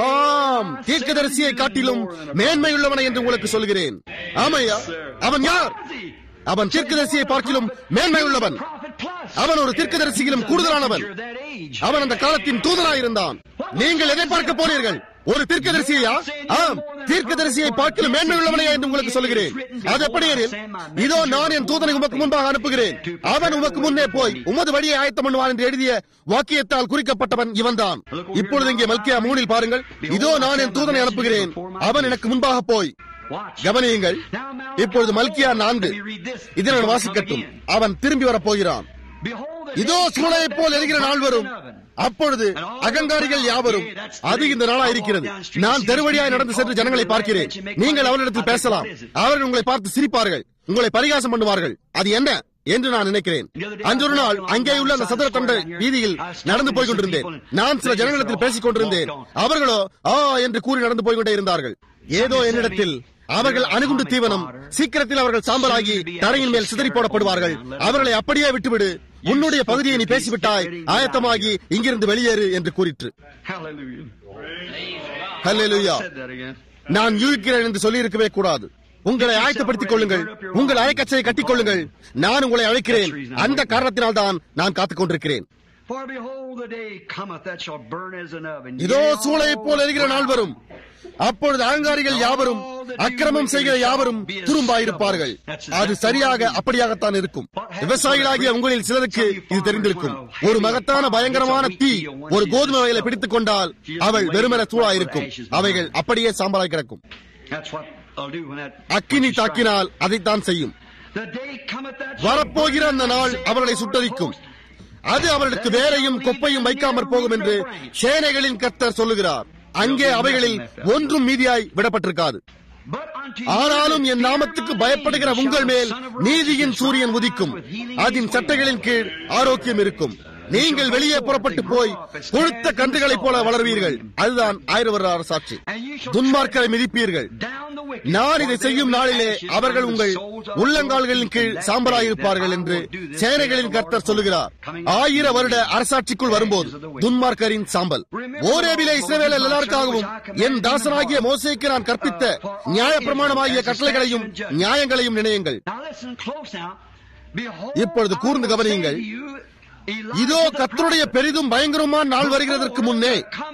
ஆம் தீர்க்கதரிசியை காட்டிலும் மேன்மையுள்ளவனை என்று உங்களுக்கு சொல்கிறேன் ஆமையா அவன் யார் அவன் தீர்க்கதரிசியை பார்க்கிலும் மேன்மையுள்ளவன் prophet plus. அவன் ஒரு தீர்க்கதரிசியிலும் கூடுதலானவன் You're that age. அவன் அந்த காலத்தின் தூதனாயிருந்தான் நீங்கள் எதை பார்க்க போனீர்கள் ஒரு தீர்க்கதரிசியா ஆம் தீர்க்கதரிசியை பார்க்கலும் மேன்மை உள்ளவனையா என்று உங்களுக்கு சொல்கிறேன் அது எப்படி எனில் இதோ நான் என் தூதனை உமக்கு முன்பாக அனுப்புகிறேன் அவன் உமக்கு முன்னே போய் உமது வழியை ஆயத்தம் பண்ணுவான் என்று எழுதிய வாக்கியத்தால் குறிக்கப்பட்டவன் இவன்தான் இப்பொழுது இங்கே மல்கியா மூணில் பாருங்கள் இதோ நான் என் தூதனை அனுப்புகிறேன் அவன் எனக்கு முன்பாக போய் Watch. கவனியுங்கள் இப்பொழுது மல்கியா நான்கு இதை நான் வாசிக்கட்டும் அவன் திரும்பி வரப் போகிறான் Behold, the இதோ days சூளையைப் come போல் that எரிகிற shall நாள் burn வரும் oven. அப்பொழுது அகங்காரிகள் யாவரும் அது இந்த நாளா இருக்கிறது நான் தெருவழியாய் நடந்து சென்று ஜனங்களை பார்க்கிறேன் நீங்கள் அவர்களிடத்தில் பேசலாம் அவர்கள் உங்களை பார்த்து சிரிப்பார்கள் உங்களை பரிகாசம் பண்ணுவார்கள் அது என்ன என்று நான் நினைக்கிறேன் அன்றொரு நாள் அங்கே உள்ள அந்த சதுர தண்டை வீதியில் நடந்து போய் கொண்டிருந்தேன் நான் சில ஜனங்களிடத்தில் பேசிக் கொண்டிருந்தேன் அவர்களோ ஆ என்று கூறி நடந்து போய் கொண்டே இருந்தார்கள் ஏதோ என்னிடத்தில் அவர்கள் அணுகுண்டு தீவனம் சீக்கிரத்தில் அவர்கள் சாம்பலாகி தரையின் மேல் சிதறி போடப்படுவார்கள் அவர்களை அப்படியே விட்டுவிடு உன்னுடைய பகுதியை நீ பேசிவிட்டாய் ஆயத்தமாகி இங்கிருந்து வெளியேறு என்று கூறிற்று Hallelujah. Hallelujah Said that again. நான் யூகிக்கிறேன் என்று சொல்லியிருக்கவே கூடாது உங்களை ஆயத்தப்படுத்திக் கொள்ளுங்கள் உங்கள் அரைக்கச்சையை கட்டிக் கொள்ளுங்கள் நான் உங்களை அழைக்கிறேன் அந்த காரணத்தினால் தான் நான் காத்துக் கொண்டிருக்கிறேன் For behold, the day cometh that shall burn as an oven. இதோ Yea, சூளையைப் போல் எரிகிற நாள் வரும் அப்பொழுது அகங்காரிகள் யாவரும் அக்கிரமம் செய்கிற யாவரும் துரும்பாயிருப்பார்கள் அது சரியாக அப்படியாகத்தான் இருக்கும் விவசாயிகளாகிய உங்களில் சிலருக்கு இது தெரிந்திருக்கும் ஒரு மகத்தான பயங்கரமான தீ ஒரு கோதுமை வயலை பிடித்துக் கொண்டால் அவள் வெறுமன சூழாயிருக்கும் அவைகள் அப்படியே சாம்பலாய் கிடக்கும் That's what I'll do when that. அக்கினி தாக்கினால் அதைத்தான் செய்யும் The day cometh that shall வரப்போகிற அந்த நாள் அவர்களை சுட்டரிக்கும் அது அவர்களுக்கு வேலையும் கொப்பையும் வைக்காமற் போகும் என்று சேனைகளின் கர்த்தர் சொல்லுகிறார் அங்கே அவைகளில் ஒன்றும் மீதியாய் விடப்பட்டிருக்காது But unto ஆனாலும் you என் நாமத்துக்கு பயப்படுகிற உங்கள் மேல் நீதியின் சூரியன் உதிக்கும் அதன் சட்டைகளின் கீழ் ஆரோக்கியம் இருக்கும் நீங்கள் வெளியே புறப்பட்டு போய் கொழுத்த கன்றுகளைப் போல வளர்வீர்கள் அதுதான் ஆயிரம் வருட அரசாட்சி துன்மார்க்கரை மிதிப்பீர்கள் down the wicked. நான் இதை செய்யும் நாளிலே அவர்கள் உங்கள் உள்ளங்கால்களின் கீழ் சாம்பலாயிருப்பார்கள் என்று சேனைகளின் கர்த்தர் சொல்லுகிறார் ஆயிர வருட அரசாட்சிக்குள் வரும்போது துன்மார்க்கரின் சாம்பல் ஓரேவிலே இஸ்ரவேல் எல்லாருக்காகவும் என் தாசனாகிய மோசேக்கு நான் கற்பித்த நியாய பிரமாணமாகிய கட்டளைகளையும் நியாயங்களையும் நினையுங்கள் Now listen close now. Behold, இப்பொழுது கூர்ந்து கவனியுங்கள். I will say to you, Elijah இதோ the கர்த்தருடைய prophet, பெரிதும் பயங்கரமான நாள் வருகிறதற்கு முன்னே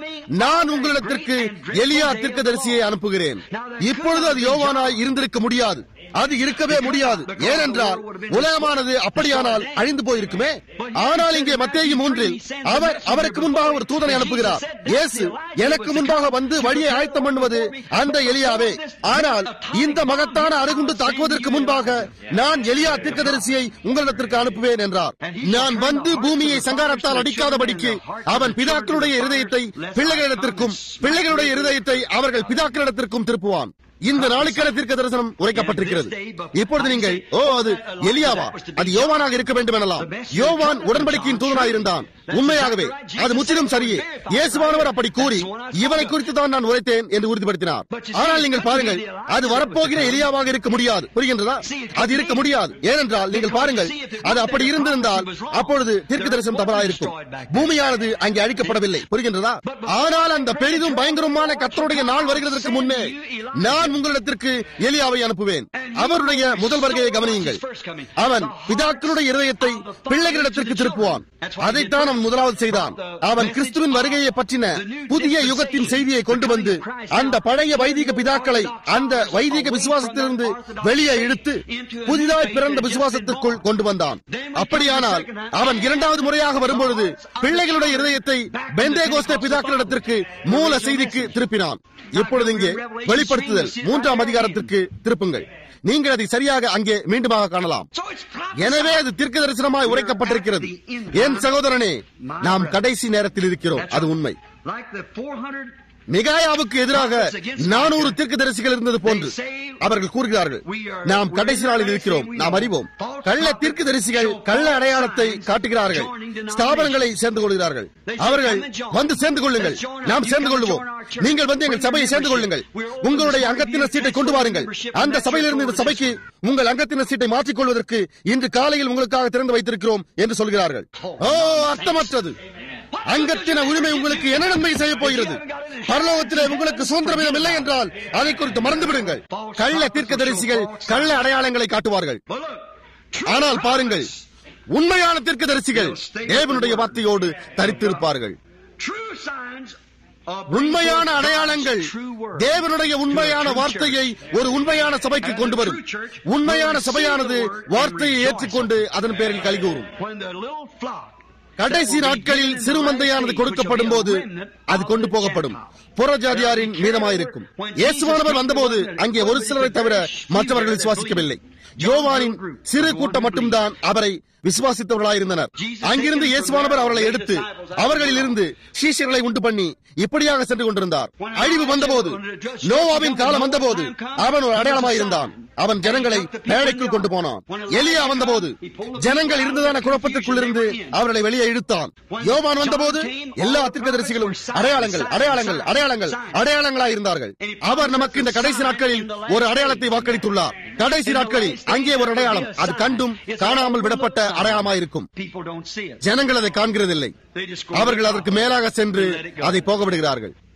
நான் உங்களிடத்திற்கு எலியா தீர்க்கதரிசியை அனுப்புகிறேன் இப்பொழுது அது யோவானாய் இருந்திருக்க முடியாது அது இருக்கவே முடியாது ஏனென்றால் உலகமானது அப்படியானால் அழிந்து போயிருக்குமே ஆனால் இங்கே மத்தேயு மூன்றில் அவர் அவருக்கு முன்பாக ஒரு தூதனை அனுப்புகிறார் இயேசு எனக்கு முன்பாக வந்து வழியை ஆயத்தம் பண்ணுவது அந்த எலியாவே ஆனால் இந்த மகத்தான அருகுண்டு தாக்குவதற்கு முன்பாக நான் எலியா தீர்க்கதரிசியை உங்களிடத்திற்கு அனுப்புவேன் என்றார் நான் வந்து பூமியை சங்காரத்தால் அடிக்காதபடிக்கு அவன் பிதாக்களுடைய இருதயத்தை பிள்ளைகளிடத்திற்கும் பிள்ளைகளுடைய இருதயத்தை அவர்கள் பிதாக்களிடத்திற்கும் திருப்புவான் இந்த நாளுக்கென தீர்க்க தரிசனம் உரைக்கப்பட்டிருக்கிறது இப்பொழுது நீங்கள் ஓ அது எலியாவா அது யோவானாக இருக்க வேண்டும் எனலாம் யோவான் உடன்படிக்கையின் தூதனாக இருந்தான் உண்மையாகவே அது முற்றிலும் சரியே இயேசுவானவர் அப்படி கூறி இவனை குறித்து தான் நான் உரைத்தேன் என்று உறுதிப்படுத்தினார் ஆனால் நீங்கள் பாருங்கள் அது வரப்போகிற எலியாவாக இருக்க முடியாது புரிகின்றதா அது இருக்க முடியாது ஏனென்றால் நீங்கள் பாருங்கள் அது அப்படி இருந்திருந்தால் அப்பொழுது தீர்க்க தரிசனம் தவறாயிருக்கும் பூமியானது அங்கே அழிக்கப்படவில்லை புரிகின்றதா ஆனால் அந்த பெரிதும் பயங்கரமான கத்தருடைய நாள் வருகிறதற்கு முன்னே நான் உங்களிடத்திற்கு எலியாவை அனுப்புவேன் அவருடைய முதல் வருகையை கவனியுங்கள் அவன் பிதாக்களுடைய இருதயத்தை பிள்ளைகளிடத்திற்கு திருப்புவான் அதைத்தான் அவன் முதலாவது செய்தான் அவன் கிறிஸ்துவின் வருகையை பற்றின புதிய யுகத்தின் செய்தியை கொண்டு வந்து அந்த பழைய வைதிக பிதாக்களை அந்த வைதிக விசுவாசத்திலிருந்து வெளியே இழுத்து புதிதாய் பிறந்த விசுவாசத்திற்குள் கொண்டு வந்தான் அப்படியானால் அவன் இரண்டாவது முறையாக வரும்பொழுது பிள்ளைகளுடைய இருதயத்தை பெந்தேகோஸ்தே பிதாக்களிடத்திற்கு மூல செய்திக்கு திருப்பினான் இப்பொழுது இங்கே வெளிப்படுத்துதல் மூன்றாம் அதிகாரத்திற்கு திருப்புங்கள் நீங்கள் அதை சரியாக அங்கே மீண்டுமாக காணலாம் So it's prophesied. எனவே அது தீர்க்க தரிசனமாய் உரைக்கப்பட்டிருக்கிறது என் சகோதரனே நாம் கடைசி நேரத்தில் இருக்கிறோம் அது உண்மை Like the 400 மிகாயாவுக்கு எதிராக நானூறு தீர்க்கதரிசிகள் இருந்தது போன்று அவர்கள் கூறுகிறார்கள் நாம் கடைசி நாளில் இருக்கிறோம் நாம் அறிவோம் கள்ள தீர்க்கதரிசிகள் கள்ள அடையாளத்தை காட்டுகிறார்கள் ஸ்தாபனங்களை சேர்ந்து கொள்கிறார்கள் அவர்கள் வந்து சேர்ந்து கொள்ளுங்கள் நாம் சேர்ந்து கொள்வோம் நீங்கள் வந்து எங்கள் சபையை சேர்ந்து கொள்ளுங்கள் உங்களுடைய அங்கத்தினர் சீட்டை கொண்டு வாருங்கள் அந்த சபையிலிருந்து இந்த சபைக்கு உங்கள் அங்கத்தினர் சீட்டை மாற்றிக் கொள்வதற்கு இன்று காலையில் உங்களுக்காக திறந்து வைத்திருக்கிறோம் என்று சொல்கிறார்கள் ஓ அர்த்தமற்றது அங்கத்தின உரிமை உங்களுக்கு என்ன நன்மை செய்ய போகிறது பரலோகத்திலே உங்களுக்கு சுதந்திரம் இல்லை என்றால் அதை குறித்து மறந்து விடுங்கள் கள்ள தீர்க்கதரிசிகள் கள்ள அடையாளங்களை காட்டுவார்கள் But look, ஆனால் பாருங்கள் உண்மையான தீர்க்கதரிசிகள் தேவனுடைய வார்த்தையோடு தரித்திருப்பார்கள் true signs of உண்மையான அடையாளங்கள் தேவனுடைய உண்மையான வார்த்தையை ஒரு உண்மையான சபைக்கு கொண்டு வரும் உண்மையான சபையானது வார்த்தையை ஏற்றுக்கொண்டு அதன் பேரில் கலிகூறும் when the little flock கடைசி நாட்களில் சிறுமந்தையானது கொடுக்கப்படும் போது அது கொண்டு போகப்படும் புறஜாதியாரின் மீதமாயிருக்கும் இயேசுவானவர் வந்தபோது அங்கே ஒரு சிலரை தவிர மற்றவர்கள் விசுவாசிக்கவில்லை யோவானின் சிறு கூட்டம் மட்டும்தான் அவரை விசுவாசித்தவர்களாயிருந்தனர் அங்கிருந்து இயேசுவானவர் அவர்களை எடுத்து அவர்களில் இருந்து சீஷர்களை உண்டு பண்ணி இப்படியாக சென்று கொண்டிருந்தார் அழிவு வந்தபோது நோவாவின் காலம் வந்தபோது அவன் ஒரு அடையாளமாயிருந்தான் அவன் ஜனங்களை பேழைக்குள் கொண்டு போனான் எலியா வந்தபோது ஜனங்கள் இருந்ததான குழப்பத்திற்குள் இருந்து அவர்களை வெளியே இழுத்தான் யோவான் வந்தபோது எல்லா தீர்க்கதரிசிகளும் அடையாளங்கள் அடையாளங்கள் அடையாளங்கள் அடையாளங்களாய் இருந்தார்கள் அவர் நமக்கு இந்த கடைசி நாட்களில் ஒரு அடையாளத்தை வாக்களித்துள்ளார் கடைசி நாட்களில் அங்கே ஒரு அடையாளம் அது கண்டும் காணாமல் விடப்பட்ட அடையாளமாயிருக்கும் people don't see it. ஜனங்கள் அதை காண்கிறதில்லை They just go அவர்கள் அதற்கு மேலாக சென்று அதை போக விடுகிறார்கள்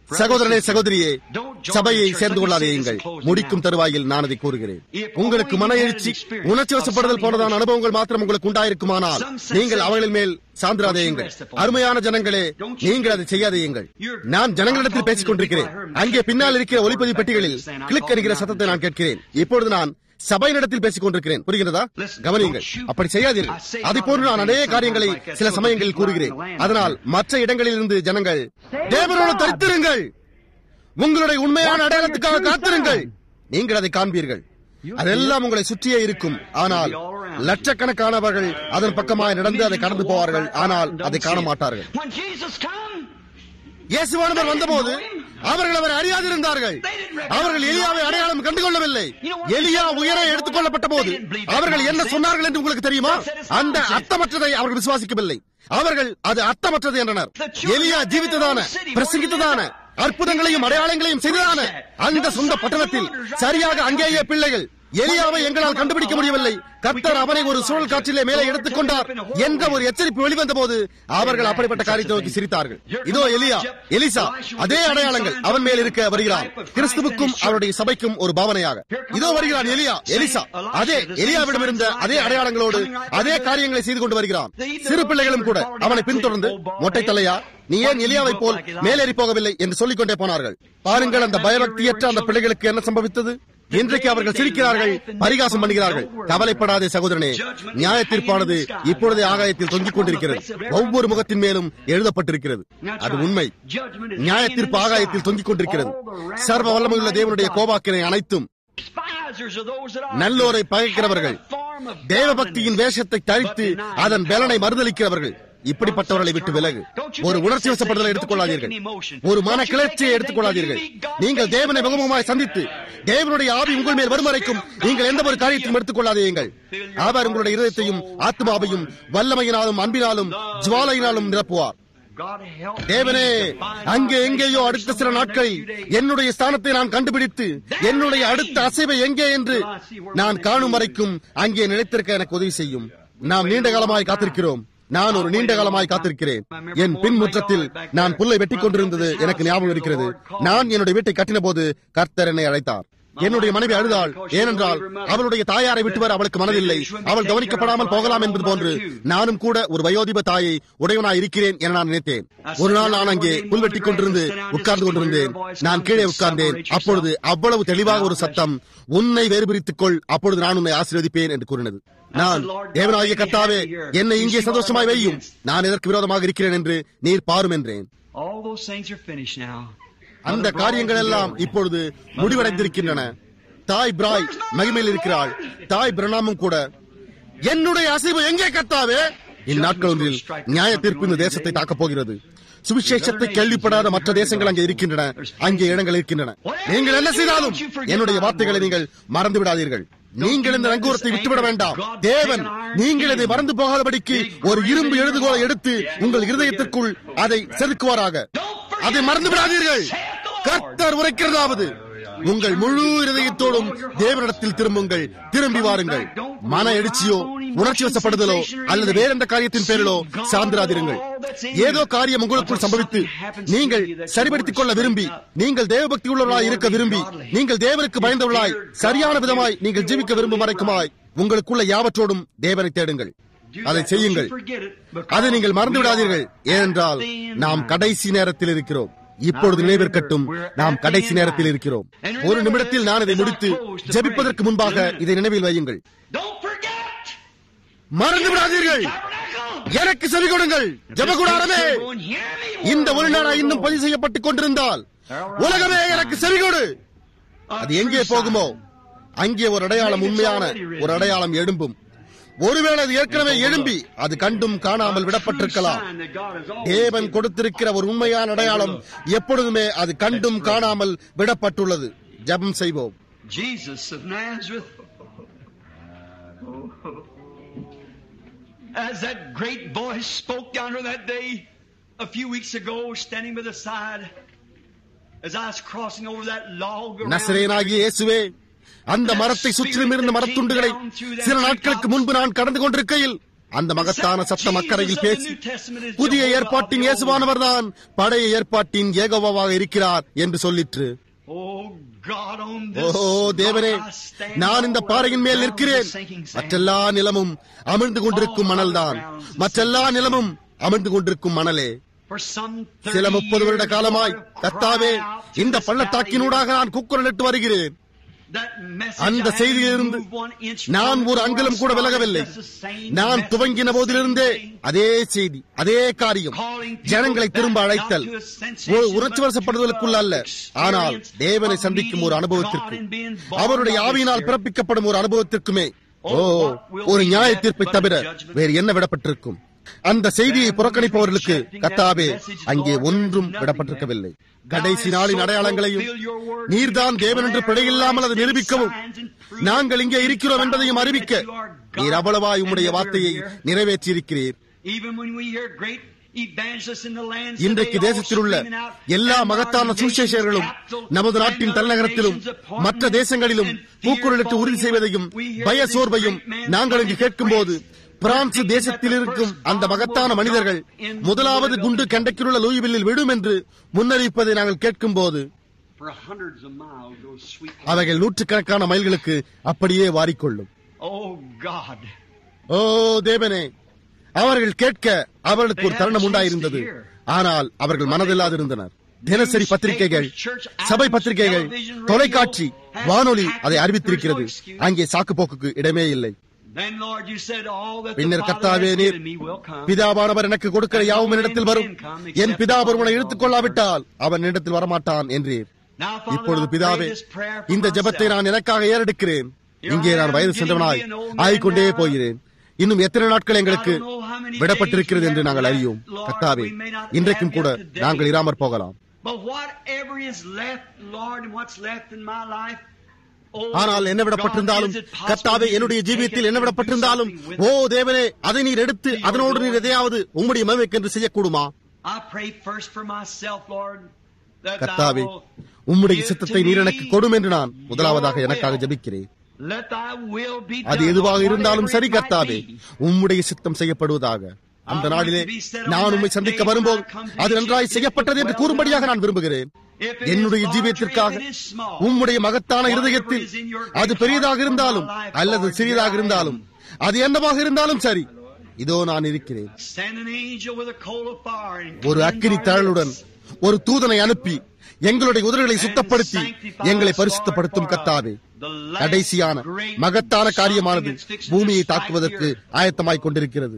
சகோதரனே சகோதரியே சபையை சேர்ந்து கொள்ளாதேயுங்கள் முடிக்கும் தருவாயில் நான் அதை கூறுகிறேன் உங்களுக்கு மன எழுச்சி உணர்ச்சி வசப்படுதல் போனதான அனுபவங்கள் மாத்திரம் உங்களுக்கு உண்டாயிருக்குமானால் நீங்கள் அவர்களின் மேல் சார்ந்திராதேயுங்கள் அருமையான ஜனங்களே நீங்கள் அதை செய்யாதேயுங்கள் நான் ஜனங்களிடத்தில் பேசிக் கொண்டிருக்கிறேன் அங்கே பின்னால் இருக்கிற ஒலிப்பதிவு பெட்டிகளில் கிளிக் என்கிற சத்தத்தை நான் கேட்கிறேன் இப்பொழுது நான் சபையினிடத்தில் பேசிக் கொண்டிருக்கிறேன் புரிகிறதா கவனியுங்கள் அப்படி செய்யாதீர்கள் அதை போன்று நான் அநேக காரியங்களை சில சமயங்களில் கூறுகிறேன் அதனால் மற்ற இடங்களில் இருந்து ஜனங்கள் தேவனோடு தரித்திருங்கள் உங்களுடைய உண்மையான அடையாளத்துக்காக காத்திருங்கள் நீங்கள் அதை காண்பீர்கள் அதெல்லாம் உங்களை சுற்றியே இருக்கும் ஆனால் லட்சக்கணக்கானவர்கள் அதன் பக்கமாய் நடந்து அதை கடந்து போவார்கள் ஆனால் அதை காண மாட்டார்கள் When Jesus come, இயேசுவானவர் வந்தபோது அவர்கள் அவரை அறியாதிருந்தார்கள் அவர்கள் எலியாவை அடையாளம் கண்டுகொள்ளவில்லை எலியா உயர எடுத்துக் கொள்ளப்பட்ட போது அவர்கள் என்ன சொன்னார்கள் என்று உங்களுக்கு தெரியுமா அந்த அர்த்தமற்றதை அவர்கள் விசுவாசிக்கவில்லை அவர்கள் அது அர்த்தமற்றது என்றனர் எலியா ஜீவித்ததான பிரசங்கித்ததான அற்புதங்களையும் அடையாளங்களையும் செய்ததான அந்த சொந்த பட்டணத்தில் சரியாக அங்கேயே பிள்ளைகள் எலியாவை எங்களால் கண்டுபிடிக்க முடியவில்லை கர்த்தர் அவனை ஒரு சூழல் காற்றிலே மேலே எடுத்துக் கொண்டார் என்ற ஒரு எச்சரிப்பு வெளிவந்த போது அவர்கள் அப்படிப்பட்ட காரியத்தை நோக்கி சிரித்தார்கள் இதோ எலியா எலிசா அதே அடையாளங்கள் அவன் மேல் இருக்க வருகிறான் கிறிஸ்துவுக்கும் அவருடைய சபைக்கும் ஒரு பாவனையாக இதோ வருகிறான் எலியா எலிசா அதே எலியாவிடம் இருந்த அதே அடையாளங்களோடு அதே காரியங்களை செய்து கொண்டு வருகிறான் சிறு பிள்ளைகளும் கூட அவனை பின்தொடர்ந்து மொட்டை தலையா நீ ஏன் எலியாவை போல் மேலேறி போகவில்லை என்று சொல்லிக் கொண்டே போனார்கள் பாருங்கள் அந்த பயபக்தியற்ற அந்த பிள்ளைகளுக்கு என்ன சம்பவித்தது இன்றைக்கு அவர்கள் சிரிக்கிறார்கள் பரிகாசம் பண்ணுகிறார்கள் கவலைப்படாதே சகோதரனே நியாய தீர்ப்பானது இப்பொழுதே ஆகாயத்தில் தொங்கிக் கொண்டிருக்கிறது ஒவ்வொரு முகத்தின் மேலும் எழுதப்பட்டிருக்கிறது அது உண்மை நியாய தீர்ப்பு ஆகாயத்தில் தொங்கிக் கொண்டிருக்கிறது சர்வ வல்லமையுள்ள தேவனுடைய கோபாக்கினை அனைத்தும் despisers are those that are நல்லோரை பகைக்கிறவர்கள் தேவபக்தியின் வேஷத்தை தரித்து அதன் பலனை மறுதளிக்கிறவர்கள் இப்படிப்பட்டவர்களை விட்டு விலகு ஒரு உணர்ச்சி வசப்படுதலை எடுத்துக்கொள்ளாதீர்கள் ஒரு மன கிளர்ச்சியை எடுத்துக்கொள்ளாதீர்கள் நீங்கள் தேவனை முகமுகமாய் சந்தித்து தேவனுடைய ஆவி உங்கள் மேல் வரும் வரைக்கும் நீங்கள் எந்த ஒரு காரியத்தையும் எடுத்துக்கொள்ளாதீர்கள் அவர் உங்களுடைய இதயத்தையும் ஆத்மாவையும் வல்லமையினாலும் அன்பினாலும் ஜுவாலையினாலும் நிரப்புவார் God help me தேவனே to find அங்கே my எங்கேயோ place அடுத்த for சில some நாட்களில் few days. என்னுடைய ஸ்தானத்தை நான் கண்டுபிடித்து என்னுடைய அடுத்த அசைவை எங்கே என்று நான் காணும் வரைக்கும் அங்கே நிலைத்திருக்க எனக்கு உதவி செய்யும் நாம் நீண்ட காலமாய் காத்திருக்கிறோம் நான் ஒரு நீண்ட காலமாய் காத்திருக்கிறேன் என் பின் முற்றத்தில் நான் புல்லை வெட்டிக் கொண்டிருந்தது எனக்கு ஞாபகம் இருக்கிறது நான் என்னுடைய வீட்டை கட்டின போது கர்த்தர் என்னை அழைத்தார் என்னுடைய மனைவி அழுதாள் ஏனென்றால் அவளுடைய தாயாரை விட்டு வர அவளுக்கு மனதில்லை அவள் கவனிக்கப்படாமல் போகலாம் என்பது போன்று நானும் கூட ஒரு வயோதிப தாயை உடையவனாய் இருக்கிறேன் என நான் நினைத்தேன் ஒரு நாள் நான் அங்கே புல் வெட்டிக் கொண்டிருந்து உட்கார்ந்து கொண்டிருந்தேன் நான் கீழே உட்கார்ந்தேன் அப்பொழுது அவ்வளவு தெளிவாக ஒரு சத்தம் உன்னை வேறுபிரித்துக் கொள் அப்பொழுது நான் உன்னை ஆசீர்வதிப்பேன் என்று கூறினது நான் தேவனாகிய கர்த்தாவே என்னை இங்கே சந்தோஷமாய் வையும் நான் எதற்கு விரோதமாக இருக்கிறேன் என்று நீர் பாரும் என்றேன் All those things are finished now. அந்த காரியங்கள் எல்லாம் இப்பொழுது முடிவடைந்திருக்கின்றன தாய் பிராய் மகிமையில் இருக்கிறாள் தாய் பிரணாமும் கூட என்னுடைய அசைவு எங்கே கத்தாவே இந்நாட்கள் ஒன்றில் நியாய தீர்ப்பு இந்த தேசத்தை தாக்கப் போகிறது சுவிசேஷத்தை கேள்விப்படாத மற்ற தேசங்கள் அங்கே இருக்கின்றன அங்கே இடங்கள் இருக்கின்றன நீங்கள் என்ன செய்தாலும் என்னுடைய வார்த்தைகளை நீங்கள் மறந்து விடாதீர்கள் நீங்கள் இந்த நங்கூரத்தை விட்டுவிட வேண்டாம் தேவன் நீங்கள் இதை மறந்து போகாதபடிக்கு ஒரு இரும்பு எழுதுகோலை எடுத்து உங்கள் இருதயத்திற்குள் அதை செதுக்குவாராக அதை மறந்து விடாதீர்கள் கர்த்தர் உரைக்கிறதாவது உங்கள் முழு இருதயத்தோடும் தேவனிடத்தில் திரும்புங்கள் திரும்பி வாருங்கள் மன எழுச்சியோ உணர்ச்சி வசப்படுதலோ அல்லது வேற எந்த காரியத்தின் பேரிலோ சார்ந்திராதிருங்கள் ஏதோ காரியம் உங்களுக்குள் சம்பவித்து நீங்கள் சரிபடுத்திக் கொள்ள விரும்பி நீங்கள் தேவபக்தி உள்ளவர்களாய் இருக்க விரும்பி நீங்கள் தேவனுக்கு பயந்தவர்களாய் சரியான விதமாய் நீங்கள் ஜீவிக்க விரும்பும் வரைக்குமாய் உங்களுக்குள்ள யாவற்றோடும் தேவனை தேடுங்கள் அதை செய்யுங்கள் அதை நீங்கள் மறந்து விடாதீர்கள் ஏனென்றால் நாம் கடைசி நேரத்தில் இருக்கிறோம் இப்பொழுது நினைவிற்கட்டும் நாம் கடைசி நேரத்தில் இருக்கிறோம் ஒரு நிமிடத்தில் நான் இதை முடித்து ஜெபிப்பதற்கு முன்பாக இதை நினைவில் வையுங்கள் Don't forget! மறந்து விடாதீர்கள் Tabernacle! எனக்கு செவி கொடுங்கள் ஜெபகுடாரமே Go and hear me. இந்த ஒரு நாளா இன்னும் பதிவு செய்யப்பட்டுக் கொண்டிருந்தால் உலகமே எனக்கு செவி கொடு அது எங்கே போகுமோ அங்கே ஒரு அடையாளம் உண்மையான ஒரு அடையாளம் எழும்பும் ஒருவேளை அது ஏற்கனவே எழும்பி அது கண்டும் காணாமல் விடப்பட்டிருக்கலாம் Sign that God has always தேவன் கொடுத்திருக்கிற ஒரு உண்மையான அடையாளம் எப்பொழுதுமே அது கண்டும் காணாமல் விடப்பட்டுள்ளது ஜெபம் செய்வோம் Jesus of Nazareth. As that great voice spoke down there that day a few weeks ago, standing by the side, as I was crossing over that log around, நசரேனாகிய இயேசுவே அந்த மரத்தை சுற்றிலும் இருந்த மரத்துண்டுகளை சில நாட்களுக்கு முன்பு நான் கடந்து கொண்டிருக்கையில் அந்த மகத்தான சத்தம் அக்கறையில் பேசி புதிய ஏற்பாட்டின் இயேசுவானவர் தான் பழைய ஏற்பாட்டின் ஏகோவாவாக இருக்கிறார் என்று சொல்லிற்று ஓ தேவனே நான் இந்த பாறையின் மேல் நிற்கிறேன் மற்றெல்லா நிலமும் அமிழ்ந்து கொண்டிருக்கும் மணல்தான் மற்றெல்லா நிலமும் அமிழ்ந்து கொண்டிருக்கும் மணலே சில முப்பது வருட காலமாய் கத்தாவே இந்த பள்ளத்தாக்கினூடாக நான் குக்குரலிட்டு வருகிறேன் அந்த செய்தியிலிருந்து நான் ஒரு அங்கலம் கூட விலகவில்லை நான் துவங்கின போதிலிருந்தே அதே செய்தி அதே காரியம் ஜனங்களை திரும்ப அழைத்தல் ஒரு உணர்ச்சி வசப்படுவதற்குள்ள அல்ல ஆனால் தேவனை சந்திக்கும் ஒரு அனுபவத்திற்கு அவருடைய ஆவியினால் பிறப்பிக்கப்படும் ஒரு அனுபவத்திற்குமே ஓ ஒரு நியாய தீர்ப்பை தவிர வேறு என்ன விடப்பட்டிருக்கும் அந்த செய்தியை புறக்கணிப்பவர்களுக்கு கத்தாவே அங்கே ஒன்றும் விடப்பட்டிருக்கவில்லை கடைசி நாளின் அடையாளங்களையும் நீர்தான் தேவன் என்று பிழையில்லாமல் அதை நிரூபிக்கவும் நாங்கள் இங்கே இருக்கிறோம் என்பதையும் அறிவிக்க நீர் அவ்வளவாய் உம்முடைய வார்த்தையை நிறைவேற்றியிருக்கிறீர் இன்றைக்கு தேசத்தில் உள்ள எல்லா மகத்தான சுவிசேஷர்களும் நமது நாட்டின் தலைநகரத்திலும் மற்ற தேசங்களிலும் பூக்குரலிட்டு உறுதி செய்வதையும் பய சோர்வையும் நாங்கள் இங்கு கேட்கும் போது பிரான்ஸ் தேசத்தில் இருக்கும் அந்த மகத்தான மனிதர்கள் முதலாவது குண்டு கண்டைக்கிலுள்ள லூயிவில்லில் விடும் என்று முன்னறிவிப்பதை நாங்கள் கேட்கும் போது அவைகள் நூற்றுக்கணக்கான மைல்களுக்கு அப்படியே வாரிக்கொள்ளும் ஓ தேவனே அவர்கள் கேட்க அவர்களுக்கு ஒரு தருணம் உண்டாயிருந்தது ஆனால் அவர்கள் மனதில்லாதிருந்தனர் தினசரி பத்திரிகைகள் சபை பத்திரிகைகள் தொலைக்காட்சி வானொலி அதை அறிவித்திருக்கிறது அங்கே சாக்கு போக்குக்கு இடமே இல்லை பின்னர் கத்தாவே நீர் பிதாவானவர் எனக்கு கொடுக்கிற யாவும் என்னிடத்தில் வரும் என் பிதா ஒருவனை இழுத்துக் கொள்ளாவிட்டால் அவன் இடத்தில் வரமாட்டான் என்றீர் இப்பொழுது பிதாவே இந்த ஜபத்தை நான் எனக்காக ஏறெடுக்கிறேன் இங்கே நான் வயது சென்றவனாய் ஆகிக்கொண்டே போகிறேன் இன்னும் எத்தனை நாட்கள் எங்களுக்கு விடப்பட்டிருக்கிறது என்று நாங்கள் அறியோம் கத்தாவே இன்றைக்கும் கூட நாங்கள் இராமற் போகலாம் ஆனால் என்ன விடப்பட்டிருந்தாலும் கத்தாவே என்னுடைய ஜீவியத்தில் என்ன விடப்பட்டிருந்தாலும் ஓ தேவனே அதை நீர் எடுத்து அதனோடு நீர் எதையாவது உம்முடைய மகிமைக்கென்று செய்யக்கூடுமா கத்தாவே உம்முடைய சித்தத்தை நீர் எனக்கு கொடும் என்று நான் முதலாவதாக எனக்காக ஜபிக்கிறேன் அது எதுவாக இருந்தாலும் சரி கர்த்தாவே உம்முடைய சித்தம் செய்யப்படுவதாக அந்த நாளிலே நான் உண்மை சந்திக்க வரும்போது அது நன்றாய் செய்யப்பட்டது என்று கூறும்படியாக நான் விரும்புகிறேன் என்னுடைய ஜீவியத்திற்காக உம்முடைய மகத்தான இருதயத்தில் அது பெரியதாக இருந்தாலும் அல்லது சிறியதாக இருந்தாலும் அது என்னவாக இருந்தாலும் சரி இதோ நான் இருக்கிறேன் ஒரு அக்கினி தழலுடன் ஒரு தூதனை அனுப்பி எங்களுடைய உதடுகளை சுத்தப்படுத்தி எங்களை பரிசுத்தப்படுத்தும் கத்தாவே கடைசியான மகத்தான காரியமானது பூமியை தாக்குவதற்கு ஆயத்தமாய் கொண்டிருக்கிறது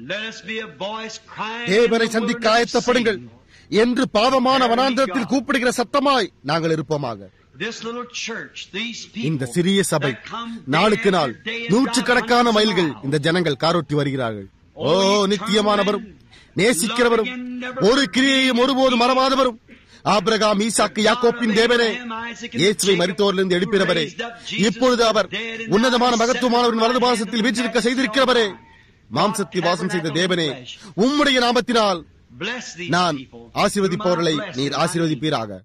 தேவனை சந்திக்க ஆயத்தப்படுங்கள் என்று பாவமான வனாந்திரத்தில் கூப்பிடுகிற சத்தமாய் நாங்கள் இருப்போமாக இந்த சிறிய சபை நாளுக்கு நாள் நூற்றுக்கணக்கான மைல்கள் இந்த ஜனங்கள் காரோட்டி வருகிறார்கள் ஓ நித்தியமானவரும் நேசிக்கிறவரும் ஒரு கிரியையும் ஒருபோதும் மறவாதவரும் ஆபிரகாம் ஈசாக்கு யாக்கோப்பின் தேவனே இயேசுவை மரித்தோரிலிருந்து எழுப்பினவரே இப்பொழுது அவர் உன்னதமான மகத்துவமானவரின் வலது பாசத்தில் வீற்றிருக்க செய்திருக்கிறவரே மாம்சத்தில் வாசம் செய்த தேவனே உம்முடைய நாமத்தினால் நான் ஆசீர்வதிப்பவர்களை நீர் ஆசீர்வதிப்பீராக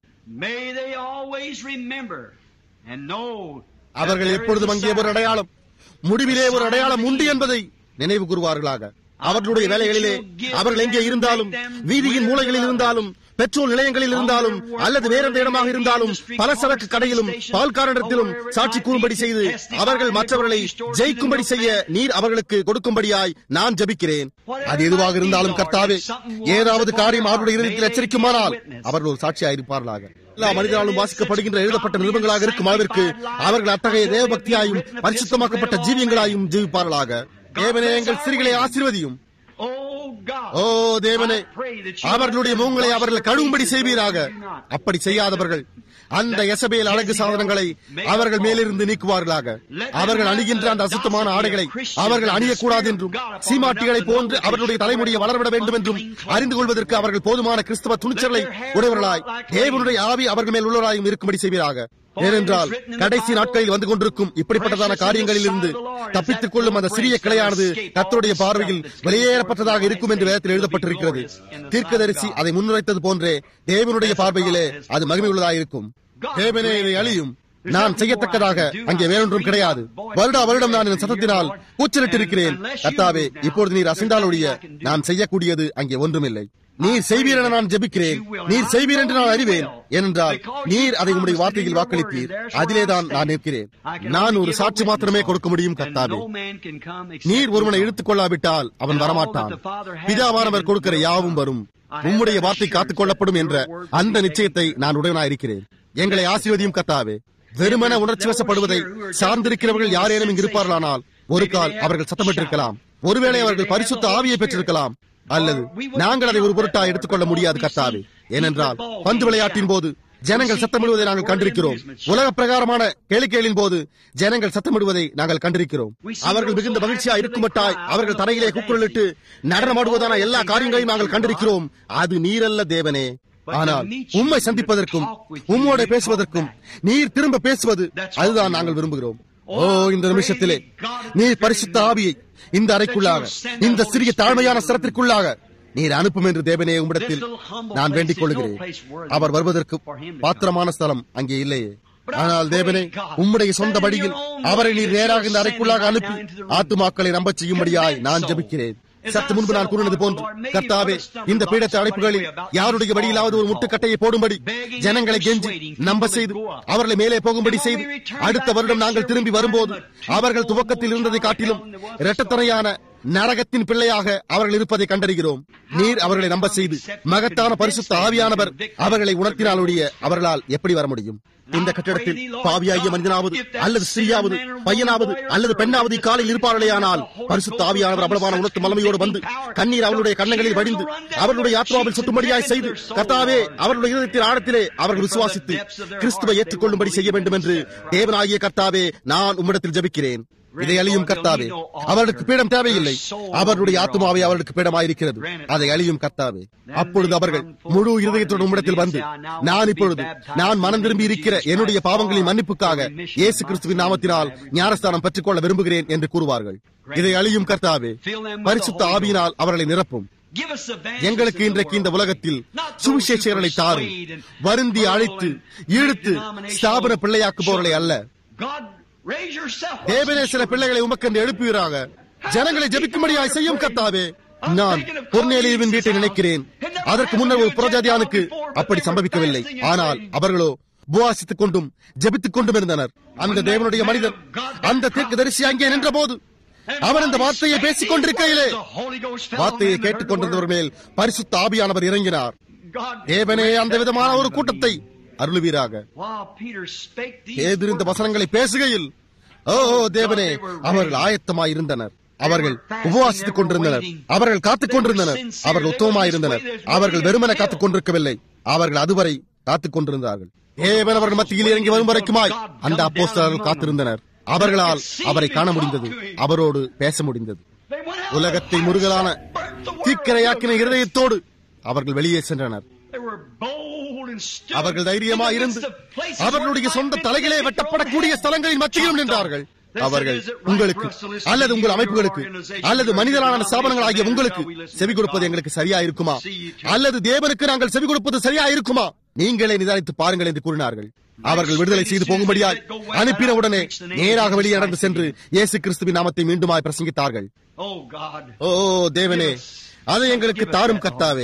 அவர்கள் எப்பொழுதும் அங்கே ஒரு அடையாளம் முடிவிலே ஒரு அடையாளம் உண்டு என்பதை நினைவு கூறுவார்களாக அவர்களுடைய வேலைகளிலே அவர்கள் எங்கே இருந்தாலும் வீதியின் மூலைகளில் இருந்தாலும் பெட்ரோல் நிலையங்களில் இருந்தாலும் அல்லது வேறெந்த இடமாக இருந்தாலும் பலசரக்கு கடையிலும் பால்காரனிடத்திலும் சாட்சி கூறும்படி செய்து அவர்கள் மற்றவர்களை ஜெயிக்கும்படி செய்ய நீர் அவர்களுக்கு கொடுக்கும்படியாய் நான் ஜபிக்கிறேன் அது எதுவாக இருந்தாலும் கர்த்தாவே ஏதாவது காரியம் அவருடைய இதயத்தில் எச்சரிக்குமானால் அவர்கள் ஒரு சாட்சியாயிருப்பார்களாக எல்லா மனிதனாலும் வாசிக்கப்படுகின்ற எழுதப்பட்ட நிருபங்களாக இருக்கும் அளவிற்கு அவர்கள் அத்தகைய தேவபக்தியாயும் பரிசுத்தமாக்கப்பட்ட ஜீவியங்களாயும் ஜீவிப்பார்களாக தேவனே எங்கள் சிறிகளை ஆசிர்வதியும் ஓ தேவனே அவர்களுடைய மூங்களை அவர்கள் கழுவும்படி செய்வீராக அப்படி செய்யாதவர்கள் அந்த எசபேல் அழகு சாதனங்களை அவர்கள் மேலிருந்து நீக்குவார்களாக அவர்கள் அணிகின்ற அந்த அசுத்தமான ஆடைகளை அவர்கள் அணியக்கூடாது என்றும் சீமாட்டிகளை போன்று அவர்களுடைய தலைமுடியை வளர்விட வேண்டும் என்றும் அறிந்து கொள்வதற்கு அவர்கள் போதுமான கிறிஸ்தவ துணிச்சலை உடையவர்களாய் தேவனுடைய ஆவி அவர்கள் மேல் உள்ளவராயும் இருக்கும்படி செய்வீராக ஏனென்றால் கடைசி நாட்களில் வந்து கொண்டிருக்கும் இப்படிப்பட்டதான காரியங்களில் இருந்து தப்பித்துக் கொள்ளும் அந்த சிறிய கிளையானது கத்தருடைய பார்வையில் வெளியேறப்பட்டதாக இருக்கும் என்று வேதத்தில் எழுதப்பட்டிருக்கிறது தீர்க்கதரிசி அதை முன்னுரைத்தது போன்றே தேவனுடைய பார்வையிலே அது மகிமை உள்ளதாயிருக்கும் தேவனே இதை அழியும் நான் செய்யத்தக்கதாக அங்கே வேறொன்றும் கிடையாது வருடா வருடம் நான் என் சத்தத்தினால் கூச்சலிட்டிருக்கிறேன் கர்த்தாவே இப்பொழுது நீர் அசைந்தாலொழிய நான் செய்யக்கூடியது அங்கே ஒன்றுமில்லை நீர் செய்வீர் என நான் ஜெபிக்கிறேன் நீர் செய்வீர் என்று நான் அறிவேன் ஏனென்றால் நீர் அதை உம்முடைய வார்த்தையில் வாக்களித்தீர் அதிலேதான் நான் நிற்கிறேன் நான் ஒரு சாட்சி மாத்திரமே கொடுக்க முடியும் கர்த்தாவே நீர் ஒருவனை இழுத்துக் கொள்ளாவிட்டால் அவன் வரமாட்டான் பிதாவானவர் கொடுக்கிற யாவும் வரும் உம்முடைய வார்த்தை காத்துக் கொள்ளப்படும் என்ற அந்த நிச்சயத்தை நான் உடனாயிருக்கிறேன் எங்களை ஆசீர்வதியும் கர்த்தாவே வெறுமன உணர்ச்சி வசப்படுவதை சார்ந்திருக்கிறவர்கள் யாரேனும் இங்கு இருப்பார்களானால் ஒரு கால் அவர்கள் சத்தமிட்டிருக்கலாம் ஒருவேளை அவர்கள் பரிசுத்த ஆவியை பெற்றிருக்கலாம் அல்லது நாங்கள் அதை ஒரு பொருட்டா எடுத்துக்கொள்ள முடியாது கர்த்தாவே ஏனென்றால் பந்து விளையாட்டின் போது ஜனங்கள் சத்தமிடுவதை நாங்கள் கண்டிருக்கிறோம் உலக பிரகாரமான கேளிக்கைகளின் போது ஜனங்கள் சத்தமிடுவதை நாங்கள் கண்டிருக்கிறோம் அவர்கள் மிகுந்த மகிழ்ச்சியா இருக்குமட்டாய் அவர்கள் தரையிலே குக்குரலிட்டு நடனமாடுவதான எல்லா காரியங்களையும் நாங்கள் கண்டிருக்கிறோம் அது நீரல்ல தேவனே ஆனால் உம்மை சந்திப்பதற்கும் உம்மோட பேசுவதற்கும் நீர் திரும்ப பேசுவது அதுதான் நாங்கள் விரும்புகிறோம் ஓ இந்த நிமிஷத்திலே நீர் பரிசுத்த ஆவியை இந்த அறைக்குள்ளாக இந்த சிறிய தாழ்மையான சிரத்திற்குள்ளாக நீர் அனுப்பும் என்று தேவனே உம்மிடத்தில் நான் வேண்டிக் கொள்கிறேன் அவர் வருவதற்கு பாத்திரமான ஸ்தலம் அங்கே இல்லையே ஆனால் தேவனே உம்முடைய சொந்த வழியில் அவரை நீர் நேராக இந்த அறைக்குள்ளாக அனுப்பி ஆத்துமாக்களை நம்பச் செய்யும்படியாய் நான் ஜபிக்கிறேன் சற்று முன்பு நான் கூறினது போன்று கர்த்தாவே இந்த பீடத்த அழைப்புகளில் யாருடைய வழியிலாவது ஒரு முட்டுக்கட்டையை போடும்படி ஜனங்களை கெஞ்சி நம்ப செய்து அவர்களை மேலே போகும்படி செய்து அடுத்த வருடம் நாங்கள் திரும்பி வரும்போது அவர்கள் துவக்கத்தில் இருந்ததை காட்டிலும் இரட்டத்தனையான நரகத்தின் பிள்ளையாக அவர்கள் இருப்பதை கண்டறிகிறோம் நீர் அவர்களை நம்ப செய்து மகத்தான பரிசுத்த ஆவியானவர் அவர்களை உணர்த்தினாலுடைய அவர்களால் எப்படி வர முடியும் இந்த கட்டிடத்தில் பாவியாகிய மனிதனாவது அல்லது ஸ்திரீயாவது பையனாவது அல்லது பெண்ணாவது காலையில் இருப்பார்களேயானால் பரிசுத்த ஆவியானவர் அவ்வளவான உணர்த்து மலமையோடு வந்து கண்ணீர் அவர்களுடைய கண்ணங்களில் வடிந்து அவர்களுடைய ஆத்மாவில் சுட்டும்படியாய் செய்து கர்த்தாவே அவர்களுடைய இதயத்தின் ஆழத்திலே அவர்கள் விசுவாசித்து கிறிஸ்துவை ஏற்றுக்கொள்ளும்படி செய்ய வேண்டும் என்று தேவனாகிய கர்த்தாவே நான் உம்மிடத்தில் ஜபிக்கிறேன் இதை அழியும் கர்த்தாவே அவர்களுக்கு பீடம் தேவையில்லை அவர்களுடைய ஆத்மாவை அவர்களுக்கு பீடமாயிருக்கிறது அதை அழியும் கர்த்தாவே அப்பொழுது அவர்கள் முழு இருதயத்துடன் உம்மிடத்தில் வந்து நான் இப்பொழுது நான் மனம் திரும்பி இருக்கிற என்னுடைய பாவங்களின் மன்னிப்புக்காக இயேசு கிறிஸ்துவின் நாமத்தினால் ஞானஸ்தானம் பெற்றுக்கொள்ள விரும்புகிறேன் என்று கூறுவார்கள் இதை அழியும் கர்த்தாவே பரிசுத்த ஆவியினால் அவர்களை நிரப்பும் எங்களுக்கு இன்றைக்கு இந்த உலகத்தில் சுவிசேஷர்களை தாரும் வருந்தி அழைத்து இழுத்து ஸ்தாபன பிள்ளையாக்குபவர்களை அல்ல தேவனே சில பிள்ளைகளை உமக்கென்று எழுப்புவீராக ஜனங்களை ஜபிக்கும்படியாய் செய்யும் கர்த்தாவே நான் பொன்னேலியுவின் வீட்டை நினைக்கிறேன் அதற்கு முன்னர் ஒரு புறஜாதியானுக்கு அப்படி சம்பவிக்கவில்லை ஆனால் அவர்களோ உபவாசித்துக் கொண்டும் ஜபித்துக் கொண்டும் இருந்தனர் அந்த தேவனுடைய மனிதர் அந்த தீர்க்க தரிசி அங்கே நின்ற போது அவர் இந்த வார்த்தையை பேசிக் கொண்டிருக்கையிலே வார்த்தையை கேட்டுக் கொண்டிருந்தவர் மேல் பரிசுத்த ஆவியானவர் இறங்கினார் தேவனே அந்த விதமான ஒரு கூட்டத்தை அருளுவீராக இந்த வசனங்களை பேசுகையில் ஓ தேவனே அவர்கள் ஆயத்தமாய் இருந்தனர் அவர்கள் உபவாசித்துக் கொண்டிருந்தனர் அவர்கள் காத்துக் கொண்டிருந்தனர் அவர்கள் உத்தமமாயிருந்தனர் அவர்கள் வெறுமன காத்துக் கொண்டிருக்கவில்லை அவர்கள் அதுவரை காத்துக் கொண்டிருந்தார்கள் தேவன் அவர்கள் மத்தியில் இறங்கி வரும் வரைக்குமாய் அந்த அப்போஸ்தலர்கள் காத்திருந்தனர் அவர்களால் அவரை காண முடிந்தது அவரோடு பேச முடிந்தது உலகத்தை முருகலான தீக்கரையாக்கின இருதயத்தோடு அவர்கள் வெளியே சென்றனர் அவர்கள் தைரியமா இருந்து அவர்களுடைய சொந்த தலைகளே வெட்டப்படக்கூடிய ஸ்தலங்களின் மத்தியிலும் நின்றார்கள் அவர்கள் உங்களுக்கு அல்லது உங்கள் அமைப்புகளுக்கு அல்லது மனிதனான ஸ்தாபனங்கள் ஆகிய உங்களுக்கு செவி கொடுப்பது எங்களுக்கு சரியா இருக்குமா அல்லது தேவனுக்கு நாங்கள் செவி கொடுப்பது சரியா இருக்குமா நீங்களே நிதானித்து பாருங்கள் என்று கூறினார்கள் அவர்கள் விடுதலை செய்து போகும்படியாய் அனுப்பின உடனே நேராக வெளியே நடந்து சென்று இயேசு கிறிஸ்துவின் நாமத்தை மீண்டுமாய் பிரசங்கித்தார்கள் ஓ தேவனே அதை எங்களுக்கு தாரும் கர்த்தாவே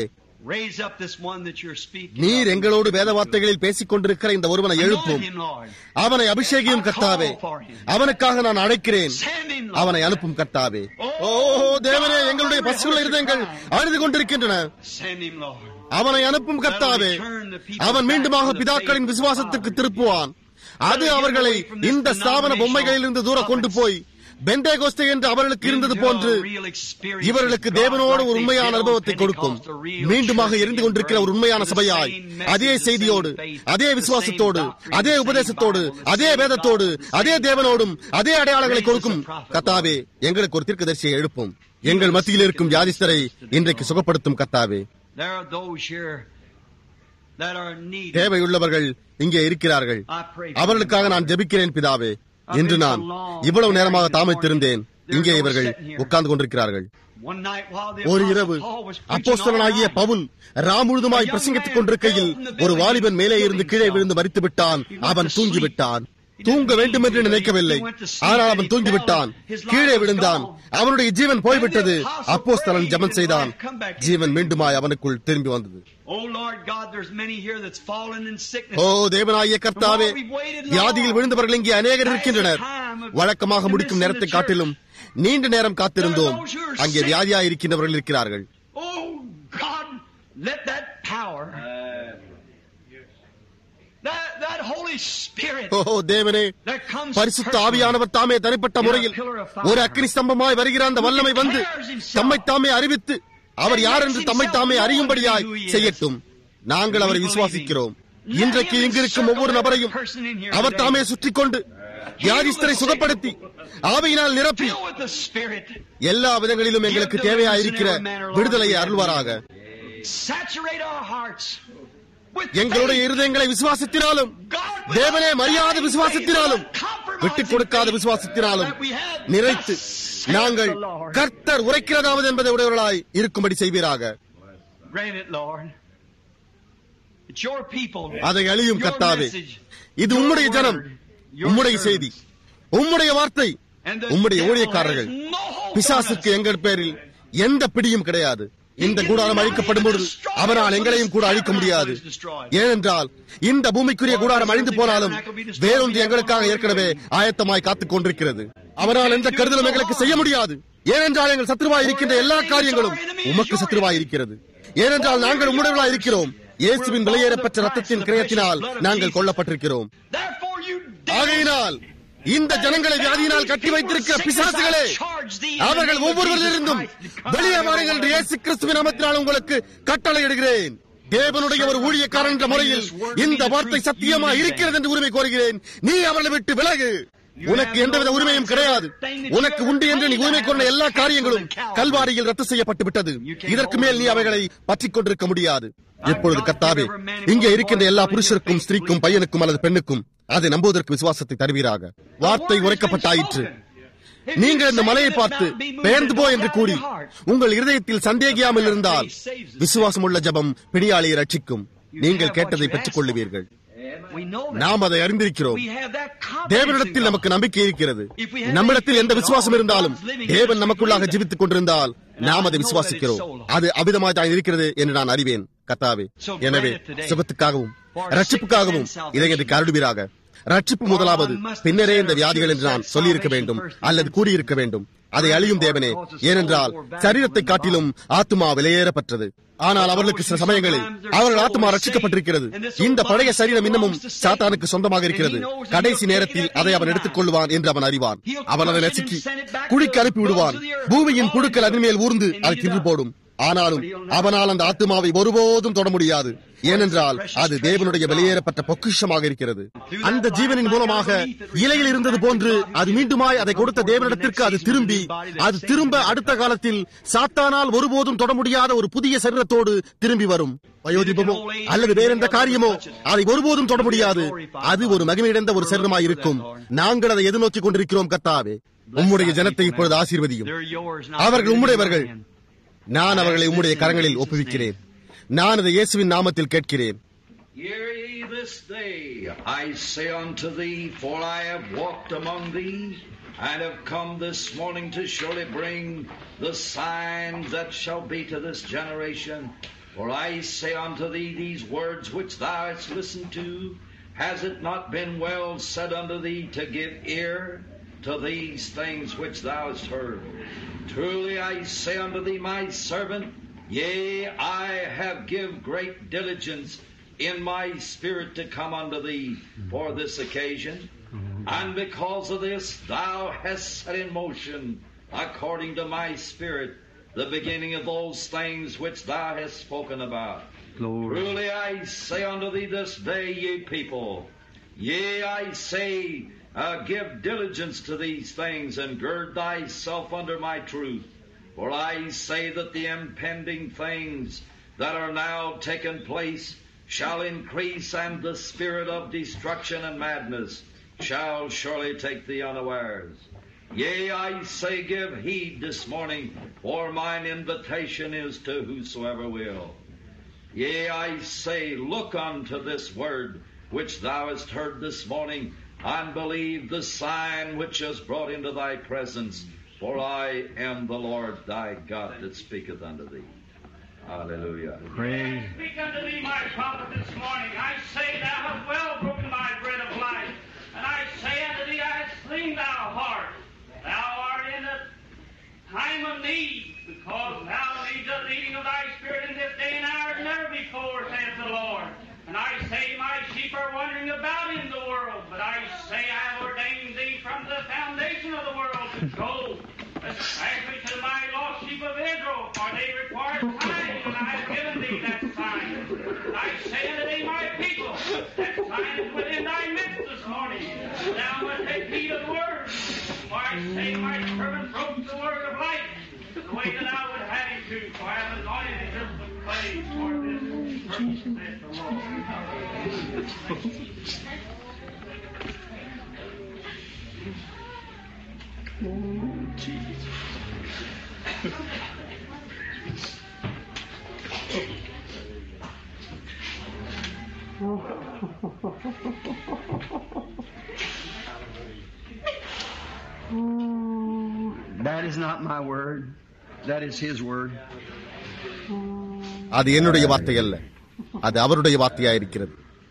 நீர் எங்களோடு வேத வார்த்தைகளில் பேசிக் கொண்டிருக்கிற இந்த ஒருவனை எழுப்பும் அவனை அபிஷேகியும் கர்த்தாவே அவனுக்காக நான் அழைக்கிறேன் அவனை அனுப்பும் கர்த்தாவே ஓ தேவனே எங்களுடைய பசுள்ள இருதயங்கள் அழுது கொண்டிருக்கின்றன அவனை அனுப்பும் கர்த்தாவே அவன் மீண்டுமாக பிதாக்களின் விசுவாசத்துக்கு திருப்புவான் அது அவர்களை இந்த ஸ்தாபன பொம்மைகளிலிருந்து தூரம் கொண்டு போய் பெண்டேகோஸ்தே என்று அவர்களுக்கு இருந்தது போன்று இவர்களுக்கு தேவனோடு ஒரு உண்மையான அனுபவத்தை கொடுக்கும் மீண்டுமாக எரிந்து கொண்டிருக்கிற ஒரு உண்மையான சபையாய் அதே செய்தியோடு அதே விசுவாசத்தோடு அதே உபதேசத்தோடு அதே வேதத்தோடு அதே தேவனோடும் அதே அடையாளங்களை கொடுக்கும் கத்தாவே எங்களுக்கு ஒரு தீர்க்கதரிசியை எழுப்பும் எங்கள் மத்தியில் இருக்கும் வியாதிஸ்தரை இன்றைக்கு சுகப்படுத்தும் கத்தாவே தேவையுள்ளவர்கள் இங்கே இருக்கிறார்கள் அவர்களுக்காக நான் ஜெபிக்கிறேன் பிதாவே இன்று நான் இவ்வளவு நேரமாக தாமதித்திருந்தேன் இங்கே இவர்கள் உட்கார்ந்து கொண்டிருக்கிறார்கள் ஒரு இரவு அப்போஸ்தலனாகிய பவுல் ராமுழுதுமாய் பிரசங்கித்துக் கொண்டிருக்கையில் ஒரு வாலிபன் மேலே இருந்து கீழே விழுந்து மறித்து விட்டான் அவன் தூங்கிவிட்டான் தூங்க வேண்டும் என்று நினைக்கவில்லை ஆனால் அவன் தூங்கிவிட்டான் கீழே விழுந்தான் அவனுடைய ஜீவன் போய்விட்டது அப்போஸ்தலன் ஜெபம் செய்தான் ஜீவன் மீண்டுமாய் அவனுக்குள் திரும்பி வந்தது Oh Lord God, there's many here that's fallen in sickness. ஓ தேவனாகிய கர்த்தாவே வியாதியில் விழுந்தவர்கள் இங்கே அநேகர் இருக்கின்றனர் வழக்கமாக முடிக்கும் நேரத்தை காட்டிலும் நீண்ட நேரம் காத்திருந்தோம் அங்கே வியாதியாய் இருக்கின்றவர்கள் இருக்கிறார்கள் Oh God, let that power, that, that Holy Spirit ஓ தேவனே that comes பரிசுத்த personally, ஆவியானவர் தாமே தனிப்பட்ட முறையில் ஒரு அக்கினி ஸ்தம்பமாய் வருகிற அந்த வல்லமை வந்து தம்மை தாமே அறிவித்து அவர் யார் என்று தம்மை தாமே அறியும்படியாய் செய்யட்டும் நாங்கள் அவரை விசுவாசிக்கிறோம் இன்றைக்கு இங்கிருக்கும் ஒவ்வொரு நபரையும் அவர் தாமே சுற்றி கொண்டு வியாதிஸ்தரை சுகப்படுத்தி ஆவியினால் நிரப்பி fill with the Spirit, எல்லா விதங்களிலும் எங்களுக்கு தேவையாயிருக்கிற விடுதலையை அருள்வாராக saturate our hearts with எங்களுடைய faith. இருதயங்களை விசுவாசத்தினாலும் God, தேவனே மரியாத விசுவாசத்தினாலும் compromising விட்டுக் கொடுக்காத faith விசுவாசத்தினாலும் that we have. நிறைத்து Thus saith நாங்கள் the Lord. கர்த்தர் உரைக்கிறதாவது என்பதை உடையவர்களாய் இருக்கும்படி செய்வீராக Grant it, Lord. It's your people. அதை அழியும் Your கர்த்தாவே message. இது Your உம்முடைய ஜனம் word. Your உம்முடைய servants. செய்தி உம்முடைய வார்த்தை And the உம்முடைய devil ஊழியக்காரர்கள் has no hope on பிசாசுக்கு us. எங்கள் பேரில் எந்த பிடியும் கிடையாது இந்த கூடாரம் அழிக்கப்படும் பொழுது அவனால் எங்களையும் கூட அழிக்க முடியாது ஏனென்றால் இந்த பூமிக்குரிய கூடாரம் அழிந்து போனாலும் வேறொன்று எங்களுக்காக ஏற்கனவே ஆயத்தமாய் காத்துக் கொண்டிருக்கிறது அவனால் எந்த கருதலும் எங்களுக்கு செய்ய முடியாது ஏனென்றால் எங்கள் சத்ருவாய் இருக்கின்ற எல்லா காரியங்களும் உமக்கு சத்ருவாய் இருக்கிறது ஏனென்றால் நாங்கள் உம்முடையவர்களாய் இருக்கிறோம் இயேசுவின் விலையேறப்பட்ட ரத்தத்தின் கிரயத்தினால் நாங்கள் கொல்லப்பட்டிருக்கிறோம் Therefore you ஆகையினால் இந்த ஜனங்களை வியாதியினால் கட்டி வைத்திருக்கிற பிசாசுகளே அவர்கள் ஒவ்வொருவரிலிருந்தும் வெளியே வாருங்கள் என்று இயேசு கிறிஸ்துவின் நாமத்தினால் உங்களுக்கு கட்டளையிடுகிறேன் தேவனுடைய ஒரு ஊழியக்காரன் என்ற முறையில் இந்த வார்த்தை சத்தியமா இருக்கிறது என்று உரிமை கோருகிறேன் நீ அவர்களை விட்டு விலகு உனக்கு எந்தவித உரிமையும் கிடையாது உனக்கு உண்டு என்று நீ உரிமை கொண்ட எல்லா காரியங்களும் கல்வாரியில் ரத்து செய்யப்பட்டு விட்டது இதற்கு மேல் நீ அவைகளை பற்றிக் கொண்டிருக்க முடியாது இப்பொழுது கர்த்தாவே இங்கே இருக்கின்ற எல்லா புருஷருக்கும் ஸ்திரீக்கும் பையனுக்கும் அல்லது பெண்ணுக்கும் அதை நம்புவதற்கு விசுவாசத்தை தருவீராக வார்த்தை உரைக்கப்பட்டாயிற்று நீங்கள் இந்த மலையை பார்த்து பெயர்ந்து போ என்று கூறி உங்கள் இருதயத்தில் சந்தேகியாமல் இருந்தால் விசுவாசம் உள்ள ஜபம் பிணியாளியை ரட்சிக்கும் நீங்கள் கேட்டதை பெற்றுக் கொள்ளுவீர்கள் நாம் அதை அறிந்திருக்கிறோம் தேவனிடத்தில் நமக்கு நம்பிக்கை இருக்கிறது நம்மிடத்தில் எந்த விசுவாசம் இருந்தாலும் தேவன் நமக்குள்ளாக ஜீவித்துக் கொண்டிருந்தால் நாம் அதை விசுவாசிக்கிறோம் அது அவிதமாய் தான் இருக்கிறது என்று நான் அறிவேன் கத்தாவே எனவே சுகத்துக்காகவும் ரட்சிப்புக்காகவும் இதை எனக்கு அருடுவீராக ரட்சிப்பு முதலாவது பின்னரே இந்த வியாதிகள் என்று நான் சொல்லியிருக்க வேண்டும் அல்லது கூறியிருக்க வேண்டும் அதை அழியும் தேவனே ஏனென்றால் சரீரத்தை காட்டிலும் ஆத்மா விலையேறப்பட்டது ஆனால் அவர்களுக்கு சில சமயங்களில் அவர்கள் ஆத்மா ரட்சிக்கப்பட்டிருக்கிறது இந்த பழைய சரீரம் இன்னமும் சாத்தானுக்கு சொந்தமாக இருக்கிறது கடைசி நேரத்தில் அதை அவன் எடுத்துக் கொள்வான் என்று அவன் அறிவான் அவன் அதை நசுக்கி குழிக்கு அனுப்பி விடுவான் பூமியின் புழுக்கள் அதன் மேல் ஊர்ந்து அதை தின்று போடும் ஆனாலும் அவனால் அந்த ஆத்மாவை ஒருபோதும் தொட முடியாது ஏனென்றால் அது தேவனுடைய வெளியேறப்பட்ட பொக்கிஷமாக இருக்கிறது அந்த ஜீவனின் மூலமாக இலையில் இருந்தது போன்று அது மீண்டுமாய் அதை கொடுத்த தேவனிடத்திற்கு அது திரும்பி அது திரும்ப அடுத்த காலத்தில் சாத்தானால் ஒருபோதும் தொட முடியாத ஒரு புதிய சரீரத்தோடு திரும்பி வரும் வயோதிபமோ அல்லது வேறெந்த காரியமோ அதை ஒருபோதும் தொட முடியாது அது ஒரு மகிமையடைந்த ஒரு சரீரமாய் இருக்கும் நாங்கள் அதை எதிர்நோக்கிக் கொண்டிருக்கிறோம் கத்தாவே உம்முடைய ஜனத்தை இப்பொழுது ஆசீர்வதியும் அவர்கள் உம்முடையவர்கள் நான் அவர்களை உம்முடைய கரங்களில் ஒப்புவிக்கிறேன் நான் அதை இயேசுவின் நாமத்தில் கேட்கிறேன் Hear ye this day, I say unto thee, for I have walked among thee, and have come this morning to surely bring the signs that shall be to this generation. For I say unto thee these words which thou hast listened to, has it not been well said unto thee to give ear to these things which thou hast heard? Truly I say unto thee, my servant, yea, I have give great diligence in my spirit to come unto thee for this occasion. And because of this, thou hast set in motion, according to my spirit, the beginning of those things which thou hast spoken about. Truly I say unto thee this day, ye people, yea, I say, uh, give diligence to these things, and gird thyself under my truth. For I say that the impending things that are now taking place shall increase, and the spirit of destruction and madness shall surely take thee unawares. Yea, I say, give heed this morning, for mine invitation is to whosoever will. Yea, I say, look unto this word which thou hast heard this morning, and believe the sign which is brought into thy presence. For I am the Lord thy God that speaketh unto thee. Hallelujah. Praise. Speak unto thee, my prophet, this morning. I say, Thou hast well broken my bread of life. And I say unto thee, I have slain thou heart. Thou art in a time of need, because thou needs the leading of thy spirit in this day and hour never before, saith the Lord. And I say, My sheep are wandering about in the world, but I say, I have ordained thee from the foundation of the world to go, especially to my lost sheep of Israel, for they require signs, and I have given thee that sign. And I say unto thee, my people, that sign is within thy midst this morning. Thou must take heed of the word. For I say, my servant broke the word of life, the way that I would have him to, for I have anointed him just the clay for this purpose, saith the Lord. That is not my word. That is His word. அது என்னுடைய வார்த்தை அல்ல அது அவருடைய வார்த்தையாயிருக்கிறது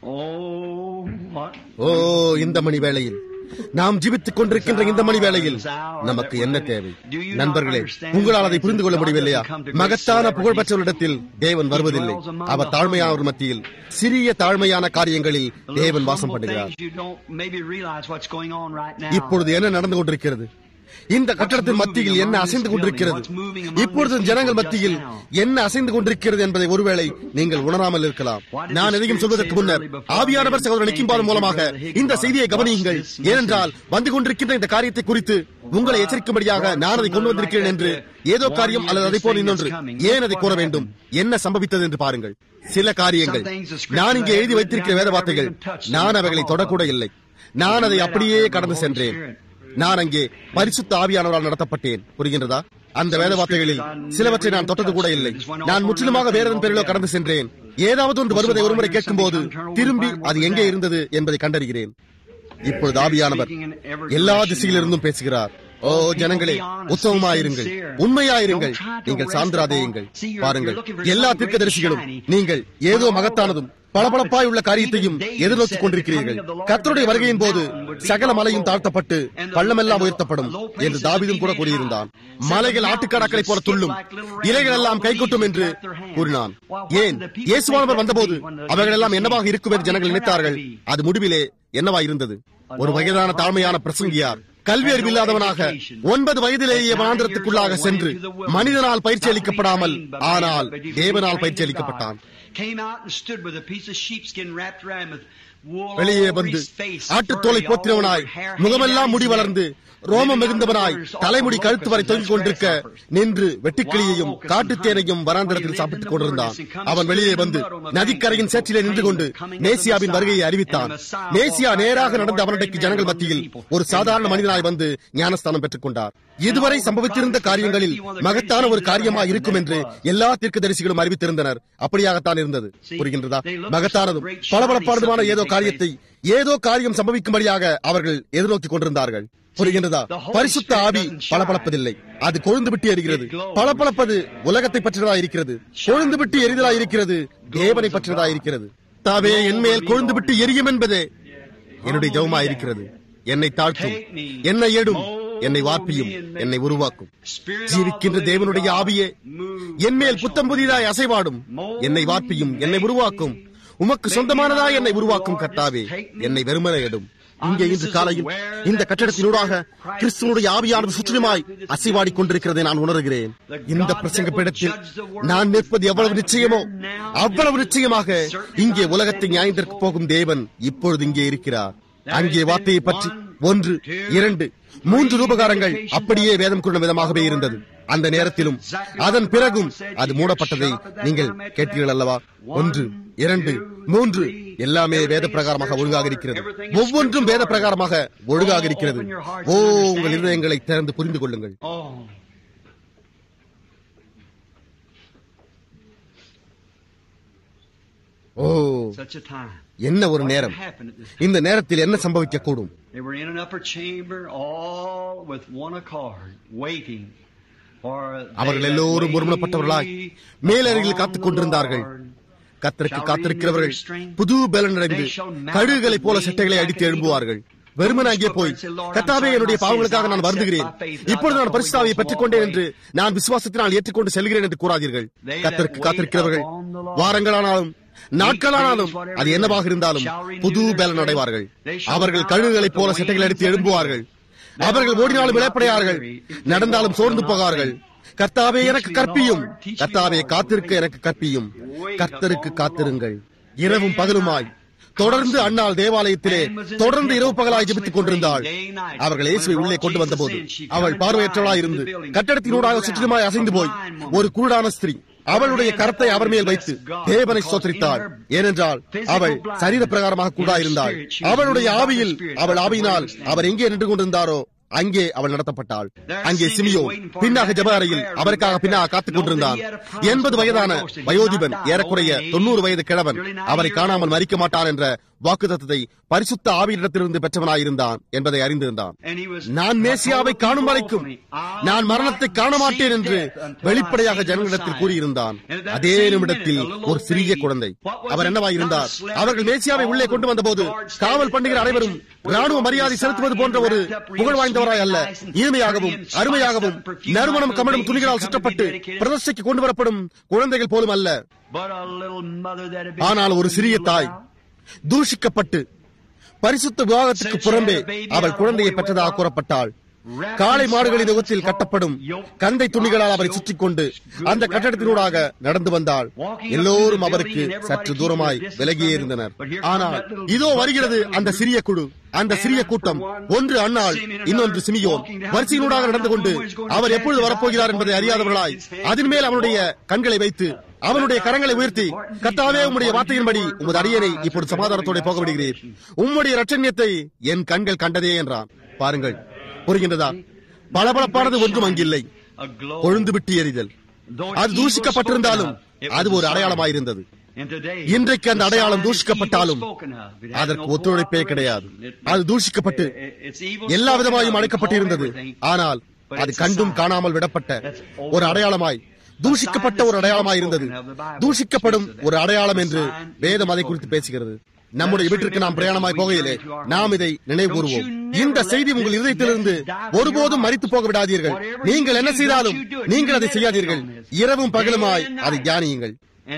Oh, what? ஓ இந்த மணி வேளையில் நாம் ஜீவித்துக் கொண்டிருக்கின்ற இந்த மணி வேளையில் நமக்கு என்ன தேவை நண்பர்களே உங்களால் அதை புரிந்து கொள்ள முடியவில்லையா மகத்தான புகழ்பெற்றவரிடத்தில் தேவன் வருவதில்லை அவர் தாழ்மையானவர் மத்தியில் சிறிய தாழ்மையான காரியங்களில் தேவன் வாசம் பண்ணுகிறார் Things you don't maybe realize what's going on right now. இப்பொழுது என்ன நடந்து கொண்டிருக்கிறது இந்த கட்டடத்தின் மத்தியில் என்ன அசைந்து கொண்டிருக்கிறது இப்பொழுது ஜனங்கள் மத்தியில் என்ன அசைந்து கொண்டிருக்கிறது என்பதை ஒருவேளை நீங்கள் உணராமல் இருக்கலாம் நான் எதையும் சொல்வதற்கு முன்னர் ஆவியானவர் சகோதரன் நிக்கிம்பால் மூலமாக இந்த செய்தியை கவனியுங்கள் ஏனென்றால் வந்து கொண்டிருக்கின்ற இந்த காரியத்தை குறித்து உங்களை எச்சரிக்கும்படியாக நான் அதை கொண்டு வந்திருக்கிறேன் என்று ஏதோ காரியம் அல்லது அதை போல் இன்னொன்று ஏன் அதை கூற வேண்டும் என்ன சம்பவித்தது என்று பாருங்கள் சில காரியங்கள் நான் இங்கே எழுதி வைத்திருக்கிற வேத வார்த்தைகள் நான் அவைகளை தொடக்கூட இல்லை நான் அதை அப்படியே கடந்து சென்றேன் நான் அங்கே பரிசுத்த ஆவியானவரால் நடத்தப்பட்டேன் புரிகின்றதா அந்த வேத வார்த்தைகளில் சிலவற்றை நான் தொட்டது கூட இல்லை நான் முற்றிலுமாக வேறதன் பேரிலோ கடந்து சென்றேன் ஏதாவது ஒன்று வருவதை ஒருமுறை கேட்கும்போது திரும்பி அது எங்கே இருந்தது என்பதை கண்டறிகிறேன் இப்பொழுது ஆவியானவர் எல்லா திசையிலிருந்தும் பேசுகிறார் ஓ ஜனங்களே உத்தமமாயிருங்கள் உண்மையாயிருங்கள் நீங்கள் சார்ந்திராதேயுங்கள் பாருங்கள் எல்லா தீர்க்கதரிசிகளும் நீங்கள் ஏதோ மகத்தானதும் பளபளப்பாய் உள்ள காரியத்தையும் எதிர்நோக்கிக் கொண்டிருக்கிறீர்கள் கர்த்தருடைய வருகையின் போது சகல மலையும் தாழ்த்தப்பட்டு பள்ளமெல்லாம் உயர்த்தப்படும் என்று தாவிதும் கூட கூறியிருந்தான் மலைகள் ஆட்டுக்காடாக்களை போல துள்ளும் இலைகள் எல்லாம் கைகொட்டும் என்று கூறினான் ஏன் இயேசுவானவர் வந்தபோது அவைகள் எல்லாம் என்னவாக இருக்கும் என்று ஜனங்கள் நினைத்தார்கள் அது முடிவிலே என்னவா இருந்தது ஒரு வயதான தாழ்மையான பிரசங்கியார் கல்வி அறிவில்லாதவனாக ஒன்பது வயதிலேயே வனாந்திரத்துக்குள்ளாக சென்று மனிதனால் பயிற்சி அளிக்கப்படாமல் ஆனால் தேவனால் பயிற்சி அளிக்கப்பட்டான் Came out and stood with a piece of sheepskin wrapped around with wool all வெளியே over வந்து his face, ஆட்டுத்தோலை furry, போத்தினவனாய் all over, hair hanging முகமெல்லாம் down முடி his வளர்ந்து neck. ரோமம் மிகுந்தவனாய் தலைமுடி கழுத்து வரை தொங்கிக் கொண்டிருக்க நின்று வெட்டுக்கிளியையும் காட்டுத்தேனையும் வராந்திரத்தில் சாப்பிட்டுக் கொண்டிருந்தான் அவன் வெளியே வந்து நதிக்கரையின் சேற்றிலே நின்று கொண்டு நேசியாவின் வருகையை அறிவித்தான் நேசியா நேராக நடந்த அவனுடைய ஜனங்கள் மத்தியில் ஒரு சாதாரண மனிதனாய் வந்து ஞானஸ்தானம் பெற்றுக் கொண்டார் இதுவரை சம்பவித்திருந்த காரியங்களில் மகத்தான ஒரு காரியமா இருக்கும் என்று எல்லா தீர்க்கதரிசிகளும் அறிவித்திருந்தனர் அப்படியாகத்தான் இருந்தது புரிகின்றதா மகத்தானதும் பளபளப்பானதுமான ஏதோ காரியத்தை ஏதோ காரியம் சம்பவிக்கும்படியாக அவர்கள் எதிர்நோக்கிக் கொண்டிருந்தார்கள் புரிகின்றதா பரிசுத்த ஆவி பளபளப்பதில்லை அது கொழுந்து விட்டு எரிகிறது பளபளப்பது உலகத்தை பற்றியதா இருக்கிறது கொழுந்து விட்டு எரிதலா இருக்கிறது தேவனை பற்றியதா இருக்கிறது தாவே என் மேல் கொழுந்து விட்டு எரியும் என்பதே என்னுடைய ஜெபமா இருக்கிறது என்னை தாழ்த்தும் என்னை எடும் என்னை வார்ப்பியும் என்னை உருவாக்கும் ஜீவிக்கின்ற தேவனுடைய ஆவியே என் மேல் புத்தம் புதிதாய் அசைவாடும் என்னை வார்ப்பியும் என்னை உருவாக்கும் உமக்கு சொந்தமானதாய் என்னை உருவாக்கும் கர்த்தாவே என்னை வெறுமனை எடும் இங்கே இன்று காலையில் இந்த கட்டடத்தினூடாக கிறிஸ்துவனுடைய ஆவியானது சுற்றிலுமாய் அசைவாடிக் கொண்டிருக்கிறதை நான் உணர்கிறேன் இந்த பிரசங்க பீடத்தில் நான் நிற்பது எவ்வளவு நிச்சயமோ அவ்வளவு நிச்சயமாக இங்கே உலகத்தை நியாயத்திற்கு போகும் தேவன் இப்பொழுது இங்கே இருக்கிறார் அங்கே வார்த்தையை பற்றி ஒன்று இரண்டு மூன்று ரூபகாரங்கள் அப்படியே வேதம் கூறின விதமாகவே இருந்தது அந்த நேரத்திலும் அதன் பிறகும் அது மூடப்பட்டதை நீங்கள் கேட்டீர்கள் அல்லவா ஒன்று இரண்டு மூன்று எல்லாமே வேத பிரகாரமாக ஒழுங்காக இருக்கிறது ஒவ்வொன்றும் வேத பிரகாரமாக ஒழுங்காக இருக்கிறது ஓ உங்கள் இருதயங்களை திறந்து புரிந்து கொள்ளுங்கள் Oh. O Such a time. என்ன ஒரு What நேரம் could happen at this இந்த நேரத்தில் என்ன சம்பவிக்க கூடும் They were in an upper chamber, all with one accord, waiting for அவர்கள் they that எல்லோரும் wait ஒருமனப்பட்டவர்களாய் மேலறையில் upon காத்துக் the கொண்டிருந்தார்கள் Lord கத்தருக்கு காத்திருக்கிறவர்கள் புது பலன் அடைந்து கழுகுகளைப் போல சட்டைகளை அடித்து எழும்புவார்கள் வெறுமன அங்கே போய் கத்தாவே என்னுடைய பாவங்களுக்காக நான் வருந்துகிறேன் இப்பொழுது நான் பரிசுத்தாவை பெற்றுக் கொண்டேன் என்று நான் விசுவாசத்தினால் ஏற்றுக்கொண்டு செல்கிறேன் என்று கூறாதீர்கள் கத்தருக்கு காத்திருக்கிறவர்கள் வாரங்களானாலும் நாட்களானாலும் அது என்னவாக இருந்தாலும் புது பலன் அடைவார்கள் அவர்கள் கழுகுகளைப் போல சட்டைகள் அடித்து எழும்புவார்கள் அவர்கள் ஓடினாலும் இழப்படையார்கள் நடந்தாலும் சோர்ந்து போகார்கள் கர்த்தாவே எனக்கு கற்பியும் கர்த்தாவே காத்திருக்க எனக்கு கற்பியும் கர்த்தருக்கு காத்திருங்கள் இரவும் பகலுமாய் தொடர்ந்து அண்ணாள் தேவாலயத்திலே தொடர்ந்து இரவு பகலாய் ஜெபித்துக் கொண்டிருந்தாள் அவர்கள் இயேசுவை உள்ளே கொண்டு வந்தபோது அவள் பார்வையற்றவளாய் இருந்து கட்டடத்தினூடாக சுற்றிலுமாய் அசைந்து போய் ஒரு குருடான ஸ்திரீ அவளுடைய கரத்தை அவர் மேல் வைத்து தேவனை சோத்தரித்தாள் ஏனென்றால் அவள் சரீர பிரகாரமாக கூட இருந்தாள் அவளுடைய ஆவியில் அவள் ஆவியினால் அவர் எங்கே நின்று கொண்டிருந்தாரோ அங்கே அவள் நடத்தப்பட்டாள் அங்கே சிமியோ பின்னாக ஜப அறையில் அவருக்காக பின்னாக காத்துக் கொண்டிருந்தான் எண்பது வயதான வயோதிபன் ஏறக்குறைய தொண்ணூறு வயது கிழவன் அவரை காணாமல் மறிக்க மாட்டான் என்ற வாக்குத்தத்தை பரிசுத்த ஆவியிடத்திலிருந்து பெற்றவனாயிருந்தான் என்பதை அறிந்திருந்தான் நான் மேசியாவை காணும் வரைக்கும் நான் மரணத்தை காண மாட்டேன் என்று வெளிப்படையாக ஜனங்களிடத்தில் கூறியிருந்தான் அதே நிமிடத்தில் ஒரு சிறிய குழந்தை அவர் என்னவாயிருந்தார் அவர்கள் மேசியாவை உள்ளே கொண்டு வந்தபோது காவல் பண்ணுகிற அனைவரும் ராணுவ மரியாதை செலுத்துவது போன்ற ஒரு புகழ் வாய்ந்தவராய் அல்ல இனிமையாகவும் அருமையாகவும் நறுமணம் கமலும் துணிகளால் சுற்றப்பட்டு பிரதர்ஷைக்கு கொண்டு வரப்படும் குழந்தைகள் போலும் அல்ல ஆனால் ஒரு சிறிய தாய் தூஷிக்கப்பட்டு பரிசுத்த விவாகத்துக்கு புறம்பே அவள் குழந்தையை பெற்றதாக கூறப்பட்டாள் காளை மாடுகளின் முகத்தில் கட்டப்படும் கந்தை துணிகளால் அவரை சுற்றிக் கொண்டு அந்த கட்டடத்தினூடாக நடந்து வந்தாள் எல்லோரும் அவருக்கு சற்று தூரமாய் விலகியே இருந்தனர் ஆனால் இதோ வருகிறது அந்த சிறிய குழு அந்த சிறிய கூட்டம் ஒன்று அன்னாள் இன்னொன்று சிமியோன் வரிசையினூடாக நடந்து கொண்டு அவர் எப்பொழுது வரப்போகிறார் என்பதை அறியாதவர்களாய் அதன் மேல் அவனுடைய கண்களை வைத்து அவனுடைய கரங்களை உயர்த்தி கத்தாவே உம்முடைய வார்த்தையின்படி உமது அடியனை இப்பொழுது சமாதானத்தோட போக விடுகிறேன் உம்முடைய ரட்சண்யத்தை என் கண்கள் கண்டதே என்றான் பாருங்கள் புரிகின்றதா பளபளப்பானது ஒன்றும் அங்கில்லை கொழுந்து விட்டு எறிதல் அது தூஷிக்கப்பட்டிருந்தாலும் அது ஒரு அடையாளமாயிருந்தது இன்றைக்கு அந்த அடையாளம் தூஷிக்கப்பட்டாலும் அதற்கு ஒத்துழைப்பே கிடையாது அது தூஷிக்கப்பட்டு எல்லா விதமாயும் அழைக்கப்பட்டிருந்தது ஆனால் அது கண்டும் காணாமல் விடப்பட்ட ஒரு அடையாளமாய் தூஷிக்கப்பட்ட ஒரு அடையாளமாய் இருந்தது தூஷிக்கப்படும் ஒரு அடையாளம் என்று வேதம் அதை குறித்து பேசுகிறது நம்முடைய வீட்டிற்கு நாம் பிரயாணமாய் போகையிலே நாம் இதை நினைவு கூறுவோம் இந்த செய்தி உங்கள் இதயத்திலிருந்து ஒருபோதும் மறித்து போக விடாதீர்கள் நீங்கள் என்ன செய்தாலும் நீங்கள் அதை செய்யாதீர்கள் இரவும் பகலுமாய் அதை தியானியுங்கள்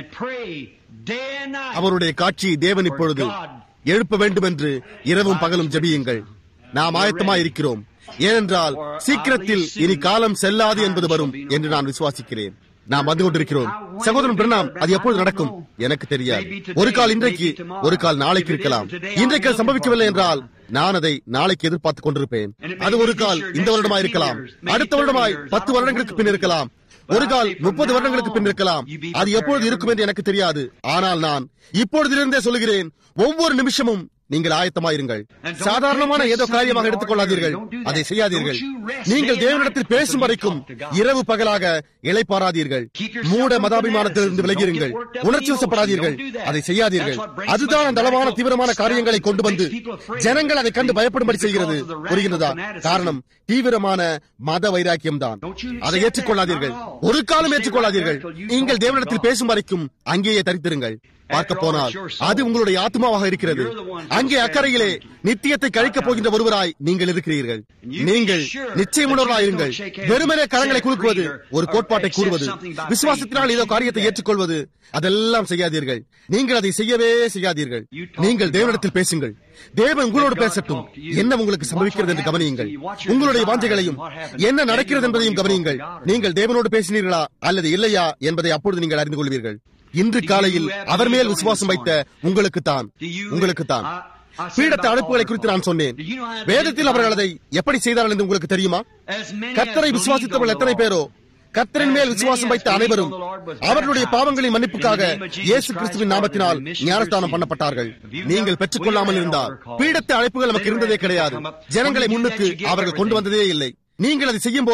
அவருடைய காட்சியை தேவன் இப்பொழுது எழுப்ப வேண்டும் என்று இரவும் பகலும் ஜபியுங்கள் நாம் ஆயத்தமாய் இருக்கிறோம் ஏனென்றால் சீக்கிரத்தில் இனி காலம் செல்லாது என்பது வரும் என்று நான் விசுவாசிக்கிறேன் நாம் வந்து கொண்டிருக்கிறோம் சகோதரன் பிரணாம் அது எப்பொழுது நடக்கும் எனக்கு தெரியாது ஒரு கால் இன்றைக்கு ஒரு கால் நாளைக்கு இருக்கலாம் இன்றைக்கு அது சம்பவிக்கவில்லை என்றால் நான் அதை நாளைக்கு எதிர்பார்த்துக் கொண்டிருப்பேன் அது ஒரு கால் இந்த வருடமாய் இருக்கலாம் அடுத்த வருடமாய் பத்து வருடங்களுக்கு பின் இருக்கலாம் ஒரு கால் முப்பது வருடங்களுக்கு பின் இருக்கலாம் அது எப்பொழுது இருக்கும் என்று எனக்கு தெரியாது ஆனால் நான் இப்பொழுதிலிருந்தே சொல்லுகிறேன் ஒவ்வொரு நிமிஷமும் நீங்கள் ஆயத்தமாயிருங்கள் சாதாரணமான ஏதோ காரியமாக எடுத்துக் கொள்ளாதீர்கள் அதை செய்யாதீர்கள் நீங்கள் தேவனிடத்தில் பேசும் வரைக்கும் இரவு பகலாக இழைப்பாராதீர்கள் மூட மதாபிமானத்திலிருந்து விலகிருங்கள் உணர்ச்சி வசப்படாதீர்கள் அதை செய்யாதீர்கள் அதுதான் அந்த அளவான தீவிரமான காரியங்களை கொண்டு வந்து ஜனங்கள் அதை கண்டு பயப்படும்படி செய்கிறது புரிகிறதா காரணம் தீவிரமான மத வைராக்கியம் தான் அதை ஏற்றுக்கொள்ளாதீர்கள் ஒரு காலம் ஏற்றுக்கொள்ளாதீர்கள் நீங்கள் தேவனிடத்தில் பேசும் வரைக்கும் அங்கேயே தரித்திருங்கள் பார்க்க போனால் அது உங்களுடைய ஆத்மாவாக இருக்கிறது அங்கே அக்கறையிலே நித்தியத்தை கழிக்கப் போகின்ற ஒருவராய் நீங்கள் இருக்கிறீர்கள் நீங்கள் நிச்சயமுணர்வாயிருங்கள் வெறுமனே கரங்களை குலுக்குவது ஒரு கோட்பாட்டை கூறுவது விசுவாசத்தினால் ஏதோ காரியத்தை ஏற்றுக்கொள்வது அதெல்லாம் செய்யாதீர்கள் நீங்கள் அதை செய்யவே செய்யாதீர்கள் நீங்கள் தேவனிடத்தில் பேசுங்கள் தேவன் உங்களோடு பேசட்டும் என்ன உங்களுக்கு சம்பவிக்கிறது என்று கவனியுங்கள் உங்களுடைய வாஞ்சைகளையும் என்ன நடக்கிறது என்பதையும் கவனியுங்கள் நீங்கள் தேவனோடு பேசினீர்களா அல்லது இல்லையா என்பதை அப்பொழுது நீங்கள் அறிந்து கொள்வீர்கள் இன்று காலையில் அவர் மேல் விசுவாசம் வைத்த உங்களுக்கு தான் உங்களுக்கு தான் பீடத்த அனுப்புகளை குறித்து நான் சொன்னேன் வேதத்தில் அவர்கள் அதை எப்படி செய்தார்கள் என்று உங்களுக்கு தெரியுமா கத்தரை விசுவாசித்தவர்கள் எத்தனை பேரோ கத்தரின் மேல் விசுவாசம் வைத்த அனைவரும் அவர்களுடைய பாவங்களின் மன்னிப்புக்காக இயேசு கிறிஸ்துவின் நாமத்தினால் ஞானஸ்தானம் பண்ணப்பட்டார்கள் நீங்கள் பெற்றுக் கொள்ளாமல் இருந்தால் பீடத்த அழைப்புகள் நமக்கு இருந்ததே கிடையாது ஜனங்களை முன்னுக்கு அவர்கள் கொண்டு வந்ததே இல்லை நீங்கள் அதை செய்யும் போது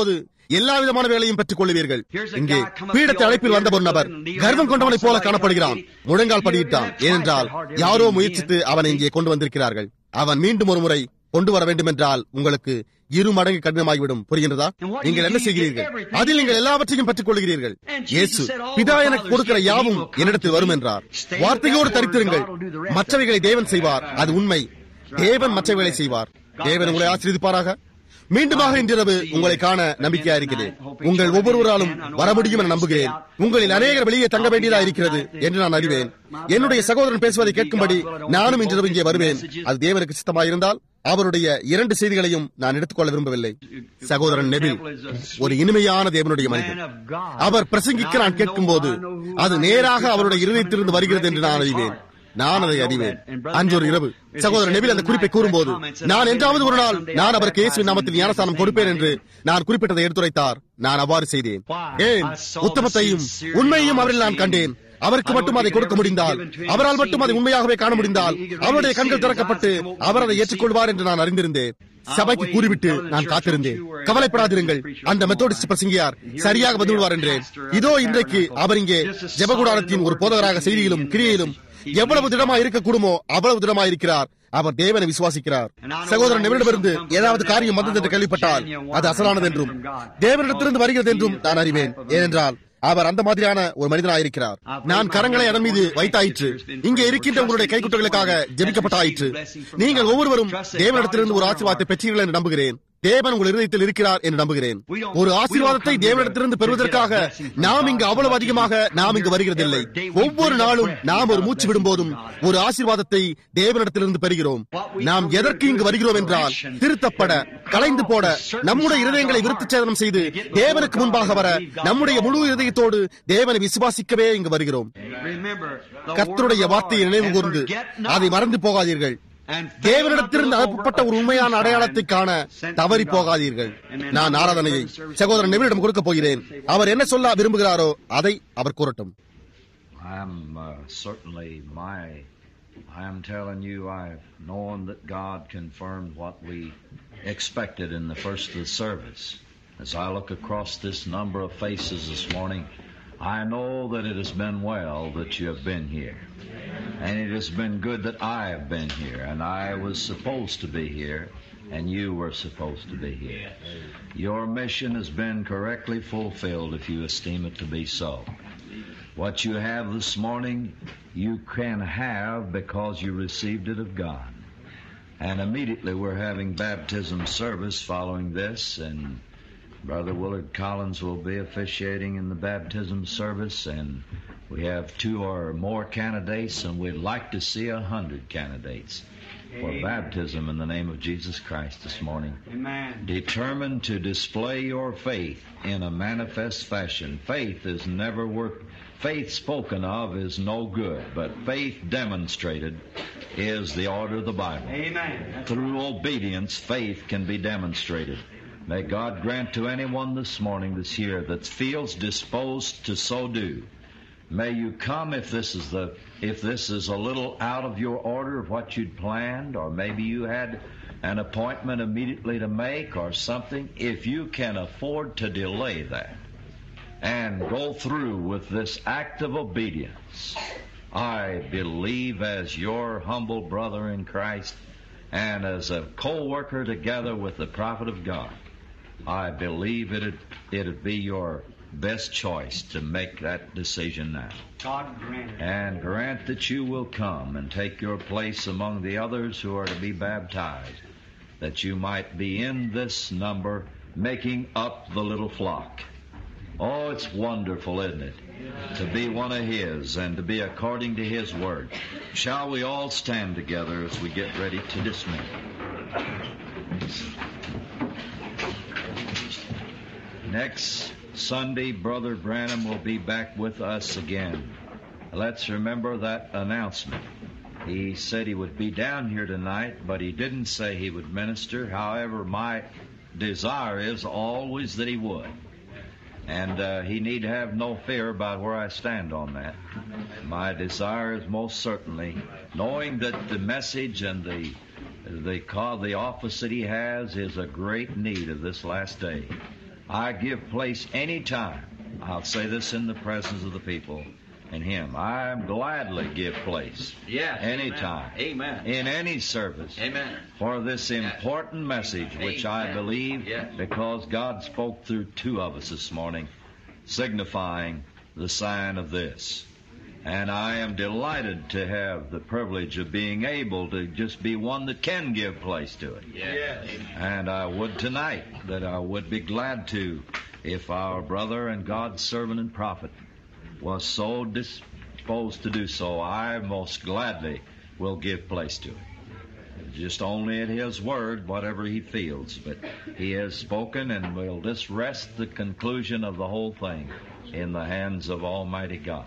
எல்லா விதமான வேலையும் பெற்றுக் கொள்வீர்கள் இங்கே பீடத்தை அழைப்பில் வந்த ஒரு நபர் கர்வம் கொண்டவனைப் போல காணப்படுகிறான் முழங்கால் படியிட்டான் ஏனென்றால் யாரோ முயற்சித்து அவனை இங்கே கொண்டு வந்திருக்கிறார்கள் அவன் மீண்டும் ஒரு முறை கொண்டு வர வேண்டும் என்றால் உங்களுக்கு இரு மடங்கு கடினமாகிவிடும் புரிகின்றதா நீங்கள் என்ன செய்கிறீர்கள் அதில் நீங்கள் எல்லாவற்றையும் பற்றிக் கொள்கிறீர்கள் இயேசு பிதா எனக்கு கொடுக்கிற யாவும் என்னிடத்தில் வரும் என்றார் வார்த்தையோடு தரித்திருங்கள் மற்றவைகளை தேவன் செய்வார் அது உண்மை தேவன் மற்றவைகளை செய்வார் தேவன் உங்களை ஆசீர்வதிப்பாராக மீண்டுமாக இன்றிரவு உங்களை காண நம்பிக்கையா இருக்கிறேன் உங்கள் ஒவ்வொருவராலும் வர முடியும் என நம்புகிறேன் உங்களில் அநேகர் வெளியே தங்க வேண்டியதா இருக்கிறது என்று நான் அறிவேன் என்னுடைய சகோதரன் பேசுவதை கேட்கும்படி நானும் இன்றிரவு இங்கே வருவேன் அது தேவனுக்கு சித்தமாயிருந்தால் அவருடைய இரண்டு செய்திகளையும் நான் எடுத்துக்கொள்ள விரும்பவில்லை சகோதரன் நெபில் ஒரு இனிமையான தேவனுடைய மனிதன் அவர் பிரசங்கிக்க நான் கேட்கும் போது அது நேராக அவருடைய இருதயத்திலிருந்து வருகிறது என்று நான் அறிவேன் நான் அதை அறிவேன் அன்று ஒரு இரவு சகோதரர் நெவில் அந்த குறிப்பை கூறும்போது நான் என்றாவது ஒரு நாள் நான் அவருக்கு இயேசுவின் நாமத்தில் ஞானஸ்தானம் கொடுப்பேன் என்று நான் குறிப்பிட்டதை எடுத்துரைத்தார் நான் அவ்வாறு செய்தேன் ஏன் உத்தமத்தையும் உண்மையையும் அவரில் நான் கண்டேன் அவருக்கு மட்டும் அதை கொடுக்க முடிந்தால் அவரால் மட்டும் அதை உண்மையாகவே காண முடிந்தால் அவருடைய கண்கள் திறக்கப்பட்டு அவர் அதை ஏற்றுக்கொள்வார் என்று நான் அறிந்திருந்தேன் சபைக்கு கூறிவிட்டு நான் காத்திருந்தேன் கவலைப்படாதிருங்கள் அந்த மெத்தோடிஸ்ட் பிரசங்கியார் சரியாக வந்துவிடுவார் என்றேன் இதோ இன்றைக்கு அவர் இங்கே ஜெபகுடாரத்தின் ஒரு போதகராக செய்தியிலும் கிரியையிலும் எவ்வளவு திடமா இருக்கக்கூடுமோ அவ்வளவு திடமா இருக்கிறார் அவர் தேவனை விசுவாசிக்கிறார் சகோதரன் நிமிடமிருந்து ஏதாவது காரியம் வந்தது என்று கேள்விப்பட்டால் அது அசலானது என்றும் தேவனிடத்திலிருந்து வருகிறது என்றும் நான் அறிவேன் ஏனென்றால் அவர் அந்த மாதிரியான ஒரு மனிதனாயிருக்கிறார் நான் கரங்களை அதன் மீது வைத்தாயிற்று இங்கே இருக்கின்ற உங்களுடைய கைக்குட்டைகளுக்காக ஜெபிக்கப்பட்டாயிற்று நீங்கள் ஒவ்வொருவரும் தேவனிடத்திலிருந்து ஒரு ஆசீர்வாதத்தை பெற்றீர்கள் என்று நம்புகிறேன் தேவன் உங்கள் இருதயத்தில் இருக்கிறார் என்று நம்புகிறேன் ஒரு ஆசீர்வாதத்தை தேவனிடத்திலிருந்து பெறுவதற்காக நாம் இங்கு அவ்வளவு அதிகமாக நாம் இங்கு வருகிறதில்லை ஒவ்வொரு நாளும் நாம் ஒரு மூச்சு விடும் போதும் ஒரு ஆசீர்வாதத்தை தேவனிடத்திலிருந்து பெறுகிறோம் நாம் எதற்கு இங்கு வருகிறோம் என்றால் திருத்தப்பட கலைந்து போட நம்முடைய இருதயங்களை விருத்து சேதனம் செய்து தேவனுக்கு முன்பாக வர நம்முடைய முழு இருதயத்தோடு தேவனை விசுவாசிக்கவே இங்கு வருகிறோம் கர்த்தருடைய வார்த்தையை நினைவு கூர்ந்து அதை மறந்து போகாதீர்கள் தேவனிடத்திலிருந்து அனுப்பப்பட்ட ஒரு உண்மையான அடையாளத்தை காண தவறி போகாதீர்கள் நான் ஆராதனையை சகோதரன் நெவிலிடம் கொடுக்க போகிறேன் அவர் என்ன சொல்ல விரும்புகிறாரோ அதை அவர் கூறட்டும் I'm uh, certainly my. I am telling you, I've known that God confirmed what we expected in the first of the service. As I look across this number of faces this morning, I know that it has been well that you have been here. And it has been good that I have been here, and I was supposed to be here, and you were supposed to be here. Your mission has been correctly fulfilled if you esteem it to be so. What you have this morning, you can have because you received it of God. And immediately we're having baptism service following this, and Brother Willard Collins will be officiating in the baptism service, and we have two or more candidates, and we'd like to see a hundred candidates for baptism in the name of Jesus Christ this morning. Amen. Determined to display your faith in a manifest fashion. Faith is never worth, faith spoken of is no good, but faith demonstrated is the order of the Bible. Amen. Through obedience, faith can be demonstrated. May God grant to anyone this morning, this year, that feels disposed to so do. May you come if this is the if this is a little out of your order of what you'd planned, or maybe you had an appointment immediately to make or something. If you can afford to delay that and go through with this act of obedience, I believe as your humble brother in Christ and as a co-worker together with the prophet of God, I believe it'd, it'd be your best choice to make that decision now. God grant it. And grant that you will come and take your place among the others who are to be baptized, that you might be in this number making up the little flock. Oh, it's wonderful, isn't it? To be one of His and to be according to His Word. Shall we all stand together as we get ready to dismiss? Next Sunday, Brother Branham will be back with us again. Let's remember that announcement. He said he would be down here tonight, but he didn't say he would minister. However, my desire is always that he would. And uh, he need have no fear about where I stand on that. My desire is most certainly knowing that the message and the the call, the office that he has is a great need of this last day. I give place any time. I'll say this in the presence of the people and Him. I gladly give place. Yes. Anytime. Amen. In any service. Amen. For this important message, which I Amen. believe, Yes. because God spoke through two of us this morning, signifying the sign of this. And I am delighted to have the privilege of being able to just be one that can give place to it. Yes. And I would tonight that I would be glad to if our brother and God's servant and prophet was so disposed to do so. I most gladly will give place to it. Just only at His word, whatever He feels. But He has spoken and we'll just rest the conclusion of the whole thing in the hands of Almighty God.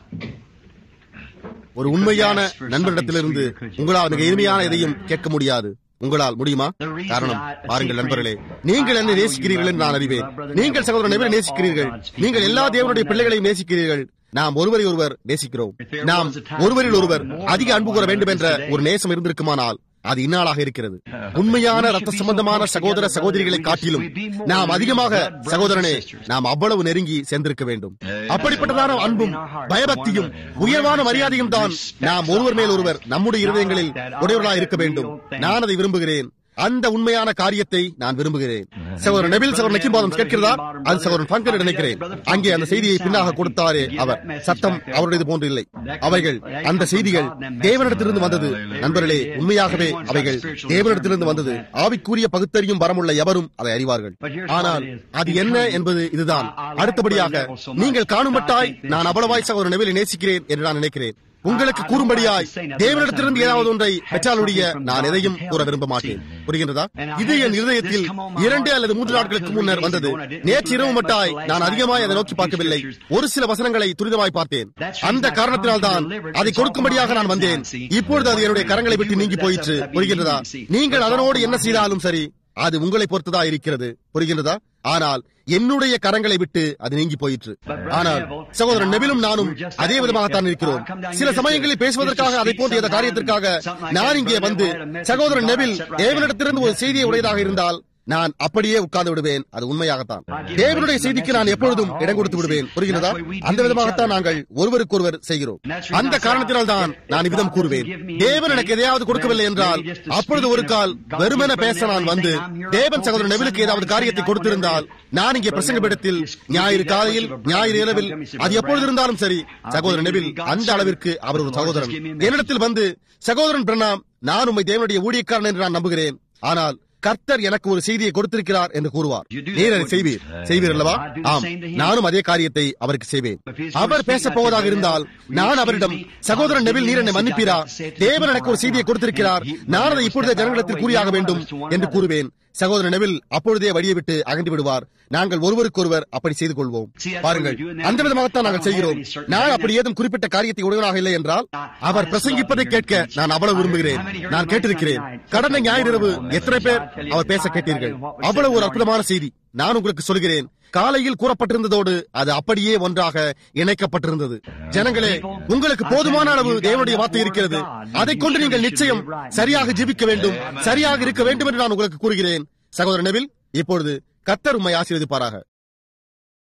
ஒரு உண்மையான நண்பரிடத்திலிருந்து உங்களால் மிக இனிமையான எதையும் கேட்க முடியாது உங்களால் முடியுமா காரணம் பாருங்கள் நண்பர்களே நீங்கள் என்னை நேசிக்கிறீர்கள் என்று நான் அறிவேன் நீங்கள் சகோதரன் எவரை நேசிக்கிறீர்கள் நீங்கள் எல்லா தேவனுடைய பிள்ளைகளையும் நேசிக்கிறீர்கள் நாம் ஒருவரை ஒருவர் நேசிக்கிறோம் நாம் ஒருவரில் ஒருவர் அதிக அன்பு கூற வேண்டும் என்ற ஒரு நேசம் இருந்திருக்குமானால் அது இந்நாளாக இருக்கிறது உண்மையான ரத்த சம்பந்தமான சகோதர சகோதரிகளை காட்டிலும் நாம் அதிகமாக சகோதரனே நாம் அவ்வளவு நெருங்கி சேர்ந்திருக்க வேண்டும் அப்படிப்பட்டதான அன்பும் பயபக்தியும் உயர்வான மரியாதையும் தான் நாம் ஒருவர் மேல் ஒருவர் நம்முடைய இருதயங்களில் உடையவர்களாக இருக்க வேண்டும் நான் அதை விரும்புகிறேன் அந்த உண்மையான காரியத்தை நான் விரும்புகிறேன் சகோதரன் நெபில் சகோதரன் நெக்கிம்பாதம் கேட்கிறதா அது சகோதரன் பங்கர் நினைக்கிறேன் அங்கே அந்த செய்தியை பின்னாக கொடுத்தாரே அவர் சத்தம் அவருடையது போன்று இல்லை அவைகள் அந்த செய்திகள் தேவனிடத்திலிருந்து வந்தது நண்பர்களே உண்மையாகவே அவைகள் தேவனிடத்திலிருந்து வந்தது ஆவிக்குரிய பகுத்தறியும் வரமுள்ள எவரும் அதை அறிவார்கள் ஆனால் அது என்ன என்பது இதுதான் அடுத்தபடியாக நீங்கள் காணுமட்டாய் நான் அவ்வளவாய் சகோதரன் நெபிலை நேசிக்கிறேன் என்று நான் நினைக்கிறேன் உங்களுக்கு கூறும்படியாய் தேவனிடத்திலிருந்து ஏதாவது ஒன்றை பெற்றாலுடைய நான் எதையும் கூற விரும்ப மாட்டேன் புரிகின்றதா இது என் இருதயத்தில் இரண்டு அல்லது மூன்று நாட்களுக்கு முன்னர் வந்தது நேற்று இரவு மட்டாய் நான் அதிகமாய் அதை நோக்கி பார்க்கவில்லை ஒரு சில வசனங்களை துரிதமாய் பார்த்தேன் அந்த காரணத்தினால்தான் அதை கொடுக்கும்படியாக நான் வந்தேன் இப்பொழுது அது என்னுடைய கரங்களை விட்டு நீங்கி போயிற்று புரிகின்றதா நீங்கள் அதனோடு என்ன செய்தாலும் சரி அது உங்களை பொறுத்ததா இருக்கிறது புரிகின்றதா ஆனால் என்னுடைய கரங்களை விட்டு அது நீங்கி போயிற்று ஆனால் சகோதரன் நெபிலும் நானும் அதே விதமாகத்தான் இருக்கிறோம் சில சமயங்களில் பேசுவதற்காக அதை போன்ற இந்த காரியத்திற்காக நான் இங்கே வந்து சகோதரன் நெபில் தேவனிடத்திலிருந்து ஒரு செய்தியை உடையதாக இருந்தால் நான் அப்படியே உட்கார்ந்து விடுவேன் அது உண்மையாகத்தான் தேவனுடைய செய்திக்கு நான் எப்பொழுதும் இடம் கொடுத்து விடுவேன் புரிகிறதா அந்த விதமாகத்தான் நாங்கள் ஒருவருக்கொருவர் செய்கிறோம் அந்த காரணத்தினால் தான் நான் இவ்விதம் கூறுவேன் தேவன் எனக்கு எதையாவது கொடுக்கவில்லை என்றால் அப்பொழுது ஒரு கால் வெறுமென பேச நான் வந்து தேவன் சகோதரன் நெவிலுக்கு ஏதாவது காரியத்தை கொடுத்திருந்தால் நான் இங்கே பிரசங்க பீடத்தில் ஞாயிறு காலையில் ஞாயிறு இரவில் அது எப்பொழுது இருந்தாலும் சரி சகோதரன் நெவில் அந்த அளவிற்கு அவர் ஒரு சகோதரன் என்னிடத்தில் வந்து சகோதரன் பிரணாம் நான் உண்மை தேவனுடைய ஊழியக்காரன் என்று நான் நம்புகிறேன் ஆனால் கர்த்தர் எனக்கு ஒரு செய்தியை கொடுத்திருக்கிறார் என்று கூறுவார் நீர் அதை செய்வீர் செய்வீர் அல்லவா ஆம் நானும் அதே காரியத்தை அவருக்கு செய்வேன் அவர் பேசப் போவதாக இருந்தால் நான் அவரிடம் சகோதரன் நெவில் நீர் என்னை மன்னிப்பீரா தேவன் எனக்கு ஒரு செய்தியை கொடுத்திருக்கிறார் நான் அதை இப்பொழுதே ஜனங்களிடத்தில் கூறியாக வேண்டும் என்று கூறுவேன் சகோதரன் நெவில் அப்பொழுதே வழியை விட்டு அகன்று விடுவார் நாங்கள் ஒருவருக்கொருவர் அப்படி செய்து கொள்வோம் பாருங்கள் அந்த விதமாகத்தான் நாங்கள் செய்கிறோம் நான் அப்படி ஏதும் குறிப்பிட்ட காரியத்தை உடையவனாக இல்லை என்றால் அவர் பிரசங்கிப்பதை கேட்க நான் அவ்வளவு விரும்புகிறேன் நான் கேட்டிருக்கிறேன் கடந்த ஞாயிறு எத்தனை பேர் அவர் பேச கேட்டீர்கள் அவ்வளவு ஒரு அற்புதமான செய்தி நான் உங்களுக்கு சொல்கிறேன் காலையில் கூறப்பட்டிருந்ததோடு அது அப்படியே ஒன்றாக இணைக்கப்பட்டிருந்தது ஜனங்களே உங்களுக்கு போதுமான அளவு தேவனுடைய வார்த்தை இருக்கிறது அதை கொண்டு நீங்கள் நிச்சயம் சரியாக ஜீவிக்க வேண்டும் சரியாக இருக்க வேண்டும் என்று நான் உங்களுக்கு கூறுகிறேன் சகோதரன் நெவில் இப்பொழுது கத்தர் உண்மை ஆசீர்வதிப்பாராக